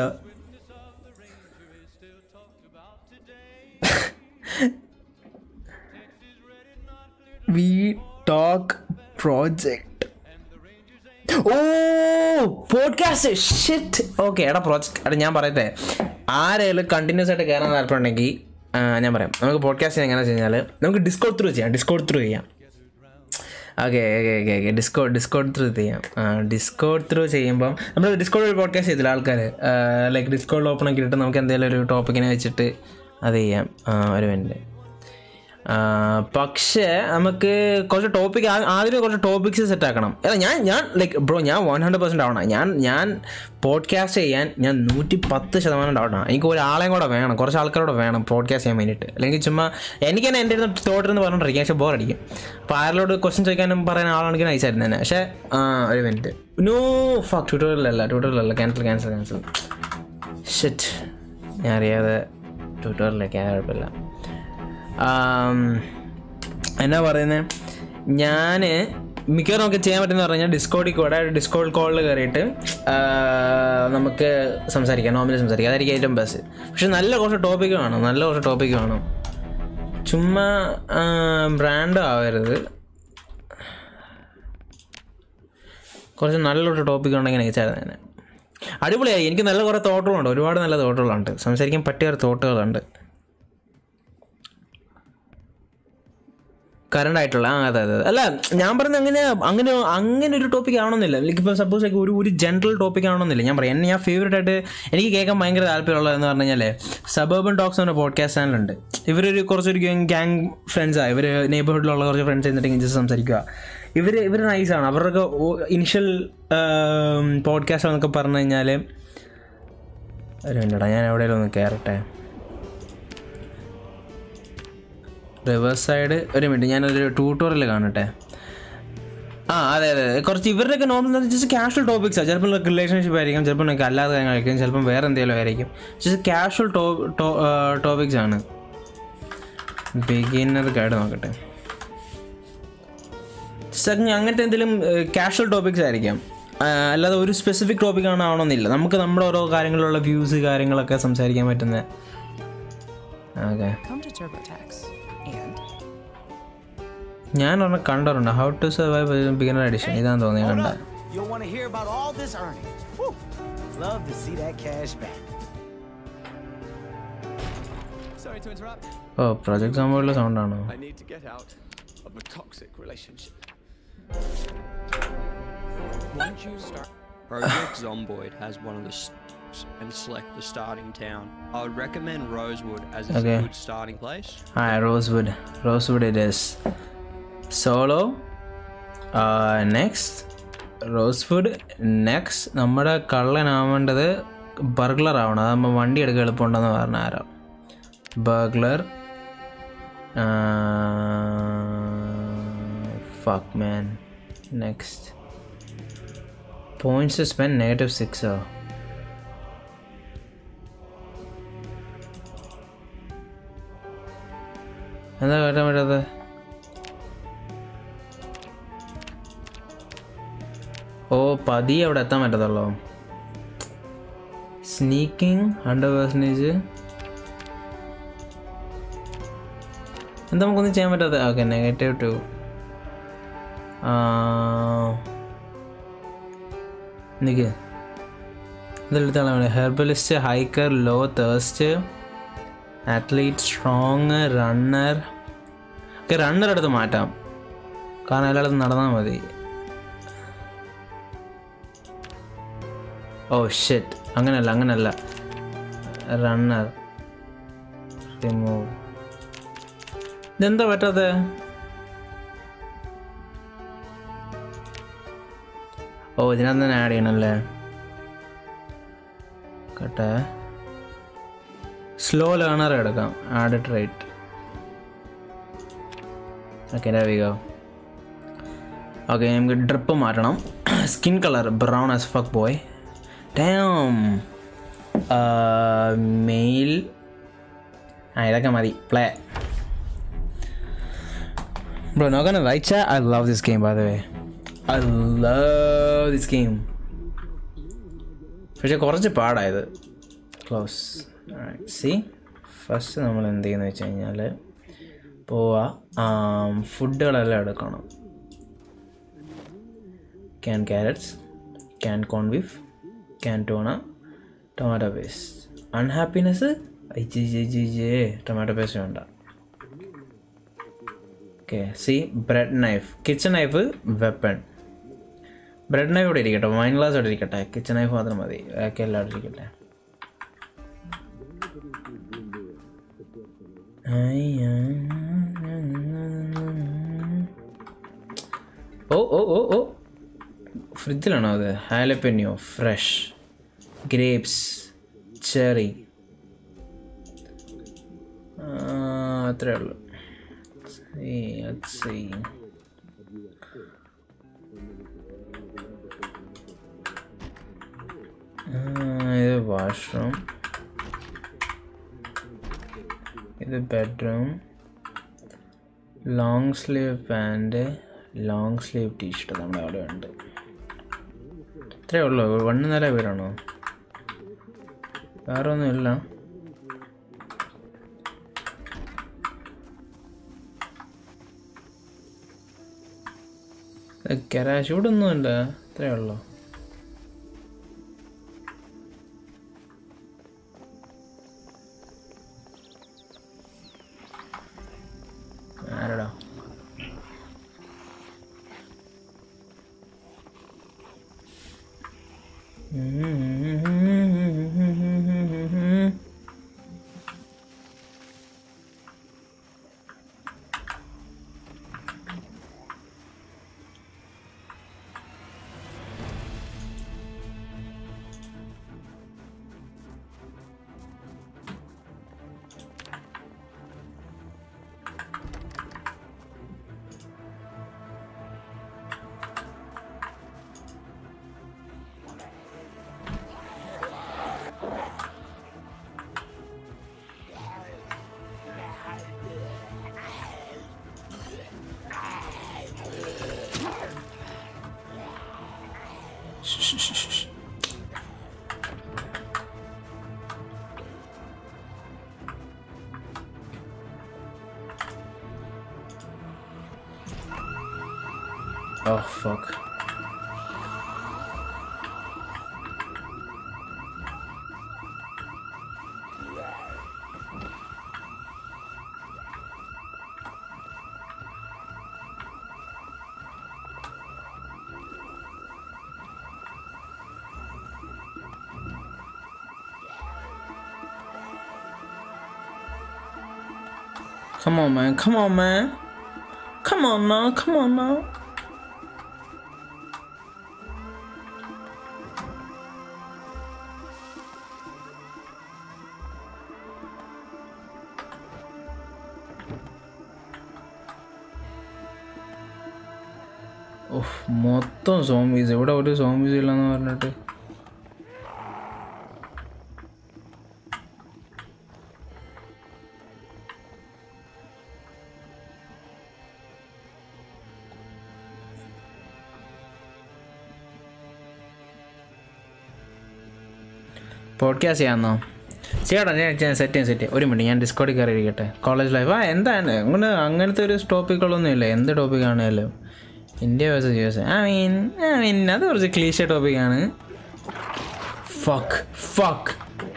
വി ടോക്ക് പ്രോജക്റ്റ് ഓ പോഡ്കാസ്റ്റ് ഷിറ്റ് ഓക്കെ എടാ പ്രോജക്റ്റ് എടാ ഞാൻ പറയട്ടെ ആരെങ്കിലും കണ്ടിന്യൂസ് ആയിട്ട് കയറാൻ താല്പര്യമുണ്ടെങ്കിൽ ആ, ഞാൻ പറയാം നമുക്ക് പോഡ്കാസ്റ്റ് എങ്ങനെ വെച്ച് കഴിഞ്ഞാൽ നമുക്ക് ഡിസ്കോഡ് ത്രൂ ചെയ്യാം ഡിസ്കോഡ് ത്രൂ ചെയ്യാം okay okay okay okay Discord Discord through ചെയ്യാം ഡിസ്കോഡ് ത്രൂ ചെയ്യുമ്പം നമ്മൾ ഡിസ്കോഡ് ഒരു പോഡ്കാസ്റ്റ് ചെയ്തില്ല ആൾക്കാർ ലൈക്ക് ഡിസ്കോഡിൽ ഓപ്പൺ ആക്കിയിട്ട് നമുക്ക് എന്തെങ്കിലും ഒരു ടോപ്പിക്കിനെ വെച്ചിട്ട് അത് ചെയ്യാം ആ, ഒരു മിനിറ്റ് ആ, പക്ഷേ നമുക്ക് കുറച്ച് ടോപ്പിക് ആദ്യം കുറച്ച് ടോപ്പിക്സ് സെറ്റ് ആക്കണം അല്ല ഞാൻ ഞാൻ ലൈക്ക് ബ്രോ ഞാൻ വൺ ഹൺഡ്രഡ് പെർസെൻറ്റ് ആവണം ഞാൻ ഞാൻ പോഡ്കാസ്റ്റ് ചെയ്യാൻ ഞാൻ നൂറ്റി പത്ത് ശതമാനം ഡൗട്ടാണ് എനിക്ക് ഒരാളെയും കൂടെ വേണം കുറച്ച് ആൾക്കാരോടെ വേണം പോഡ്കാസ്റ്റ് ചെയ്യാൻ വേണ്ടിയിട്ട് അല്ലെങ്കിൽ ചുമ്മാ എനിക്ക് തന്നെ എൻ്റെ അടുത്ത് തോട്ടിരുന്ന് പറഞ്ഞുകൊണ്ടിരിക്കും പക്ഷേ ബോറടിക്കും അപ്പോൾ ആരോട് ക്വസ്റ്റ്യൻ ചോദിക്കാനും പറയാൻ ആളാണെങ്കിൽ നൈസായിരുന്നു തന്നെ പക്ഷേ ആ, ഒരു മിനിറ്റ് നോ ഫക്ക് ട്യൂട്ടോറിയലല്ല ട്യൂട്ടോറിയലല്ല ക്യാൻസൽ ക്യാൻസൽ ക്യാൻസൽ ഷിറ്റ് ഞാൻ അറിയാതെ ട്യൂട്ടോറിയലൊക്കെ കുഴപ്പമില്ല ആം, എന്നാ പറയുന്നത് ഞാൻ മിക്കവാറും നമുക്ക് ചെയ്യാൻ പറ്റുന്ന പറഞ്ഞാൽ ഡിസ്കോഡിൽ കൂടെ ഡിസ്കോഡ് കോളിൽ കയറിയിട്ട് ആ, നമുക്ക് സംസാരിക്കാം നോർമലി സംസാരിക്കാം അതായിരിക്കും ഏറ്റവും ബെസ്റ്റ് പക്ഷെ നല്ല കുറച്ച് ടോപ്പിക്ക് വേണം നല്ല കുറച്ച് ടോപ്പിക്ക് വേണം ചുമ്മാ ബ്രാൻഡ് ആവരുത് കുറച്ച് നല്ലൊരു ടോപ്പിക് ഉണ്ടെങ്കിൽ നയിച്ചായിരുന്നു തന്നെ അടിപൊളിയായി എനിക്ക് നല്ല കുറേ തോട്ടുകളുണ്ട് ഒരുപാട് നല്ല തോട്ടുകളുണ്ട് സംസാരിക്കാൻ പറ്റിയ ഒരു തോട്ടുകളുണ്ട് കറണ്ട് ആയിട്ടുള്ള ആ അതെ അതെ അതെ. അല്ല ഞാൻ പറഞ്ഞ അങ്ങനെ അങ്ങനെ അങ്ങനെ ഒരു ടോപ്പിക് ആവണമെന്നില്ല ലൈക്ക് ഇപ്പോൾ സപ്പോസ് ലൈക്ക് ഒരു ഒരു ജനറൽ ടോപ്പിക് ആവണമെന്നില്ല ഞാൻ പറയാം എന്നെ ഞാൻ ഫേവറേറ്റ് ആയിട്ട് എനിക്ക് കേൾക്കാൻ ഭയങ്കര താല്പര്യമുള്ളതെന്ന് പറഞ്ഞു കഴിഞ്ഞാൽ സബർബൻ ടോക്സ് എന്ന പോഡ്കാസ്റ്റ് ചാനലുണ്ട് ഇവരൊരു കുറച്ചൊരു ഗ്യാങ് ഫ്രണ്ട്സാണ് ഇവർ നെയ്ബർഹുഡിലുള്ള കുറച്ച് ഫ്രണ്ട്സ് എന്നിട്ട് ജസ്റ്റ് സംസാരിക്കുക ഇവർ ഇവർ നൈസാണ് അവരുടെ ഇനിഷ്യൽ പോഡ്കാസ്റ്റ് എന്നൊക്കെ പറഞ്ഞു കഴിഞ്ഞാൽ ഒരു മിനിറ്റാ ഞാൻ എവിടെയെങ്കിലും ഒന്ന് കയറട്ടെ റിവേഴ്സ് സൈഡ് ഒരു മിനിറ്റ് ഞാനൊരു ട്യൂട്ടോറിയൽ കാണട്ടെ ആ അതെ അതെ അതെ. കുറച്ച് ഇവരുടെയൊക്കെ നോർമൽ ജസ്റ്റ് കാഷ്വൽ ടോപ്പിക്സാണ് ചിലപ്പോൾ റിലേഷൻഷിപ്പ് ആയിരിക്കും ചിലപ്പോൾ നിങ്ങൾക്ക് അല്ലാതെ കാര്യങ്ങളായിരിക്കും ചിലപ്പം വേറെ എന്തെങ്കിലും ആയിരിക്കും ജസ്റ്റ് കാഷ്വൽ ടോപ്പിക്സ് ആണ് ബിഗിനർ ഗൈഡ് നോക്കട്ടെ Just അങ്ങ് അങ്ങനത്തെ എന്തെങ്കിലും കാഷ്വൽ ടോപ്പിക്സ് ആയിരിക്കാം ആ, അല്ലാതെ ഒരു സ്പെസിഫിക് ടോപ്പിക് ആണ് ആവണമെന്നില്ല നമുക്ക് നമ്മുടെ ഓരോ കാര്യങ്ങളിലുള്ള വ്യൂസ് കാര്യങ്ങളൊക്കെ സംസാരിക്കാൻ പറ്റുന്ന okay Come to TurboTax and ഞാൻ ഒരെണ്ണം കണ്ടിട്ടുണ്ട് how to survive beginner edition ഇതാന്ന് തോന്നി കണ്ട You'll want to hear about all this earning. Whew. Love to see that cash back. Sorry to interrupt. ഓ പ്രൊജക്ട് സംഭവമുള്ള സൗണ്ടാണോ I need to get out of a toxic relationship. Once you start. Project Zomboid has one of the s- and select the starting town. I would recommend Rosewood as it's Okay. a good starting place. ആ rosewood rosewood it is solo next rosewood next നമ്മുടെ കള്ളനാവേണ്ടത് burglar ആവണം അതാകുമ്പോൾ വണ്ടി എടുക്കാൻ എളുപ്പമുണ്ടെന്ന് പറഞ്ഞ ആരോ burglar fuck man next points spend negative സിക്സോ എന്താ കേട്ടാൻ പറ്റാത്ത ഓ പതിയെ അവിടെ എത്താൻ പറ്റത്തുള്ളൂ സ്നീക്കിംഗ് ഹൺഡ്രഡ് പെർസെൻറ്റേജ് എന്താ നമുക്കൊന്നും ചെയ്യാൻ പറ്റാത്ത ഓക്കെ നെഗറ്റീവ് ടു നിക്ക് ഇതെടുത്താണ് herbalist hiker low thirst athlete strong runner ഒക്കെ റണ്ണർ എടുത്ത് മാറ്റാം കാരണം എല്ലായിടത്തും നടന്നാൽ മതി ഓ ഷെറ്റ് അങ്ങനല്ല അങ്ങനല്ല റണ്ണർ റിമൂവ് ഇതെന്താ പറ്റാത്തെ ഓ ഇതിനകത്ത് തന്നെ ആഡ് ചെയ്യണല്ലേ കട്ടെ സ്ലോ ലേണർ എടുക്കാം ആഡ് ട്രേറ്റ് ഓക്കെ രവികോ ഓക്കെ നമുക്ക് ഡ്രിപ്പ് മാറ്റണം skin colour brown ass fuck boy damn male ആ ഇതൊക്കെ മതി പ്ലേ ബ്രോ നോക്കാൻ റൈറ്റ് ചാ I love this game by the way I love this game പക്ഷെ കുറച്ച് പാടായത് ക്ലോസ് സി ഫസ്റ്റ് നമ്മൾ എന്ത് ചെയ്യുന്നത് വെച്ച് കഴിഞ്ഞാൽ പോവാ ഫുഡുകളെല്ലാം എടുക്കണം can carrots can corn beef can tuna tomato paste unhappiness ജേ ടൊമാറ്റോ പേസ്റ്റ് വേണ്ട ഓക്കെ സി bread knife kitchen knife weapon bread knife ഇവിടെ ഇരിക്കട്ടെ വൈൻ ഗ്ലാസ് ഇവിടെ ഇരിക്കട്ടെ കിച്ചൺ നൈഫ് മാത്രം മതി ബാക്കി എല്ലാം അവിടെ ഇരിക്കട്ടെ ഓ ഓ ഓ ഓ ഫ്രിഡ്ജിലാണോ അത് ഹാലപ്പന്യോ ഫ്രഷ് ഗ്രേപ്സ് ചെറി അത്രേ ഉള്ളൂ See, let's see. ഇത് വാഷ്റൂം ഇത് bedroom long sleeve pant long sleeve T shirt നമ്മുടെ അവിടെ ഉണ്ട് ഇത്രേ ഉള്ളൂ വണ്ണ് നില വീടാണോ വേറെ ഒന്നുമില്ല കരാശ് ഇവിടെ ഒന്നുമില്ല ഇത്രേ ഉള്ളൂ ആരടാ Oh fuck. Come on, man. Come on, man. Come on now. Come on now. ഉഫ്, മൊത്തം സോംബീസ് ഇവിടെ ഒരു സോംബീസ് ഇല്ലെന്ന് പറഞ്ഞിട്ട് പോഡ്കാസ്റ്റ് ചെയ്യാമെന്നോ ചേട്ടാ ഞാൻ സെറ്റ് ചെയ്യാം സെറ്റ് ചെയ്യാം ഒരു മിനിറ്റ് ഞാൻ ഡിസ്കോഡിൽ കയറി ഇരിക്കട്ടെ കോളേജ് ലൈഫ് ആ എന്താണ് അങ്ങനെ അങ്ങനത്തെ ഒരു ടോപ്പിക്കുകളൊന്നും ഇല്ല എന്ത് ടോപ്പിക് ആണെങ്കിലും India versus U S I mean I mean അത് കുറച്ച് ക്ലീഷ ടോപ്പിക്കാണ് fuck fuck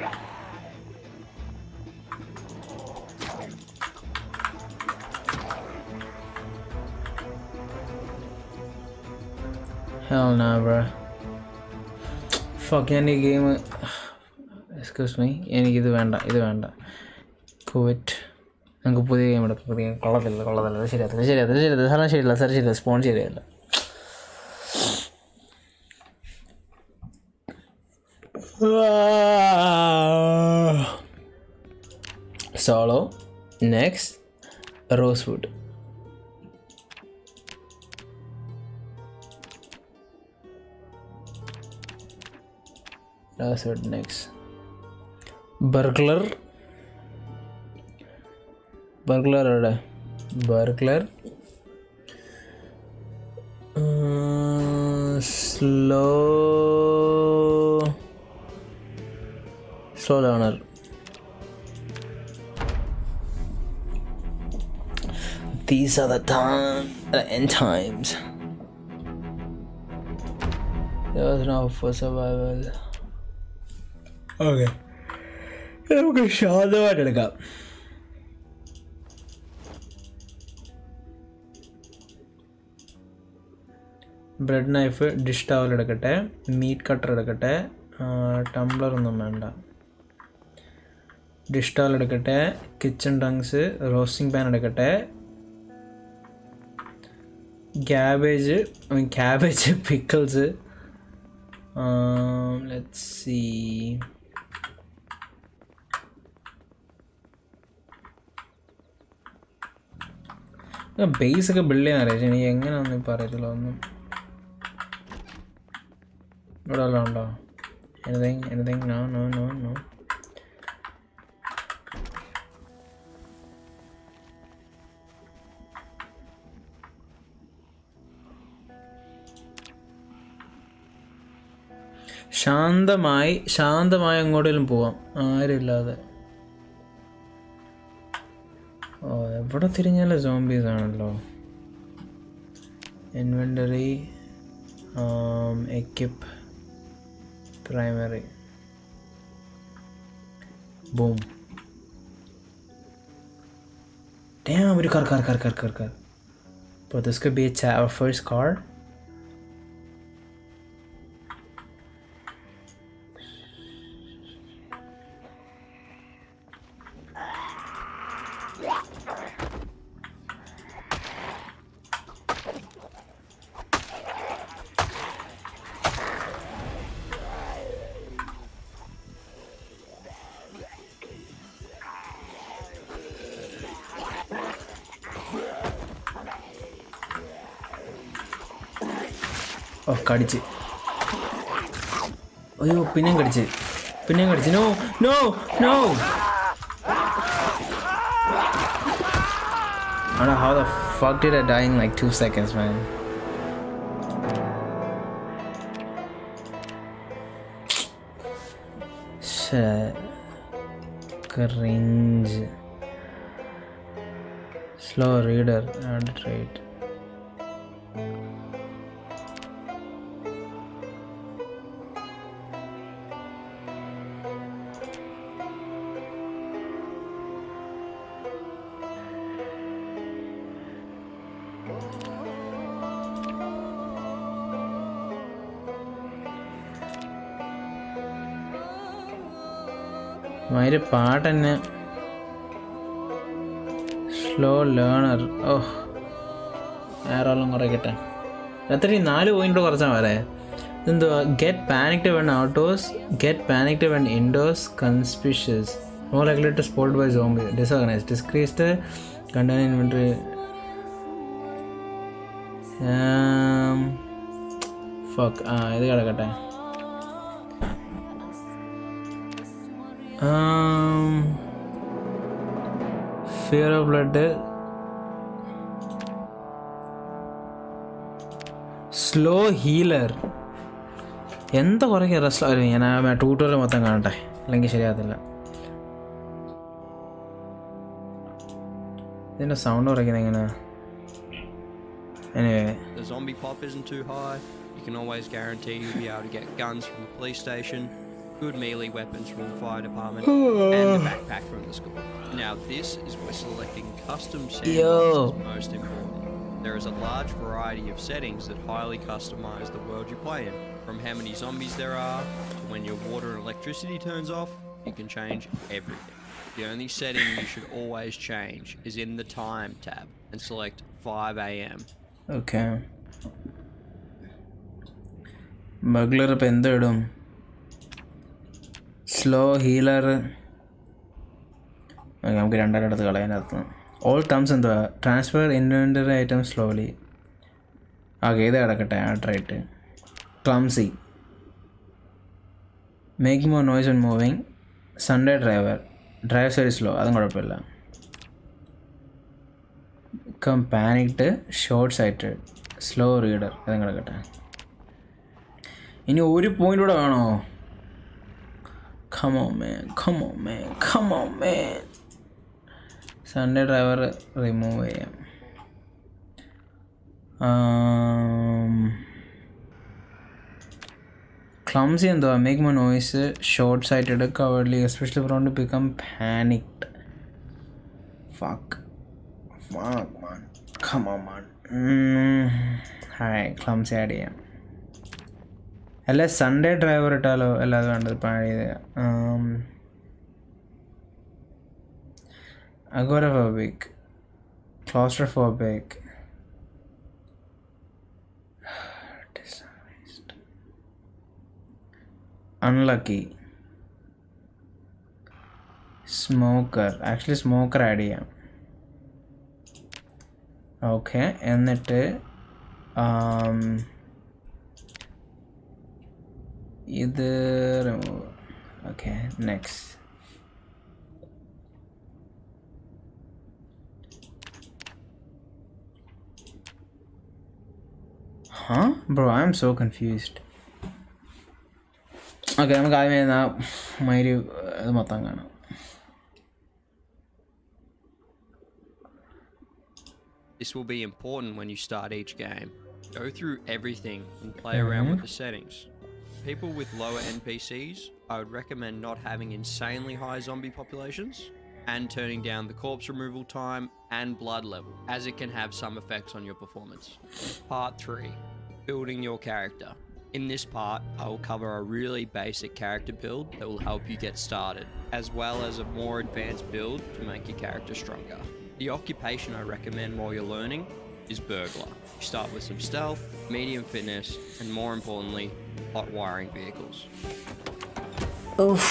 Hell nah, bro. Fuck ഞാൻ ഈ ഗെയിം എക്സ്ക്യൂസ് മീ എനിക്കിത് വേണ്ട ഇത് വേണ്ട കുവറ്റ് നമുക്ക് പുതിയ ഗെയിം എടുക്കാം പുതിയ കൊള്ളത്തില്ല കൊള്ളത്തില്ല അത് ശരിയാത്തില്ല ശരിയാത്തില്ല ശരിയാത്തില്ല സാറിന് ശരിയല്ല സാർ ശരിയല്ല സ്പോൺ ശരിയല്ല solo next rosewood Rosewood next. Burglar. Burglar എവിടെ burglar slow slow learner These are the time, the end times. There was no for survival. Okay നമുക്ക് ശാന്തമായിട്ട് എടുക്കാം ബ്രെഡ് നൈഫ് ഡിഷ് ടവൽ എടുക്കട്ടെ മീറ്റ് കട്ടർ എടുക്കട്ടെ tumbler ഒന്നും വേണ്ട dish towel എടുക്കട്ടെ kitchen tongs roasting pan എടുക്കട്ടെ cabbage cabbage pickles let's see base ഒക്കെ ബിൽഡ് ചെയ്യാൻ അറിയാം പക്ഷെ എനിക്ക് എങ്ങനെയാണെന്ന് ഇപ്പം അറിയത്തില്ല ഒന്നും ഇവിടെ വല്ലതും ഉണ്ടോ anything anything no no no no ശാന്തമായി ശാന്തമായി എങ്ങോട്ടേലും പോവാം ആരുമില്ലാതെ ഓ എവിടെ തിരിഞ്ഞാലും സോംബീസ് ആണല്ലോ inventory equip primary boom Damn, ഒരു car, car, car, car, car, car. But this could be a cha- our first car. ഓ കടിച്ച് അയ്യോ പിന്നെയും കടിച്ച് പിന്നെയും കടിച്ച് no no no I don't know how the fuck did I die in like two seconds, man. Shit. Cringe. Slow reader. Add rate. മയില് പാട്ട് തന്നെ സ്ലോ ലേണർ ഓ ആറോളം കുറയ്ക്കട്ടെ അത്രയും നാല് പോയിന്റ് കുറച്ചാൽ വരെ എന്തുവാ get panicked when outdoors get panicked when indoors conspicuous no likely to spot by zombie disorganize decreased container inventory fuck ആ ഇത് കിടക്കട്ടെ Um, fear of blood. Slow healer എന്താ കുറയ്ക്കുക റെസ്റ്റ് ഞാൻ ആ ട്യൂട്ടോറിയൽ മൊത്തം കാണട്ടെ അല്ലെങ്കിൽ ശരിയാകത്തില്ല ഇതിൻ്റെ സൗണ്ട് കുറയ്ക്കുന്നത് എങ്ങനെയാ anyway The zombie pop isn't too high. You can always guarantee you'll be able to get guns from the police station, good melee weapons from the fire department, and a backpack from the school. Now, this is where selecting custom sandbox Yo. is most important. There is a large variety of settings that highly customize the world you play in. From how many zombies there are, to when your water and electricity turns off, you can change everything. The only setting you should always change is in the time tab and select 5 a.m. Okay burglar ഇപ്പം എന്തോ ഇടും slow healer നമുക്ക് രണ്ടായിരം എടുത്ത് കളയാനകത്ത് all thumbs എന്തുവാ transfer inventory item slowly okay ഇത് കിടക്കട്ടെ ആട്രായിട്ട് clumsy make more noise and moving Sunday driver drive very slow അതും കുഴപ്പമില്ല come panicked short sighted slow reader അതും കിടക്കട്ടെ ഇനി ഒരു പോയിന്റ് കൂടെ വേണോ Come on, man. Come on, man. Come on, man. Sunday driver remove ചെയ്യാം ക്ലംസി എന്തുവാ make more noise short sighted cowardly especially prone become panicked fuck fuck man come on man hi clumsy add ചെയ്യാം അല്ല Sunday driver ഇട്ടാലോ അല്ല അത് വേണ്ടത് ഇപ്പം add ചെയ്ത് agoraphobic claustrophobic unlucky smoker actually smoker add ചെയ്യാം ഓക്കെ എന്നിട്ട് ആം, ഇത് remove okay next Huh? Bro, I'm so confused. Okay നമുക്ക് ആദ്യമേ എന്നാ മയില് ഇത് മൊത്തം കാണാം This will be important when you start each game. Go through everything and play around with the settings. People with lower NPCs, I would recommend not having insanely high zombie populations. and turning down the corpse removal time and blood level, as it can have some effects on your performance. Part 3 Building your character. In this part, I will cover a really basic character build that will help you get started, as well as a more advanced build to make your character stronger. The occupation I recommend while you're learning is burglar. You start with some stealth, medium fitness, and more importantly, hot wiring vehicles. ഉഫ്.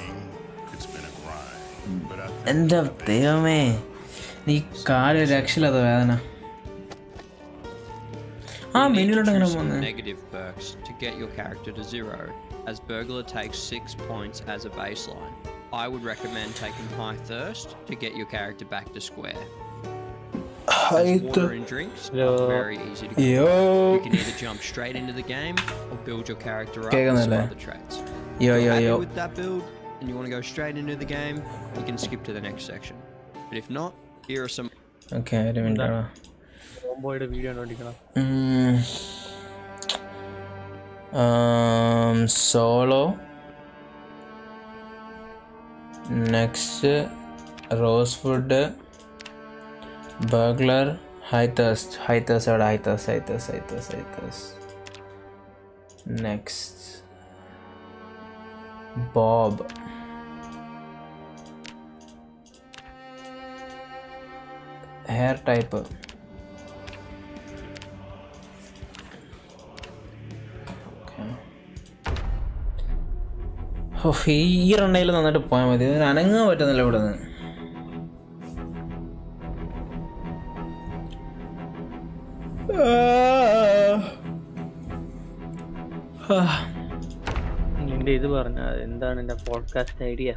എന്റെ ദൈവമേ നീ കാല് രക്ഷയില്ലാത്ത വേദന ആ You'll need to മെനുവിലോട്ട് എങ്ങനെ choose some പോകുന്നത് negative perks to get your character to zero, as burglar takes six points as a baseline. I would recommend taking high thirst to get your character back to square. As water and drinks are very easy to Yo. get. You can either jump straight into the game or build your character up with some കേൾക്കുന്നില്ലേ? other traits. Yo, If yo, you're happy yo. with that build and you want to go straight into the game, you can skip to the next section. But if not, here are some okay ഒരു minute ആണോ കോംബോയുടെ video കണ്ടോണ്ടിരിക്കണം solo next Rosewood burglar high thirst high thirst അവിടെ high thirst high thirst high thirst high thirst next Bob hair type of ഈ റണ്ണയിൽ നന്നായിട്ട് പോയാൽ മതി ഇതിന് അനങ്ങാൻ പറ്റുന്നില്ല ഇവിടെ നിന്ന് നിന്റെ ഇത് പറഞ്ഞ എന്താണ് എന്റെ പോഡ്കാസ്റ്റ് ഐഡിയ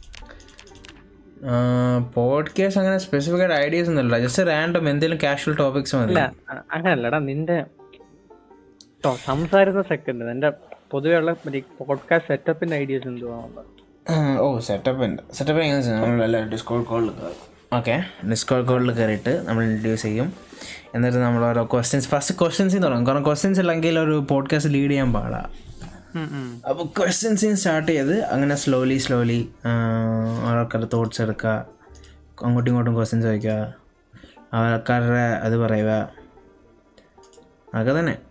പോഡ്കാസ്റ്റ് അങ്ങനെ സ്പെസിഫിക് ആയിട്ട് ഐഡിയാസ് ഒന്നുമില്ല ജസ്റ്റ് റാൻഡം എന്തെങ്കിലും കാഷ്വൽ ടോപ്പിക്സ് മതി അല്ല അ- അങ്ങനല്ലടാ നിന്റെ ടോ- സംസാരിക്കുന്ന സെക്കൻഡ് നിന്റെ പൊതുവെ ഉള്ള പോഡ്കാസ്റ്റ് സെറ്റപ്പിന്റെ ഐഡിയാസ് എന്തുവാ ആ, ഓ സെറ്റപ്പ് ഉണ്ട് സെറ്റപ്പ് എങ്ങനെ വെച്ചാൽ നമ്മളെല്ലാം ഡിസ്കോഡ് കോളിൽ കയറും ഓക്കെ ഡിസ്കോഡ് കോളിൽ കയറിയിട്ട് നമ്മൾ ഇൻട്രൊഡ്യൂസ് ചെയ്യും എന്നിട്ട് നമ്മൾ ഓരോ ക്വസ്റ്റ്യൻസ് ഫസ്റ്റ് ക്വസ്റ്റ്യൻസിൽ തുടങ്ങും കാരണം ക്വസ്റ്റ്യൻസ് ഇല്ലെങ്കിൽ ഒരു പോഡ്കാസ്റ്റ് ലീഡ് ചെയ്യാൻ പാടാ അപ്പോൾ ക്വസ്റ്റ്യൻസിൽ സ്റ്റാർട്ട് ചെയ്ത് അങ്ങനെ സ്ലോലി സ്ലോലി ആൾക്കാരുടെ തോട്ട്സ് എടുക്കുക അങ്ങോട്ടും ഇങ്ങോട്ടും ക്വസ്റ്റ്യൻസ് ചോദിക്കുക ആൾക്കാരുടെ അത് പറയുക അതൊക്കെ തന്നെ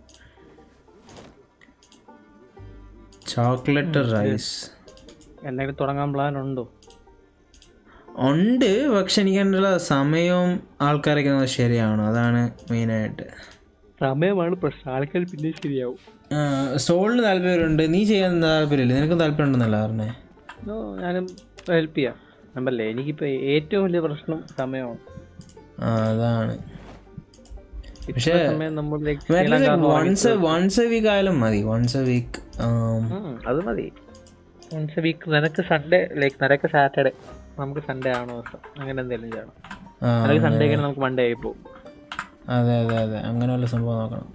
ചോക്ലേറ്റ് റൈസ് എന്തെങ്കിലും തുടങ്ങാൻ പ്ലാൻ ഉണ്ടോ ഉണ്ട് പക്ഷെ എനിക്ക് അതിനുള്ള സമയവും ആൾക്കാരൊക്കെ ഒന്ന് ശരിയാവണം അതാണ് മെയിനായിട്ട് സമയമാണ് പ്രശ്നം ആൾക്കാർ പിന്നെ ശരിയാവും സോളിന് താല്പര്യമുണ്ട് നീ ചെയ്യാൻ താല്പര്യമില്ല നിനക്കും താല്പര്യം ഉണ്ടെന്നല്ല പറഞ്ഞേ ഓ, ഞാനും ഹെൽപ്പ് ചെയ്യാം നമ്പല്ലേ എനിക്കിപ്പോ ഏറ്റവും വലിയ പ്രശ്നം സമയമാണ് ആ അതാണ് ഇത്ര പക്ഷേ സമയം നമ്മൾ like Sri Lanka once once a week ആയാലും മതി വൺസ് എ വീക്ക് ഉം, അത് മതി വൺസ് വീക്ക് നിനക്ക് സൺഡേ ലൈക്ക് നിനക്ക് സാറ്റർഡേ നമുക്ക് സൺഡേ ആണോ ദിവസം അങ്ങനെ എന്തെങ്കിലും ചെയ്യണം ആ, നിനക്ക് സൺഡേ അങ്ങനെ. നമുക്ക് മൺഡേ ആയി പോകും അതെ അതെ അതെ അങ്ങനെ വല്ല സംഭവം നോക്കണം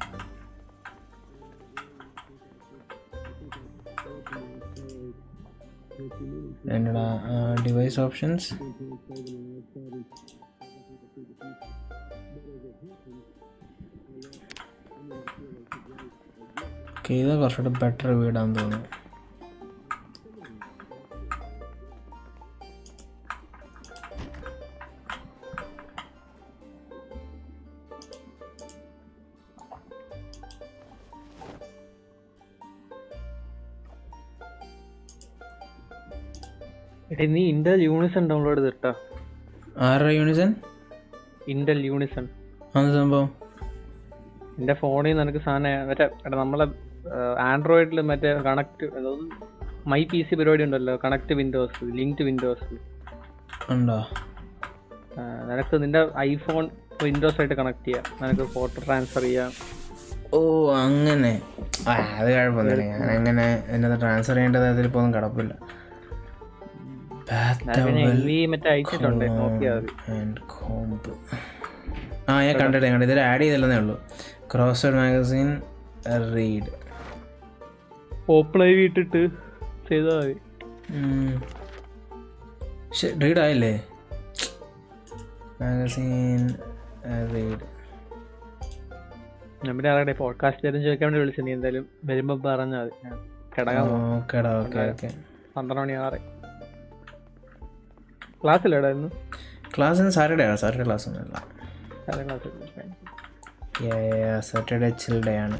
എന്നടാ ഡിവൈസ് ഓപ്ഷൻസ് ഇത് കുറച്ചുകൂടെ ബെറ്റർ വീടാന്ന് തോന്നുന്നു എടേ നീ ഇന്റൽ യൂണിസൺ ഡൗൺലോഡ് ചെയ്തിട്ടാ ആരുടെ യൂണിസൺ ഇന്റൽ യൂണിസൺ അത് സംഭവം എന്റെ ഫോണിൽ നിനക്ക് സാധനം മറ്റേ എടാ നമ്മളെ ആൻഡ്രോയിഡിൽ മറ്റേ കണക്ട് മൈ പി സി പരിപാടി ഉണ്ടല്ലോ കണക്ട് വിൻഡോസ് ലിങ്ക്ഡ് വിൻഡോസ് ഉണ്ടോ നിനക്ക് നിന്റെ ഐഫോൺ വിൻഡോസ് ആയിട്ട് കണക്ട് ചെയ്യാം നിനക്ക് ഫോട്ടോ ട്രാൻസ്ഫർ ചെയ്യാം ഓ അങ്ങനെ ആ അത് കുഴപ്പമൊന്നുമില്ല ഞാൻ അങ്ങനെ എന്നത് ട്രാൻസ്ഫർ ചെയ്യേണ്ടത് അതിലിപ്പോൾ ഒന്നും കിടപ്പില്ല ഞാൻ പിന്നെ MV മറ്റേ അയച്ചിട്ടുണ്ട് നോക്കിയാൽ മതി ആൻഡ് കോംബ് ആ ഞാൻ കണ്ടിട്ട് കണ്ടു ഇതിൽ ആഡ് ചെയ്തില്ലെന്നേ ഉള്ളൂ crossword magazine read open ആയി ഇട്ടിട്ട് ചെയ്താൽ മതി റീഡ് ആയില്ലേ മാഗസീൻ റീഡ് നമ്മുടെ ആരുടെ പോഡ്കാസ്റ്റ് ആരും ചോദിക്കാൻ വേണ്ടി വിളിച്ചു നീ എന്തായാലും വരുമ്പോ പറഞ്ഞാൽ മതി ഞാൻ കിടക്കാൻ പോവാം. ഓക്കേടാ ഓക്കെ ഓക്കെ പന്ത്രണ്ട് മണി ആറ് ക്ലാസ് ഇല്ലടാ ഇന്ന് ക്ലാസ് ഇന്ന് സാറ്റർഡേ ആണ് സാറ്റർഡേ ക്ലാസ് ഒന്നുമില്ല സാറേ ക്ലാസ് സാറ്റർഡേ ചിൽ ഡേ ആണ്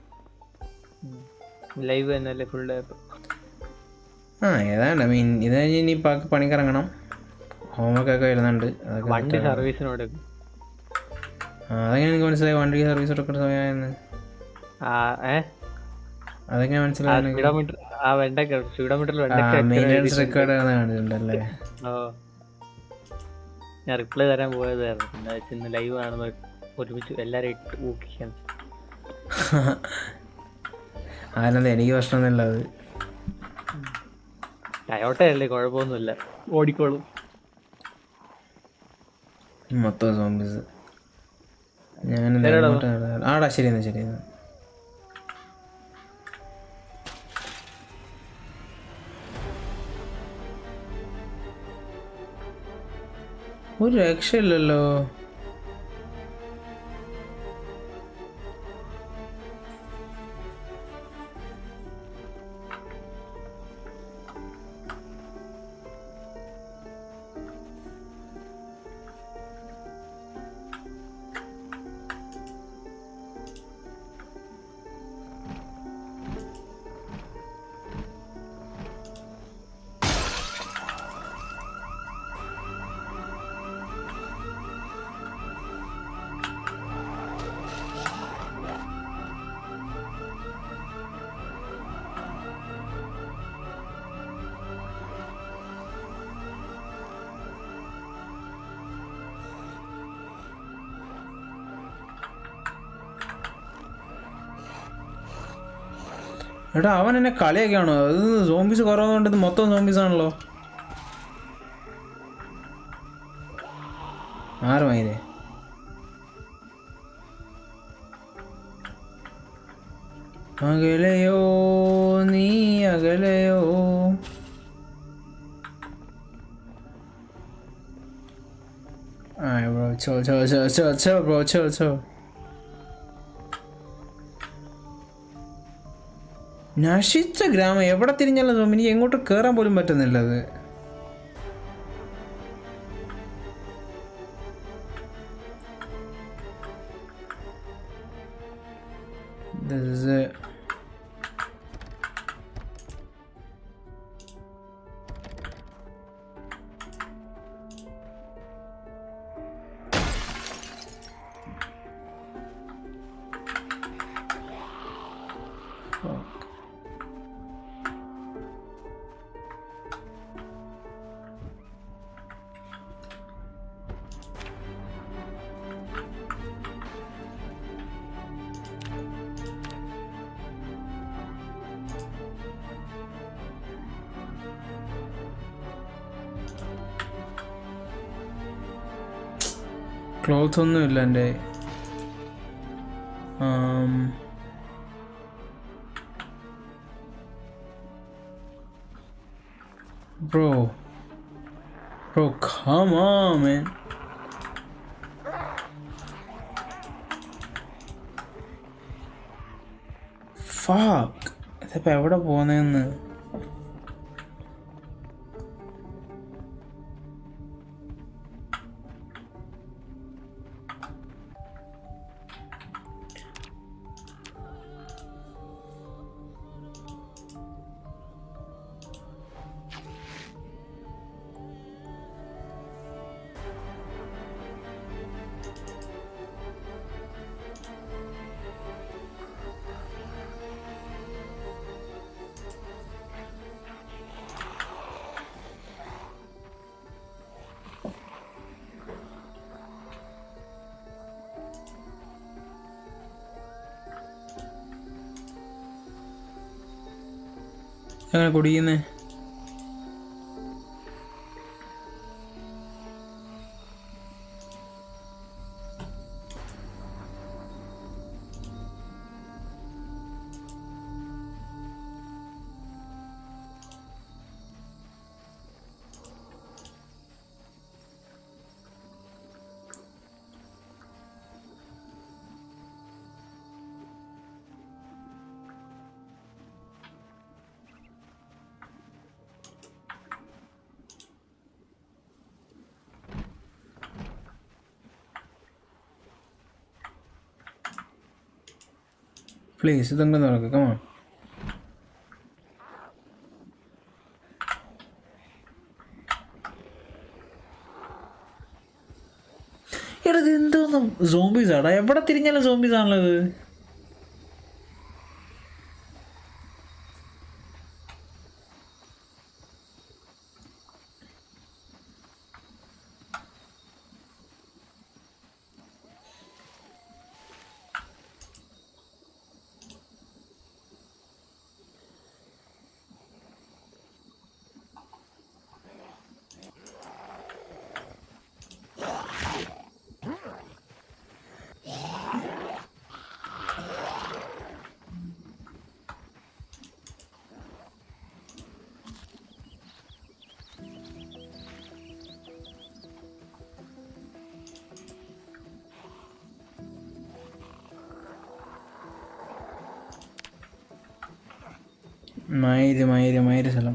ലൈവ് തന്നെയല്ലേ ഫുൾ ഡേ ആ ഏതാണ്ട് മീൻ ഇത് കഴിഞ്ഞ് ഇനി ബാക്കി പണിക്കിറങ്ങണം ഹോംവർക്ക് ഒക്കെ വരുന്നുണ്ട് അതൊക്കെ വണ്ടി set ആക്കണം. സർവീസിനോട് ആ അതെങ്ങനെ എനിക്ക് മനസ്സിലായി വണ്ടി സർവീസ് എടുക്കുന്ന സമയമായെന്ന് ആ ഏ അതെങ്ങനെ മനസ്സിലായി നിനക്ക്? സ്പീഡോമീറ്റർ ആ വെണ്ടക്ക സ്പീഡോമീറ്ററിൽ ആ വെണ്ടക്ക മെയിൻ്റെനൻസ് റെക്കോർഡ് കണ്ടിട്ടുണ്ടല്ലേ ഓ ഞാൻ റിപ്ലൈ തരാൻ പോയതായിരുന്നു പിന്നെ വെച്ച് ഇന്ന് ലൈവ് ആണെന്ന് ഒരുമിച്ച് എല്ലാരും ഇട്ട് ഊക്കിക്കാൻ ആരെന്താ എനിക്ക് പ്രശ്നമൊന്നുമില്ല അത് ടയോട്ടയല്ലേ കുഴപ്പമൊന്നുമില്ല ഓടിക്കോളും മൊത്തം സോംബീസ് ഞാൻ ശരിയെടാ. ആടാ ശരി എന്നാ ശരി എന്നാ ഒരു രക്ഷയില്ലല്ലോ എടാ അവൻ എന്നെ കളിയൊക്കെയാണോ അത് സോംബീസ് കുറവുകൊണ്ട് ഇത് മൊത്തം സോംബീസ് ആണല്ലോ ആറ് മൈലേ അകലെയോ നീ അകലെയോ Alright, bro. Chill, chill, chill, chill, chill, bro. Chill, chill. നശിച്ച ഗ്രാമം എവിടെ തിരിഞ്ഞാലും സോമി എനിക്ക് എങ്ങോട്ട് കയറാൻ പോലും പറ്റുന്നില്ല അത് This is it. ക്ലോത്ത് ഒന്നും ഇല്ല എൻ്റെ ആം, Bro. Bro, come on, man. Fuck. ഇതിപ്പോ എവിടെ പോന്നെന്ന് എങ്ങനെ കുടിക്കുന്നേ പ്ലീസ് ഇതെങ്കിലും നടക്കുക കമാ എടാ ഇത് എന്തോന്നും സോംബീസ് ആടാ എവിടെ തിരിഞ്ഞാലും സോംബീസ് ആണല്ലോ ഇത് മയിര് മയിര് മയിര് സ്ഥലം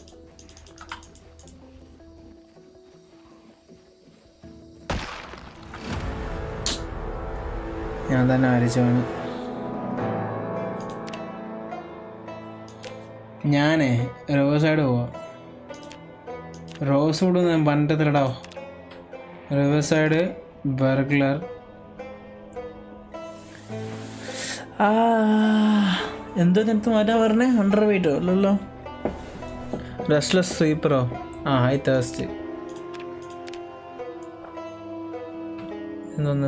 ഞാൻ തന്നെ അരിച്ചവന് ഞാനേ റോസ് സൈഡ് പോവാ റോസ് വുഡ് ഞാൻ പണ്ടത്തിലടാ റിവർ സൈഡ് ബർഗ്ലർ ആ എന്തോ നിനക്ക് മാറ്റാൻ പറഞ്ഞേ അണ്ടർ വെയിറ്റോ അല്ലല്ലോ റെസ്ലെസ് സ്ലീപ്പറോ ആ ഹൈ തേഴ്സ്റ്റ് എന്തോന്ന്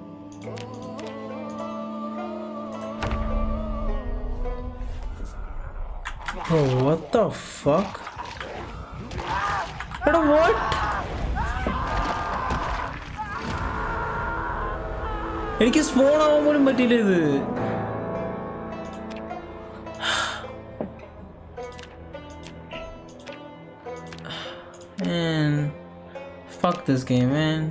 Oh, what the fuck? എടാ what? എനിക്ക് സ്പോൺ ആവാൻ പോലും പറ്റിയില്ല ഇത് Man, fuck this game, man.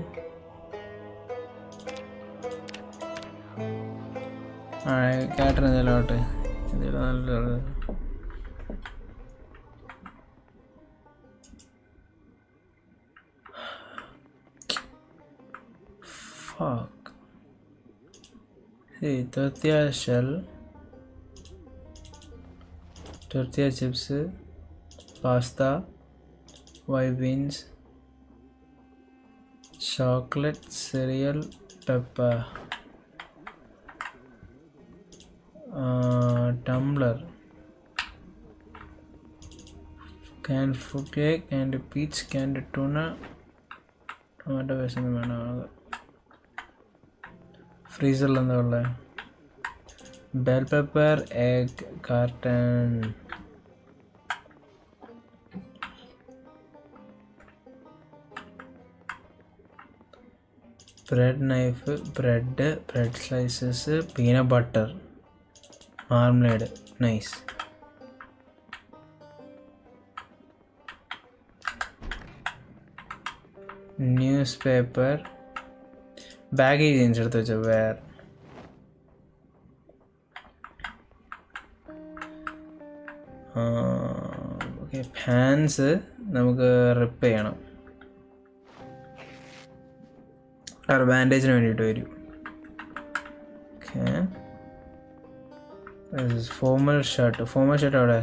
Alright, കാറ്റർ എന്തെങ്കിലോട്ട് എന്തെങ്കിലും നല്ലത് Fuck. Hey, tortilla shell. Tortilla chips. Pasta. White beans. Chocolate cereal. Pepper. Uh, tumbler. Canned fruit cake, canned peach, canned tuna. Tomato paste ഒന്നും വേണം ആകെ ഫ്രീസറിൽ എന്താ ഉള്ളത് bell pepper egg carton bread knife bread bread slices peanut butter marmalade nice newspaper baggage jeans എടുത്ത് വെച്ചോ wear okay pants നമുക്ക് rip ചെയ്യണം വേറെ ബാൻഡേജിന് വേണ്ടിയിട്ട് വരും okay formal shirt formal shirt അവിടെ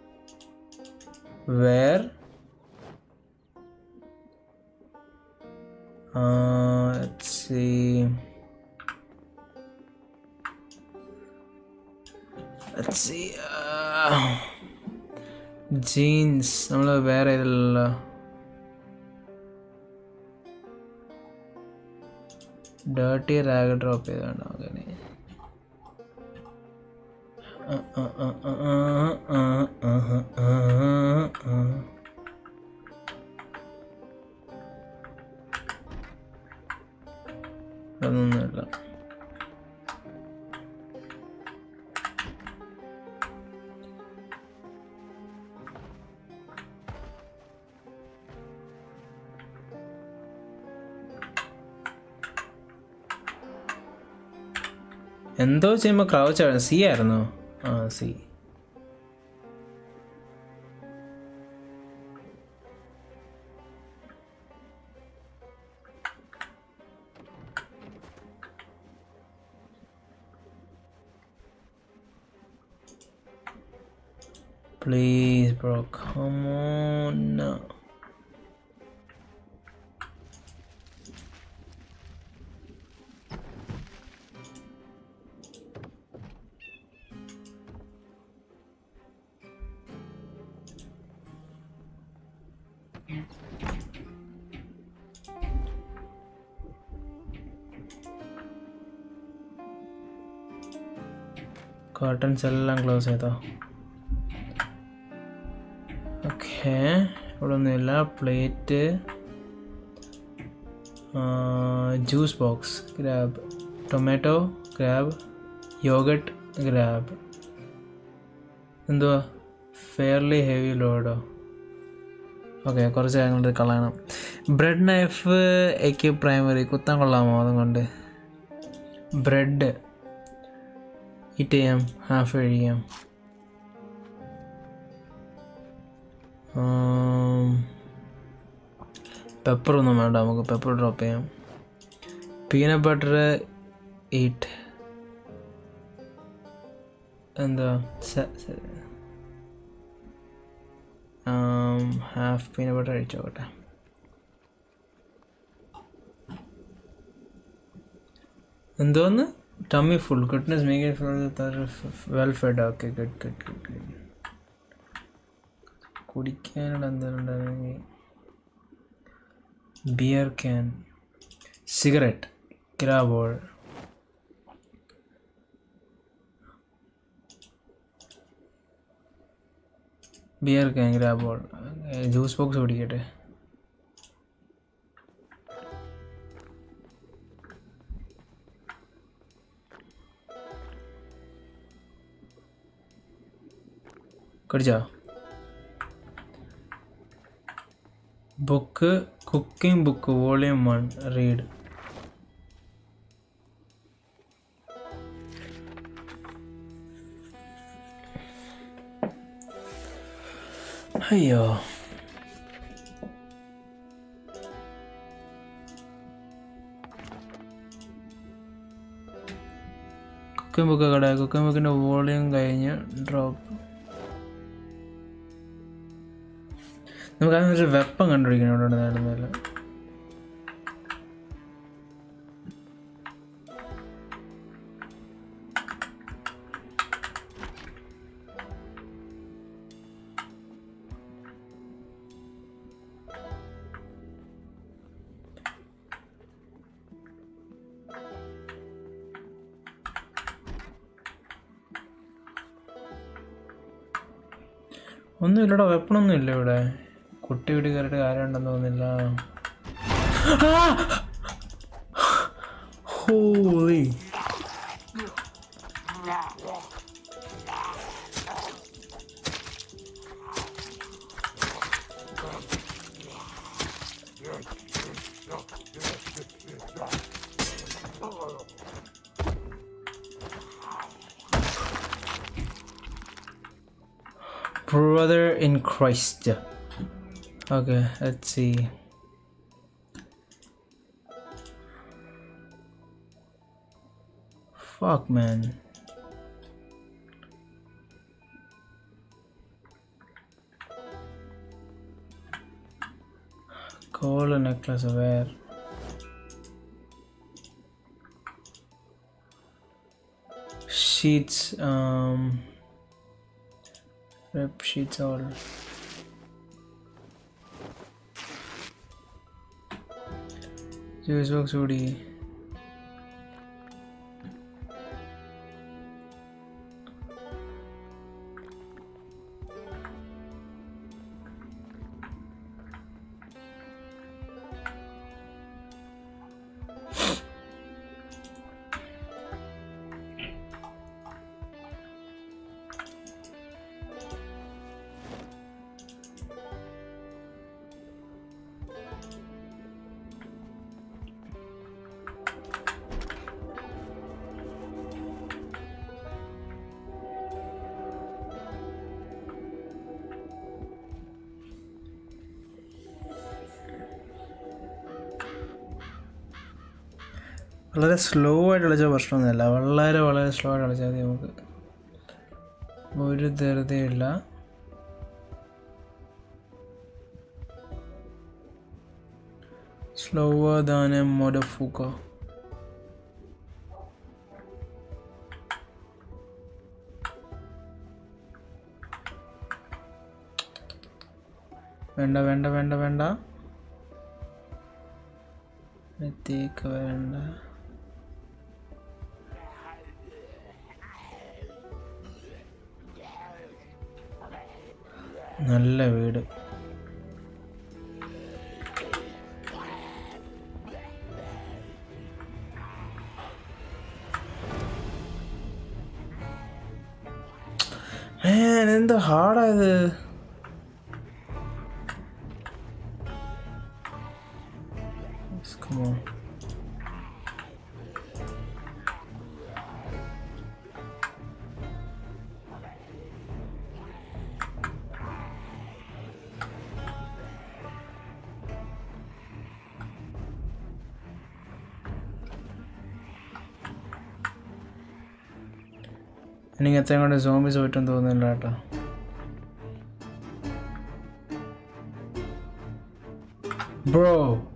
wear Uh, let's see. Let's see. Uh, jeans. നമ്മൾ വേറെ ഇതിലല്ലോ ഡേർട്ടി റാഗ് ഡ്രോപ്പ് ചെയ്താണ് അങ്ങനെ അതൊന്നുമില്ല എന്തോ ചെയ്യുമ്പോൾ ക്രൗച്ച് ആയിരുന്നു സി ആയിരുന്നോ ആ സി Please, bro. Come on. Curtains എല്ലാം ക്ലോസ് ചെയ്തോ ഓക്കെ ഇവിടെ ഒന്നുമില്ല plate juice box grab tomato grab yogurt grab എന്തുവാ ഫെയർലി ഹെവി ലോഡോ ഓക്കെ കുറച്ച് കാര്യങ്ങൾ കളയണം ബ്രെഡ് നൈഫ് എക്ക് പ്രൈമറി കുത്താൻ കൊള്ളാമോ അതുകൊണ്ട് ബ്രെഡ് ഈറ്റ് ചെയ്യാം ഹാഫ് കഴിക്കാം പെപ്പർ ഒന്നും വേണ്ട നമുക്ക് പെപ്പർ ഡ്രോപ്പ് ചെയ്യാം പീനട്ട് ബട്ടർ ഈറ്റ് എന്താ ഹാഫ് പീനട്ട് ബട്ടർ കഴിച്ചോട്ടെ എന്തോന്ന് tummy full goodness make it for well fed okay good good good good കുടിക്കാനുള്ള എന്തെങ്കിലും ഉണ്ടായിരുന്നെങ്കിൽ beer can cigarette grab all beer can grab all juice box കുടിക്കട്ടെ കുടിച്ചോ book cooking book volume one read അയ്യോ cooking book കട cooking ബുക്കിൻ്റെ volume കഴിഞ്ഞ് drop നമുക്ക് അതിനൊരു വെപ്പം കണ്ടുപിടിക്കണം ഇവിടെ നേടുന്നില്ല ഒന്നും ഇല്ലടാ വെപ്പണൊന്നും ഇല്ല ഇവിടെ കുട്ടി വീട് കയറിയിട്ട് കാര്യമുണ്ടെന്ന് തോന്നുന്നില്ല holy brother in Christ. Okay, let's see. Fuck, man. Gold necklace where? Sheets, um, rep sheets all. Juice box കൂടി വളരെ സ്ലോ ആയിട്ട് കളിച്ചാൽ പ്രശ്നമൊന്നുമില്ല വളരെ വളരെ സ്ലോ ആയിട്ട് കളിച്ചാൽ മതി നമുക്ക് ഒരു ധൃതിയില്ല Slower than a motherfucker. വേണ്ട വേണ്ട വേണ്ട വേണ്ട എത്തിക്ക് വേണ്ട നല്ല വീട് Man, എന്താ ഹാർഡായത് Come on. എനിക്ക് എത്രയും കൊണ്ട് സോംബീസ് പറ്റും തോന്നുന്നില്ല കേട്ടോ bro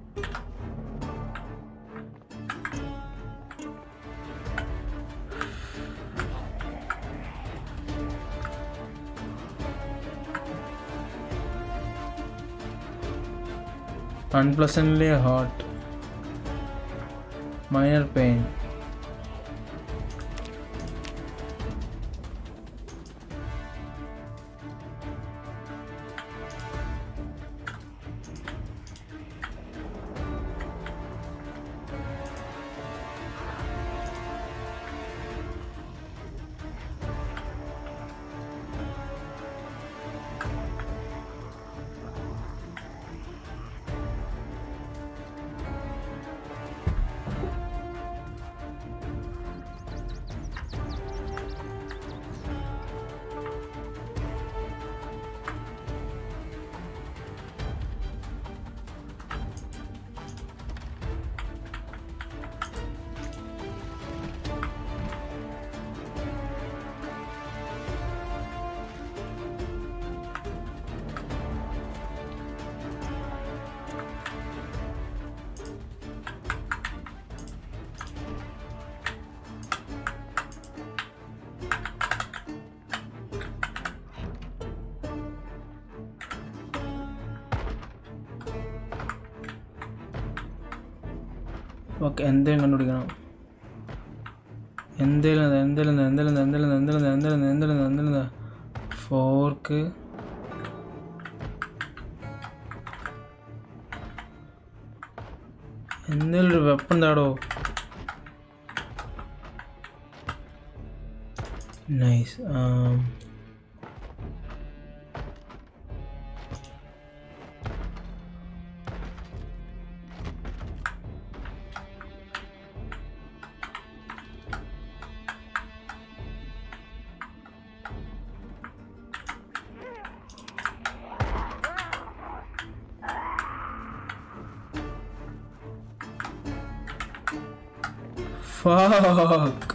unpleasantly hot minor pain ഓക്കെ എന്തേലും കണ്ടുപിടിക്കണം എന്തേലും എന്തേലും എന്തേലും എന്തേലും എന്തേലും എന്തേലും എന്തേലും എന്തേലും ഫോർക്ക് എന്തേലും ഒരു വെപ്പൺ താടോ നൈസ് Fuck.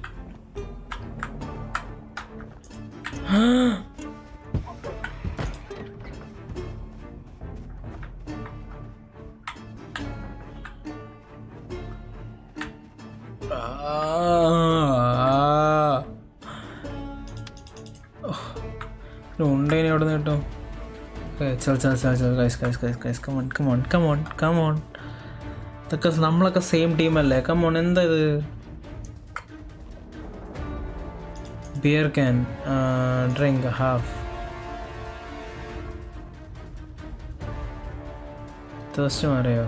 ഉണ്ടേനെ എവിടെ നിന്ന് കിട്ടും ചൽ ചൽ ചൽ ചൽ guys guys guys guys come on come on come on come on ഇതൊക്കെ നമ്മളൊക്കെ സെയിം ടീമല്ലേ കമോൺ എന്താ ഇത് beer can drink half thirst മാറിയോ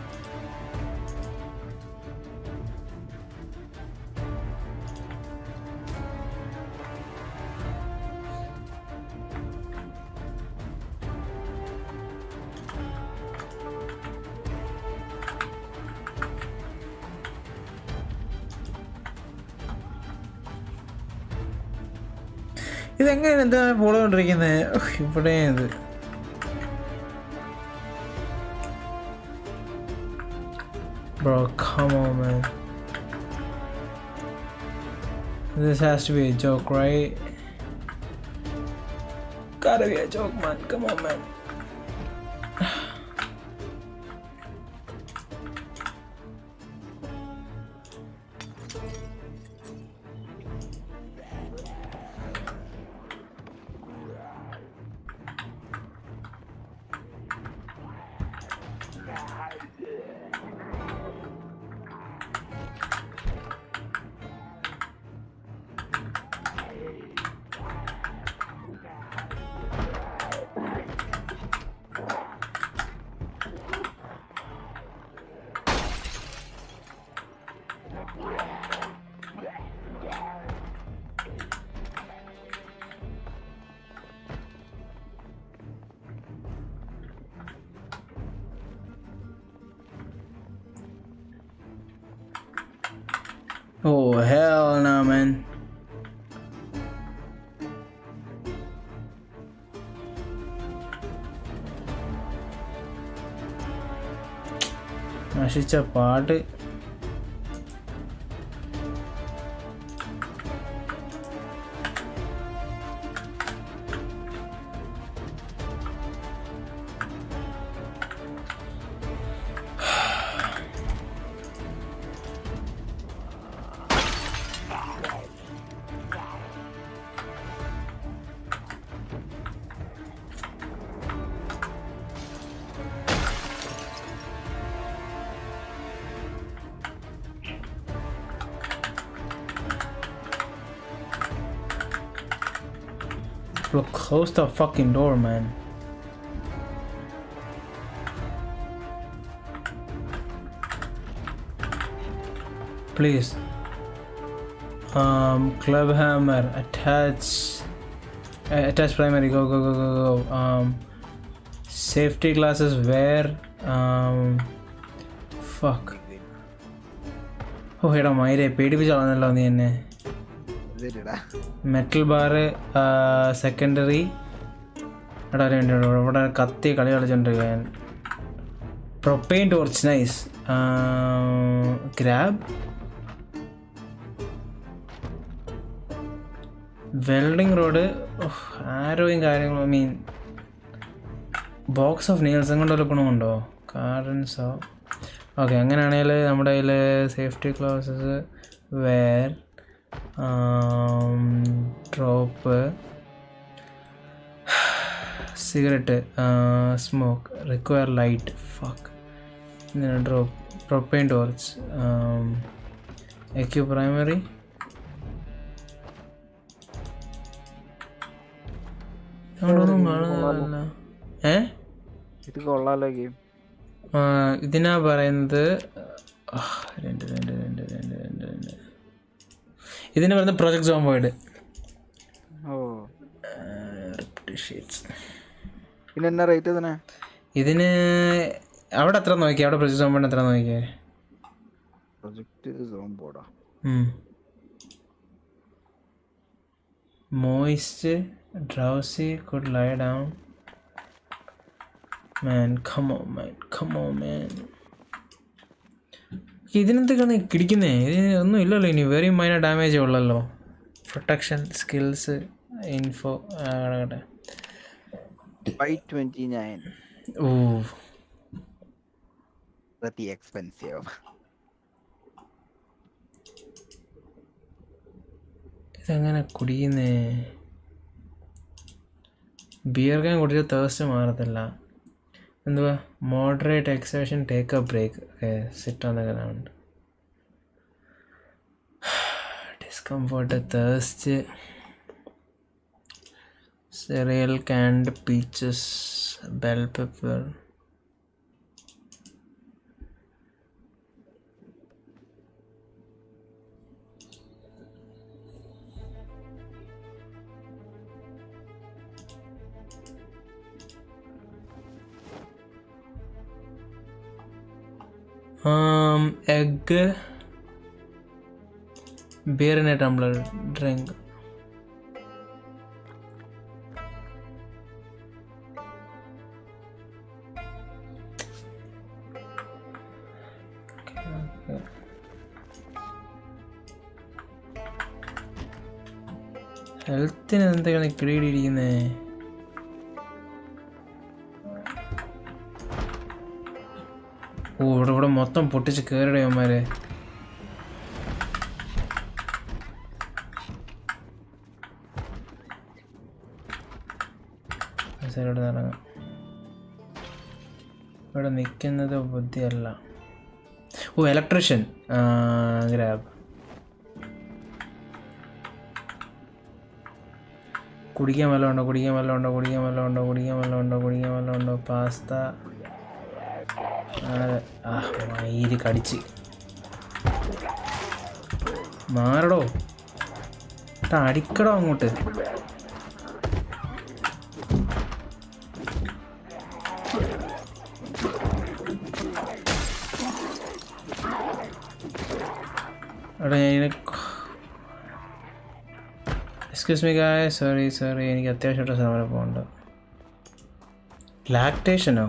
ഇതെങ്ങനെ എന്താ ഫോളോ കൊണ്ടിരിക്കുന്നത് ഇവിടെ ഇത് Bro, come on, man. This has to be a joke, right? Gotta be a joke, man. Come on, man. Oh hell no, man. നശിച്ച പാട്ട് Look, close the fucking door, man. Please. Um, club hammer, attach. uh, attach primary. Go, go, go, go, go. Um, safety glasses. Where? Um, fuck. ഓ എടാ മയിരെ പേടിപ്പിച്ചാണെന്നല്ലോ നീ എന്നെ ശരിടാ metal bar secondary എടാ ഒരു minute, ഇവിടെ ഇവിടെ കത്തി കളി കളിച്ചോണ്ടിരിക്കുക ഞാൻ propane torch nice grab welding rod ആരോയും കാര്യങ്ങളും ഐ മീൻ ബോക്സ് ഓഫ് നീൽസും കൊണ്ട് വല്ല ഗുണമുണ്ടോ കാർഡൻസോ ഓക്കെ അങ്ങനെയാണെങ്കിൽ നമ്മുടെ കയ്യിൽ safety glasses wear drop cigarette smoke require light fuck drop propane torch equip primary അവിടെയൊന്നും കാണുന്നില്ല ഏ ഇത് കൊള്ളാലോ ഗെയിം ആ, ഇതിനാ പറയുന്നത് ആ, രണ്ട് രണ്ട് രണ്ട് രണ്ട് രണ്ട് രണ്ട് ഇതിന് പറയുന്നത് പ്രൊജക്ട് സോംബോയിഡ് ഓ പിന്നെ എന്നാ റേറ്റ് ഇതിനെ ഇതിന് അവിടെ എത്ര നോക്കിയേ അവിടെ പ്രൊജക്ട് സോംബോയിഡ് എത്ര നോക്കിയേ പ്രൊജക്ട് സോൺ ബോർഡാ moist drowsy could lie down man come on man come on man ഇതിനെന്തൊക്കെയാണ് കിടിക്കുന്നേ ഇതിന് ഒന്നും ഇല്ലല്ലോ ഇനി വെരി മൈനർ ഡാമേജേ ഉള്ളല്ലോ പ്രൊട്ടക്ഷൻ സ്കിൽസ് ഇൻഫോ കിടക്കട്ടെ ഫൈവ് ട്വന്റി നയൻ ഓ പ്രതി എക്സ്പെൻസീവ് ഇതെങ്ങനെ കുടിക്കുന്നേ ബിയർ കാൻ കുടിച്ച് തേഴ്സ്റ്റ് മാറത്തില്ല എന്തുവാ moderate exertion take a break okay sit on the ground discomfort thirst cereal canned peaches bell pepper um egg beer in a tumbler drink ഹെൽത്തിന് എന്തൊക്കെയാണ് കിടിയിടിയിരിക്കുന്നേ ഓ ഇവിടെ ഇവിടെ മൊത്തം പൊട്ടിച്ച് കയറിടയന്മാരെ സൈഡിലോട്ട് ഇറങ്ങാം ഇവിടെ നിൽക്കുന്നത് ബുദ്ധിയല്ല ഓ ഇലക്ട്രീഷ്യൻ ഗ്രാബ് കുടിക്കാൻ വല്ലതും ഉണ്ടോ കുടിക്കാൻ വല്ലതും ഉണ്ടോ കുടിക്കാൻ വല്ലതും ഉണ്ടോ കുടിക്കാൻ വല്ലതും ഉണ്ടോ കുടിക്കാൻ വല്ലതും ഉണ്ടോ പാസ്ത ആ മയില് കടിച്ച് മാറടോ ട്ടാ, അടിക്കടോ അങ്ങോട്ട് എടാ ഞാൻ excuse me guy sorry sorry എനിക്ക് അത്യാവശ്യമായിട്ട് സമരം പോകണ്ട ലാക്ടേഷനോ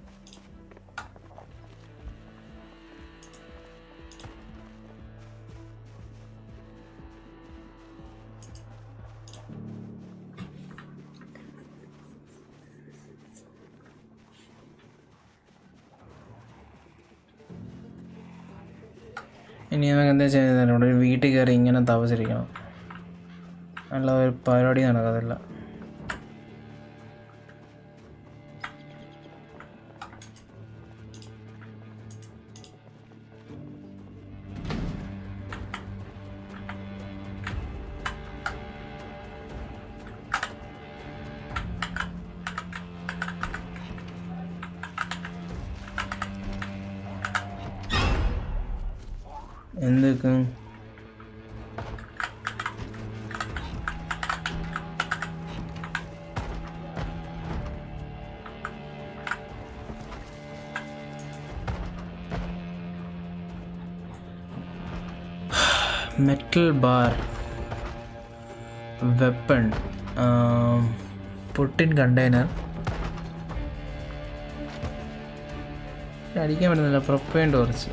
ഇനി നമുക്ക് എന്താ ചെയ്യുന്നത് ഇവിടെ ഒരു വീട്ടിൽ കയറി ഇങ്ങനെ തപസിരിക്കണം അല്ല ഒരു പരിപാടി നടക്കത്തില്ല എന്തൊക്കെ metal bar weapon put in container അടിക്കാൻ പറ്റുന്നില്ല പ്രൊപ്പൈൻ ടോർച്ച്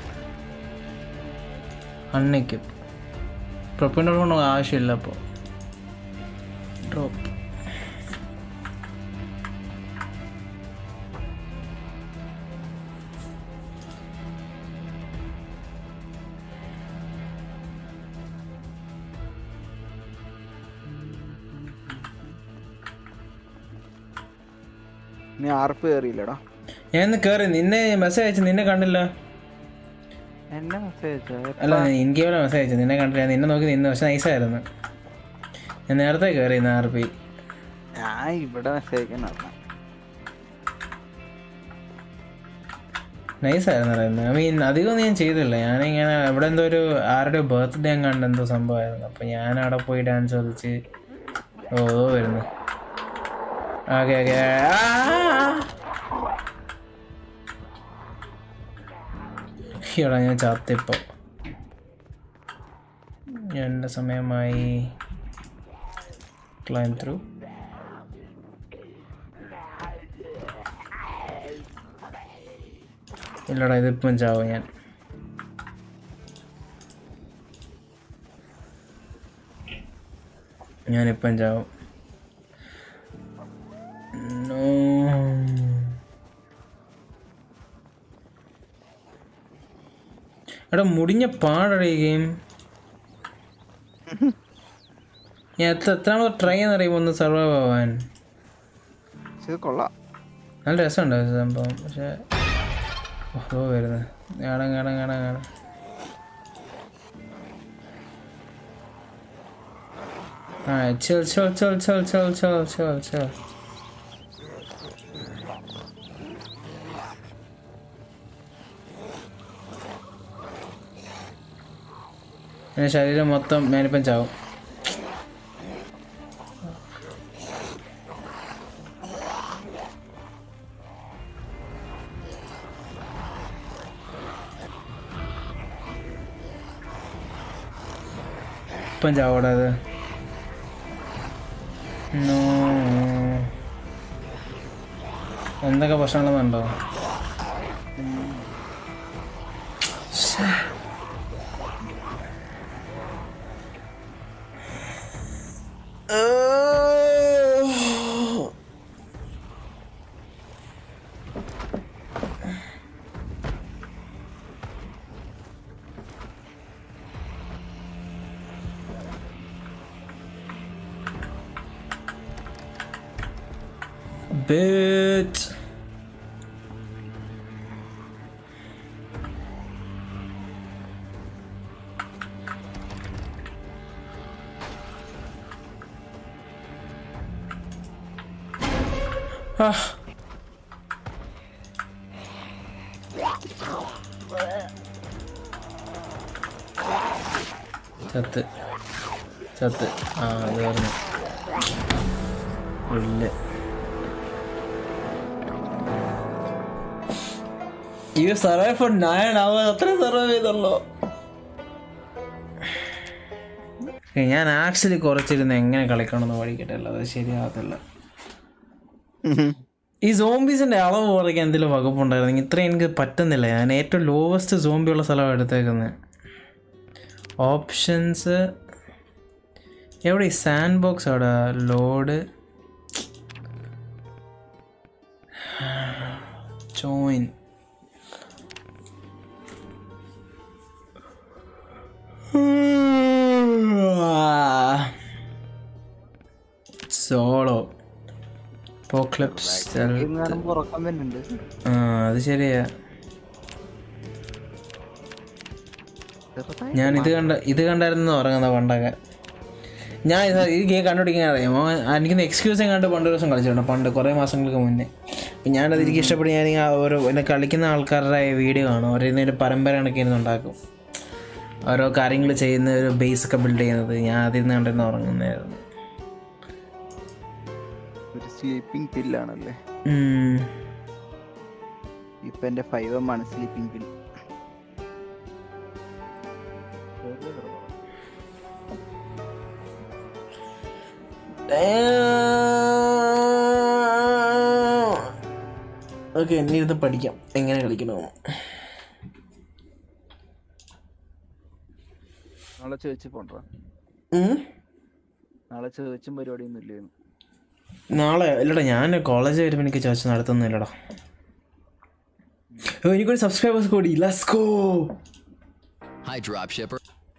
അണ്ണയ്ക്കും പ്രൊപ്പൈൻ ടോർച്ച് കൊണ്ട് ആവശ്യമില്ല അപ്പോൾ ഡ്രോപ്പ് നീ ആർപ്പ് കയറിയില്ലടാ ഞാൻ ഇന്ന് കയറി നിന്നെ മെസ്സേജ് അയച്ചു നിന്നെ കണ്ടില്ല എന്നെ മെസ്സേജ് അല്ല എനിക്ക് ഇവിടെ മെസ്സേജ് അയച്ചു നിന്നെ കണ്ടില്ല ഞാൻ നിന്നെ നോക്കി നിന്ന് പക്ഷെ നൈസായിരുന്നു ഞാൻ നേരത്തെ കയറി ഇന്ന് ആർ പി ഞാൻ ഇവിടെ മെസ്സേജ് നടന്ന നൈസായിരുന്നു പറയുന്നത് ഐ മീൻ അധികമൊന്നും ഞാൻ ചെയ്തില്ല ഞാനിങ്ങനെ ഇവിടെ എന്തോ ഒരു ആരുടെ ബർത്ത്ഡേ കണ്ട എന്തോ സംഭവമായിരുന്നു അപ്പം ഞാൻ അവിടെ പോയി ഡാൻസ് കളിച്ച് ഓ ഓ വരുന്നു ഓക്കെ ഓക്കെ എടാ ഞാൻ ചത്തിപ്പോ എൻ്റെ സമയമായി ക്ലൈം ത്രൂ ഇല്ലടാ ഇതിപ്പം ചാവും ഞാൻ ഞാനിപ്പം ചാവും No. എടാ മുടിഞ്ഞ പാടടാ ഈ ഗെയിം ഞാൻ എത്ര എത്രാമത് ട്രൈ എന്നറിയുമോ ഒന്ന് സർവൈവ് ആവാൻ ഇത് കൊള്ളാം നല്ല രസമുണ്ട് ഇത് സംഭവം പക്ഷെ ഓ വരുന്നത് കാണാൻ കാണാൻ കാണാൻ കാണാൻ ആ chill chill chill chill chill chill chill chill എൻ്റെ ശരീരം മൊത്തം ഞാനിപ്പം ചാവും ഇപ്പം ചാവൂടാ അത് No. എന്തൊക്കെ പ്രശ്നമുണ്ടെന്നുണ്ടോ ശ്ശേ. Bit. ചത്ത് ചത്ത് ആ അത് പറഞ്ഞു പുല്ല് You survive for nine hours അത്രേ സർവൈവ് ചെയ്തുള്ളൂ ഏയ് ഞാൻ ആക്ച്വലി കുറച്ചിരുന്ന് എങ്ങനെ കളിക്കണമെന്ന് പഠിക്കട്ടെ അല്ല അത് ശരിയാകത്തില്ല ഈ സോംബീസിന്റെ അളവ് കുറയ്ക്കാൻ എന്തെങ്കിലും വകുപ്പുണ്ടായിരുന്നെങ്കിൽ ഇത്രയും എനിക്ക് പറ്റുന്നില്ല ഞാൻ ഏറ്റവും ലോവസ്റ്റ് സോംബി ഉള്ള സ്ഥലമാണ് എടുത്തേക്കുന്നത് ഓപ്ഷൻസ് എവിടെ ഈ സാൻഡ് ബോക്സ് അവിടെ ലോഡ് ജോയിൻ സോളോ പോക്ലിപ്സ് കാണുമ്പോ ഉറക്കം വരുന്നുണ്ട് ആ അത് ശരിയാ ഞാൻ ഇത് കണ്ട ഇത് കണ്ടായിരുന്നു ഉറങ്ങുന്ന പണ്ടൊക്കെ ഞാൻ ഇത് ഈ ഗെയിം കണ്ടുപിടിക്കാൻ അറിയാമോ എനിക്ക് എക്സ്ക്യൂസും കണ്ട് പണ്ട് ഒരു ദിവസം കളിച്ചിട്ടുണ്ട് പണ്ട് കുറേ മാസങ്ങൾക്ക് മുന്നേ അപ്പം ഞാനത് എനിക്ക് ഇഷ്ടപ്പെട്ട് ഞാൻ ആ ഓരോ എന്നെ കളിക്കുന്ന ആൾക്കാരുടെ വീഡിയോ കാണും ഓരോന്നിൻ്റെ പരമ്പര കണക്കി ഇരുന്ന് ഉണ്ടാക്കും ഓരോ കാര്യങ്ങൾ ചെയ്യുന്ന ഒരു ബേസ് ഒക്കെ ബിൽഡ് ചെയ്യുന്നത് ഞാൻ അതിൽ നിന്ന് കണ്ടിരുന്ന് ഉറങ്ങുന്നതായിരുന്നു ഒരു സ്ലീപ്പിംഗ് പില്ലാണല്ലേ ഉം. ഇപ്പൊ എന്റെ ഫൈവ് എം ആണ് സ്ലീപ്പിംഗ് പിൽ ഓക്കെ എന്നെ ഇരുന്ന് പഠിക്കാം എങ്ങനെ കളിക്കണമെന്ന് നാളെ ചോദിച്ചു പോണ്ടാ ഉം? നാളെ ചോദിച്ചും പരിപാടിയൊന്നും ഇല്ലേന്ന് നാളെ ഇല്ലടാ ഞാൻ കോളേജ് വരുമ്പോൾ എനിക്ക് ചോദിച്ചു നടത്തുന്നില്ലടാ ഓ എനിക്കൊരു സബ്സ്ക്രൈബേഴ്സ് കൂടി let's go Hi, dropshipper.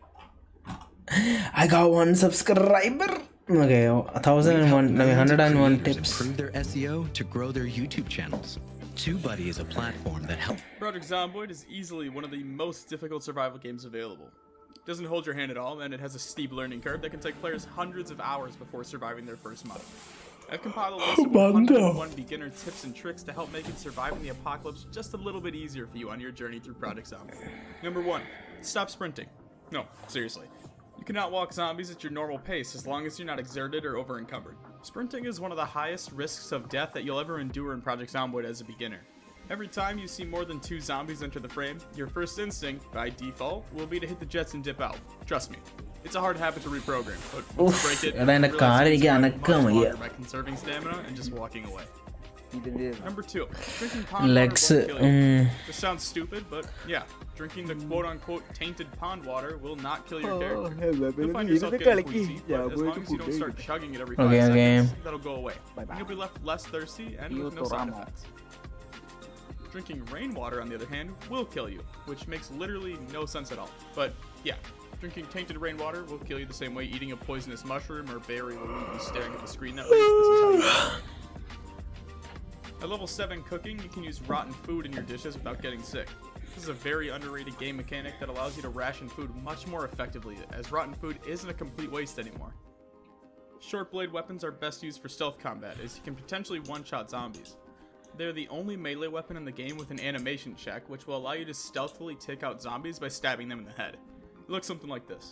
I got one subscriber. Okay, a thousand and one, no, hundred and one tips. Improve their SEO to grow their YouTube channels. TubeBuddy is a platform that helps. Project Zomboid is easily one of the most difficult survival games available. It doesn't hold your hand at all, and it has a steep learning curve that can take players hundreds of hours before surviving their first month. I've compiled a list of Banda. 101 beginner tips and tricks to help make it surviving the apocalypse just a little bit easier for you on your journey through Project Zomboid. Number one, stop sprinting. No, seriously. You cannot walk zombies at your normal pace as long as you're not exerted or over encumbered. Sprinting is one of the highest risks of death that you'll ever endure in Project Zomboid as a beginner. Every time you see more than two zombies enter the frame, your first instinct, by default, will be to hit the jets and dip out. Trust me, it's a hard habit to reprogram, but once you Oof, break it, എടാ, you എൻ്റെ realize കാല് you എനിക്ക് can survive അനക്കാൻ much വയ്യ. longer by conserving stamina and just walking away. Number two, drinking pond Legs, water won't kill you. mm. This sounds stupid, but yeah, drinking the quote-unquote tainted pond water will not kill your Oh, character. hello, You'll find baby. yourself ഇരുന്ന് getting കളിക്ക്. queasy, ഞാൻ but as പോയിട്ട് long as you don't food start കഴിക്കട്ടെ. chugging it every Okay, five okay. seconds, that'll go away. And You'll be left less thirsty and with no side effects. Drinking rainwater, on the other hand, will kill you, which makes literally no sense at all. But yeah, drinking tainted rainwater will kill you the same way eating a poisonous mushroom or berry will leave you staring at the screen that reads this is how you die." At level 7 cooking, you can use rotten food in your dishes without getting sick. This is a very underrated game mechanic that allows you to ration food much more effectively, as rotten food isn't a complete waste anymore. Short blade weapons are best used for stealth combat, as you can potentially one-shot zombies. They're the only melee weapon in the game with an animation check, which will allow you to stealthily take out zombies by stabbing them in the head. It looks something like this.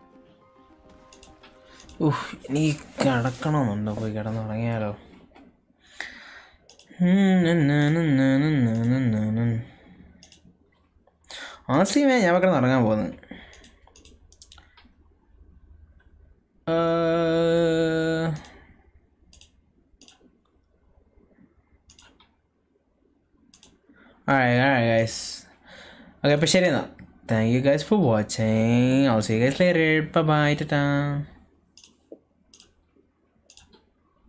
ഉഫ് എനിക്ക് കിടക്കണമെന്നുണ്ടോ പോയി കിടന്നുറങ്ങിയാലോ ആസിമേ ഞാൻ കിടന്ന് ഉറങ്ങാൻ പോകുന്നത് Alright, alright guys. Okay, അപ്പോൾ ശരി എന്നാൽ thank you guys for watching I see guys later bye bye ടാ